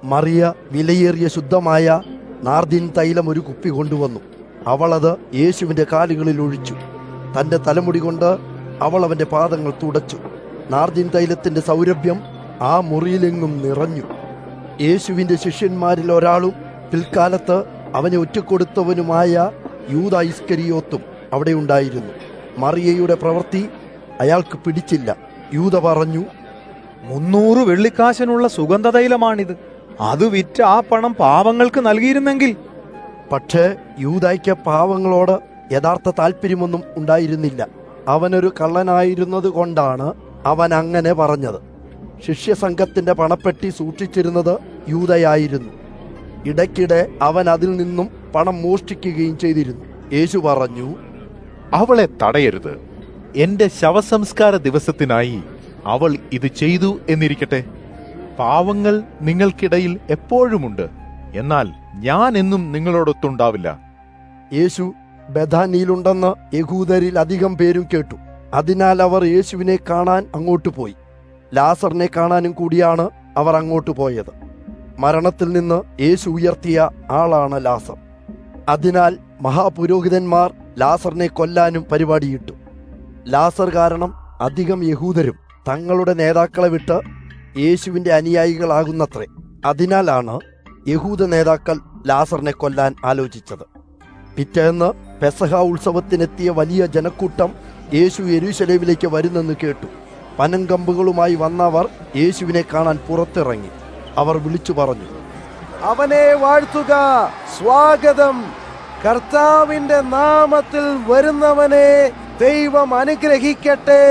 മറിയ വിലയേറിയ ശുദ്ധമായ നാർദിൻ തൈലം ഒരു കുപ്പി കൊണ്ടുവന്നു അവൾ അത് യേശുവിന്റെ കാലുകളിൽ ഒഴിച്ചു തന്റെ തലമുടി കൊണ്ട് അവൾ അവന്റെ പാദങ്ങൾ തുടച്ചു നാർദിൻ തൈലത്തിന്റെ സൗരഭ്യം ആ മുറിയിലെങ്ങും നിറഞ്ഞു യേശുവിന്റെ ശിഷ്യന്മാരിൽ ഒരാളും പിൽക്കാലത്ത് അവനെ ഒറ്റക്കൊടുത്തവനുമായ യൂത ഇസ്കരിയോത്തും അവിടെ ഉണ്ടായിരുന്നു മറിയയുടെ പ്രവൃത്തി അയാൾക്ക് പിടിച്ചില്ല യൂത പറഞ്ഞു മുന്നൂറ് വെള്ളിക്കാശിനുള്ള സുഗന്ധതൈലമാണിത് അത് വിറ്റ് ആ പണം പാവങ്ങൾക്ക് നൽകിയിരുന്നെങ്കിൽ പക്ഷേ യൂതായ്ക്ക് പാവങ്ങളോട് യഥാർത്ഥ താല്പര്യമൊന്നും ഉണ്ടായിരുന്നില്ല അവനൊരു കള്ളനായിരുന്നത് കൊണ്ടാണ് അവൻ അങ്ങനെ പറഞ്ഞത് ശിഷ്യസംഘത്തിന്റെ പണപ്പെട്ടി സൂക്ഷിച്ചിരുന്നത് യൂതയായിരുന്നു ഇടയ്ക്കിടെ അവൻ അതിൽ നിന്നും പണം മോഷ്ടിക്കുകയും ചെയ്തിരുന്നു യേശു പറഞ്ഞു അവളെ തടയരുത് എന്റെ ശവസംസ്കാര ദിവസത്തിനായി അവൾ ഇത് ചെയ്തു എന്നിരിക്കട്ടെ പാവങ്ങൾ നിങ്ങൾക്കിടയിൽ എപ്പോഴുമുണ്ട് എന്നാൽ ഞാൻ എന്നും നിങ്ങളോടൊത്തുണ്ടാവില്ല യേശു ബഥാനിയിലുണ്ടെന്ന് യഹൂദരിൽ അധികം പേരും കേട്ടു അതിനാൽ അവർ യേശുവിനെ കാണാൻ അങ്ങോട്ട് പോയി ലാസറിനെ കാണാനും കൂടിയാണ് അവർ അങ്ങോട്ട് പോയത് മരണത്തിൽ നിന്ന് യേശു ഉയർത്തിയ ആളാണ് ലാസർ അതിനാൽ മഹാപുരോഹിതന്മാർ ലാസറിനെ കൊല്ലാനും പരിപാടിയിട്ടു ലാസർ കാരണം അധികം യഹൂദരും തങ്ങളുടെ നേതാക്കളെ വിട്ട് യേശുവിന്റെ അനുയായികളാകുന്നത്രേ അതിനാലാണ് യഹൂദ നേതാക്കൾ ലാസറിനെ കൊല്ലാൻ ആലോചിച്ചത് പിറ്റേന്ന് പെസഹ ഉത്സവത്തിനെത്തിയ വലിയ ജനക്കൂട്ടം യേശു യെരൂശലേമിലേക്ക് വരുന്നെന്ന് കേട്ടു പനങ്കമ്പുകളുമായി വന്നവർ യേശുവിനെ കാണാൻ പുറത്തിറങ്ങി അവർ വിളിച്ചു പറഞ്ഞു അവനെ വാഴ്ത്തുക സ്വാഗതം കർത്താവിന്റെ നാമത്തിൽ വരുന്നവനെ ദൈവം അനുഗ്രഹിക്കട്ടെ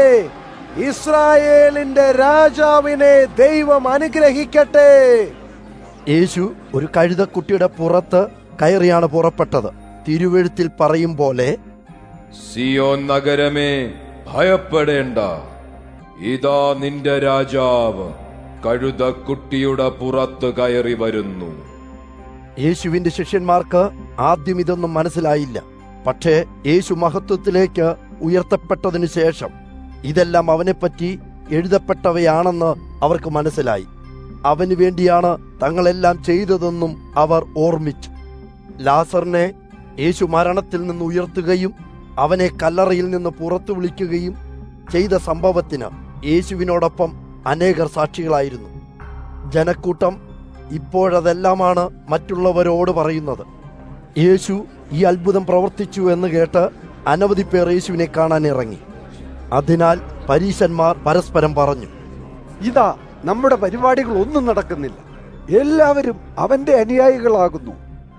ഇസ്രായേലിന്റെ രാജാവിനെ ദൈവം അനുഗ്രഹിക്കട്ടെ യേശു ഒരു കഴുതക്കുട്ടിയുടെ പുറത്ത് കയറിയാണ് പുറപ്പെട്ടത് തിരുവെഴുത്തിൽ പറയും പോലെ സിയോൻ നഗരമേ ഭയപ്പെടേണ്ട ഇതാ നിന്റെ രാജാവ് കഴുതക്കുട്ടിയുടെ പുറത്ത് കയറി വരുന്നു യേശുവിന്റെ ശിഷ്യന്മാർക്ക് ആദ്യം ഇതൊന്നും മനസ്സിലായില്ല പക്ഷേ യേശു മഹത്വത്തിലേക്ക് ഉയർത്തപ്പെട്ടതിനു ശേഷം ഇതെല്ലാം അവനെപ്പറ്റി എഴുതപ്പെട്ടവയാണെന്ന് അവർക്ക് മനസ്സിലായി അവന് വേണ്ടിയാണ് തങ്ങളെല്ലാം ചെയ്തതെന്നും അവർ ഓർമ്മിച്ചു ലാസറിനെ യേശു മരണത്തിൽ നിന്ന് ഉയർത്തുകയും അവനെ കല്ലറയിൽ നിന്ന് പുറത്തു വിളിക്കുകയും ചെയ്ത സംഭവത്തിന് യേശുവിനോടൊപ്പം അനേകർ സാക്ഷികളായിരുന്നു ജനക്കൂട്ടം ഇപ്പോഴതെല്ലാമാണ് മറ്റുള്ളവരോട് പറയുന്നത് യേശു ഈ അത്ഭുതം പ്രവർത്തിച്ചു എന്ന് കേട്ട് അനവധി പേർ യേശുവിനെ കാണാൻ ഇറങ്ങി അതിനാൽ പരീശന്മാർ പരസ്പരം പറഞ്ഞു ഇതാ നമ്മുടെ പരിപാടികൾ ഒന്നും നടക്കുന്നില്ല എല്ലാവരും അവന്റെ അനുയായികളാകുന്നു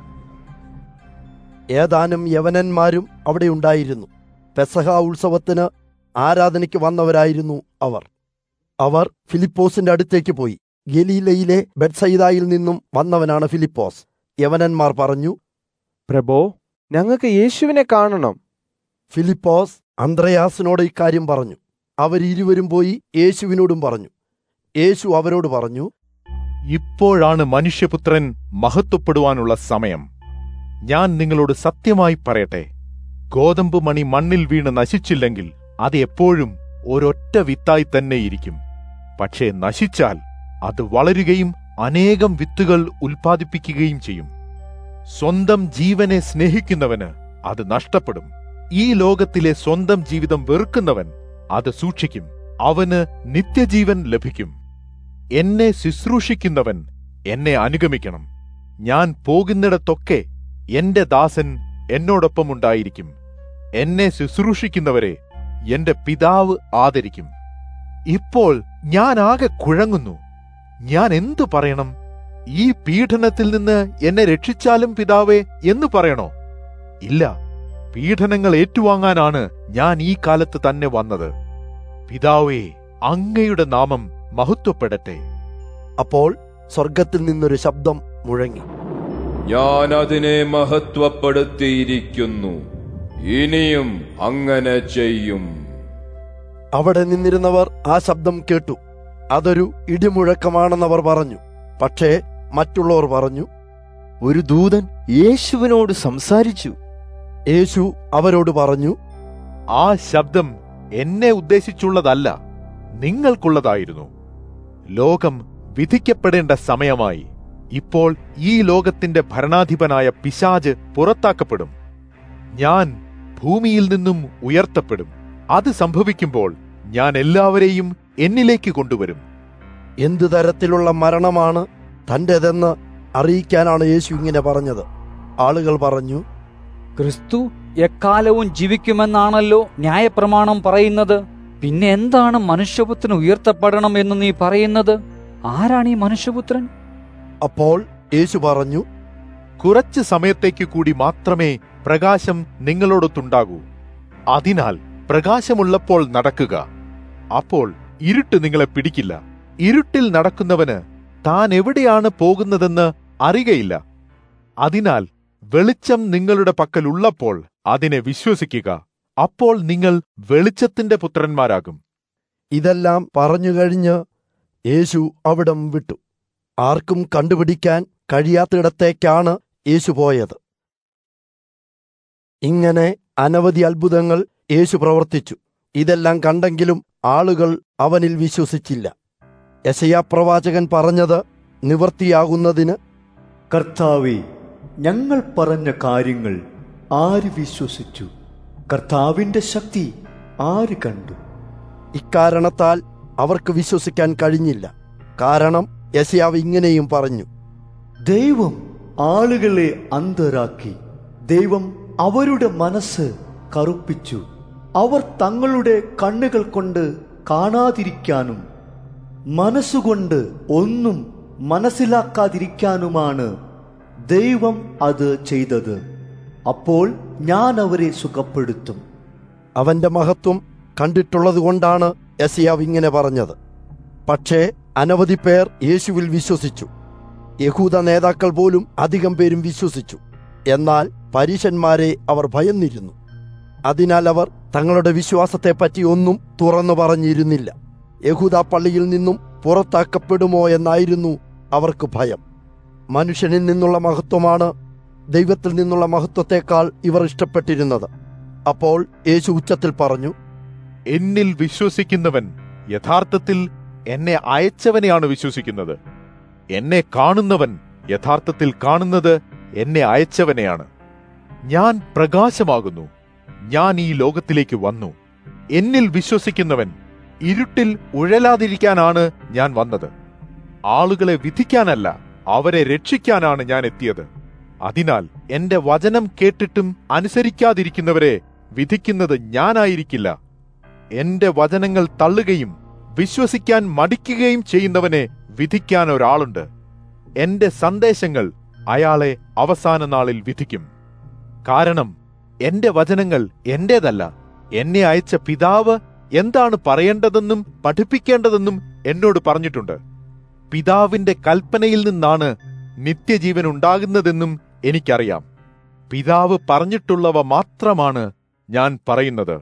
ഏതാനും യവനന്മാരും അവിടെ ഉണ്ടായിരുന്നു പെസഹ ഉത്സവത്തിന് ആരാധനയ്ക്ക് വന്നവരായിരുന്നു അവർ അവർ ഫിലിപ്പോസിന്റെ അടുത്തേക്ക് പോയി ഗലീലയിലെ ബെഡ്സൈദായിൽ നിന്നും വന്നവനാണ് ഫിലിപ്പോസ് യവനന്മാർ പറഞ്ഞു പ്രഭോ ഞങ്ങൾക്ക് യേശുവിനെ കാണണം ഫിലിപ്പോസ് അന്ത്രയാസിനോട് ഇക്കാര്യം പറഞ്ഞു അവരിരുവരും പോയി യേശുവിനോടും പറഞ്ഞു യേശു അവരോട് പറഞ്ഞു ഇപ്പോഴാണ് മനുഷ്യപുത്രൻ മഹത്വപ്പെടുവാനുള്ള സമയം ഞാൻ നിങ്ങളോട് സത്യമായി പറയട്ടെ ഗോതമ്പ് മണി മണ്ണിൽ വീണ് നശിച്ചില്ലെങ്കിൽ അത് എപ്പോഴും ഒരൊറ്റ വിത്തായി തന്നെ ഇരിക്കും പക്ഷേ നശിച്ചാൽ അത് വളരുകയും അനേകം വിത്തുകൾ ഉൽപ്പാദിപ്പിക്കുകയും ചെയ്യും സ്വന്തം ജീവനെ സ്നേഹിക്കുന്നവന് അത് നഷ്ടപ്പെടും ഈ ലോകത്തിലെ സ്വന്തം ജീവിതം വെറുക്കുന്നവൻ അത് സൂക്ഷിക്കും അവന് നിത്യജീവൻ ലഭിക്കും എന്നെ ശുശ്രൂഷിക്കുന്നവൻ എന്നെ അനുഗമിക്കണം ഞാൻ പോകുന്നിടത്തൊക്കെ എന്റെ ദാസൻ എന്നോടൊപ്പം ഉണ്ടായിരിക്കും എന്നെ ശുശ്രൂഷിക്കുന്നവരെ എന്റെ പിതാവ് ആദരിക്കും ഇപ്പോൾ ഞാൻ ആകെ കുഴങ്ങുന്നു ഞാൻ എന്തു പറയണം ഈ പീഡനത്തിൽ നിന്ന് എന്നെ രക്ഷിച്ചാലും പിതാവേ എന്ന് പറയണോ ഇല്ല പീഡനങ്ങൾ ഏറ്റുവാങ്ങാനാണ് ഞാൻ ഈ കാലത്ത് തന്നെ വന്നത് പിതാവേ അങ്ങയുടെ നാമം മഹത്വപ്പെടട്ടെ അപ്പോൾ സ്വർഗത്തിൽ നിന്നൊരു ശബ്ദം മുഴങ്ങി ഞാൻ അതിനെ മഹത്വപ്പെടുത്തിയിരിക്കുന്നു ഇനിയും അങ്ങനെ ചെയ്യും അവിടെ നിന്നിരുന്നവർ ആ ശബ്ദം കേട്ടു അതൊരു ഇടിമുഴക്കമാണെന്നവർ പറഞ്ഞു പക്ഷേ മറ്റുള്ളവർ പറഞ്ഞു ഒരു ദൂതൻ യേശുവിനോട് സംസാരിച്ചു യേശു അവരോട് പറഞ്ഞു ആ ശബ്ദം എന്നെ ഉദ്ദേശിച്ചുള്ളതല്ല നിങ്ങൾക്കുള്ളതായിരുന്നു ലോകം വിധിക്കപ്പെടേണ്ട സമയമായി ഇപ്പോൾ ഈ ലോകത്തിന്റെ ഭരണാധിപനായ പിശാജ് പുറത്താക്കപ്പെടും ഞാൻ ഭൂമിയിൽ നിന്നും ഉയർത്തപ്പെടും അത് സംഭവിക്കുമ്പോൾ ഞാൻ എല്ലാവരെയും എന്നിലേക്ക് കൊണ്ടുവരും എന്തു തരത്തിലുള്ള മരണമാണ് തന്റേതെന്ന് അറിയിക്കാനാണ് യേശു ഇങ്ങനെ പറഞ്ഞത് ആളുകൾ പറഞ്ഞു ക്രിസ്തു എക്കാലവും ജീവിക്കുമെന്നാണല്ലോ ന്യായപ്രമാണം പറയുന്നത് പിന്നെ എന്താണ് മനുഷ്യപുത്രൻ ഉയർത്തപ്പെടണം എന്ന് നീ പറയുന്നത് ആരാണ് ഈ മനുഷ്യപുത്രൻ അപ്പോൾ യേശു പറഞ്ഞു കുറച്ച് സമയത്തേക്ക് കൂടി മാത്രമേ പ്രകാശം നിങ്ങളോടൊത്തുണ്ടാകൂ അതിനാൽ പ്രകാശമുള്ളപ്പോൾ നടക്കുക അപ്പോൾ ഇരുട്ട് നിങ്ങളെ പിടിക്കില്ല ഇരുട്ടിൽ നടക്കുന്നവന് താൻ എവിടെയാണ് പോകുന്നതെന്ന് അറിയയില്ല അതിനാൽ വെളിച്ചം നിങ്ങളുടെ പക്കൽ ഉള്ളപ്പോൾ അതിനെ വിശ്വസിക്കുക അപ്പോൾ നിങ്ങൾ വെളിച്ചത്തിന്റെ പുത്രന്മാരാകും ഇതെല്ലാം പറഞ്ഞു കഴിഞ്ഞ് യേശു അവിടം വിട്ടു ആർക്കും കണ്ടുപിടിക്കാൻ കഴിയാത്തിടത്തേക്കാണ് യേശു പോയത് ഇങ്ങനെ അനവധി അത്ഭുതങ്ങൾ യേശു പ്രവർത്തിച്ചു ഇതെല്ലാം കണ്ടെങ്കിലും ആളുകൾ അവനിൽ വിശ്വസിച്ചില്ല യശയാ പ്രവാചകൻ പറഞ്ഞത് നിവർത്തിയാകുന്നതിന് കർത്താവെ ഞങ്ങൾ പറഞ്ഞ കാര്യങ്ങൾ ആര് വിശ്വസിച്ചു കർത്താവിന്റെ ശക്തി ആര് കണ്ടു ഇക്കാരണത്താൽ അവർക്ക് വിശ്വസിക്കാൻ കഴിഞ്ഞില്ല കാരണം യശയാവ് ഇങ്ങനെയും പറഞ്ഞു ദൈവം ആളുകളെ അന്ധരാക്കി ദൈവം അവരുടെ മനസ്സ് കറുപ്പിച്ചു അവർ തങ്ങളുടെ കണ്ണുകൾ കൊണ്ട് കാണാതിരിക്കാനും മനസ്സുകൊണ്ട് ഒന്നും മനസ്സിലാക്കാതിരിക്കാനുമാണ് ദൈവം അത് ചെയ്തത് അപ്പോൾ ഞാൻ അവരെ സുഖപ്പെടുത്തും അവന്റെ മഹത്വം കണ്ടിട്ടുള്ളതുകൊണ്ടാണ് യശയാവ് ഇങ്ങനെ പറഞ്ഞത് പക്ഷേ അനവധി പേർ യേശുവിൽ വിശ്വസിച്ചു യഹൂദ നേതാക്കൾ പോലും അധികം പേരും വിശ്വസിച്ചു എന്നാൽ പരീശന്മാരെ അവർ ഭയന്നിരുന്നു അതിനാൽ അവർ തങ്ങളുടെ വിശ്വാസത്തെപ്പറ്റി ഒന്നും തുറന്നു പറഞ്ഞിരുന്നില്ല യഹൂദ പള്ളിയിൽ നിന്നും പുറത്താക്കപ്പെടുമോ എന്നായിരുന്നു അവർക്ക് ഭയം മനുഷ്യനിൽ നിന്നുള്ള മഹത്വമാണ് ദൈവത്തിൽ നിന്നുള്ള മഹത്വത്തെക്കാൾ ഇവർ ഇഷ്ടപ്പെട്ടിരുന്നത് അപ്പോൾ യേശു ഉച്ചത്തിൽ പറഞ്ഞു എന്നിൽ വിശ്വസിക്കുന്നവൻ യഥാർത്ഥത്തിൽ എന്നെ അയച്ചവനെയാണ് വിശ്വസിക്കുന്നത് എന്നെ കാണുന്നവൻ യഥാർത്ഥത്തിൽ കാണുന്നത് എന്നെ അയച്ചവനെയാണ് ഞാൻ പ്രകാശമാകുന്നു ഞാൻ ഈ ലോകത്തിലേക്ക് വന്നു എന്നിൽ വിശ്വസിക്കുന്നവൻ ഇരുട്ടിൽ ഉഴലാതിരിക്കാനാണ് ഞാൻ വന്നത് ആളുകളെ വിധിക്കാനല്ല അവരെ രക്ഷിക്കാനാണ് ഞാൻ എത്തിയത് അതിനാൽ എന്റെ വചനം കേട്ടിട്ടും അനുസരിക്കാതിരിക്കുന്നവരെ വിധിക്കുന്നത് ഞാനായിരിക്കില്ല എന്റെ വചനങ്ങൾ തള്ളുകയും വിശ്വസിക്കാൻ മടിക്കുകയും ചെയ്യുന്നവനെ വിധിക്കാൻ ഒരാളുണ്ട് എന്റെ സന്ദേശങ്ങൾ അയാളെ അവസാന നാളിൽ വിധിക്കും കാരണം എന്റെ വചനങ്ങൾ എന്റേതല്ല എന്നെ അയച്ച പിതാവ് എന്താണ് പറയേണ്ടതെന്നും പഠിപ്പിക്കേണ്ടതെന്നും എന്നോട് പറഞ്ഞിട്ടുണ്ട് പിതാവിന്റെ കൽപ്പനയിൽ നിന്നാണ് നിത്യജീവൻ ഉണ്ടാകുന്നതെന്നും എനിക്കറിയാം പിതാവ് പറഞ്ഞിട്ടുള്ളവ മാത്രമാണ് ഞാൻ പറയുന്നത്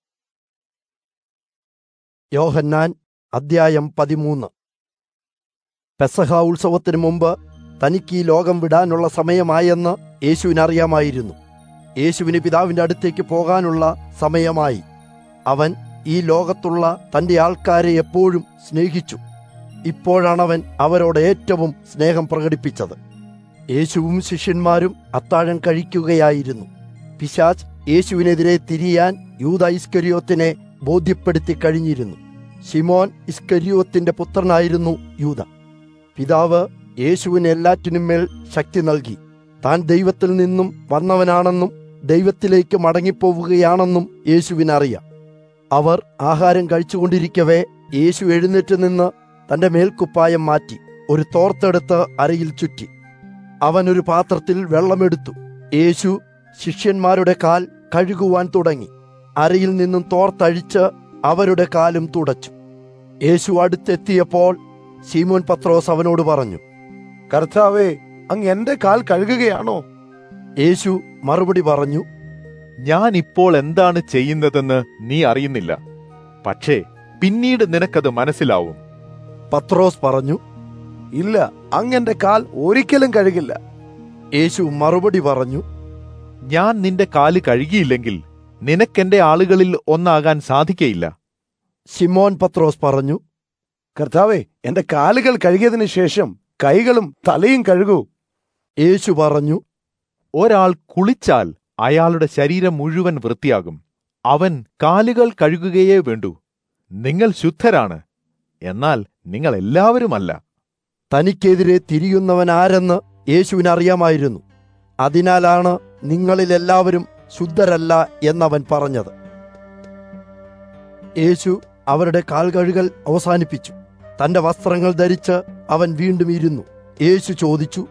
യോഹന്നാൻ അദ്ധ്യായം പതിമൂന്ന് പെസഹ ഉത്സവത്തിന് മുമ്പ് തനിക്ക് ഈ ലോകം വിടാനുള്ള സമയമായെന്ന് യേശുവിനറിയാമായിരുന്നു യേശുവിന് പിതാവിന്റെ അടുത്തേക്ക് പോകാനുള്ള സമയമായി അവൻ ഈ ലോകത്തുള്ള തന്റെ ആൾക്കാരെ എപ്പോഴും സ്നേഹിച്ചു ഇപ്പോഴാണവൻ അവരോട് ഏറ്റവും സ്നേഹം പ്രകടിപ്പിച്ചത് യേശുവും ശിഷ്യന്മാരും അത്താഴം കഴിക്കുകയായിരുന്നു പിശാച്ച് യേശുവിനെതിരെ തിരിയാൻ യൂത ഇസ്കരിയോത്തിനെ ബോധ്യപ്പെടുത്തി കഴിഞ്ഞിരുന്നു ശിമോൻ ഇസ്കരിയോത്തിന്റെ പുത്രനായിരുന്നു യൂത പിതാവ് യേശുവിന് എല്ലാറ്റിനും മേൽ ശക്തി നൽകി താൻ ദൈവത്തിൽ നിന്നും വന്നവനാണെന്നും ദൈവത്തിലേക്ക് മടങ്ങിപ്പോവുകയാണെന്നും യേശുവിനറിയാം അവർ ആഹാരം കഴിച്ചുകൊണ്ടിരിക്കവേ യേശു എഴുന്നേറ്റ് നിന്ന് തന്റെ മേൽക്കുപ്പായം മാറ്റി ഒരു തോർത്തെടുത്ത് അരയിൽ ചുറ്റി അവൻ ഒരു പാത്രത്തിൽ വെള്ളമെടുത്തു യേശു ശിഷ്യന്മാരുടെ കാൽ കഴുകുവാൻ തുടങ്ങി അരയിൽ നിന്നും തോർത്തഴിച്ച് അവരുടെ കാലും തുടച്ചു യേശു അടുത്തെത്തിയപ്പോൾ ശീമോൻ പത്രോസ് അവനോട് പറഞ്ഞു കർത്താവേ അങ്ങ് എന്റെ കാൽ കഴുകുകയാണോ യേശു മറുപടി പറഞ്ഞു ഞാൻ ഇപ്പോൾ എന്താണ് ചെയ്യുന്നതെന്ന് നീ അറിയുന്നില്ല പക്ഷേ പിന്നീട് നിനക്കത് മനസ്സിലാവും പത്രോസ് പറഞ്ഞു ഇല്ല അങ്ങ് എന്റെ കാൽ ഒരിക്കലും കഴുകില്ല യേശു മറുപടി പറഞ്ഞു ഞാൻ നിന്റെ കാല് കഴുകിയില്ലെങ്കിൽ നിനക്കെന്റെ ആളുകളിൽ ഒന്നാകാൻ സാധിക്കയില്ല ശിമോൻ പത്രോസ് പറഞ്ഞു കർത്താവേ എന്റെ കാലുകൾ കഴുകിയതിനു ശേഷം കൈകളും തലയും കഴുകൂ യേശു പറഞ്ഞു ഒരാൾ കുളിച്ചാൽ അയാളുടെ ശരീരം മുഴുവൻ വൃത്തിയാകും അവൻ കാലുകൾ കഴുകുകയേ വേണ്ടൂ നിങ്ങൾ ശുദ്ധരാണ് എന്നാൽ നിങ്ങൾ എല്ലാവരുമല്ല തനിക്കെതിരെ തിരിയുന്നവൻ ആരെന്ന് യേശുവിന് അറിയാമായിരുന്നു അതിനാലാണ് നിങ്ങളിൽ എല്ലാവരും ശുദ്ധരല്ല എന്നവൻ പറഞ്ഞത് യേശു അവരുടെ കാൽ കഴുകൽ അവസാനിപ്പിച്ചു തന്റെ വസ്ത്രങ്ങൾ ധരിച്ച് അവൻ വീണ്ടും ഇരുന്നു യേശു ചോദിച്ചു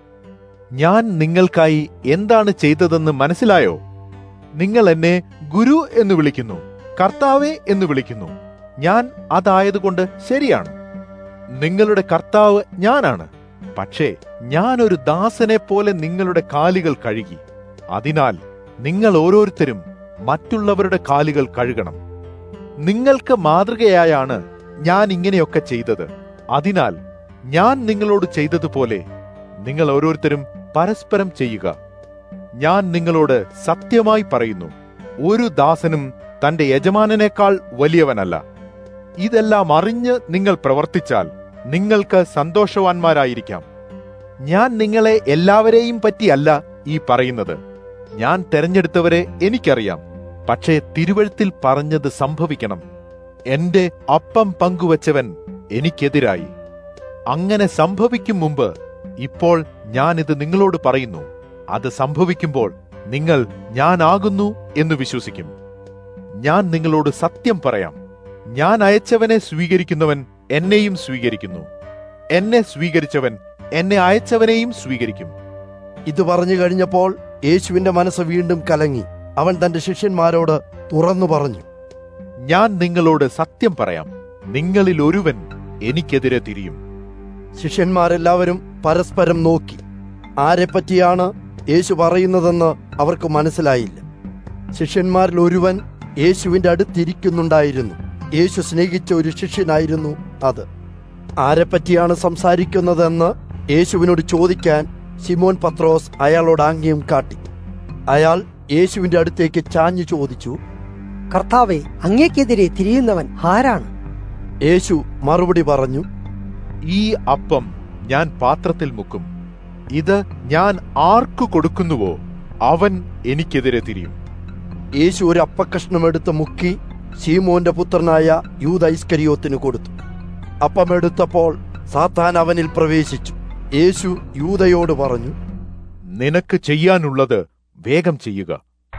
ഞാൻ നിങ്ങൾക്കായി എന്താണ് ചെയ്തതെന്ന് മനസ്സിലായോ നിങ്ങൾ എന്നെ ഗുരു എന്ന് വിളിക്കുന്നു കർത്താവേ എന്ന് വിളിക്കുന്നു ഞാൻ അതായതുകൊണ്ട് ശരിയാണ് നിങ്ങളുടെ കർത്താവ് ഞാനാണ് പക്ഷേ ഞാൻ ഒരു ദാസനെ പോലെ നിങ്ങളുടെ കാലുകൾ കഴുകി അതിനാൽ നിങ്ങൾ ഓരോരുത്തരും മറ്റുള്ളവരുടെ കാലുകൾ കഴുകണം നിങ്ങൾക്ക് മാതൃകയായാണ് ഞാൻ ഇങ്ങനെയൊക്കെ ചെയ്തത് അതിനാൽ ഞാൻ നിങ്ങളോട് ചെയ്തതുപോലെ നിങ്ങൾ ഓരോരുത്തരും പരസ്പരം ചെയ്യുക ഞാൻ നിങ്ങളോട് സത്യമായി പറയുന്നു ഒരു ദാസനും തന്റെ യജമാനനേക്കാൾ വലിയവനല്ല ഇതെല്ലാം അറിഞ്ഞ് നിങ്ങൾ പ്രവർത്തിച്ചാൽ നിങ്ങൾക്ക് സന്തോഷവാന്മാരായിരിക്കാം ഞാൻ നിങ്ങളെ എല്ലാവരെയും പറ്റിയല്ല ഈ പറയുന്നത് ഞാൻ തെരഞ്ഞെടുത്തവരെ എനിക്കറിയാം പക്ഷേ തിരുവഴുത്തിൽ പറഞ്ഞത് സംഭവിക്കണം എന്റെ അപ്പം പങ്കുവച്ചവൻ എനിക്കെതിരായി അങ്ങനെ സംഭവിക്കും മുമ്പ് ഇപ്പോൾ ഞാനിത് നിങ്ങളോട് പറയുന്നു അത് സംഭവിക്കുമ്പോൾ നിങ്ങൾ ഞാനാകുന്നു എന്ന് വിശ്വസിക്കും ഞാൻ നിങ്ങളോട് സത്യം പറയാം ഞാൻ അയച്ചവനെ സ്വീകരിക്കുന്നവൻ എന്നെയും സ്വീകരിക്കുന്നു എന്നെ സ്വീകരിച്ചവൻ എന്നെ അയച്ചവനെയും സ്വീകരിക്കും ഇത് പറഞ്ഞു കഴിഞ്ഞപ്പോൾ യേശുവിന്റെ മനസ്സ് വീണ്ടും കലങ്ങി അവൻ തന്റെ ശിഷ്യന്മാരോട് തുറന്നു പറഞ്ഞു ഞാൻ നിങ്ങളോട് സത്യം പറയാം നിങ്ങളിൽ ഒരുവൻ എനിക്കെതിരെ തിരിയും ശിഷ്യന്മാരെല്ലാവരും പരസ്പരം നോക്കി ആരെപ്പറ്റിയാണ് യേശു പറയുന്നതെന്ന് അവർക്ക് മനസ്സിലായില്ല ശിഷ്യന്മാരിൽ ഒരുവൻ യേശുവിന്റെ അടുത്തിരിക്കുന്നുണ്ടായിരുന്നു യേശു സ്നേഹിച്ച ഒരു ശിഷ്യനായിരുന്നു അത് ആരെപ്പറ്റിയാണ് സംസാരിക്കുന്നതെന്ന് യേശുവിനോട് ചോദിക്കാൻ സിമോൻ പത്രോസ് അയാളോട് ആംഗ്യം കാട്ടി അയാൾ യേശുവിന്റെ അടുത്തേക്ക് ചാഞ്ഞു ചോദിച്ചു കർത്താവെ അങ്ങേക്കെതിരെ തിരിയുന്നവൻ ആരാണ് യേശു മറുപടി പറഞ്ഞു ഈ അപ്പം ഞാൻ പാത്രത്തിൽ മുക്കും ഇത് ഞാൻ ആർക്കു കൊടുക്കുന്നുവോ അവൻ എനിക്കെതിരെ തിരിയും യേശു ഒരു അപ്പക്കഷ്ണം എടുത്ത് മുക്കി ശീമോന്റെ പുത്രനായ യൂത ഇസ്കരിയോത്തിന് കൊടുത്തു അപ്പമെടുത്തപ്പോൾ സാത്താൻ അവനിൽ പ്രവേശിച്ചു യേശു യൂതയോട് പറഞ്ഞു നിനക്ക് ചെയ്യാനുള്ളത് വേഗം ചെയ്യുക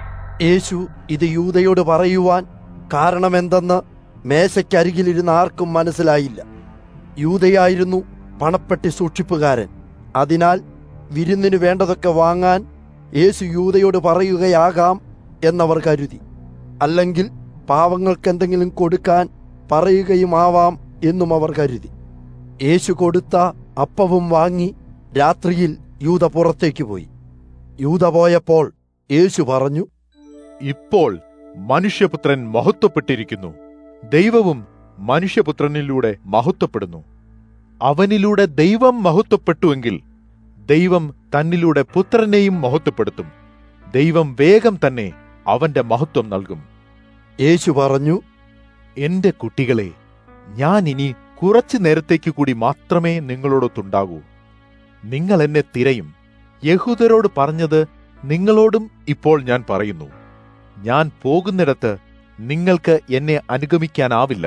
യേശു ഇത് യൂതയോട് പറയുവാൻ കാരണമെന്തെന്ന് മേശയ്ക്കരികിലിരുന്ന ആർക്കും മനസ്സിലായില്ല യൂതയായിരുന്നു പണപ്പെട്ടി സൂക്ഷിപ്പുകാരൻ അതിനാൽ വിരുന്നിനു വേണ്ടതൊക്കെ വാങ്ങാൻ യേശു യൂതയോട് പറയുകയാകാം എന്നവർ കരുതി അല്ലെങ്കിൽ പാവങ്ങൾക്ക് എന്തെങ്കിലും കൊടുക്കാൻ പറയുകയുമാവാം എന്നും അവർ കരുതി യേശു കൊടുത്ത അപ്പവും വാങ്ങി രാത്രിയിൽ യൂത പുറത്തേക്ക് പോയി യൂത പോയപ്പോൾ യേശു പറഞ്ഞു ഇപ്പോൾ മനുഷ്യപുത്രൻ മഹത്വപ്പെട്ടിരിക്കുന്നു ദൈവവും മനുഷ്യപുത്രനിലൂടെ മഹത്വപ്പെടുന്നു അവനിലൂടെ ദൈവം മഹത്വപ്പെട്ടുവെങ്കിൽ ദൈവം തന്നിലൂടെ പുത്രനെയും മഹത്വപ്പെടുത്തും ദൈവം വേഗം തന്നെ അവന്റെ മഹത്വം നൽകും യേശു പറഞ്ഞു എന്റെ കുട്ടികളെ ഞാൻ ഇനി കുറച്ചു നേരത്തേക്ക് കൂടി മാത്രമേ നിങ്ങളോടൊത്തുണ്ടാകൂ നിങ്ങൾ എന്നെ തിരയും യഹൂദരോട് പറഞ്ഞത് നിങ്ങളോടും ഇപ്പോൾ ഞാൻ പറയുന്നു ഞാൻ പോകുന്നിടത്ത് നിങ്ങൾക്ക് എന്നെ അനുഗമിക്കാനാവില്ല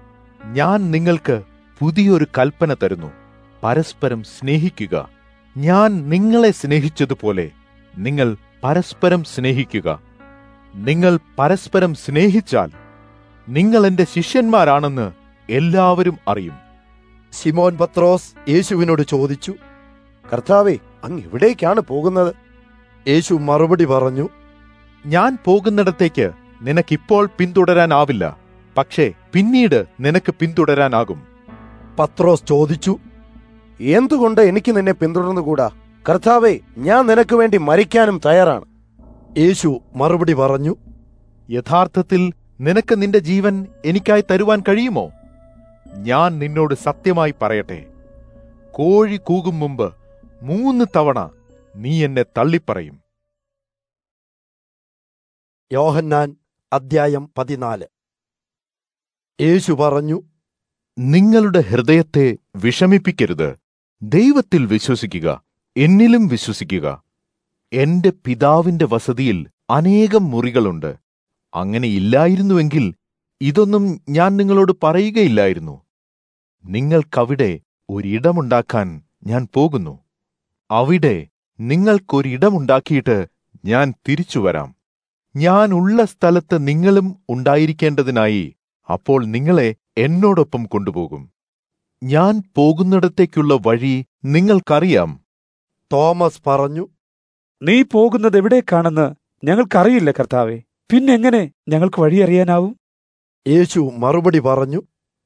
ഞാൻ നിങ്ങൾക്ക് പുതിയൊരു കൽപ്പന തരുന്നു പരസ്പരം സ്നേഹിക്കുക ഞാൻ നിങ്ങളെ സ്നേഹിച്ചതുപോലെ നിങ്ങൾ പരസ്പരം സ്നേഹിക്കുക നിങ്ങൾ പരസ്പരം സ്നേഹിച്ചാൽ നിങ്ങൾ എന്റെ ശിഷ്യന്മാരാണെന്ന് എല്ലാവരും അറിയും സിമോൻ പത്രോസ് യേശുവിനോട് ചോദിച്ചു കർത്താവെ അങ്ങ് എവിടേക്കാണ് പോകുന്നത് യേശു മറുപടി പറഞ്ഞു ഞാൻ പോകുന്നിടത്തേക്ക് നിനക്കിപ്പോൾ പിന്തുടരാനാവില്ല പക്ഷേ പിന്നീട് നിനക്ക് പിന്തുടരാനാകും പത്രോസ് ചോദിച്ചു എന്തുകൊണ്ട് എനിക്ക് നിന്നെ പിന്തുടർന്നുകൂടാ കർത്താവെ ഞാൻ നിനക്ക് വേണ്ടി മരിക്കാനും തയ്യാറാണ് യേശു മറുപടി പറഞ്ഞു യഥാർത്ഥത്തിൽ നിനക്ക് നിന്റെ ജീവൻ എനിക്കായി തരുവാൻ കഴിയുമോ ഞാൻ നിന്നോട് സത്യമായി പറയട്ടെ കോഴി കൂകും മുമ്പ് മൂന്ന് തവണ നീ എന്നെ തള്ളിപ്പറയും യോഹന്നാൻ അദ്ധ്യായം പതിനാല് യേശു പറഞ്ഞു നിങ്ങളുടെ ഹൃദയത്തെ വിഷമിപ്പിക്കരുത് ദൈവത്തിൽ വിശ്വസിക്കുക എന്നിലും വിശ്വസിക്കുക എന്റെ പിതാവിന്റെ വസതിയിൽ അനേകം മുറികളുണ്ട് അങ്ങനെ ഇല്ലായിരുന്നുവെങ്കിൽ ഇതൊന്നും ഞാൻ നിങ്ങളോട് പറയുകയില്ലായിരുന്നു നിങ്ങൾക്കവിടെ ഒരിടമുണ്ടാക്കാൻ ഞാൻ പോകുന്നു അവിടെ നിങ്ങൾക്കൊരിടമുണ്ടാക്കിയിട്ട് ഞാൻ തിരിച്ചു വരാം ഞാൻ ഉള്ള സ്ഥലത്ത് നിങ്ങളും ഉണ്ടായിരിക്കേണ്ടതിനായി അപ്പോൾ നിങ്ങളെ എന്നോടൊപ്പം കൊണ്ടുപോകും ഞാൻ പോകുന്നിടത്തേക്കുള്ള വഴി നിങ്ങൾക്കറിയാം തോമസ് പറഞ്ഞു നീ പോകുന്നത് എവിടേക്കാണെന്ന് ഞങ്ങൾക്കറിയില്ല കർത്താവെ പിന്നെങ്ങനെ ഞങ്ങൾക്ക് വഴിയറിയാനാവും യേശു മറുപടി പറഞ്ഞു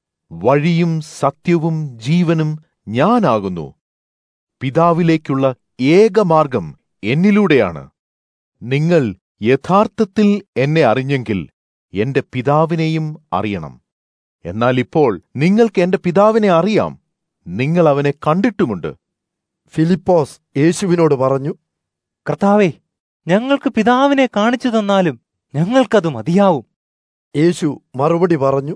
വഴിയും സത്യവും ജീവനും ഞാനാകുന്നു പിതാവിലേക്കുള്ള ഏകമാർഗം എന്നിലൂടെയാണ് നിങ്ങൾ യഥാർത്ഥത്തിൽ എന്നെ അറിഞ്ഞെങ്കിൽ എന്റെ പിതാവിനെയും അറിയണം എന്നാൽ ഇപ്പോൾ നിങ്ങൾക്ക് എന്റെ പിതാവിനെ അറിയാം നിങ്ങൾ അവനെ കണ്ടിട്ടുമുണ്ട് ഫിലിപ്പോസ് യേശുവിനോട് പറഞ്ഞു കർത്താവേ ഞങ്ങൾക്ക് പിതാവിനെ കാണിച്ചു തന്നാലും ഞങ്ങൾക്കത് മതിയാവും യേശു മറുപടി പറഞ്ഞു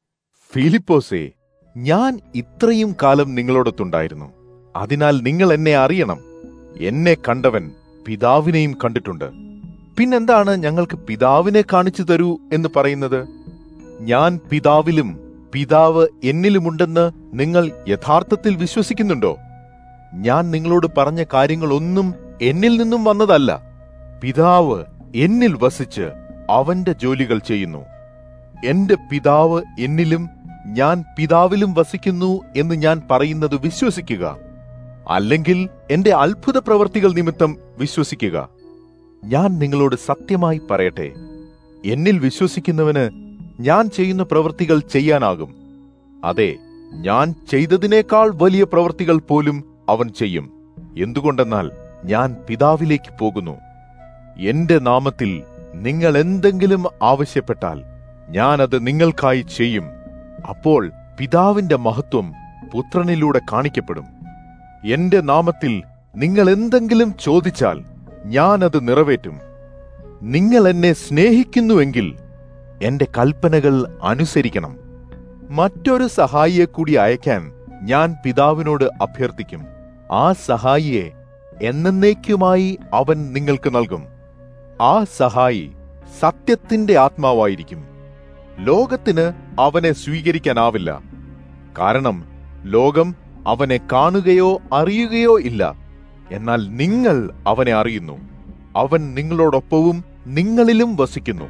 ഫിലിപ്പോസേ ഞാൻ ഇത്രയും കാലം നിങ്ങളോടൊത്തുണ്ടായിരുന്നു അതിനാൽ നിങ്ങൾ എന്നെ അറിയണം എന്നെ കണ്ടവൻ പിതാവിനെയും കണ്ടിട്ടുണ്ട് പിന്നെന്താണ് ഞങ്ങൾക്ക് പിതാവിനെ കാണിച്ചു തരൂ എന്ന് പറയുന്നത് ഞാൻ പിതാവിലും പിതാവ് എന്നിലുമുണ്ടെന്ന് നിങ്ങൾ യഥാർത്ഥത്തിൽ വിശ്വസിക്കുന്നുണ്ടോ ഞാൻ നിങ്ങളോട് പറഞ്ഞ കാര്യങ്ങളൊന്നും എന്നിൽ നിന്നും വന്നതല്ല പിതാവ് എന്നിൽ വസിച്ച് അവന്റെ ജോലികൾ ചെയ്യുന്നു എന്റെ പിതാവ് എന്നിലും ഞാൻ പിതാവിലും വസിക്കുന്നു എന്ന് ഞാൻ പറയുന്നത് വിശ്വസിക്കുക അല്ലെങ്കിൽ എന്റെ അത്ഭുത പ്രവർത്തികൾ നിമിത്തം വിശ്വസിക്കുക ഞാൻ നിങ്ങളോട് സത്യമായി പറയട്ടെ എന്നിൽ വിശ്വസിക്കുന്നവന് ഞാൻ ചെയ്യുന്ന പ്രവൃത്തികൾ ചെയ്യാനാകും അതെ ഞാൻ ചെയ്തതിനേക്കാൾ വലിയ പ്രവൃത്തികൾ പോലും അവൻ ചെയ്യും എന്തുകൊണ്ടെന്നാൽ ഞാൻ പിതാവിലേക്ക് പോകുന്നു എന്റെ നാമത്തിൽ നിങ്ങൾ എന്തെങ്കിലും ആവശ്യപ്പെട്ടാൽ ഞാൻ അത് നിങ്ങൾക്കായി ചെയ്യും അപ്പോൾ പിതാവിന്റെ മഹത്വം പുത്രനിലൂടെ കാണിക്കപ്പെടും എന്റെ നാമത്തിൽ നിങ്ങൾ എന്തെങ്കിലും ചോദിച്ചാൽ ഞാൻ അത് നിറവേറ്റും നിങ്ങൾ എന്നെ സ്നേഹിക്കുന്നുവെങ്കിൽ എന്റെ കൽപ്പനകൾ അനുസരിക്കണം മറ്റൊരു സഹായിയെ കൂടി അയക്കാൻ ഞാൻ പിതാവിനോട് അഭ്യർത്ഥിക്കും ആ സഹായിയെ എന്നേക്കുമായി അവൻ നിങ്ങൾക്ക് നൽകും ആ സഹായി സത്യത്തിന്റെ ആത്മാവായിരിക്കും ലോകത്തിന് അവനെ സ്വീകരിക്കാനാവില്ല കാരണം ലോകം അവനെ കാണുകയോ അറിയുകയോ ഇല്ല എന്നാൽ നിങ്ങൾ അവനെ അറിയുന്നു അവൻ നിങ്ങളോടൊപ്പവും നിങ്ങളിലും വസിക്കുന്നു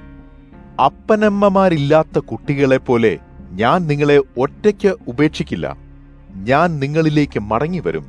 അപ്പനമ്മമാരില്ലാത്ത കുട്ടികളെപ്പോലെ ഞാൻ നിങ്ങളെ ഒറ്റയ്ക്ക് ഉപേക്ഷിക്കില്ല ഞാൻ നിങ്ങളിലേക്ക് മടങ്ങിവരും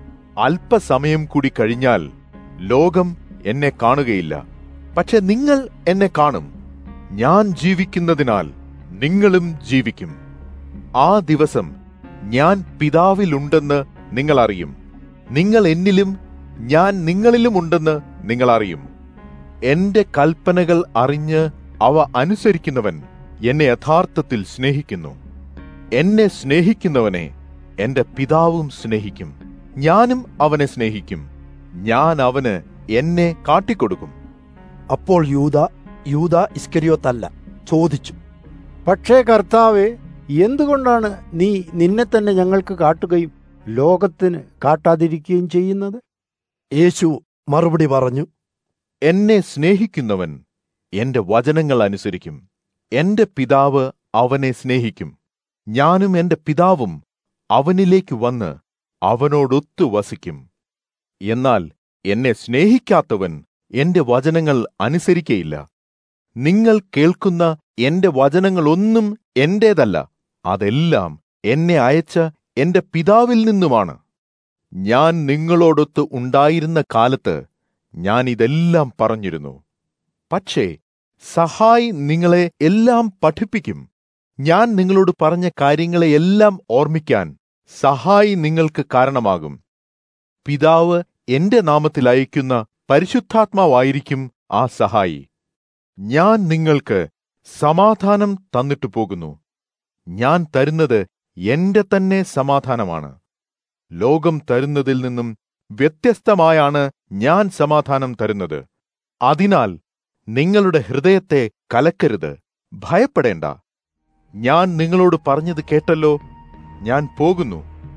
അല്പസമയം കൂടി കഴിഞ്ഞാൽ ലോകം എന്നെ കാണുകയില്ല പക്ഷെ നിങ്ങൾ എന്നെ കാണും ഞാൻ ജീവിക്കുന്നതിനാൽ നിങ്ങളും ജീവിക്കും ആ ദിവസം ഞാൻ പിതാവിലുണ്ടെന്ന് നിങ്ങൾ അറിയും നിങ്ങൾ എന്നിലും ഞാൻ നിങ്ങളിലും ഉണ്ടെന്ന് നിങ്ങൾ അറിയും എന്റെ കൽപ്പനകൾ അറിഞ്ഞ് അവ അനുസരിക്കുന്നവൻ എന്നെ യഥാർത്ഥത്തിൽ സ്നേഹിക്കുന്നു എന്നെ സ്നേഹിക്കുന്നവനെ എന്റെ പിതാവും സ്നേഹിക്കും ഞാനും അവനെ സ്നേഹിക്കും ഞാൻ അവന് എന്നെ കാട്ടിക്കൊടുക്കും അപ്പോൾ യൂത യൂത ഇസ്കരിയോത്തല്ല ചോദിച്ചു പക്ഷേ കർത്താവെ എന്തുകൊണ്ടാണ് നീ നിന്നെ തന്നെ ഞങ്ങൾക്ക് കാട്ടുകയും ലോകത്തിന് കാട്ടാതിരിക്കുകയും ചെയ്യുന്നത് യേശു മറുപടി പറഞ്ഞു എന്നെ സ്നേഹിക്കുന്നവൻ എന്റെ വചനങ്ങൾ അനുസരിക്കും എന്റെ പിതാവ് അവനെ സ്നേഹിക്കും ഞാനും എന്റെ പിതാവും അവനിലേക്ക് വന്ന് അവനോടൊത്തു വസിക്കും എന്നാൽ എന്നെ സ്നേഹിക്കാത്തവൻ എന്റെ വചനങ്ങൾ അനുസരിക്കയില്ല നിങ്ങൾ കേൾക്കുന്ന എന്റെ വചനങ്ങളൊന്നും എന്റേതല്ല അതെല്ലാം എന്നെ അയച്ച എന്റെ പിതാവിൽ നിന്നുമാണ് ഞാൻ നിങ്ങളോടൊത്ത് ഉണ്ടായിരുന്ന കാലത്ത് ഞാൻ ഇതെല്ലാം പറഞ്ഞിരുന്നു പക്ഷേ സഹായി നിങ്ങളെ എല്ലാം പഠിപ്പിക്കും ഞാൻ നിങ്ങളോട് പറഞ്ഞ കാര്യങ്ങളെയെല്ലാം ഓർമ്മിക്കാൻ സഹായി നിങ്ങൾക്ക് കാരണമാകും പിതാവ് എന്റെ നാമത്തിൽ അയക്കുന്ന പരിശുദ്ധാത്മാവായിരിക്കും ആ സഹായി ഞാൻ നിങ്ങൾക്ക് സമാധാനം തന്നിട്ടു പോകുന്നു ഞാൻ തരുന്നത് എന്റെ തന്നെ സമാധാനമാണ് ലോകം തരുന്നതിൽ നിന്നും വ്യത്യസ്തമായാണ് ഞാൻ സമാധാനം തരുന്നത് അതിനാൽ നിങ്ങളുടെ ഹൃദയത്തെ കലക്കരുത് ഭയപ്പെടേണ്ട ഞാൻ നിങ്ങളോട് പറഞ്ഞത് കേട്ടല്ലോ ഞാൻ പോകുന്നു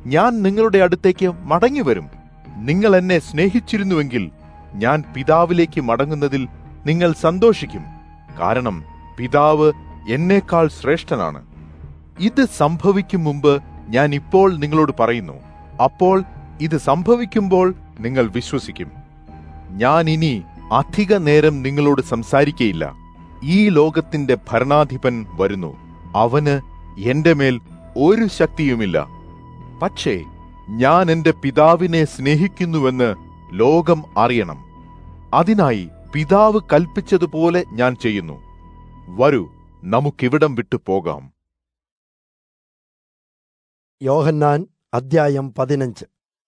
ഞാൻ നിങ്ങളുടെ അടുത്തേക്ക് മടങ്ങിവരും നിങ്ങൾ എന്നെ സ്നേഹിച്ചിരുന്നുവെങ്കിൽ ഞാൻ പിതാവിലേക്ക് മടങ്ങുന്നതിൽ നിങ്ങൾ സന്തോഷിക്കും കാരണം പിതാവ് എന്നേക്കാൾ ശ്രേഷ്ഠനാണ് ഇത് സംഭവിക്കും മുമ്പ് ഞാൻ ഇപ്പോൾ നിങ്ങളോട് പറയുന്നു അപ്പോൾ ഇത് സംഭവിക്കുമ്പോൾ നിങ്ങൾ വിശ്വസിക്കും ഞാൻ ഇനി അധിക നേരം നിങ്ങളോട് സംസാരിക്കയില്ല ഈ ലോകത്തിന്റെ ഭരണാധിപൻ വരുന്നു അവന് എന്റെ മേൽ ഒരു ശക്തിയുമില്ല പക്ഷേ ഞാൻ എന്റെ പിതാവിനെ സ്നേഹിക്കുന്നുവെന്ന് ലോകം അറിയണം അതിനായി പിതാവ് കൽപ്പിച്ചതുപോലെ ഞാൻ ചെയ്യുന്നു വരൂ നമുക്കിവിടം വിട്ടു പോകാം യോഹന്നാൻ അദ്ധ്യായം പതിനഞ്ച്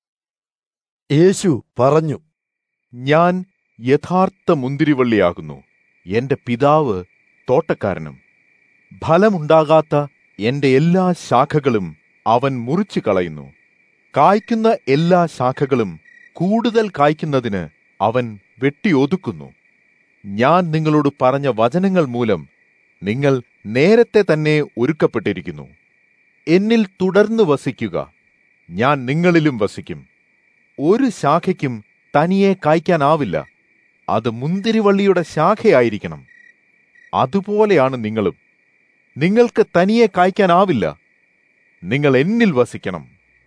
യേശു പറഞ്ഞു ഞാൻ യഥാർത്ഥ മുന്തിരിവള്ളിയാകുന്നു എന്റെ പിതാവ് തോട്ടക്കാരനും ഫലമുണ്ടാകാത്ത എന്റെ എല്ലാ ശാഖകളും അവൻ മുറിച്ചു കളയുന്നു കായ്ക്കുന്ന എല്ലാ ശാഖകളും കൂടുതൽ കായ്ക്കുന്നതിന് അവൻ വെട്ടിയൊതുക്കുന്നു ഞാൻ നിങ്ങളോട് പറഞ്ഞ വചനങ്ങൾ മൂലം നിങ്ങൾ നേരത്തെ തന്നെ ഒരുക്കപ്പെട്ടിരിക്കുന്നു എന്നിൽ തുടർന്ന് വസിക്കുക ഞാൻ നിങ്ങളിലും വസിക്കും ഒരു ശാഖയ്ക്കും തനിയെ കായ്ക്കാനാവില്ല അത് മുന്തിരിവള്ളിയുടെ ശാഖയായിരിക്കണം അതുപോലെയാണ് നിങ്ങളും നിങ്ങൾക്ക് തനിയെ കായ്ക്കാനാവില്ല നിങ്ങൾ എന്നിൽ വസിക്കണം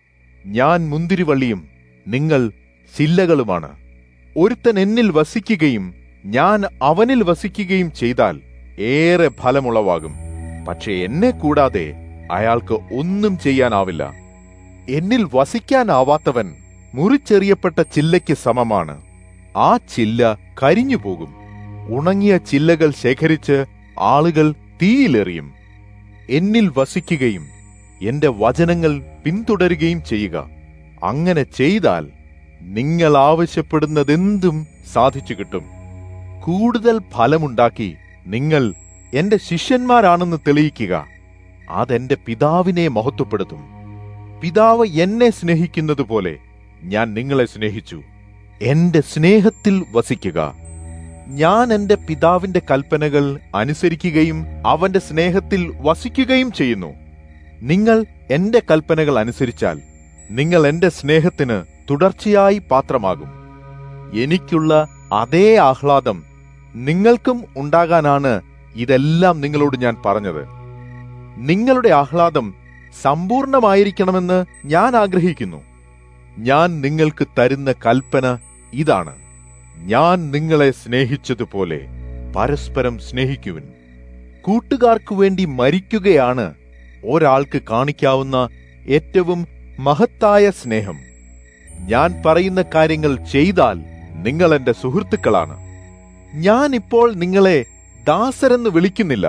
ഞാൻ മുന്തിരിവള്ളിയും നിങ്ങൾ ചില്ലകളുമാണ് ഒരുത്തൻ എന്നിൽ വസിക്കുകയും ഞാൻ അവനിൽ വസിക്കുകയും ചെയ്താൽ ഏറെ ഫലമുളവാകും പക്ഷെ എന്നെ കൂടാതെ അയാൾക്ക് ഒന്നും ചെയ്യാനാവില്ല എന്നിൽ വസിക്കാനാവാത്തവൻ മുറിച്ചെറിയപ്പെട്ട ചില്ലയ്ക്ക് സമമാണ് ആ ചില്ല കരിഞ്ഞു പോകും ഉണങ്ങിയ ചില്ലകൾ ശേഖരിച്ച് ആളുകൾ തീയിലെറിയും എന്നിൽ വസിക്കുകയും എന്റെ വചനങ്ങൾ പിന്തുടരുകയും ചെയ്യുക അങ്ങനെ ചെയ്താൽ നിങ്ങൾ ആവശ്യപ്പെടുന്നതെന്തും സാധിച്ചു കിട്ടും കൂടുതൽ ഫലമുണ്ടാക്കി നിങ്ങൾ എന്റെ ശിഷ്യന്മാരാണെന്ന് തെളിയിക്കുക അതെന്റെ പിതാവിനെ മഹത്വപ്പെടുത്തും പിതാവ് എന്നെ സ്നേഹിക്കുന്നത് പോലെ ഞാൻ നിങ്ങളെ സ്നേഹിച്ചു എന്റെ സ്നേഹത്തിൽ വസിക്കുക ഞാൻ എന്റെ പിതാവിന്റെ കൽപ്പനകൾ അനുസരിക്കുകയും അവന്റെ സ്നേഹത്തിൽ വസിക്കുകയും ചെയ്യുന്നു നിങ്ങൾ എന്റെ കൽപ്പനകൾ അനുസരിച്ചാൽ നിങ്ങൾ എന്റെ സ്നേഹത്തിന് തുടർച്ചയായി പാത്രമാകും എനിക്കുള്ള അതേ ആഹ്ലാദം നിങ്ങൾക്കും ഉണ്ടാകാനാണ് ഇതെല്ലാം നിങ്ങളോട് ഞാൻ പറഞ്ഞത് നിങ്ങളുടെ ആഹ്ലാദം സമ്പൂർണമായിരിക്കണമെന്ന് ഞാൻ ആഗ്രഹിക്കുന്നു ഞാൻ നിങ്ങൾക്ക് തരുന്ന കൽപ്പന ഇതാണ് ഞാൻ നിങ്ങളെ സ്നേഹിച്ചതുപോലെ പരസ്പരം സ്നേഹിക്കുവിൻ കൂട്ടുകാർക്കു വേണ്ടി മരിക്കുകയാണ് ഒരാൾക്ക് കാണിക്കാവുന്ന ഏറ്റവും മഹത്തായ സ്നേഹം ഞാൻ പറയുന്ന കാര്യങ്ങൾ ചെയ്താൽ നിങ്ങൾ എന്റെ സുഹൃത്തുക്കളാണ് ഞാൻ ഇപ്പോൾ നിങ്ങളെ ദാസരെന്ന് വിളിക്കുന്നില്ല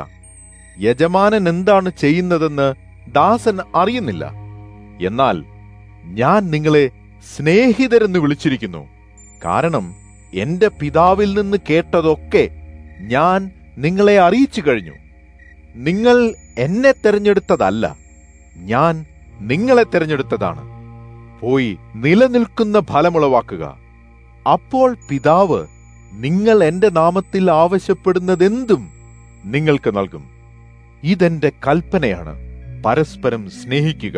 യജമാനൻ എന്താണ് ചെയ്യുന്നതെന്ന് ദാസൻ അറിയുന്നില്ല എന്നാൽ ഞാൻ നിങ്ങളെ സ്നേഹിതരെന്ന് വിളിച്ചിരിക്കുന്നു കാരണം എന്റെ പിതാവിൽ നിന്ന് കേട്ടതൊക്കെ ഞാൻ നിങ്ങളെ അറിയിച്ചു കഴിഞ്ഞു നിങ്ങൾ എന്നെ തെരഞ്ഞെടുത്തതല്ല ഞാൻ നിങ്ങളെ തെരഞ്ഞെടുത്തതാണ് പോയി നിലനിൽക്കുന്ന ഫലമുളവാക്കുക അപ്പോൾ പിതാവ് നിങ്ങൾ എന്റെ നാമത്തിൽ ആവശ്യപ്പെടുന്നതെന്തും നിങ്ങൾക്ക് നൽകും ഇതെന്റെ കൽപ്പനയാണ് പരസ്പരം സ്നേഹിക്കുക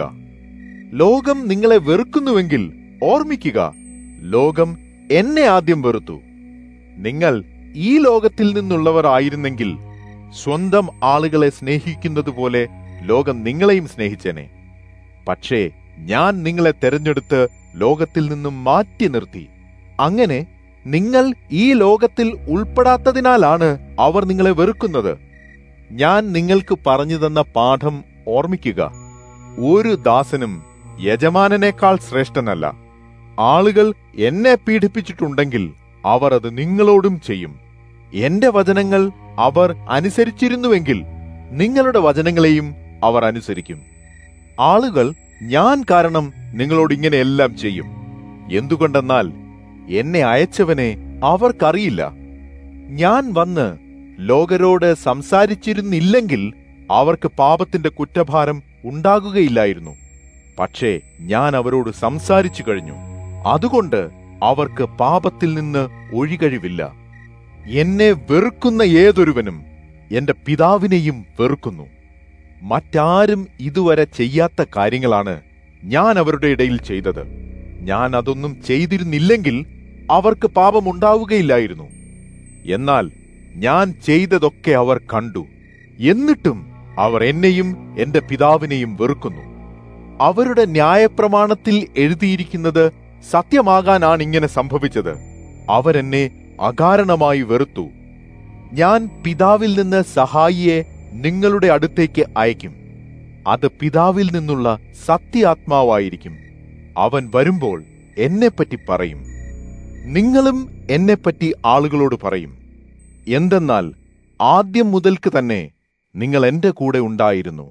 ലോകം നിങ്ങളെ വെറുക്കുന്നുവെങ്കിൽ ഓർമ്മിക്കുക ലോകം എന്നെ ആദ്യം വെറുത്തു നിങ്ങൾ ഈ ലോകത്തിൽ നിന്നുള്ളവർ ആയിരുന്നെങ്കിൽ സ്വന്തം ആളുകളെ സ്നേഹിക്കുന്നത് പോലെ ലോകം നിങ്ങളെയും സ്നേഹിച്ചേനെ പക്ഷേ ഞാൻ നിങ്ങളെ തെരഞ്ഞെടുത്ത് ലോകത്തിൽ നിന്നും മാറ്റി നിർത്തി അങ്ങനെ നിങ്ങൾ ഈ ലോകത്തിൽ ഉൾപ്പെടാത്തതിനാലാണ് അവർ നിങ്ങളെ വെറുക്കുന്നത് ഞാൻ നിങ്ങൾക്ക് പറഞ്ഞു തന്ന പാഠം ഓർമ്മിക്കുക ഒരു ദാസനും യജമാനനേക്കാൾ ശ്രേഷ്ഠനല്ല ആളുകൾ എന്നെ പീഡിപ്പിച്ചിട്ടുണ്ടെങ്കിൽ അവർ അത് നിങ്ങളോടും ചെയ്യും എന്റെ വചനങ്ങൾ അവർ അനുസരിച്ചിരുന്നുവെങ്കിൽ നിങ്ങളുടെ വചനങ്ങളെയും അവർ അനുസരിക്കും ആളുകൾ ഞാൻ കാരണം നിങ്ങളോട് ഇങ്ങനെയെല്ലാം ചെയ്യും എന്തുകൊണ്ടെന്നാൽ എന്നെ അയച്ചവനെ അവർക്കറിയില്ല ഞാൻ വന്ന് ലോകരോട് സംസാരിച്ചിരുന്നില്ലെങ്കിൽ അവർക്ക് പാപത്തിന്റെ കുറ്റഭാരം ഉണ്ടാകുകയില്ലായിരുന്നു പക്ഷേ ഞാൻ അവരോട് സംസാരിച്ചു കഴിഞ്ഞു അതുകൊണ്ട് അവർക്ക് പാപത്തിൽ നിന്ന് ഒഴികഴിവില്ല എന്നെ വെറുക്കുന്ന ഏതൊരുവനും എന്റെ പിതാവിനെയും വെറുക്കുന്നു മറ്റാരും ഇതുവരെ ചെയ്യാത്ത കാര്യങ്ങളാണ് ഞാൻ അവരുടെ ഇടയിൽ ചെയ്തത് ഞാൻ അതൊന്നും ചെയ്തിരുന്നില്ലെങ്കിൽ അവർക്ക് പാപമുണ്ടാവുകയില്ലായിരുന്നു എന്നാൽ ഞാൻ ചെയ്തതൊക്കെ അവർ കണ്ടു എന്നിട്ടും അവർ എന്നെയും എന്റെ പിതാവിനെയും വെറുക്കുന്നു അവരുടെ ന്യായപ്രമാണത്തിൽ എഴുതിയിരിക്കുന്നത് സത്യമാകാനാണ് ഇങ്ങനെ സംഭവിച്ചത് അവരെന്നെ അകാരണമായി വെറുത്തു ഞാൻ പിതാവിൽ നിന്ന് സഹായിയെ നിങ്ങളുടെ അടുത്തേക്ക് അയക്കും അത് പിതാവിൽ നിന്നുള്ള സത്യാത്മാവായിരിക്കും അവൻ വരുമ്പോൾ എന്നെപ്പറ്റി പറയും നിങ്ങളും എന്നെപ്പറ്റി ആളുകളോട് പറയും എന്തെന്നാൽ ആദ്യം മുതൽക്ക് തന്നെ നിങ്ങൾ എന്റെ കൂടെ ഉണ്ടായിരുന്നു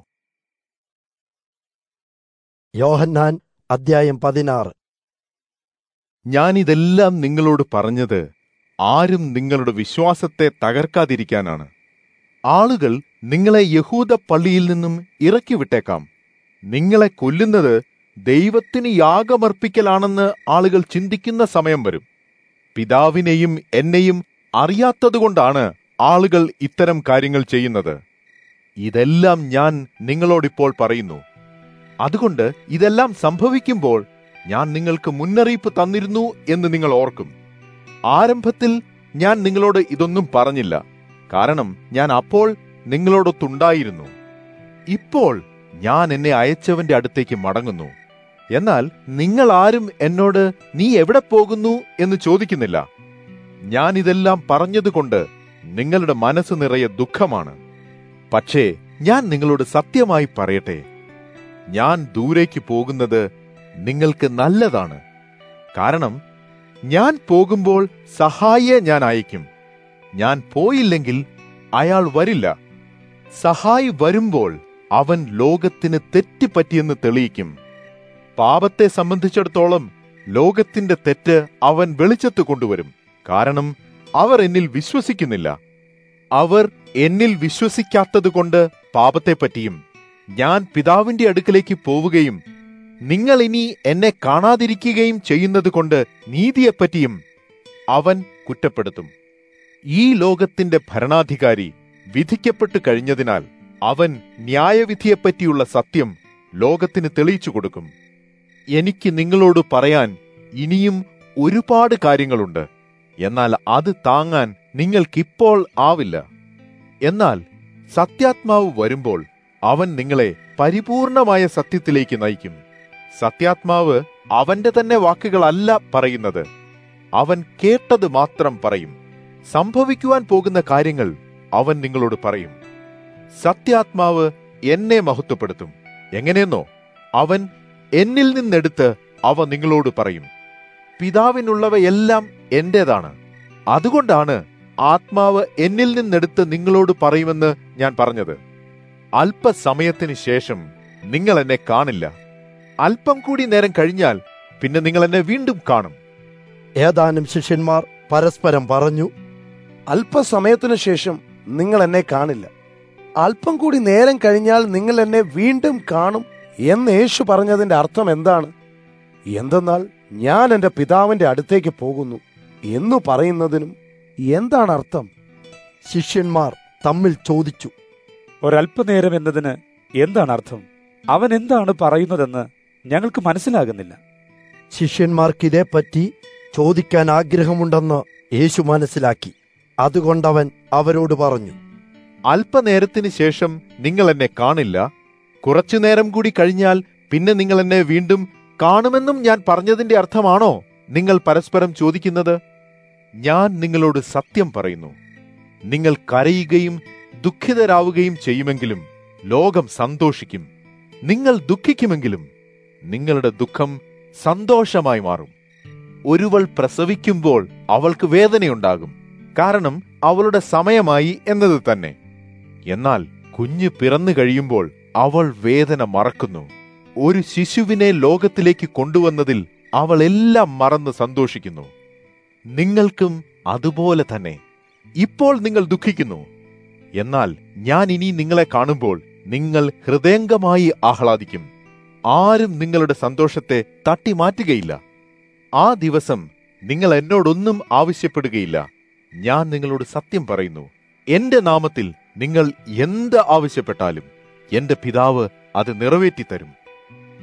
യോഹന്നാൻ അദ്ധ്യായം പതിനാറ് ഞാനിതെല്ലാം നിങ്ങളോട് പറഞ്ഞത് ആരും നിങ്ങളുടെ വിശ്വാസത്തെ തകർക്കാതിരിക്കാനാണ് ആളുകൾ നിങ്ങളെ യഹൂദ പള്ളിയിൽ നിന്നും ഇറക്കി വിട്ടേക്കാം നിങ്ങളെ കൊല്ലുന്നത് ദൈവത്തിന് യാഗമർപ്പിക്കലാണെന്ന് ആളുകൾ ചിന്തിക്കുന്ന സമയം വരും പിതാവിനെയും എന്നെയും അറിയാത്തതുകൊണ്ടാണ് ആളുകൾ ഇത്തരം കാര്യങ്ങൾ ചെയ്യുന്നത് ഇതെല്ലാം ഞാൻ നിങ്ങളോടിപ്പോൾ പറയുന്നു അതുകൊണ്ട് ഇതെല്ലാം സംഭവിക്കുമ്പോൾ ഞാൻ നിങ്ങൾക്ക് മുന്നറിയിപ്പ് തന്നിരുന്നു എന്ന് നിങ്ങൾ ഓർക്കും ആരംഭത്തിൽ ഞാൻ നിങ്ങളോട് ഇതൊന്നും പറഞ്ഞില്ല കാരണം ഞാൻ അപ്പോൾ നിങ്ങളോടൊത്തുണ്ടായിരുന്നു ഇപ്പോൾ ഞാൻ എന്നെ അയച്ചവന്റെ അടുത്തേക്ക് മടങ്ങുന്നു എന്നാൽ നിങ്ങൾ ആരും എന്നോട് നീ എവിടെ പോകുന്നു എന്ന് ചോദിക്കുന്നില്ല ഞാൻ ഇതെല്ലാം പറഞ്ഞതുകൊണ്ട് നിങ്ങളുടെ മനസ്സ് നിറയെ ദുഃഖമാണ് പക്ഷേ ഞാൻ നിങ്ങളോട് സത്യമായി പറയട്ടെ ഞാൻ ദൂരേക്ക് പോകുന്നത് നിങ്ങൾക്ക് നല്ലതാണ് കാരണം ഞാൻ പോകുമ്പോൾ സഹായിയെ ഞാൻ അയക്കും ഞാൻ പോയില്ലെങ്കിൽ അയാൾ വരില്ല സഹായി വരുമ്പോൾ അവൻ ലോകത്തിന് തെറ്റുപറ്റിയെന്ന് തെളിയിക്കും പാപത്തെ സംബന്ധിച്ചിടത്തോളം ലോകത്തിന്റെ തെറ്റ് അവൻ വെളിച്ചത്ത് കൊണ്ടുവരും കാരണം അവർ എന്നിൽ വിശ്വസിക്കുന്നില്ല അവർ എന്നിൽ വിശ്വസിക്കാത്തതുകൊണ്ട് പാപത്തെപ്പറ്റിയും ഞാൻ പിതാവിന്റെ അടുക്കലേക്ക് പോവുകയും നിങ്ങൾ ഇനി എന്നെ കാണാതിരിക്കുകയും ചെയ്യുന്നതുകൊണ്ട് നീതിയെപ്പറ്റിയും അവൻ കുറ്റപ്പെടുത്തും ഈ ലോകത്തിന്റെ ഭരണാധികാരി വിധിക്കപ്പെട്ടു കഴിഞ്ഞതിനാൽ അവൻ ന്യായവിധിയെപ്പറ്റിയുള്ള സത്യം ലോകത്തിന് തെളിയിച്ചു കൊടുക്കും എനിക്ക് നിങ്ങളോട് പറയാൻ ഇനിയും ഒരുപാട് കാര്യങ്ങളുണ്ട് എന്നാൽ അത് താങ്ങാൻ നിങ്ങൾക്കിപ്പോൾ ആവില്ല എന്നാൽ സത്യാത്മാവ് വരുമ്പോൾ അവൻ നിങ്ങളെ പരിപൂർണമായ സത്യത്തിലേക്ക് നയിക്കും സത്യാത്മാവ് അവന്റെ തന്നെ വാക്കുകളല്ല പറയുന്നത് അവൻ കേട്ടത് മാത്രം പറയും സംഭവിക്കുവാൻ പോകുന്ന കാര്യങ്ങൾ അവൻ നിങ്ങളോട് പറയും സത്യാത്മാവ് എന്നെ മഹത്വപ്പെടുത്തും എങ്ങനെയെന്നോ അവൻ എന്നിൽ നിന്നെടുത്ത് അവ നിങ്ങളോട് പറയും പിതാവിനുള്ളവയെല്ലാം എന്റേതാണ് അതുകൊണ്ടാണ് ആത്മാവ് എന്നിൽ നിന്നെടുത്ത് നിങ്ങളോട് പറയുമെന്ന് ഞാൻ പറഞ്ഞത് അല്പസമയത്തിന് ശേഷം നിങ്ങൾ എന്നെ കാണില്ല അല്പം കൂടി നേരം കഴിഞ്ഞാൽ പിന്നെ നിങ്ങൾ എന്നെ വീണ്ടും കാണും ഏതാനും ശിഷ്യന്മാർ പരസ്പരം പറഞ്ഞു അല്പസമയത്തിനു ശേഷം നിങ്ങൾ എന്നെ കാണില്ല അല്പം കൂടി നേരം കഴിഞ്ഞാൽ നിങ്ങൾ എന്നെ വീണ്ടും കാണും എന്ന് യേശു പറഞ്ഞതിന്റെ അർത്ഥം എന്താണ് എന്തെന്നാൽ ഞാൻ എന്റെ പിതാവിന്റെ അടുത്തേക്ക് പോകുന്നു എന്നു പറയുന്നതിനും എന്താണ് അർത്ഥം ശിഷ്യന്മാർ തമ്മിൽ ചോദിച്ചു ഒരല്പനേരം എന്നതിന് എന്താണ് അർത്ഥം അവൻ എന്താണ് പറയുന്നതെന്ന് ഞങ്ങൾക്ക് മനസ്സിലാകുന്നില്ല ശിഷ്യന്മാർക്കിതേപ്പറ്റി ചോദിക്കാൻ ആഗ്രഹമുണ്ടെന്ന് യേശു മനസ്സിലാക്കി അതുകൊണ്ടവൻ അവരോട് പറഞ്ഞു അല്പനേരത്തിന് ശേഷം നിങ്ങൾ എന്നെ കാണില്ല കുറച്ചു നേരം കൂടി കഴിഞ്ഞാൽ പിന്നെ നിങ്ങൾ എന്നെ വീണ്ടും കാണുമെന്നും ഞാൻ പറഞ്ഞതിന്റെ അർത്ഥമാണോ നിങ്ങൾ പരസ്പരം ചോദിക്കുന്നത് ഞാൻ നിങ്ങളോട് സത്യം പറയുന്നു നിങ്ങൾ കരയുകയും ദുഃഖിതരാവുകയും ചെയ്യുമെങ്കിലും ലോകം സന്തോഷിക്കും നിങ്ങൾ ദുഃഖിക്കുമെങ്കിലും നിങ്ങളുടെ ദുഃഖം സന്തോഷമായി മാറും ഒരുവൾ പ്രസവിക്കുമ്പോൾ അവൾക്ക് വേദനയുണ്ടാകും കാരണം അവളുടെ സമയമായി എന്നത് തന്നെ എന്നാൽ കുഞ്ഞ് പിറന്നു കഴിയുമ്പോൾ അവൾ വേദന മറക്കുന്നു ഒരു ശിശുവിനെ ലോകത്തിലേക്ക് കൊണ്ടുവന്നതിൽ അവൾ എല്ലാം മറന്ന് സന്തോഷിക്കുന്നു നിങ്ങൾക്കും അതുപോലെ തന്നെ ഇപ്പോൾ നിങ്ങൾ ദുഃഖിക്കുന്നു എന്നാൽ ഞാൻ ഇനി നിങ്ങളെ കാണുമ്പോൾ നിങ്ങൾ ഹൃദയംഗമായി ആഹ്ലാദിക്കും ആരും നിങ്ങളുടെ സന്തോഷത്തെ തട്ടിമാറ്റുകയില്ല ആ ദിവസം നിങ്ങൾ എന്നോടൊന്നും ആവശ്യപ്പെടുകയില്ല ഞാൻ നിങ്ങളോട് സത്യം പറയുന്നു എന്റെ നാമത്തിൽ നിങ്ങൾ എന്ത് ആവശ്യപ്പെട്ടാലും എന്റെ പിതാവ് അത് നിറവേറ്റിത്തരും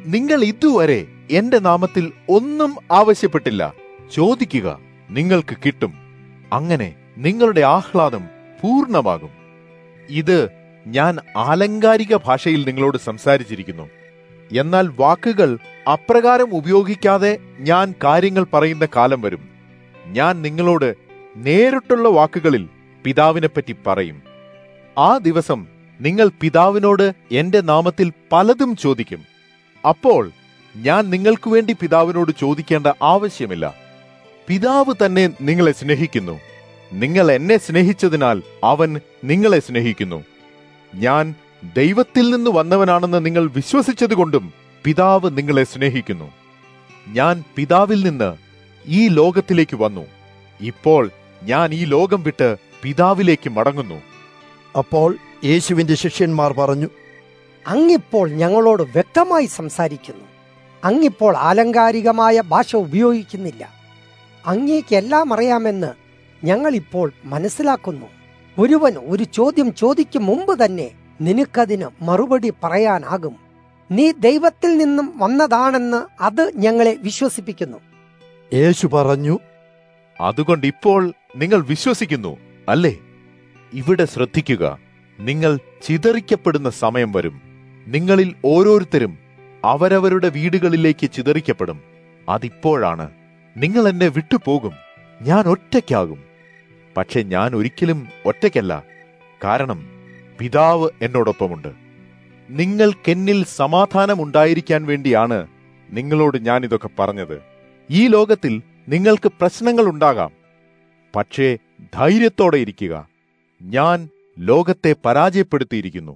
നിങ്ങൾ ഇതുവരെ എന്റെ നാമത്തിൽ ഒന്നും ആവശ്യപ്പെട്ടില്ല ചോദിക്കുക നിങ്ങൾക്ക് കിട്ടും അങ്ങനെ നിങ്ങളുടെ ആഹ്ലാദം പൂർണ്ണമാകും ഇത് ഞാൻ ആലങ്കാരിക ഭാഷയിൽ നിങ്ങളോട് സംസാരിച്ചിരിക്കുന്നു എന്നാൽ വാക്കുകൾ അപ്രകാരം ഉപയോഗിക്കാതെ ഞാൻ കാര്യങ്ങൾ പറയുന്ന കാലം വരും ഞാൻ നിങ്ങളോട് നേരിട്ടുള്ള വാക്കുകളിൽ പിതാവിനെപ്പറ്റി പറയും ആ ദിവസം നിങ്ങൾ പിതാവിനോട് എന്റെ നാമത്തിൽ പലതും ചോദിക്കും അപ്പോൾ ഞാൻ നിങ്ങൾക്ക് വേണ്ടി പിതാവിനോട് ചോദിക്കേണ്ട ആവശ്യമില്ല പിതാവ് തന്നെ നിങ്ങളെ സ്നേഹിക്കുന്നു നിങ്ങൾ എന്നെ സ്നേഹിച്ചതിനാൽ അവൻ നിങ്ങളെ സ്നേഹിക്കുന്നു ഞാൻ ദൈവത്തിൽ നിന്ന് വന്നവനാണെന്ന് നിങ്ങൾ വിശ്വസിച്ചതുകൊണ്ടും പിതാവ് നിങ്ങളെ സ്നേഹിക്കുന്നു ഞാൻ പിതാവിൽ നിന്ന് ഈ ലോകത്തിലേക്ക് വന്നു ഇപ്പോൾ ഞാൻ ഈ ലോകം വിട്ട് പിതാവിലേക്ക് മടങ്ങുന്നു അപ്പോൾ യേശുവിന്റെ ശിഷ്യന്മാർ പറഞ്ഞു അങ്ങിപ്പോൾ ഞങ്ങളോട് വ്യക്തമായി സംസാരിക്കുന്നു അങ്ങിപ്പോൾ ആലങ്കാരികമായ ഭാഷ ഉപയോഗിക്കുന്നില്ല അങ്ങേക്ക് എല്ലാം അറിയാമെന്ന് ഞങ്ങൾ ഇപ്പോൾ മനസ്സിലാക്കുന്നു ഒരുവൻ ഒരു ചോദ്യം ചോദിക്കും മുമ്പ് തന്നെ നിനക്കതിന് മറുപടി പറയാനാകും നീ ദൈവത്തിൽ നിന്നും വന്നതാണെന്ന് അത് ഞങ്ങളെ വിശ്വസിപ്പിക്കുന്നു യേശു പറഞ്ഞു അതുകൊണ്ട് ഇപ്പോൾ നിങ്ങൾ വിശ്വസിക്കുന്നു അല്ലേ ഇവിടെ ശ്രദ്ധിക്കുക നിങ്ങൾ ചിതറിക്കപ്പെടുന്ന സമയം വരും നിങ്ങളിൽ ഓരോരുത്തരും അവരവരുടെ വീടുകളിലേക്ക് ചിതറിക്കപ്പെടും അതിപ്പോഴാണ് നിങ്ങൾ എന്നെ വിട്ടുപോകും ഞാൻ ഒറ്റയ്ക്കാകും പക്ഷെ ഞാൻ ഒരിക്കലും ഒറ്റയ്ക്കല്ല കാരണം പിതാവ് എന്നോടൊപ്പമുണ്ട് നിങ്ങൾക്കെന്നിൽ സമാധാനമുണ്ടായിരിക്കാൻ വേണ്ടിയാണ് നിങ്ങളോട് ഞാൻ ഇതൊക്കെ പറഞ്ഞത് ഈ ലോകത്തിൽ നിങ്ങൾക്ക് പ്രശ്നങ്ങൾ ഉണ്ടാകാം പക്ഷേ ധൈര്യത്തോടെ ഇരിക്കുക ഞാൻ ലോകത്തെ പരാജയപ്പെടുത്തിയിരിക്കുന്നു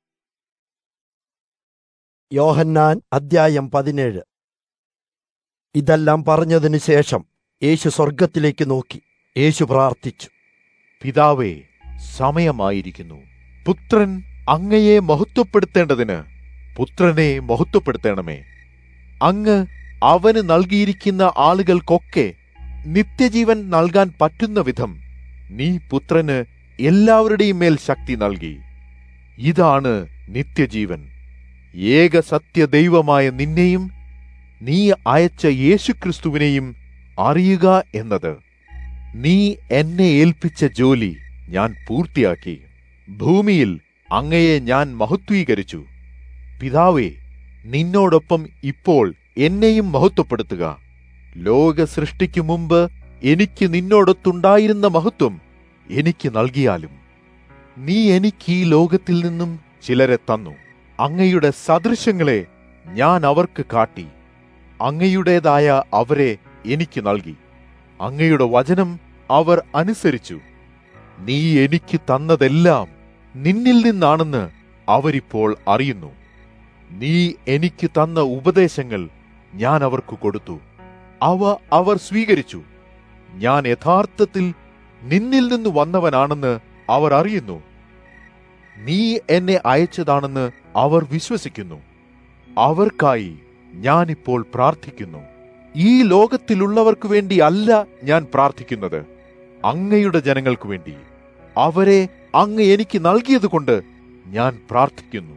യോഹന്നാൻ അദ്ധ്യായം പതിനേഴ് ഇതെല്ലാം പറഞ്ഞതിനു ശേഷം യേശു സ്വർഗത്തിലേക്ക് നോക്കി യേശു പ്രാർത്ഥിച്ചു പിതാവേ സമയമായിരിക്കുന്നു പുത്രൻ അങ്ങയെ മഹത്വപ്പെടുത്തേണ്ടതിന് പുത്രനെ മഹത്വപ്പെടുത്തണമേ അങ്ങ് അവന് നൽകിയിരിക്കുന്ന ആളുകൾക്കൊക്കെ നിത്യജീവൻ നൽകാൻ പറ്റുന്ന വിധം നീ പുത്രന് എല്ലാവരുടെയും മേൽ ശക്തി നൽകി ഇതാണ് നിത്യജീവൻ ഏക സത്യ ദൈവമായ നിന്നെയും നീ അയച്ച യേശുക്രിസ്തുവിനെയും അറിയുക എന്നത് നീ എന്നെ ഏൽപ്പിച്ച ജോലി ഞാൻ പൂർത്തിയാക്കി ഭൂമിയിൽ അങ്ങയെ ഞാൻ മഹത്വീകരിച്ചു പിതാവേ നിന്നോടൊപ്പം ഇപ്പോൾ എന്നെയും മഹത്വപ്പെടുത്തുക ലോക സൃഷ്ടിക്കു മുമ്പ് എനിക്ക് നിന്നോടൊത്തുണ്ടായിരുന്ന മഹത്വം എനിക്ക് നൽകിയാലും നീ എനിക്ക് ഈ ലോകത്തിൽ നിന്നും ചിലരെ തന്നു അങ്ങയുടെ സദൃശങ്ങളെ ഞാൻ അവർക്ക് കാട്ടി അങ്ങയുടേതായ അവരെ എനിക്ക് നൽകി അങ്ങയുടെ വചനം അവർ അനുസരിച്ചു നീ എനിക്ക് തന്നതെല്ലാം നിന്നിൽ നിന്നാണെന്ന് അവരിപ്പോൾ അറിയുന്നു നീ എനിക്ക് തന്ന ഉപദേശങ്ങൾ ഞാൻ അവർക്ക് കൊടുത്തു അവ അവർ സ്വീകരിച്ചു ഞാൻ യഥാർത്ഥത്തിൽ നിന്നിൽ നിന്ന് വന്നവനാണെന്ന് അവർ അറിയുന്നു നീ എന്നെ അയച്ചതാണെന്ന് അവർ വിശ്വസിക്കുന്നു അവർക്കായി ഞാനിപ്പോൾ പ്രാർത്ഥിക്കുന്നു ഈ ലോകത്തിലുള്ളവർക്ക് വേണ്ടി അല്ല ഞാൻ പ്രാർത്ഥിക്കുന്നത് അങ്ങയുടെ ജനങ്ങൾക്ക് വേണ്ടി അവരെ അങ്ങ് എനിക്ക് നൽകിയതുകൊണ്ട് ഞാൻ പ്രാർത്ഥിക്കുന്നു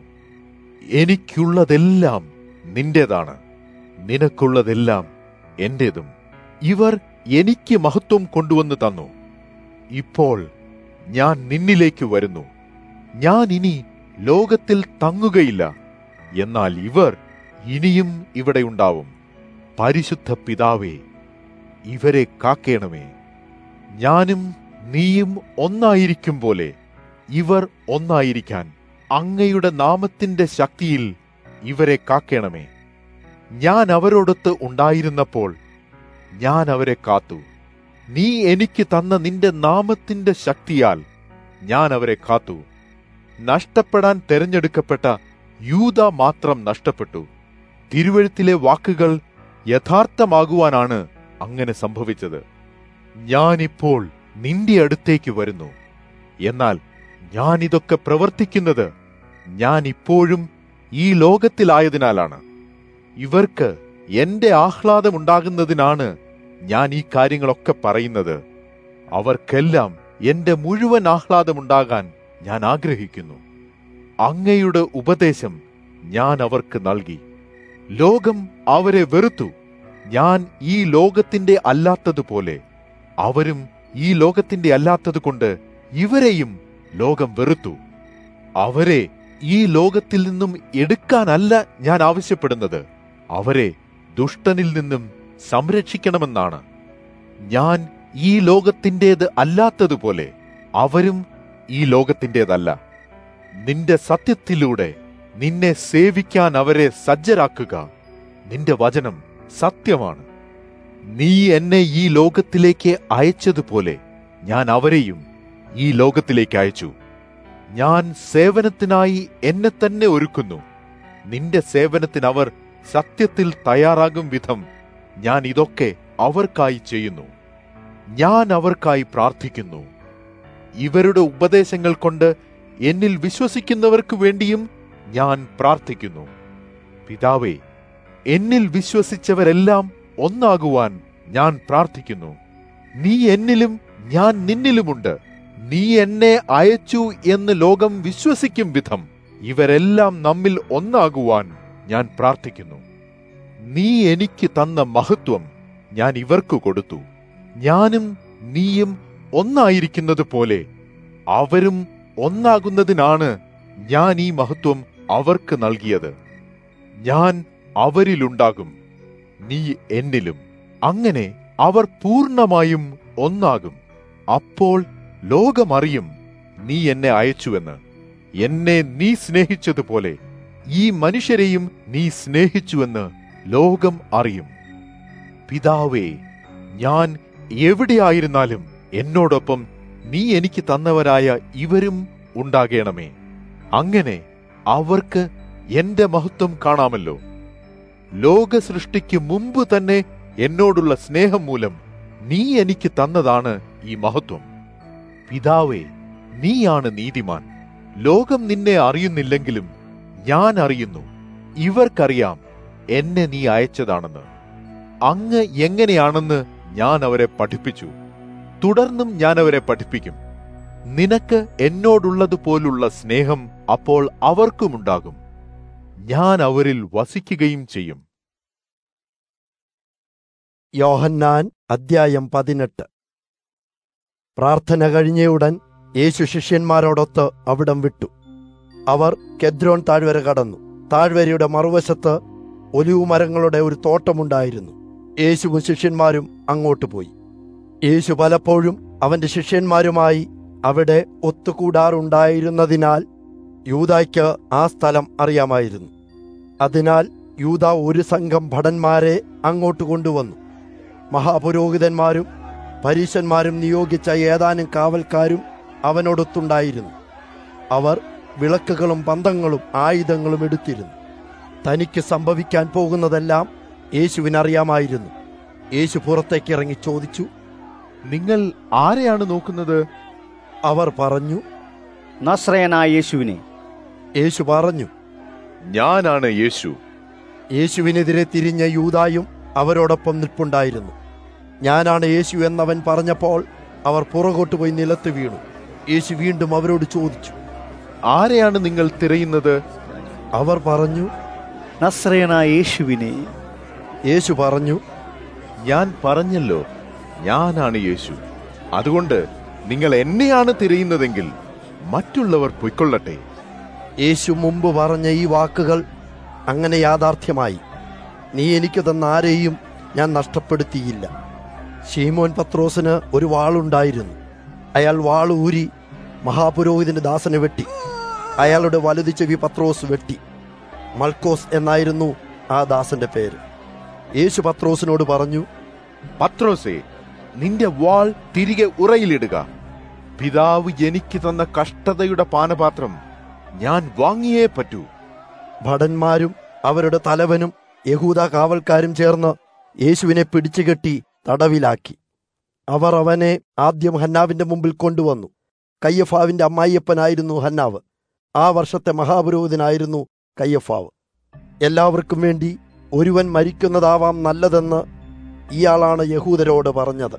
എനിക്കുള്ളതെല്ലാം നിന്റേതാണ് നിനക്കുള്ളതെല്ലാം എന്റേതും ഇവർ എനിക്ക് മഹത്വം കൊണ്ടുവന്ന് തന്നു ഇപ്പോൾ ഞാൻ നിന്നിലേക്ക് വരുന്നു ഞാൻ ഇനി ലോകത്തിൽ തങ്ങുകയില്ല എന്നാൽ ഇവർ ഇനിയും ഇവിടെ ഉണ്ടാവും പരിശുദ്ധ പിതാവേ ഇവരെ കാക്കേണമേ ഞാനും നീയും ഒന്നായിരിക്കും പോലെ ഇവർ ഒന്നായിരിക്കാൻ അങ്ങയുടെ നാമത്തിന്റെ ശക്തിയിൽ ഇവരെ കാക്കേണമേ ഞാൻ അവരോടൊത്ത് ഉണ്ടായിരുന്നപ്പോൾ ഞാൻ അവരെ കാത്തു നീ എനിക്ക് തന്ന നിന്റെ നാമത്തിന്റെ ശക്തിയാൽ ഞാൻ അവരെ കാത്തു നഷ്ടപ്പെടാൻ തെരഞ്ഞെടുക്കപ്പെട്ട യൂത മാത്രം നഷ്ടപ്പെട്ടു തിരുവഴുത്തിലെ വാക്കുകൾ യഥാർത്ഥമാകുവാനാണ് അങ്ങനെ സംഭവിച്ചത് ഞാനിപ്പോൾ നിന്റെ അടുത്തേക്ക് വരുന്നു എന്നാൽ ഞാൻ ഇതൊക്കെ പ്രവർത്തിക്കുന്നത് ഞാൻ ഇപ്പോഴും ഈ ലോകത്തിലായതിനാലാണ് ഇവർക്ക് എന്റെ ആഹ്ലാദമുണ്ടാകുന്നതിനാണ് ഞാൻ ഈ കാര്യങ്ങളൊക്കെ പറയുന്നത് അവർക്കെല്ലാം എന്റെ മുഴുവൻ ആഹ്ലാദമുണ്ടാകാൻ ഞാൻ ആഗ്രഹിക്കുന്നു അങ്ങയുടെ ഉപദേശം ഞാൻ അവർക്ക് നൽകി ലോകം അവരെ വെറുത്തു ഞാൻ ഈ ലോകത്തിന്റെ അല്ലാത്തതുപോലെ അവരും ഈ ലോകത്തിന്റെ അല്ലാത്തതുകൊണ്ട് ഇവരെയും ലോകം വെറുത്തു അവരെ ഈ ലോകത്തിൽ നിന്നും എടുക്കാനല്ല ഞാൻ ആവശ്യപ്പെടുന്നത് അവരെ ദുഷ്ടനിൽ നിന്നും സംരക്ഷിക്കണമെന്നാണ് ഞാൻ ഈ ലോകത്തിൻ്റെത് അല്ലാത്തതുപോലെ അവരും ഈ ലോകത്തിൻ്റെതല്ല നിന്റെ സത്യത്തിലൂടെ നിന്നെ സേവിക്കാൻ അവരെ സജ്ജരാക്കുക നിന്റെ വചനം സത്യമാണ് നീ എന്നെ ഈ ലോകത്തിലേക്ക് അയച്ചതുപോലെ ഞാൻ അവരെയും ഈ ലോകത്തിലേക്ക് അയച്ചു ഞാൻ സേവനത്തിനായി എന്നെ തന്നെ ഒരുക്കുന്നു നിന്റെ സേവനത്തിന് അവർ സത്യത്തിൽ തയ്യാറാകും വിധം ഞാൻ ഇതൊക്കെ അവർക്കായി ചെയ്യുന്നു ഞാൻ അവർക്കായി പ്രാർത്ഥിക്കുന്നു ഇവരുടെ ഉപദേശങ്ങൾ കൊണ്ട് എന്നിൽ വിശ്വസിക്കുന്നവർക്ക് വേണ്ടിയും ഞാൻ പ്രാർത്ഥിക്കുന്നു പിതാവേ എന്നിൽ വിശ്വസിച്ചവരെല്ലാം ഒന്നാകുവാൻ ഞാൻ പ്രാർത്ഥിക്കുന്നു നീ എന്നിലും ഞാൻ നിന്നിലുമുണ്ട് നീ എന്നെ അയച്ചു എന്ന് ലോകം വിശ്വസിക്കും വിധം ഇവരെല്ലാം നമ്മിൽ ഒന്നാകുവാൻ ഞാൻ പ്രാർത്ഥിക്കുന്നു നീ എനിക്ക് തന്ന മഹത്വം ഞാൻ ഇവർക്ക് കൊടുത്തു ഞാനും നീയും ഒന്നായിരിക്കുന്നത് പോലെ അവരും ഒന്നാകുന്നതിനാണ് ഞാൻ ഈ മഹത്വം അവർക്ക് നൽകിയത് ഞാൻ അവരിലുണ്ടാകും നീ എന്നിലും അങ്ങനെ അവർ പൂർണ്ണമായും ഒന്നാകും അപ്പോൾ ലോകമറിയും നീ എന്നെ അയച്ചുവെന്ന് എന്നെ നീ സ്നേഹിച്ചതുപോലെ ഈ മനുഷ്യരെയും നീ സ്നേഹിച്ചുവെന്ന് ലോകം അറിയും പിതാവേ ഞാൻ എവിടെയായിരുന്നാലും എന്നോടൊപ്പം നീ എനിക്ക് തന്നവരായ ഇവരും ഉണ്ടാകേണമേ അങ്ങനെ അവർക്ക് എന്റെ മഹത്വം കാണാമല്ലോ ലോക സൃഷ്ടിക്ക് മുമ്പ് തന്നെ എന്നോടുള്ള സ്നേഹം മൂലം നീ എനിക്ക് തന്നതാണ് ഈ മഹത്വം പിതാവേ നീയാണ് നീതിമാൻ ലോകം നിന്നെ അറിയുന്നില്ലെങ്കിലും ഞാൻ അറിയുന്നു ഇവർക്കറിയാം എന്നെ നീ അയച്ചതാണെന്ന് അങ്ങ് എങ്ങനെയാണെന്ന് ഞാൻ അവരെ പഠിപ്പിച്ചു തുടർന്നും ഞാൻ അവരെ പഠിപ്പിക്കും നിനക്ക് എന്നോടുള്ളതുപോലുള്ള സ്നേഹം അപ്പോൾ അവർക്കുമുണ്ടാകും ഞാൻ അവരിൽ വസിക്കുകയും ചെയ്യും യോഹന്നാൻ അദ്ധ്യായം പതിനെട്ട് പ്രാർത്ഥന കഴിഞ്ഞയുടൻ യേശു ശിഷ്യന്മാരോടൊത്ത് അവിടം വിട്ടു അവർ കെദ്രോൺ താഴ്വര കടന്നു താഴ്വരയുടെ മറുവശത്ത് ഒലിവുമരങ്ങളുടെ ഒരു തോട്ടമുണ്ടായിരുന്നു യേശുവും ശിഷ്യന്മാരും അങ്ങോട്ട് പോയി യേശു പലപ്പോഴും അവന്റെ ശിഷ്യന്മാരുമായി അവിടെ ഒത്തുകൂടാറുണ്ടായിരുന്നതിനാൽ യൂതായ്ക്ക് ആ സ്ഥലം അറിയാമായിരുന്നു അതിനാൽ യൂത ഒരു സംഘം ഭടന്മാരെ അങ്ങോട്ട് കൊണ്ടുവന്നു മഹാപുരോഹിതന്മാരും പരീശന്മാരും നിയോഗിച്ച ഏതാനും കാവൽക്കാരും അവനോടൊത്തുണ്ടായിരുന്നു അവർ വിളക്കുകളും പന്തങ്ങളും ആയുധങ്ങളും എടുത്തിരുന്നു തനിക്ക് സംഭവിക്കാൻ പോകുന്നതെല്ലാം യേശുവിനറിയാമായിരുന്നു യേശു പുറത്തേക്ക് ഇറങ്ങി ചോദിച്ചു നിങ്ങൾ ആരെയാണ് നോക്കുന്നത് അവർ പറഞ്ഞു നസ്രയനായ യേശുവിനെ യേശു പറഞ്ഞു ഞാനാണ് യേശു യേശുവിനെതിരെ തിരിഞ്ഞ യൂതായും അവരോടൊപ്പം നിൽപ്പുണ്ടായിരുന്നു ഞാനാണ് യേശു എന്നവൻ പറഞ്ഞപ്പോൾ അവർ പുറകോട്ട് പോയി നിലത്ത് വീണു യേശു വീണ്ടും അവരോട് ചോദിച്ചു ആരെയാണ് നിങ്ങൾ തിരയുന്നത് അവർ പറഞ്ഞു നസ്രയനായ യേശുവിനെ യേശു പറഞ്ഞു ഞാൻ പറഞ്ഞല്ലോ ഞാനാണ് യേശു അതുകൊണ്ട് നിങ്ങൾ എന്നെയാണ് തിരയുന്നതെങ്കിൽ മറ്റുള്ളവർ പൊയ്ക്കൊള്ളട്ടെ യേശു മുമ്പ് പറഞ്ഞ ഈ വാക്കുകൾ അങ്ങനെ യാഥാർത്ഥ്യമായി നീ എനിക്ക് തന്ന ആരെയും ഞാൻ നഷ്ടപ്പെടുത്തിയില്ല ഷീമോൻ പത്രോസിന് ഒരു വാളുണ്ടായിരുന്നു അയാൾ വാൾ ഊരി മഹാപുരോഹിതന്റെ ദാസനെ വെട്ടി അയാളുടെ വലുത് ചെവി പത്രോസ് വെട്ടി മൽക്കോസ് എന്നായിരുന്നു ആ ദാസന്റെ പേര് യേശു പത്രോസിനോട് പറഞ്ഞു പത്രോസേ നിന്റെ വാൾ തിരികെ ഉറയിലിടുക പിതാവ് എനിക്ക് തന്ന കഷ്ടതയുടെ പാനപാത്രം ഞാൻ വാങ്ങിയേ പറ്റൂ ഭടന്മാരും അവരുടെ തലവനും യഹൂദ കാവൽക്കാരും ചേർന്ന് യേശുവിനെ പിടിച്ചുകെട്ടി തടവിലാക്കി അവർ അവനെ ആദ്യം ഹന്നാവിന്റെ മുമ്പിൽ കൊണ്ടുവന്നു കയ്യഫാവിന്റെ അമ്മായിയപ്പനായിരുന്നു ഹന്നാവ് ആ വർഷത്തെ മഹാപുരോഹിതനായിരുന്നു കയ്യഫാവ് എല്ലാവർക്കും വേണ്ടി ഒരുവൻ മരിക്കുന്നതാവാം നല്ലതെന്ന് ഇയാളാണ് യഹൂദരോട് പറഞ്ഞത്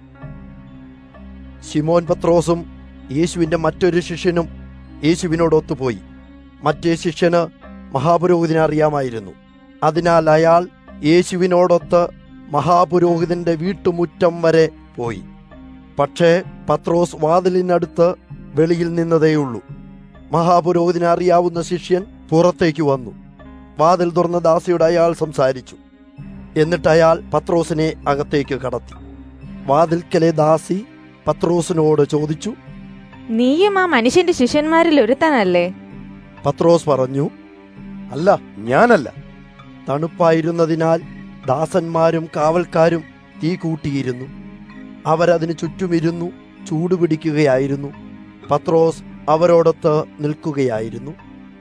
ശിമോൻ പത്രോസും യേശുവിന്റെ മറ്റൊരു ശിഷ്യനും യേശുവിനോടൊത്തുപോയി മറ്റേ ശിഷ്യന് മഹാപുരോഹിതനെ അറിയാമായിരുന്നു അതിനാൽ അയാൾ യേശുവിനോടൊത്ത് മഹാപുരോഹിതന്റെ വീട്ടുമുറ്റം വരെ പോയി പക്ഷേ പത്രോസ് വാതിലിനടുത്ത് വെളിയിൽ നിന്നതേയുള്ളൂ മഹാപുരോഹിതനെ അറിയാവുന്ന ശിഷ്യൻ പുറത്തേക്ക് വന്നു വാതിൽ തുറന്ന ദാസിയോട് അയാൾ സംസാരിച്ചു എന്നിട്ട് അയാൾ പത്രോസിനെ അകത്തേക്ക് കടത്തി വാതിൽക്കലെ ദാസി പത്രോസിനോട് ചോദിച്ചു നീയും ആ മനുഷ്യന്റെ ശിഷ്യന്മാരിൽ ഒരുത്തനല്ലേ പത്രോസ് പറഞ്ഞു അല്ല ഞാനല്ല തണുപ്പായിരുന്നതിനാൽ ദാസന്മാരും കാവൽക്കാരും തീ കൂട്ടിയിരുന്നു അവരതിന് ചുറ്റുമിരുന്നു ചൂടുപിടിക്കുകയായിരുന്നു പത്രോസ് അവരോടൊത്ത് നിൽക്കുകയായിരുന്നു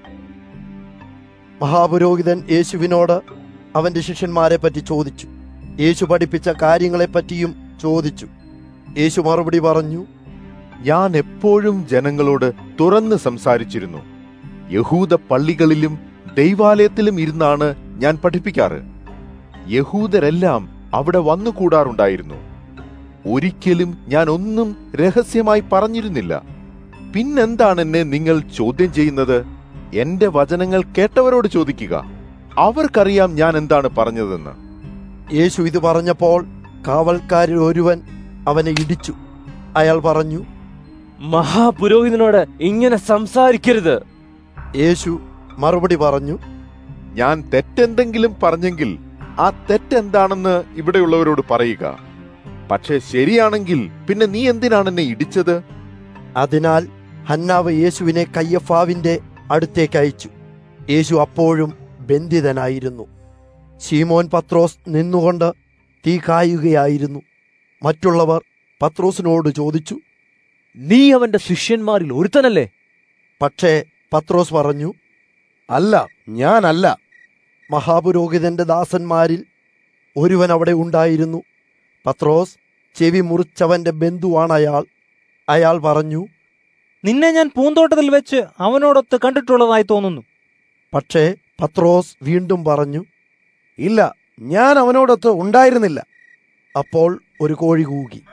മഹാപുരോഹിതൻ യേശുവിനോട് അവന്റെ ശിഷ്യന്മാരെ പറ്റി ചോദിച്ചു യേശു പഠിപ്പിച്ച കാര്യങ്ങളെപ്പറ്റിയും ചോദിച്ചു യേശു മറുപടി പറഞ്ഞു ഞാൻ എപ്പോഴും ജനങ്ങളോട് തുറന്ന് സംസാരിച്ചിരുന്നു യഹൂദ പള്ളികളിലും ദൈവാലയത്തിലും ഇരുന്നാണ് ഞാൻ പഠിപ്പിക്കാറ് യഹൂദരെല്ലാം അവിടെ വന്നുകൂടാറുണ്ടായിരുന്നു ഒരിക്കലും ഞാൻ ഒന്നും രഹസ്യമായി പറഞ്ഞിരുന്നില്ല പിന്നെന്താണ് എന്നെ നിങ്ങൾ ചോദ്യം ചെയ്യുന്നത് എന്റെ വചനങ്ങൾ കേട്ടവരോട് ചോദിക്കുക അവർക്കറിയാം ഞാൻ എന്താണ് പറഞ്ഞതെന്ന് യേശു ഇത് പറഞ്ഞപ്പോൾ കാവൽക്കാരിൽ ഒരുവൻ അവനെ ഇടിച്ചു അയാൾ പറഞ്ഞു മഹാപുരോഹിതനോട് ഇങ്ങനെ സംസാരിക്കരുത് യേശു മറുപടി പറഞ്ഞു ഞാൻ തെറ്റെന്തെങ്കിലും പറഞ്ഞെങ്കിൽ ആ തെറ്റെന്താണെന്ന് ഇവിടെയുള്ളവരോട് പറയുക പക്ഷേ ശരിയാണെങ്കിൽ പിന്നെ നീ എന്തിനാണ് എന്നെ ഇടിച്ചത് അതിനാൽ ഹന്നാവ് യേശുവിനെ കയ്യഫാവിന്റെ അടുത്തേക്ക് അയച്ചു യേശു അപ്പോഴും ബന്ധിതനായിരുന്നു ശീമോൻ പത്രോസ് നിന്നുകൊണ്ട് തീ കായുകയായിരുന്നു മറ്റുള്ളവർ പത്രോസിനോട് ചോദിച്ചു നീ അവന്റെ ശിഷ്യന്മാരിൽ ഒരുത്തനല്ലേ പക്ഷേ പത്രോസ് പറഞ്ഞു അല്ല ഞാനല്ല മഹാപുരോഹിതന്റെ ദാസന്മാരിൽ ഒരുവൻ അവിടെ ഉണ്ടായിരുന്നു പത്രോസ് ചെവി മുറിച്ചവന്റെ ബന്ധുവാണ് അയാൾ അയാൾ പറഞ്ഞു നിന്നെ ഞാൻ പൂന്തോട്ടത്തിൽ വെച്ച് അവനോടൊത്ത് കണ്ടിട്ടുള്ളതായി തോന്നുന്നു പക്ഷേ പത്രോസ് വീണ്ടും പറഞ്ഞു ഇല്ല ഞാൻ അവനോടൊത്ത് ഉണ്ടായിരുന്നില്ല അപ്പോൾ ഒരു കോഴി കൂകി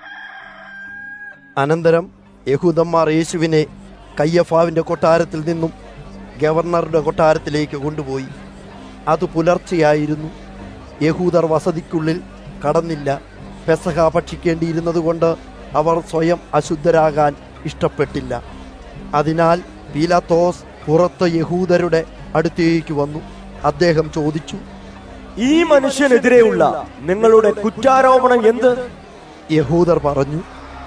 അനന്തരം യഹൂദന്മാർ യേശുവിനെ കയ്യഫാവിന്റെ കൊട്ടാരത്തിൽ നിന്നും ഗവർണറുടെ കൊട്ടാരത്തിലേക്ക് കൊണ്ടുപോയി അത് പുലർച്ചെയായിരുന്നു യഹൂദർ വസതിക്കുള്ളിൽ കടന്നില്ല പെസഹ ഭക്ഷിക്കേണ്ടിയിരുന്നതുകൊണ്ട് അവർ സ്വയം അശുദ്ധരാകാൻ ഇഷ്ടപ്പെട്ടില്ല അതിനാൽ പീലാത്തോസ് പുറത്ത് യഹൂദരുടെ അടുത്തേക്ക് വന്നു അദ്ദേഹം ചോദിച്ചു ഈ മനുഷ്യനെതിരെയുള്ള നിങ്ങളുടെ കുറ്റാരോപണം എന്ത് യഹൂദർ പറഞ്ഞു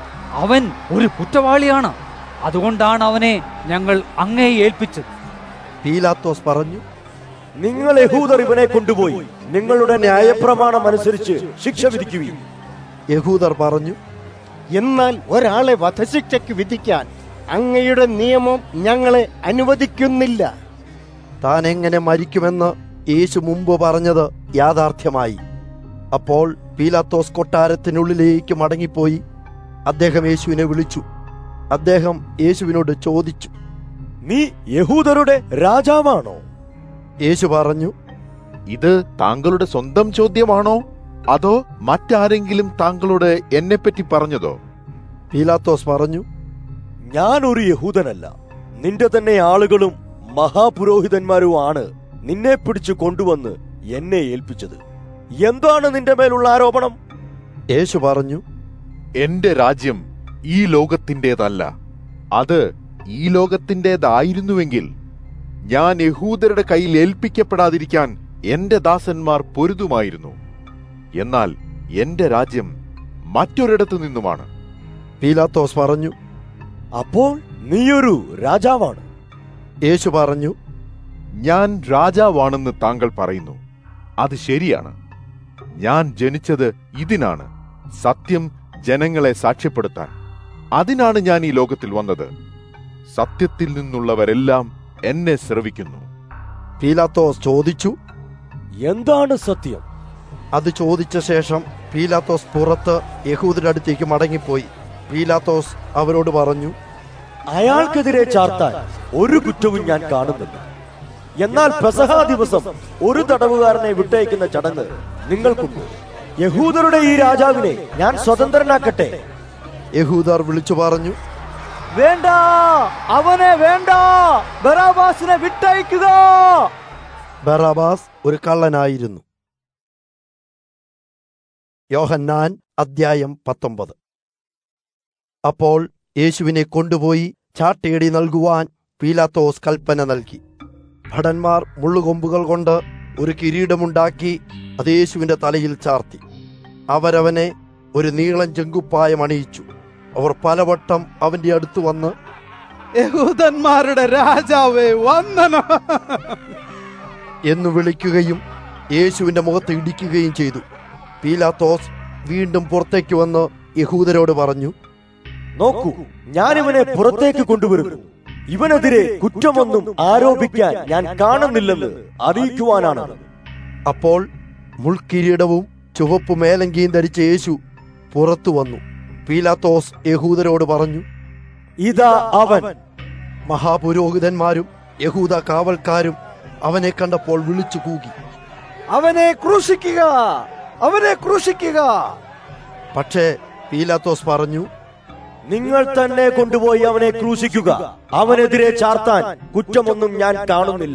അവൻ ഒരു കുറ്റവാളിയാണ് അതുകൊണ്ടാണ് അവനെ ഞങ്ങൾ അങ്ങേ ഏൽപ്പിച്ചത് പീലാത്തോസ് പറഞ്ഞു നിങ്ങൾ യഹൂദർ ഇവനെ കൊണ്ടുപോയി നിങ്ങളുടെ ന്യായപ്രമാണം അനുസരിച്ച് ശിക്ഷ വിധിക്കുകയും യഹൂദർ പറഞ്ഞു എന്നാൽ ഒരാളെ വധശിക്ഷയ്ക്ക് വിധിക്കാൻ അങ്ങയുടെ നിയമം ഞങ്ങളെ അനുവദിക്കുന്നില്ല താൻ എങ്ങനെ മരിക്കുമെന്ന് യേശു മുമ്പ് പറഞ്ഞത് യാഥാർത്ഥ്യമായി അപ്പോൾ പീലാത്തോസ് കൊട്ടാരത്തിനുള്ളിലേക്ക് മടങ്ങിപ്പോയി അദ്ദേഹം യേശുവിനെ വിളിച്ചു അദ്ദേഹം യേശുവിനോട് ചോദിച്ചു നീ യഹൂദരുടെ രാജാവാണോ യേശു പറഞ്ഞു ഇത് താങ്കളുടെ സ്വന്തം ചോദ്യമാണോ അതോ മറ്റാരെങ്കിലും താങ്കളോട് എന്നെപ്പറ്റി പറഞ്ഞതോ പീലാത്തോസ് പറഞ്ഞു ഞാൻ ഒരു യഹൂദനല്ല നിന്റെ തന്നെ ആളുകളും മഹാപുരോഹിതന്മാരുമാണ് നിന്നെ പിടിച്ചു കൊണ്ടുവന്ന് എന്നെ ഏൽപ്പിച്ചത് എന്താണ് നിന്റെ മേലുള്ള ആരോപണം യേശു പറഞ്ഞു എന്റെ രാജ്യം ഈ ലോകത്തിന്റേതല്ല അത് ഈ ലോകത്തിന്റേതായിരുന്നുവെങ്കിൽ ഞാൻ യഹൂദരുടെ കയ്യിൽ ഏൽപ്പിക്കപ്പെടാതിരിക്കാൻ എന്റെ ദാസന്മാർ പൊരുതുമായിരുന്നു എന്നാൽ എന്റെ രാജ്യം മറ്റൊരിടത്തു നിന്നുമാണ് പീലാത്തോസ് പറഞ്ഞു അപ്പോൾ നീയൊരു രാജാവാണ് യേശു പറഞ്ഞു ഞാൻ രാജാവാണെന്ന് താങ്കൾ പറയുന്നു അത് ശരിയാണ് ഞാൻ ജനിച്ചത് ഇതിനാണ് സത്യം ജനങ്ങളെ സാക്ഷ്യപ്പെടുത്താൻ അതിനാണ് ഞാൻ ഈ ലോകത്തിൽ വന്നത് സത്യത്തിൽ നിന്നുള്ളവരെല്ലാം എന്നെ ശ്രവിക്കുന്നു പീലാത്തോസ് ചോദിച്ചു എന്താണ് സത്യം അത് ചോദിച്ച ശേഷം പീലാത്തോസ് പുറത്ത് യഹൂദരുടെ അടുത്തേക്ക് മടങ്ങിപ്പോയി പീലാത്തോസ് അവരോട് പറഞ്ഞു അയാൾക്കെതിരെ ചാർത്താൻ ഒരു കുറ്റവും ഞാൻ കാണുന്നില്ല എന്നാൽ പെസഹ ദിവസം ഒരു തടവുകാരനെ വിട്ടയക്കുന്ന ചടങ്ങ് നിങ്ങൾക്കുണ്ട് യഹൂദരുടെ ഈ രാജാവിനെ ഞാൻ സ്വതന്ത്രനാക്കട്ടെ യഹൂദർ വിളിച്ചു പറഞ്ഞു വേണ്ട അവനെ വേണ്ട ബറാബാസിനെ വിട്ടയക്കുക ബറാബാസ് ഒരു കള്ളനായിരുന്നു യോഹന്നാൻ അദ്ധ്യായം പത്തൊമ്പത് അപ്പോൾ യേശുവിനെ കൊണ്ടുപോയി ചാട്ടേടി നൽകുവാൻ പീലാത്തോസ് കൽപ്പന നൽകി ഭടന്മാർ മുള്ളുകൊമ്പുകൾ കൊണ്ട് ഒരു കിരീടമുണ്ടാക്കി അത് യേശുവിന്റെ തലയിൽ ചാർത്തി അവരവനെ ഒരു നീളൻ ചെങ്കുപ്പായം അണിയിച്ചു അവർ പലവട്ടം അവന്റെ അടുത്ത് വന്ന് യഹൂദന്മാരുടെ രാജാവേ വന്ദനം എന്നു വിളിക്കുകയും യേശുവിന്റെ മുഖത്ത് ഇടിക്കുകയും ചെയ്തു പീലാത്തോസ് വീണ്ടും പുറത്തേക്ക് വന്ന് യഹൂദരോട് പറഞ്ഞു നോക്കൂ ഞാനിവനെ പുറത്തേക്ക് കൊണ്ടുവരുന്നു ഇവനെതിരെ കുറ്റമൊന്നും ആരോപിക്കാൻ ഞാൻ കാണുന്നില്ലെന്ന് അറിയിക്കുവാനാണ് അപ്പോൾ മുൾക്കിരീടവും ചുവപ്പ് മേലങ്കിയും ധരിച്ച യേശു പുറത്തു വന്നു പീലാത്തോസ് യഹൂദരോട് പറഞ്ഞു ഇതാ അവൻ മഹാപുരോഹിതന്മാരും യഹൂദ കാവൽക്കാരും അവനെ കണ്ടപ്പോൾ വിളിച്ചു കൂകി അവനെ ക്രൂശിക്കുക അവനെ ക്രൂശിക്കുക പക്ഷേ പീലാത്തോസ് പറഞ്ഞു നിങ്ങൾ തന്നെ കൊണ്ടുപോയി അവനെ ക്രൂശിക്കുക അവനെതിരെ ചാർത്താൻ കുറ്റമൊന്നും ഞാൻ കാണുന്നില്ല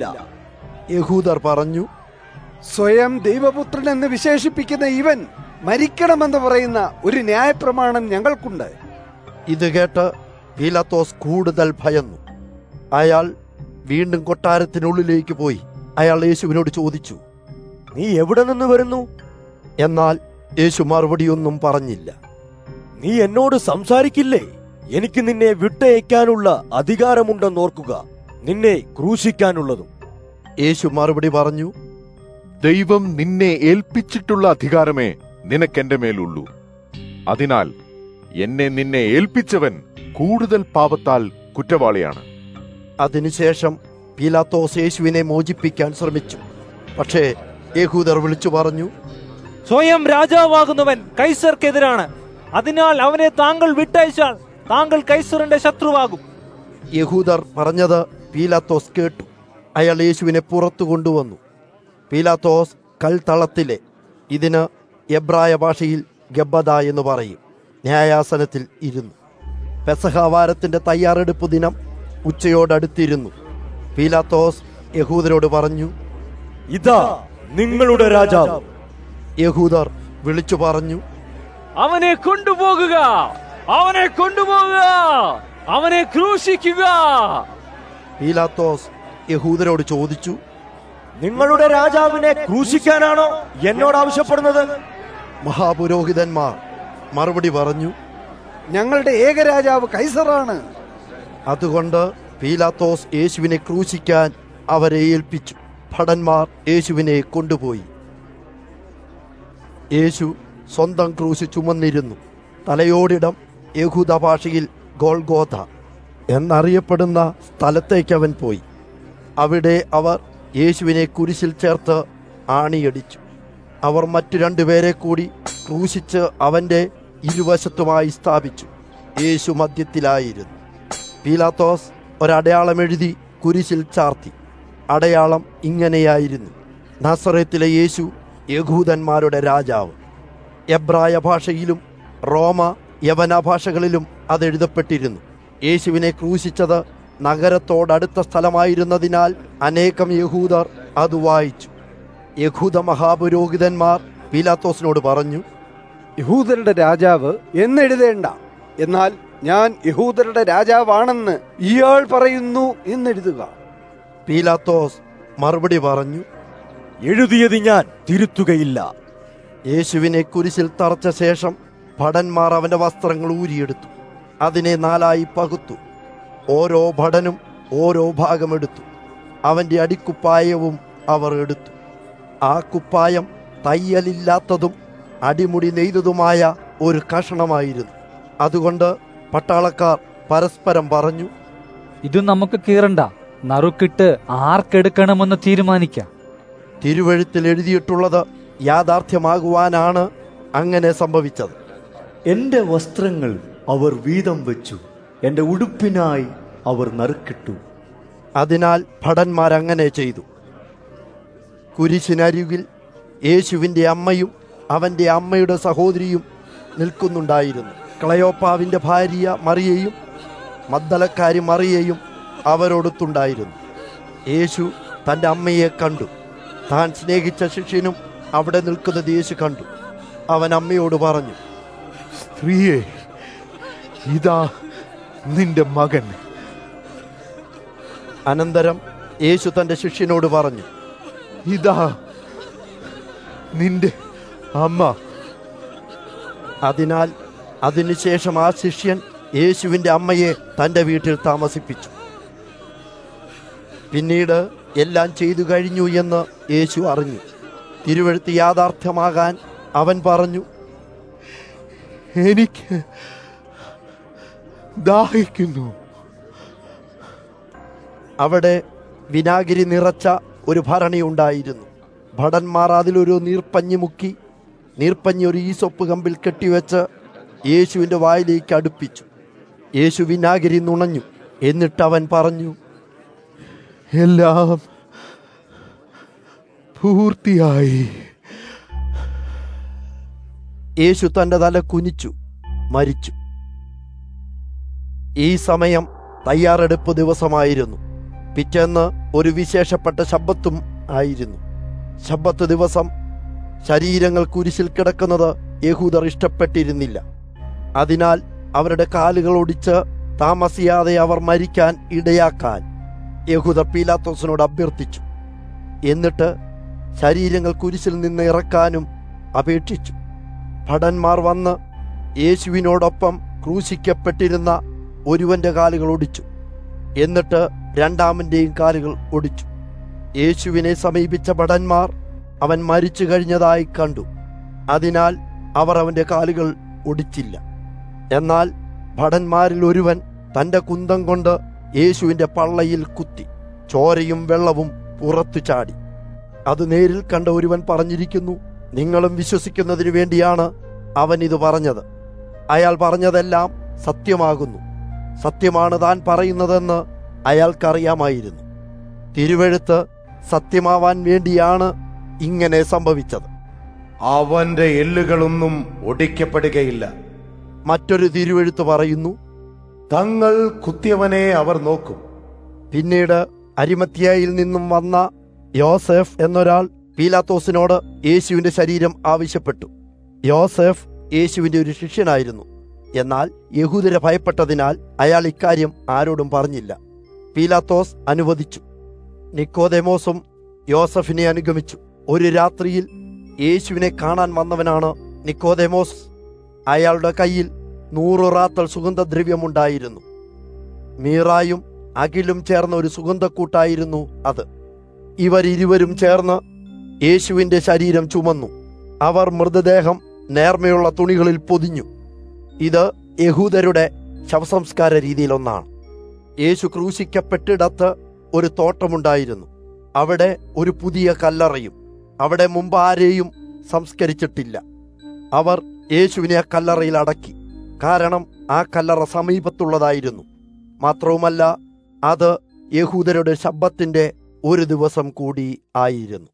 യഹൂദർ പറഞ്ഞു സ്വയം ദൈവപുത്രൻ എന്ന് വിശേഷിപ്പിക്കുന്ന ഇവൻ മരിക്കണമെന്ന് പറയുന്ന ഒരു ന്യായപ്രമാണം ഞങ്ങൾക്കുണ്ട് ഇത് കേട്ട് പീലാത്തോസ് കൂടുതൽ ഭയന്നു അയാൾ വീണ്ടും കൊട്ടാരത്തിനുള്ളിലേക്ക് പോയി അയാൾ യേശുവിനോട് ചോദിച്ചു നീ എവിടെ നിന്ന് വരുന്നു എന്നാൽ യേശു മറുപടിയൊന്നും പറഞ്ഞില്ല നീ എന്നോട് സംസാരിക്കില്ലേ എനിക്ക് നിന്നെ വിട്ടയക്കാനുള്ള അധികാരമുണ്ടെന്ന് ഓർക്കുക നിന്നെ ക്രൂശിക്കാനുള്ളതും യേശു മറുപടി പറഞ്ഞു ദൈവം നിന്നെ ഏൽപ്പിച്ചിട്ടുള്ള അധികാരമേ നിനക്കെന്റെ മേലുള്ളൂ അതിനാൽ എന്നെ നിന്നെ ഏൽപ്പിച്ചവൻ കൂടുതൽ പാപത്താൽ കുറ്റവാളിയാണ് അതിനുശേഷം പീലാത്തോസ് യേശുവിനെ മോചിപ്പിക്കാൻ ശ്രമിച്ചു പക്ഷേ യഹൂദർ വിളിച്ചു പറഞ്ഞു സ്വയം രാജാവാകുന്നവൻ കൈസർക്കെതിരാണ് അതിനാൽ അവനെ താങ്കൾ വിട്ടയച്ചാൽ താങ്കൾ കൈസറിന്റെ ശത്രുവാകും യഹൂദർ പറഞ്ഞത് പീലാത്തോസ് കേട്ടു അയാൾ യേശുവിനെ പുറത്തു കൊണ്ടുവന്നു പീലാത്തോസ് കൽത്തളത്തിലെ ഇതിന് എബ്രായ ഭാഷയിൽ ഗബ്ബദ എന്ന് പറയും ന്യായാസനത്തിൽ ഇരുന്നു പെസഹാവാരത്തിന്റെ തയ്യാറെടുപ്പ് ദിനം ഉച്ചയോടടുത്തിരുന്നു പീലാത്തോസ് യഹൂദരോട് പറഞ്ഞു ഇതാ നിങ്ങളുടെ രാജാവ് യഹൂദർ വിളിച്ചു പറഞ്ഞു അവനെ കൊണ്ടുപോകുക അവനെ കൊണ്ടുപോകുക അവനെ ക്രൂശിക്കുക പീലാത്തോസ് യഹൂദരോട് ചോദിച്ചു നിങ്ങളുടെ രാജാവിനെ ക്രൂശിക്കാനാണോ എന്നോട് ആവശ്യപ്പെടുന്നത് മഹാപുരോഹിതന്മാർ മറുപടി പറഞ്ഞു ഞങ്ങളുടെ ഏകരാജാവ് കൈസറാണ് അതുകൊണ്ട് പീലാത്തോസ് യേശുവിനെ ക്രൂശിക്കാൻ അവരെ ഏൽപ്പിച്ചു ഭടന്മാർ യേശുവിനെ കൊണ്ടുപോയി യേശു സ്വന്തം ക്രൂശ് ചുമന്നിരുന്നു തലയോടിടം യഹൂദ ഭാഷയിൽ ഗോൾഗോഥ എന്നറിയപ്പെടുന്ന സ്ഥലത്തേക്ക് അവൻ പോയി അവിടെ അവർ യേശുവിനെ കുരിശിൽ ചേർത്ത് ആണിയടിച്ചു അവർ മറ്റു രണ്ടുപേരെ കൂടി ക്രൂശിച്ച് അവന്റെ ഇരുവശത്തുമായി സ്ഥാപിച്ചു യേശു മധ്യത്തിലായിരുന്നു പീലാത്തോസ് ഒരടയാളം എഴുതി കുരിശിൽ ചാർത്തി അടയാളം ഇങ്ങനെയായിരുന്നു നസറത്തിലെ യേശു യഹൂദന്മാരുടെ രാജാവ് എബ്രായ ഭാഷയിലും റോമ യവന ഭാഷകളിലും അത് എഴുതപ്പെട്ടിരുന്നു യേശുവിനെ ക്രൂശിച്ചത് നഗരത്തോടടുത്ത സ്ഥലമായിരുന്നതിനാൽ അനേകം യഹൂദർ അത് വായിച്ചു യഹൂദ മഹാപുരോഹിതന്മാർ പീലാത്തോസിനോട് പറഞ്ഞു യഹൂദരുടെ രാജാവ് എന്നെഴുതേണ്ട എന്നാൽ ഞാൻ യഹൂദരുടെ രാജാവാണെന്ന് ഇയാൾ പറയുന്നു എന്നെഴുതുക പീലാത്തോസ് മറുപടി പറഞ്ഞു എഴുതിയത് ഞാൻ തിരുത്തുകയില്ല യേശുവിനെ കുരിശിൽ തറച്ച ശേഷം ഭടന്മാർ അവന്റെ വസ്ത്രങ്ങൾ ഊരിയെടുത്തു അതിനെ നാലായി പകുത്തു ഓരോ ഭടനും ഓരോ ഭാഗമെടുത്തു അവന്റെ അടിക്കുപ്പായവും അവർ എടുത്തു ആ കുപ്പായം തയ്യലില്ലാത്തതും അടിമുടി നെയ്തതുമായ ഒരു കഷണമായിരുന്നു അതുകൊണ്ട് പട്ടാളക്കാർ പരസ്പരം പറഞ്ഞു ഇത് നമുക്ക് കീറണ്ട നറുക്കിട്ട് ആർക്കെടുക്കണമെന്ന് തീരുമാനിക്കാം തിരുവഴുത്തിൽ എഴുതിയിട്ടുള്ളത് യാഥാർത്ഥ്യമാകുവാനാണ് അങ്ങനെ സംഭവിച്ചത് എന്റെ വസ്ത്രങ്ങൾ അവർ വീതം വെച്ചു എന്റെ ഉടുപ്പിനായി അവർ നറുക്കിട്ടു അതിനാൽ ഭടന്മാരങ്ങനെ ചെയ്തു കുരിശിനരികിൽ യേശുവിന്റെ അമ്മയും അവന്റെ അമ്മയുടെ സഹോദരിയും നിൽക്കുന്നുണ്ടായിരുന്നു ക്ലയോപ്പാവിന്റെ ഭാര്യ മറിയയും മദ്ദലക്കാരി മറിയയും അവരോടൊത്തുണ്ടായിരുന്നു യേശു തന്റെ അമ്മയെ കണ്ടു താൻ സ്നേഹിച്ച ശിഷ്യനും അവിടെ നിൽക്കുന്നത് യേശു കണ്ടു അവൻ അമ്മയോട് പറഞ്ഞു സ്ത്രീയെ ഇതാ നിന്റെ മകൻ അനന്തരം യേശു തന്റെ ശിഷ്യനോട് പറഞ്ഞു ഇതാ നിന്റെ അമ്മ അതിനാൽ അതിനുശേഷം ആ ശിഷ്യൻ യേശുവിന്റെ അമ്മയെ തന്റെ വീട്ടിൽ താമസിപ്പിച്ചു പിന്നീട് എല്ലാം ചെയ്തു കഴിഞ്ഞു എന്ന് യേശു അറിഞ്ഞു തിരുവഴുത്ത് യാഥാർത്ഥ്യമാകാൻ അവൻ പറഞ്ഞു എനിക്ക് ദാഹിക്കുന്നു അവിടെ വിനാഗിരി നിറച്ച ഒരു ഭരണി ഉണ്ടായിരുന്നു ഭടന്മാർ അതിലൊരു നീർപ്പഞ്ഞി മുക്കി നീർപ്പഞ്ഞി ഒരു ഈസൊപ്പ് കമ്പിൽ കെട്ടിവെച്ച് യേശുവിൻ്റെ വായിലേക്ക് അടുപ്പിച്ചു യേശു വിനാഗിരി നുണഞ്ഞു എന്നിട്ട് അവൻ പറഞ്ഞു എല്ലാം പൂർത്തിയായി യേശു തന്റെ തല കുനിച്ചു മരിച്ചു ഈ സമയം തയ്യാറെടുപ്പ് ദിവസമായിരുന്നു പിറ്റേന്ന് ഒരു വിശേഷപ്പെട്ട ശബ്ദത്തും ആയിരുന്നു ശബ്ദത്ത് ദിവസം ശരീരങ്ങൾ കുരിശിൽ കിടക്കുന്നത് യഹൂദർ ഇഷ്ടപ്പെട്ടിരുന്നില്ല അതിനാൽ അവരുടെ കാലുകൾ ഒടിച്ച് താമസിയാതെ അവർ മരിക്കാൻ ഇടയാക്കാൻ യഹൂദർ പീലാത്തോസിനോട് അഭ്യർത്ഥിച്ചു എന്നിട്ട് ശരീരങ്ങൾ കുരിശിൽ നിന്ന് ഇറക്കാനും അപേക്ഷിച്ചു ഭടന്മാർ വന്ന് യേശുവിനോടൊപ്പം ക്രൂശിക്കപ്പെട്ടിരുന്ന ഒരുവന്റെ കാലുകൾ ഒടിച്ചു എന്നിട്ട് രണ്ടാമന്റെയും കാലുകൾ ഒടിച്ചു യേശുവിനെ സമീപിച്ച ഭടന്മാർ അവൻ മരിച്ചു കഴിഞ്ഞതായി കണ്ടു അതിനാൽ അവർ അവന്റെ കാലുകൾ ഒടിച്ചില്ല എന്നാൽ ഭടന്മാരിൽ ഒരുവൻ തന്റെ കുന്തം കൊണ്ട് യേശുവിന്റെ പള്ളയിൽ കുത്തി ചോരയും വെള്ളവും പുറത്തു ചാടി അത് നേരിൽ കണ്ട ഒരുവൻ പറഞ്ഞിരിക്കുന്നു നിങ്ങളും വിശ്വസിക്കുന്നതിനു വേണ്ടിയാണ് അവൻ ഇത് പറഞ്ഞത് അയാൾ പറഞ്ഞതെല്ലാം സത്യമാകുന്നു സത്യമാണ് താൻ പറയുന്നതെന്ന് അയാൾക്കറിയാമായിരുന്നു തിരുവഴുത്ത് സത്യമാവാൻ വേണ്ടിയാണ് ഇങ്ങനെ സംഭവിച്ചത് അവന്റെ എല്ലുകളൊന്നും ഒടിക്കപ്പെടുകയില്ല മറ്റൊരു തിരുവഴുത്ത് പറയുന്നു തങ്ങൾ കുത്തിയവനെ അവർ നോക്കും പിന്നീട് അരിമത്തിയായിൽ നിന്നും വന്ന യോസെഫ് എന്നൊരാൾ പീലാത്തോസിനോട് യേശുവിന്റെ ശരീരം ആവശ്യപ്പെട്ടു യോസെഫ് യേശുവിന്റെ ഒരു ശിഷ്യനായിരുന്നു എന്നാൽ യഹൂദരെ ഭയപ്പെട്ടതിനാൽ അയാൾ ഇക്കാര്യം ആരോടും പറഞ്ഞില്ല പീലാത്തോസ് അനുവദിച്ചു നിക്കോദെമോസും യോസഫിനെ അനുഗമിച്ചു ഒരു രാത്രിയിൽ യേശുവിനെ കാണാൻ വന്നവനാണ് നിക്കോദെമോസ് അയാളുടെ കയ്യിൽ നൂറ് റാത്തൽ സുഗന്ധദ്രവ്യമുണ്ടായിരുന്നു മീറായും അഖിലും ചേർന്ന ഒരു സുഗന്ധക്കൂട്ടായിരുന്നു അത് ഇവരിരുവരും ചേർന്ന് യേശുവിന്റെ ശരീരം ചുമന്നു അവർ മൃതദേഹം നേർമയുള്ള തുണികളിൽ പൊതിഞ്ഞു ഇത് യഹൂദരുടെ ശവസംസ്കാര രീതിയിലൊന്നാണ് യേശു ക്രൂശിക്കപ്പെട്ടിടത്ത് ഒരു തോട്ടമുണ്ടായിരുന്നു അവിടെ ഒരു പുതിയ കല്ലറയും അവിടെ മുമ്പ് ആരെയും സംസ്കരിച്ചിട്ടില്ല അവർ യേശുവിനെ ആ കല്ലറയിൽ അടക്കി കാരണം ആ കല്ലറ സമീപത്തുള്ളതായിരുന്നു മാത്രവുമല്ല അത് യഹൂദരുടെ ശബ്ദത്തിന്റെ ഒരു ദിവസം കൂടി ആയിരുന്നു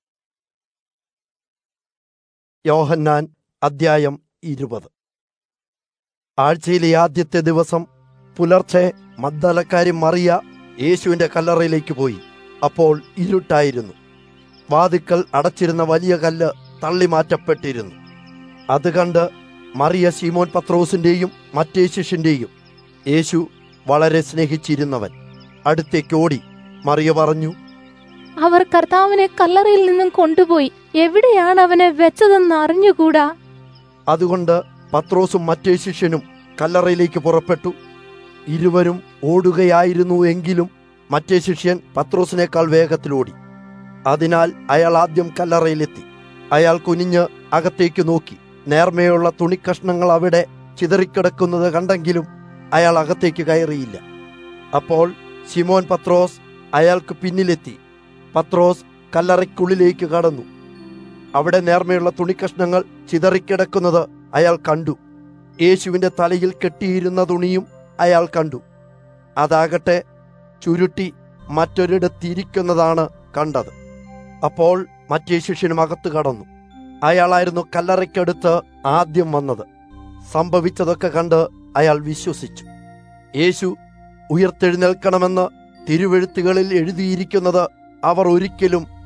യോഹന്നാൻ അദ്ധ്യായം ഇരുപത് ആഴ്ചയിലെ ആദ്യത്തെ ദിവസം പുലർച്ചെ മദ്ദലക്കാരി മറിയ യേശുവിന്റെ കല്ലറയിലേക്ക് പോയി അപ്പോൾ ഇരുട്ടായിരുന്നു വാതിക്കൽ അടച്ചിരുന്ന വലിയ കല്ല് തള്ളി മാറ്റപ്പെട്ടിരുന്നു അത് കണ്ട് മറിയ ശീമോൻ പത്രോസിന്റെയും മറ്റേ ശിഷ്യന്റെയും യേശു വളരെ സ്നേഹിച്ചിരുന്നവൻ അടുത്തേക്ക് ഓടി മറിയ പറഞ്ഞു അവർ കർത്താവിനെ കല്ലറയിൽ നിന്നും കൊണ്ടുപോയി എവിടെയാണ് അവനെ വെച്ചതെന്ന് അറിഞ്ഞുകൂടാ അതുകൊണ്ട് പത്രോസും മറ്റേ ശിഷ്യനും കല്ലറയിലേക്ക് പുറപ്പെട്ടു ഇരുവരും ഓടുകയായിരുന്നു എങ്കിലും മറ്റേ ശിഷ്യൻ പത്രോസിനേക്കാൾ വേഗത്തിൽ ഓടി അതിനാൽ അയാൾ ആദ്യം കല്ലറയിലെത്തി അയാൾ കുനിഞ്ഞ് അകത്തേക്ക് നോക്കി നേർമയുള്ള തുണിക്കഷ്ണങ്ങൾ അവിടെ ചിതറിക്കിടക്കുന്നത് കണ്ടെങ്കിലും അയാൾ അകത്തേക്ക് കയറിയില്ല അപ്പോൾ ശിമോൻ പത്രോസ് അയാൾക്ക് പിന്നിലെത്തി പത്രോസ് കല്ലറയ്ക്കുള്ളിലേക്ക് കടന്നു അവിടെ നേർമയുള്ള തുണിക്കഷ്ണങ്ങൾ ചിതറിക്കിടക്കുന്നത് അയാൾ കണ്ടു യേശുവിന്റെ തലയിൽ കെട്ടിയിരുന്ന തുണിയും അയാൾ കണ്ടു അതാകട്ടെ ചുരുട്ടി മറ്റൊരിടത്തിരിക്കുന്നതാണ് കണ്ടത് അപ്പോൾ മറ്റേ ശിഷ്യനും അകത്ത് കടന്നു അയാളായിരുന്നു കല്ലറയ്ക്കടുത്ത് ആദ്യം വന്നത് സംഭവിച്ചതൊക്കെ കണ്ട് അയാൾ വിശ്വസിച്ചു യേശു ഉയർത്തെഴുന്നേൽക്കണമെന്ന് തിരുവെഴുത്തുകളിൽ എഴുതിയിരിക്കുന്നത് അവർ ഒരിക്കലും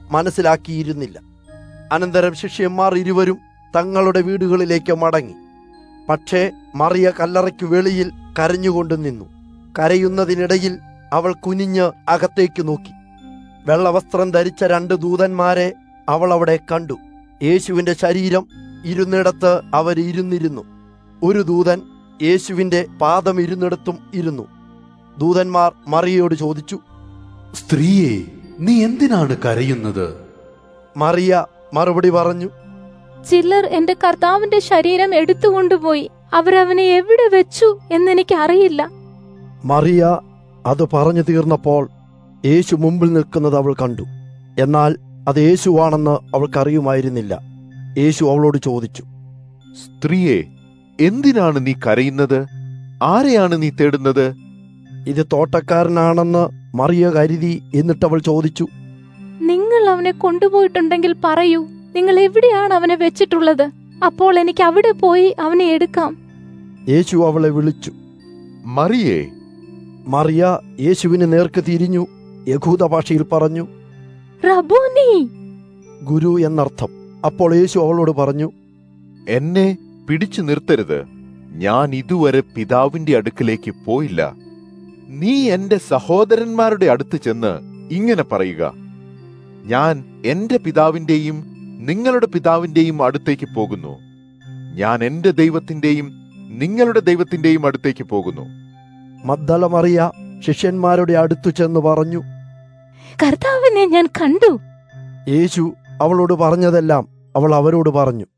മനസ്സിലാക്കിയിരുന്നില്ല അനന്തരം ശിഷ്യന്മാർ ഇരുവരും തങ്ങളുടെ വീടുകളിലേക്ക് മടങ്ങി പക്ഷേ മറിയ കല്ലറയ്ക്ക് വെളിയിൽ കരഞ്ഞുകൊണ്ട് നിന്നു കരയുന്നതിനിടയിൽ അവൾ കുനിഞ്ഞ് അകത്തേക്ക് നോക്കി വെള്ളവസ്ത്രം ധരിച്ച രണ്ട് ദൂതന്മാരെ അവൾ അവിടെ കണ്ടു യേശുവിന്റെ ശരീരം ഇരുന്നിടത്ത് അവർ ഇരുന്നിരുന്നു ഒരു ദൂതൻ യേശുവിന്റെ പാദം ഇരുന്നിടത്തും ഇരുന്നു ദൂതന്മാർ മറിയയോട് ചോദിച്ചു സ്ത്രീയെ നീ എന്തിനാണ് കരയുന്നത് മറിയ മറുപടി പറഞ്ഞു ചിലർ എന്റെ കർത്താവിന്റെ ശരീരം എടുത്തുകൊണ്ടുപോയി അവരവനെ എവിടെ വെച്ചു എന്നെനിക്ക് അറിയില്ല മറിയ അത് പറഞ്ഞു തീർന്നപ്പോൾ യേശു മുമ്പിൽ നിൽക്കുന്നത് അവൾ കണ്ടു എന്നാൽ അത് യേശുവാണെന്ന് അവൾക്കറിയുമായിരുന്നില്ല യേശു അവളോട് ചോദിച്ചു സ്ത്രീയെ എന്തിനാണ് നീ കരയുന്നത് ആരെയാണ് നീ തേടുന്നത് ഇത് തോട്ടക്കാരനാണെന്ന് മറിയ കരുതി എന്നിട്ടവൾ ചോദിച്ചു നിങ്ങൾ അവനെ കൊണ്ടുപോയിട്ടുണ്ടെങ്കിൽ പറയൂ നിങ്ങൾ എവിടെയാണ് അവനെ വെച്ചിട്ടുള്ളത് അപ്പോൾ എനിക്ക് അവിടെ പോയി അവനെ എടുക്കാം യേശു അവളെ വിളിച്ചു മറിയേ മറിയ യേശുവിന് നേർക്ക് തിരിഞ്ഞു യഹൂദ ഭാഷയിൽ പറഞ്ഞു റബോനി ഗുരു എന്നർത്ഥം അപ്പോൾ യേശു അവളോട് പറഞ്ഞു എന്നെ പിടിച്ചു നിർത്തരുത് ഞാൻ ഇതുവരെ പിതാവിന്റെ അടുക്കിലേക്ക് പോയില്ല നീ എന്റെ സഹോദരന്മാരുടെ അടുത്ത് ചെന്ന് ഇങ്ങനെ പറയുക ഞാൻ എന്റെ പിതാവിന്റെയും നിങ്ങളുടെ പിതാവിന്റെയും അടുത്തേക്ക് പോകുന്നു ഞാൻ എന്റെ ദൈവത്തിന്റെയും നിങ്ങളുടെ ദൈവത്തിന്റെയും അടുത്തേക്ക് പോകുന്നു മദ്ദല മറിയ ശിഷ്യന്മാരുടെ അടുത്തു ചെന്ന് പറഞ്ഞു കർത്താവിനെ ഞാൻ കണ്ടു യേശു അവളോട് പറഞ്ഞതെല്ലാം അവൾ അവരോട് പറഞ്ഞു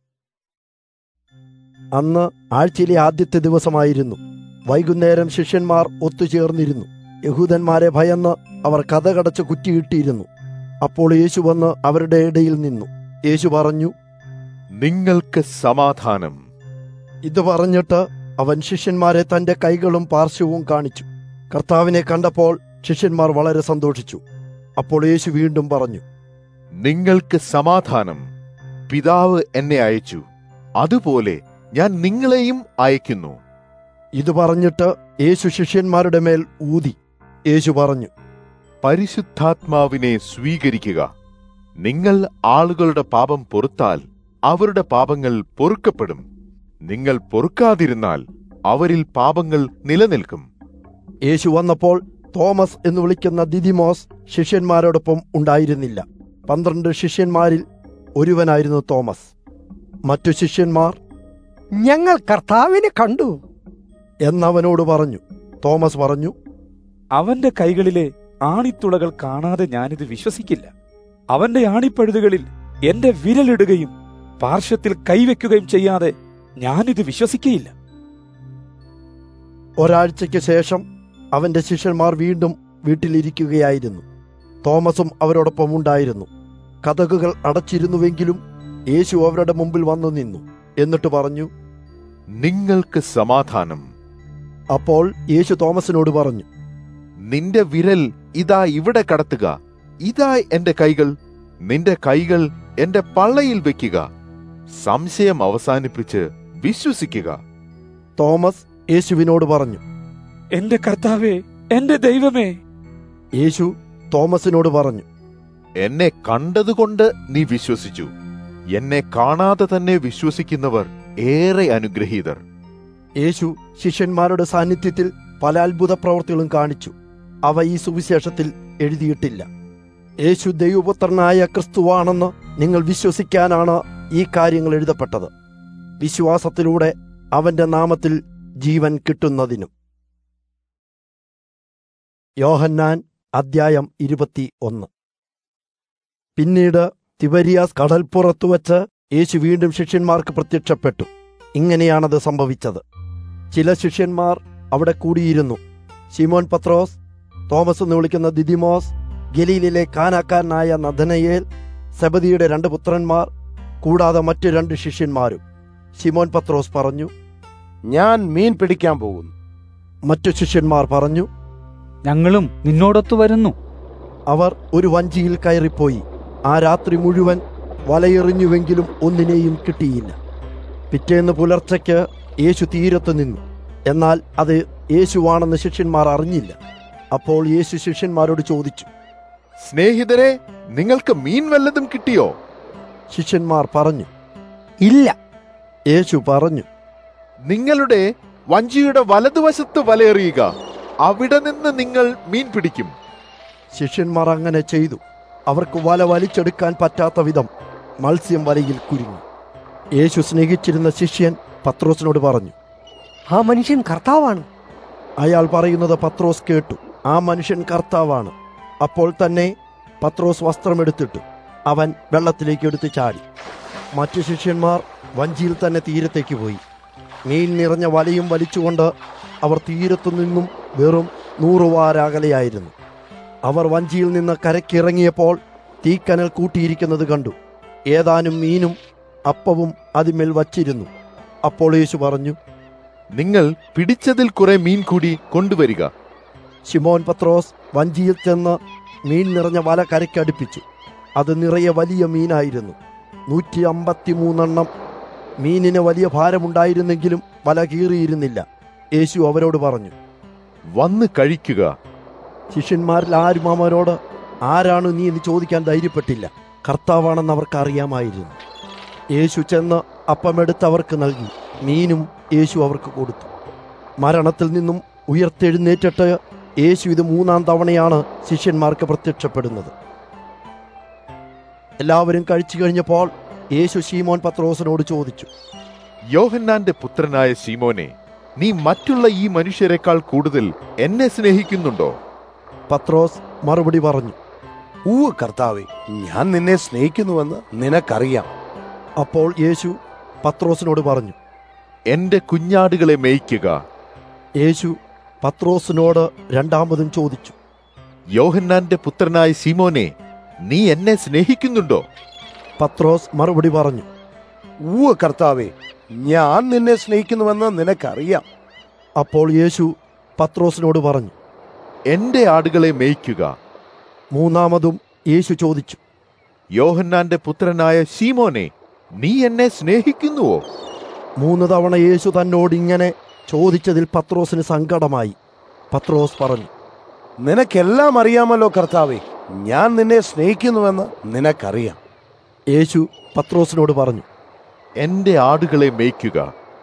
അന്ന് ആഴ്ചയിലെ ആദ്യത്തെ ദിവസമായിരുന്നു വൈകുന്നേരം ശിഷ്യന്മാർ ഒത്തുചേർന്നിരുന്നു യഹൂദന്മാരെ ഭയന്ന് അവർ കഥകടച്ച് കുറ്റിയിട്ടിരുന്നു അപ്പോൾ യേശു വന്ന് അവരുടെ ഇടയിൽ നിന്നു യേശു പറഞ്ഞു നിങ്ങൾക്ക് സമാധാനം ഇത് പറഞ്ഞിട്ട് അവൻ ശിഷ്യന്മാരെ തന്റെ കൈകളും പാർശ്വവും കാണിച്ചു കർത്താവിനെ കണ്ടപ്പോൾ ശിഷ്യന്മാർ വളരെ സന്തോഷിച്ചു അപ്പോൾ യേശു വീണ്ടും പറഞ്ഞു നിങ്ങൾക്ക് സമാധാനം പിതാവ് എന്നെ അയച്ചു അതുപോലെ ഞാൻ നിങ്ങളെയും അയക്കുന്നു ഇത് പറഞ്ഞിട്ട് യേശു ശിഷ്യന്മാരുടെ മേൽ ഊതി യേശു പറഞ്ഞു പരിശുദ്ധാത്മാവിനെ സ്വീകരിക്കുക നിങ്ങൾ ആളുകളുടെ പാപം പൊറുത്താൽ അവരുടെ പാപങ്ങൾ പൊറുക്കപ്പെടും നിങ്ങൾ പൊറുക്കാതിരുന്നാൽ അവരിൽ പാപങ്ങൾ നിലനിൽക്കും യേശു വന്നപ്പോൾ തോമസ് എന്ന് വിളിക്കുന്ന ദിദിമോസ് ശിഷ്യന്മാരോടൊപ്പം ഉണ്ടായിരുന്നില്ല പന്ത്രണ്ട് ശിഷ്യന്മാരിൽ ഒരുവനായിരുന്നു തോമസ് മറ്റു ശിഷ്യന്മാർ ഞങ്ങൾ കർത്താവിനെ കണ്ടു എന്നവനോട് പറഞ്ഞു തോമസ് പറഞ്ഞു അവന്റെ കൈകളിലെ ആണിത്തുളകൾ കാണാതെ ഞാനിത് വിശ്വസിക്കില്ല അവന്റെ ആണിപ്പഴുതുകളിൽ എന്റെ വിരലിടുകയും പാർശ്വത്തിൽ കൈവയ്ക്കുകയും ചെയ്യാതെ ഞാനിത് വിശ്വസിക്കയില്ല ഒരാഴ്ചയ്ക്ക് ശേഷം അവന്റെ ശിഷ്യന്മാർ വീണ്ടും വീട്ടിലിരിക്കുകയായിരുന്നു തോമസും അവരോടൊപ്പം ഉണ്ടായിരുന്നു കഥകുകൾ അടച്ചിരുന്നുവെങ്കിലും യേശു അവരുടെ മുമ്പിൽ വന്നു നിന്നു എന്നിട്ട് പറഞ്ഞു നിങ്ങൾക്ക് സമാധാനം അപ്പോൾ യേശു തോമസിനോട് പറഞ്ഞു നിന്റെ വിരൽ ഇതാ ഇവിടെ കടത്തുക ഇതാ എന്റെ കൈകൾ നിന്റെ കൈകൾ എന്റെ പള്ളയിൽ വെക്കുക സംശയം അവസാനിപ്പിച്ച് വിശ്വസിക്കുക തോമസ് യേശുവിനോട് പറഞ്ഞു എന്റെ കർത്താവേ എന്റെ ദൈവമേ യേശു തോമസിനോട് പറഞ്ഞു എന്നെ കണ്ടതുകൊണ്ട് നീ വിശ്വസിച്ചു എന്നെ കാണാതെ തന്നെ വിശ്വസിക്കുന്നവർ ഏറെ അനുഗ്രഹീതർ യേശു ശിഷ്യന്മാരുടെ സാന്നിധ്യത്തിൽ പല അത്ഭുത പ്രവർത്തികളും കാണിച്ചു അവ ഈ സുവിശേഷത്തിൽ എഴുതിയിട്ടില്ല യേശു ദൈവപുത്രനായ ക്രിസ്തുവാണെന്ന് നിങ്ങൾ വിശ്വസിക്കാനാണ് ഈ കാര്യങ്ങൾ എഴുതപ്പെട്ടത് വിശ്വാസത്തിലൂടെ അവന്റെ നാമത്തിൽ ജീവൻ കിട്ടുന്നതിനും യോഹന്നാൻ അദ്ധ്യായം ഇരുപത്തി ഒന്ന് പിന്നീട് തിബരിയാസ് കടൽപ്പുറത്തു വച്ച് യേശു വീണ്ടും ശിഷ്യന്മാർക്ക് പ്രത്യക്ഷപ്പെട്ടു ഇങ്ങനെയാണത് സംഭവിച്ചത് ചില ശിഷ്യന്മാർ അവിടെ കൂടിയിരുന്നു ശിമോൻ പത്രോസ് തോമസ് എന്ന് വിളിക്കുന്ന ദിദിമോസ് ഗലീലിലെ കാനാക്കാരനായ നദനയേൽ സെബദിയുടെ രണ്ട് പുത്രന്മാർ കൂടാതെ മറ്റു രണ്ട് ശിഷ്യന്മാരും ശിമോൻ പത്രോസ് പറഞ്ഞു ഞാൻ മീൻ പിടിക്കാൻ പോകുന്നു മറ്റു ശിഷ്യന്മാർ പറഞ്ഞു ഞങ്ങളും നിന്നോടൊത്തു വരുന്നു അവർ ഒരു വഞ്ചിയിൽ കയറിപ്പോയി ആ രാത്രി മുഴുവൻ വലയെറിഞ്ഞുവെങ്കിലും ഒന്നിനെയും കിട്ടിയില്ല പിറ്റേന്ന് പുലർച്ചയ്ക്ക് യേശു തീരത്ത് നിന്നു എന്നാൽ അത് യേശുവാണെന്ന് ശിഷ്യന്മാർ അറിഞ്ഞില്ല അപ്പോൾ യേശു ശിഷ്യന്മാരോട് ചോദിച്ചു സ്നേഹിതരെ നിങ്ങൾക്ക് മീൻ വല്ലതും കിട്ടിയോ ശിഷ്യന്മാർ പറഞ്ഞു ഇല്ല യേശു പറഞ്ഞു നിങ്ങളുടെ വഞ്ചിയുടെ വലതുവശത്ത് വലയെറിയുക അവിടെ നിന്ന് നിങ്ങൾ മീൻ പിടിക്കും ശിഷ്യന്മാർ അങ്ങനെ ചെയ്തു അവർക്ക് വല വലിച്ചെടുക്കാൻ പറ്റാത്ത വിധം മത്സ്യം വലയിൽ കുരുങ്ങി യേശു സ്നേഹിച്ചിരുന്ന ശിഷ്യൻ പത്രോസിനോട് പറഞ്ഞു ആ മനുഷ്യൻ കർത്താവാണ് അയാൾ പറയുന്നത് പത്രോസ് കേട്ടു ആ മനുഷ്യൻ കർത്താവാണ് അപ്പോൾ തന്നെ പത്രോസ് വസ്ത്രമെടുത്തിട്ടു അവൻ വെള്ളത്തിലേക്ക് എടുത്ത് ചാടി മറ്റു ശിഷ്യന്മാർ വഞ്ചിയിൽ തന്നെ തീരത്തേക്ക് പോയി മീൻ നിറഞ്ഞ വലയും വലിച്ചുകൊണ്ട് അവർ തീരത്തു നിന്നും വെറും നൂറുവാരകലെയായിരുന്നു അവർ വഞ്ചിയിൽ നിന്ന് കരക്കിറങ്ങിയപ്പോൾ തീക്കനൽ കൂട്ടിയിരിക്കുന്നത് കണ്ടു ഏതാനും മീനും അപ്പവും അതിന്മേൽ വച്ചിരുന്നു അപ്പോൾ യേശു പറഞ്ഞു നിങ്ങൾ പിടിച്ചതിൽ കുറെ മീൻ കൂടി കൊണ്ടുവരിക ശിമോൻ പത്രോസ് വഞ്ചിയിൽ ചെന്ന് മീൻ നിറഞ്ഞ വല കരയ്ക്കടുപ്പിച്ചു അത് നിറയെ വലിയ മീനായിരുന്നു നൂറ്റി അമ്പത്തിമൂന്നെണ്ണം മീനിന് വലിയ ഭാരമുണ്ടായിരുന്നെങ്കിലും വല കീറിയിരുന്നില്ല യേശു അവരോട് പറഞ്ഞു വന്ന് കഴിക്കുക ശിഷ്യന്മാരിൽ ആരും അവരോട് ആരാണ് നീ എന്ന് ചോദിക്കാൻ ധൈര്യപ്പെട്ടില്ല കർത്താവാണെന്ന് അവർക്ക് അറിയാമായിരുന്നു യേശു ചെന്ന് അപ്പമെടുത്ത് അവർക്ക് നൽകി മീനും യേശു അവർക്ക് കൊടുത്തു മരണത്തിൽ നിന്നും ഉയർത്തെഴുന്നേറ്റിട്ട് യേശു ഇത് മൂന്നാം തവണയാണ് ശിഷ്യന്മാർക്ക് പ്രത്യക്ഷപ്പെടുന്നത് എല്ലാവരും കഴിച്ചു കഴിഞ്ഞപ്പോൾ യേശു ശീമോൻ പത്രോസിനോട് ചോദിച്ചു യോഹന്നാന്റെ പുത്രനായ ശീമോനെ നീ മറ്റുള്ള ഈ മനുഷ്യരെക്കാൾ കൂടുതൽ എന്നെ സ്നേഹിക്കുന്നുണ്ടോ പത്രോസ് മറുപടി പറഞ്ഞു ഊവ് കർത്താവെ ഞാൻ നിന്നെ സ്നേഹിക്കുന്നുവെന്ന് നിനക്കറിയാം അപ്പോൾ യേശു പത്രോസിനോട് പറഞ്ഞു എന്റെ കുഞ്ഞാടുകളെ മേയ്ക്കുക യേശു പത്രോസിനോട് രണ്ടാമതും ചോദിച്ചു യോഹന്നാന്റെ പുത്രനായ ശീമോനെ നീ എന്നെ സ്നേഹിക്കുന്നുണ്ടോ പത്രോസ് മറുപടി പറഞ്ഞു ഊവ് കർത്താവെ ഞാൻ നിന്നെ സ്നേഹിക്കുന്നുവെന്ന് നിനക്കറിയാം അപ്പോൾ യേശു പത്രോസിനോട് പറഞ്ഞു എന്റെ ആടുകളെ മേയ്ക്കുക മൂന്നാമതും യേശു ചോദിച്ചു യോഹന്നാന്റെ പുത്രനായ ശീമോനെ നീ എന്നെ സ്നേഹിക്കുന്നുവോ മൂന്ന് തവണ യേശു തന്നോട് ഇങ്ങനെ ചോദിച്ചതിൽ പത്രോസിന് സങ്കടമായി പത്രോസ് പറഞ്ഞു നിനക്കെല്ലാം അറിയാമല്ലോ കർത്താവെ ഞാൻ നിന്നെ സ്നേഹിക്കുന്നുവെന്ന് നിനക്കറിയാം യേശു പത്രോസിനോട് പറഞ്ഞു എന്റെ ആടുകളെ മേയ്ക്കുക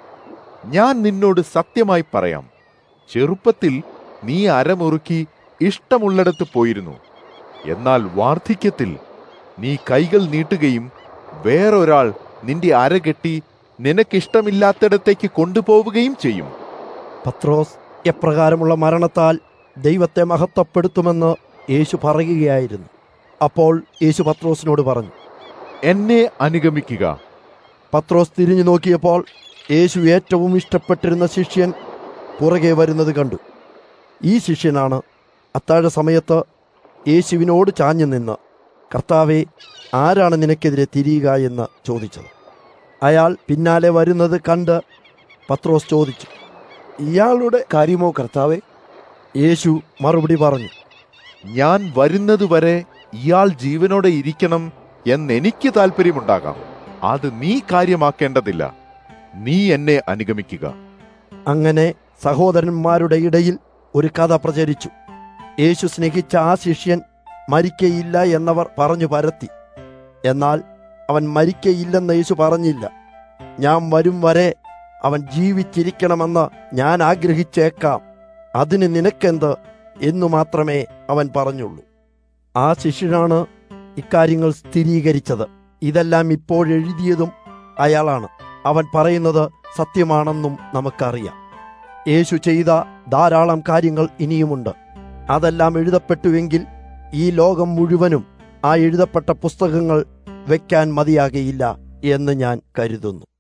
ഞാൻ നിന്നോട് സത്യമായി പറയാം ചെറുപ്പത്തിൽ നീ അരമുറുക്കി ഇഷ്ടമുള്ളിടത്ത് പോയിരുന്നു എന്നാൽ വാർദ്ധക്യത്തിൽ നീ കൈകൾ നീട്ടുകയും വേറൊരാൾ നിന്റെ അരകെട്ടി നിനക്കിഷ്ടമില്ലാത്തിടത്തേക്ക് കൊണ്ടുപോവുകയും ചെയ്യും പത്രോസ് എപ്രകാരമുള്ള മരണത്താൽ ദൈവത്തെ മഹത്വപ്പെടുത്തുമെന്ന് യേശു പറയുകയായിരുന്നു അപ്പോൾ യേശു പത്രോസിനോട് പറഞ്ഞു എന്നെ അനുഗമിക്കുക പത്രോസ് തിരിഞ്ഞു നോക്കിയപ്പോൾ യേശു ഏറ്റവും ഇഷ്ടപ്പെട്ടിരുന്ന ശിഷ്യൻ പുറകെ വരുന്നത് കണ്ടു ഈ ശിഷ്യനാണ് അത്താഴ സമയത്ത് യേശുവിനോട് ചാഞ്ഞു നിന്ന് കർത്താവെ ആരാണ് നിനക്കെതിരെ തിരിയുക എന്ന് ചോദിച്ചത് അയാൾ പിന്നാലെ വരുന്നത് കണ്ട് പത്രോസ് ചോദിച്ചു ഇയാളുടെ കാര്യമോ കർത്താവെ യേശു മറുപടി പറഞ്ഞു ഞാൻ വരുന്നതുവരെ ഇയാൾ ജീവനോടെ ഇരിക്കണം എന്നെനിക്ക് താല്പര്യമുണ്ടാകാം അത് നീ കാര്യമാക്കേണ്ടതില്ല നീ എന്നെ അനുഗമിക്കുക അങ്ങനെ സഹോദരന്മാരുടെ ഇടയിൽ ഒരു കഥ പ്രചരിച്ചു യേശു സ്നേഹിച്ച ആ ശിഷ്യൻ മരിക്കയില്ല എന്നവർ പറഞ്ഞു പരത്തി എന്നാൽ അവൻ മരിക്കയില്ലെന്ന് യേശു പറഞ്ഞില്ല ഞാൻ വരും വരെ അവൻ ജീവിച്ചിരിക്കണമെന്ന് ഞാൻ ആഗ്രഹിച്ചേക്കാം അതിന് നിനക്കെന്ത് എന്നു മാത്രമേ അവൻ പറഞ്ഞുള്ളൂ ആ ശിഷ്യനാണ് ഇക്കാര്യങ്ങൾ സ്ഥിരീകരിച്ചത് ഇതെല്ലാം ഇപ്പോഴെഴുതിയതും അയാളാണ് അവൻ പറയുന്നത് സത്യമാണെന്നും നമുക്കറിയാം യേശു ചെയ്ത ധാരാളം കാര്യങ്ങൾ ഇനിയുമുണ്ട് അതെല്ലാം എഴുതപ്പെട്ടുവെങ്കിൽ ഈ ലോകം മുഴുവനും ആ എഴുതപ്പെട്ട പുസ്തകങ്ങൾ വയ്ക്കാൻ മതിയാകയില്ല എന്ന് ഞാൻ കരുതുന്നു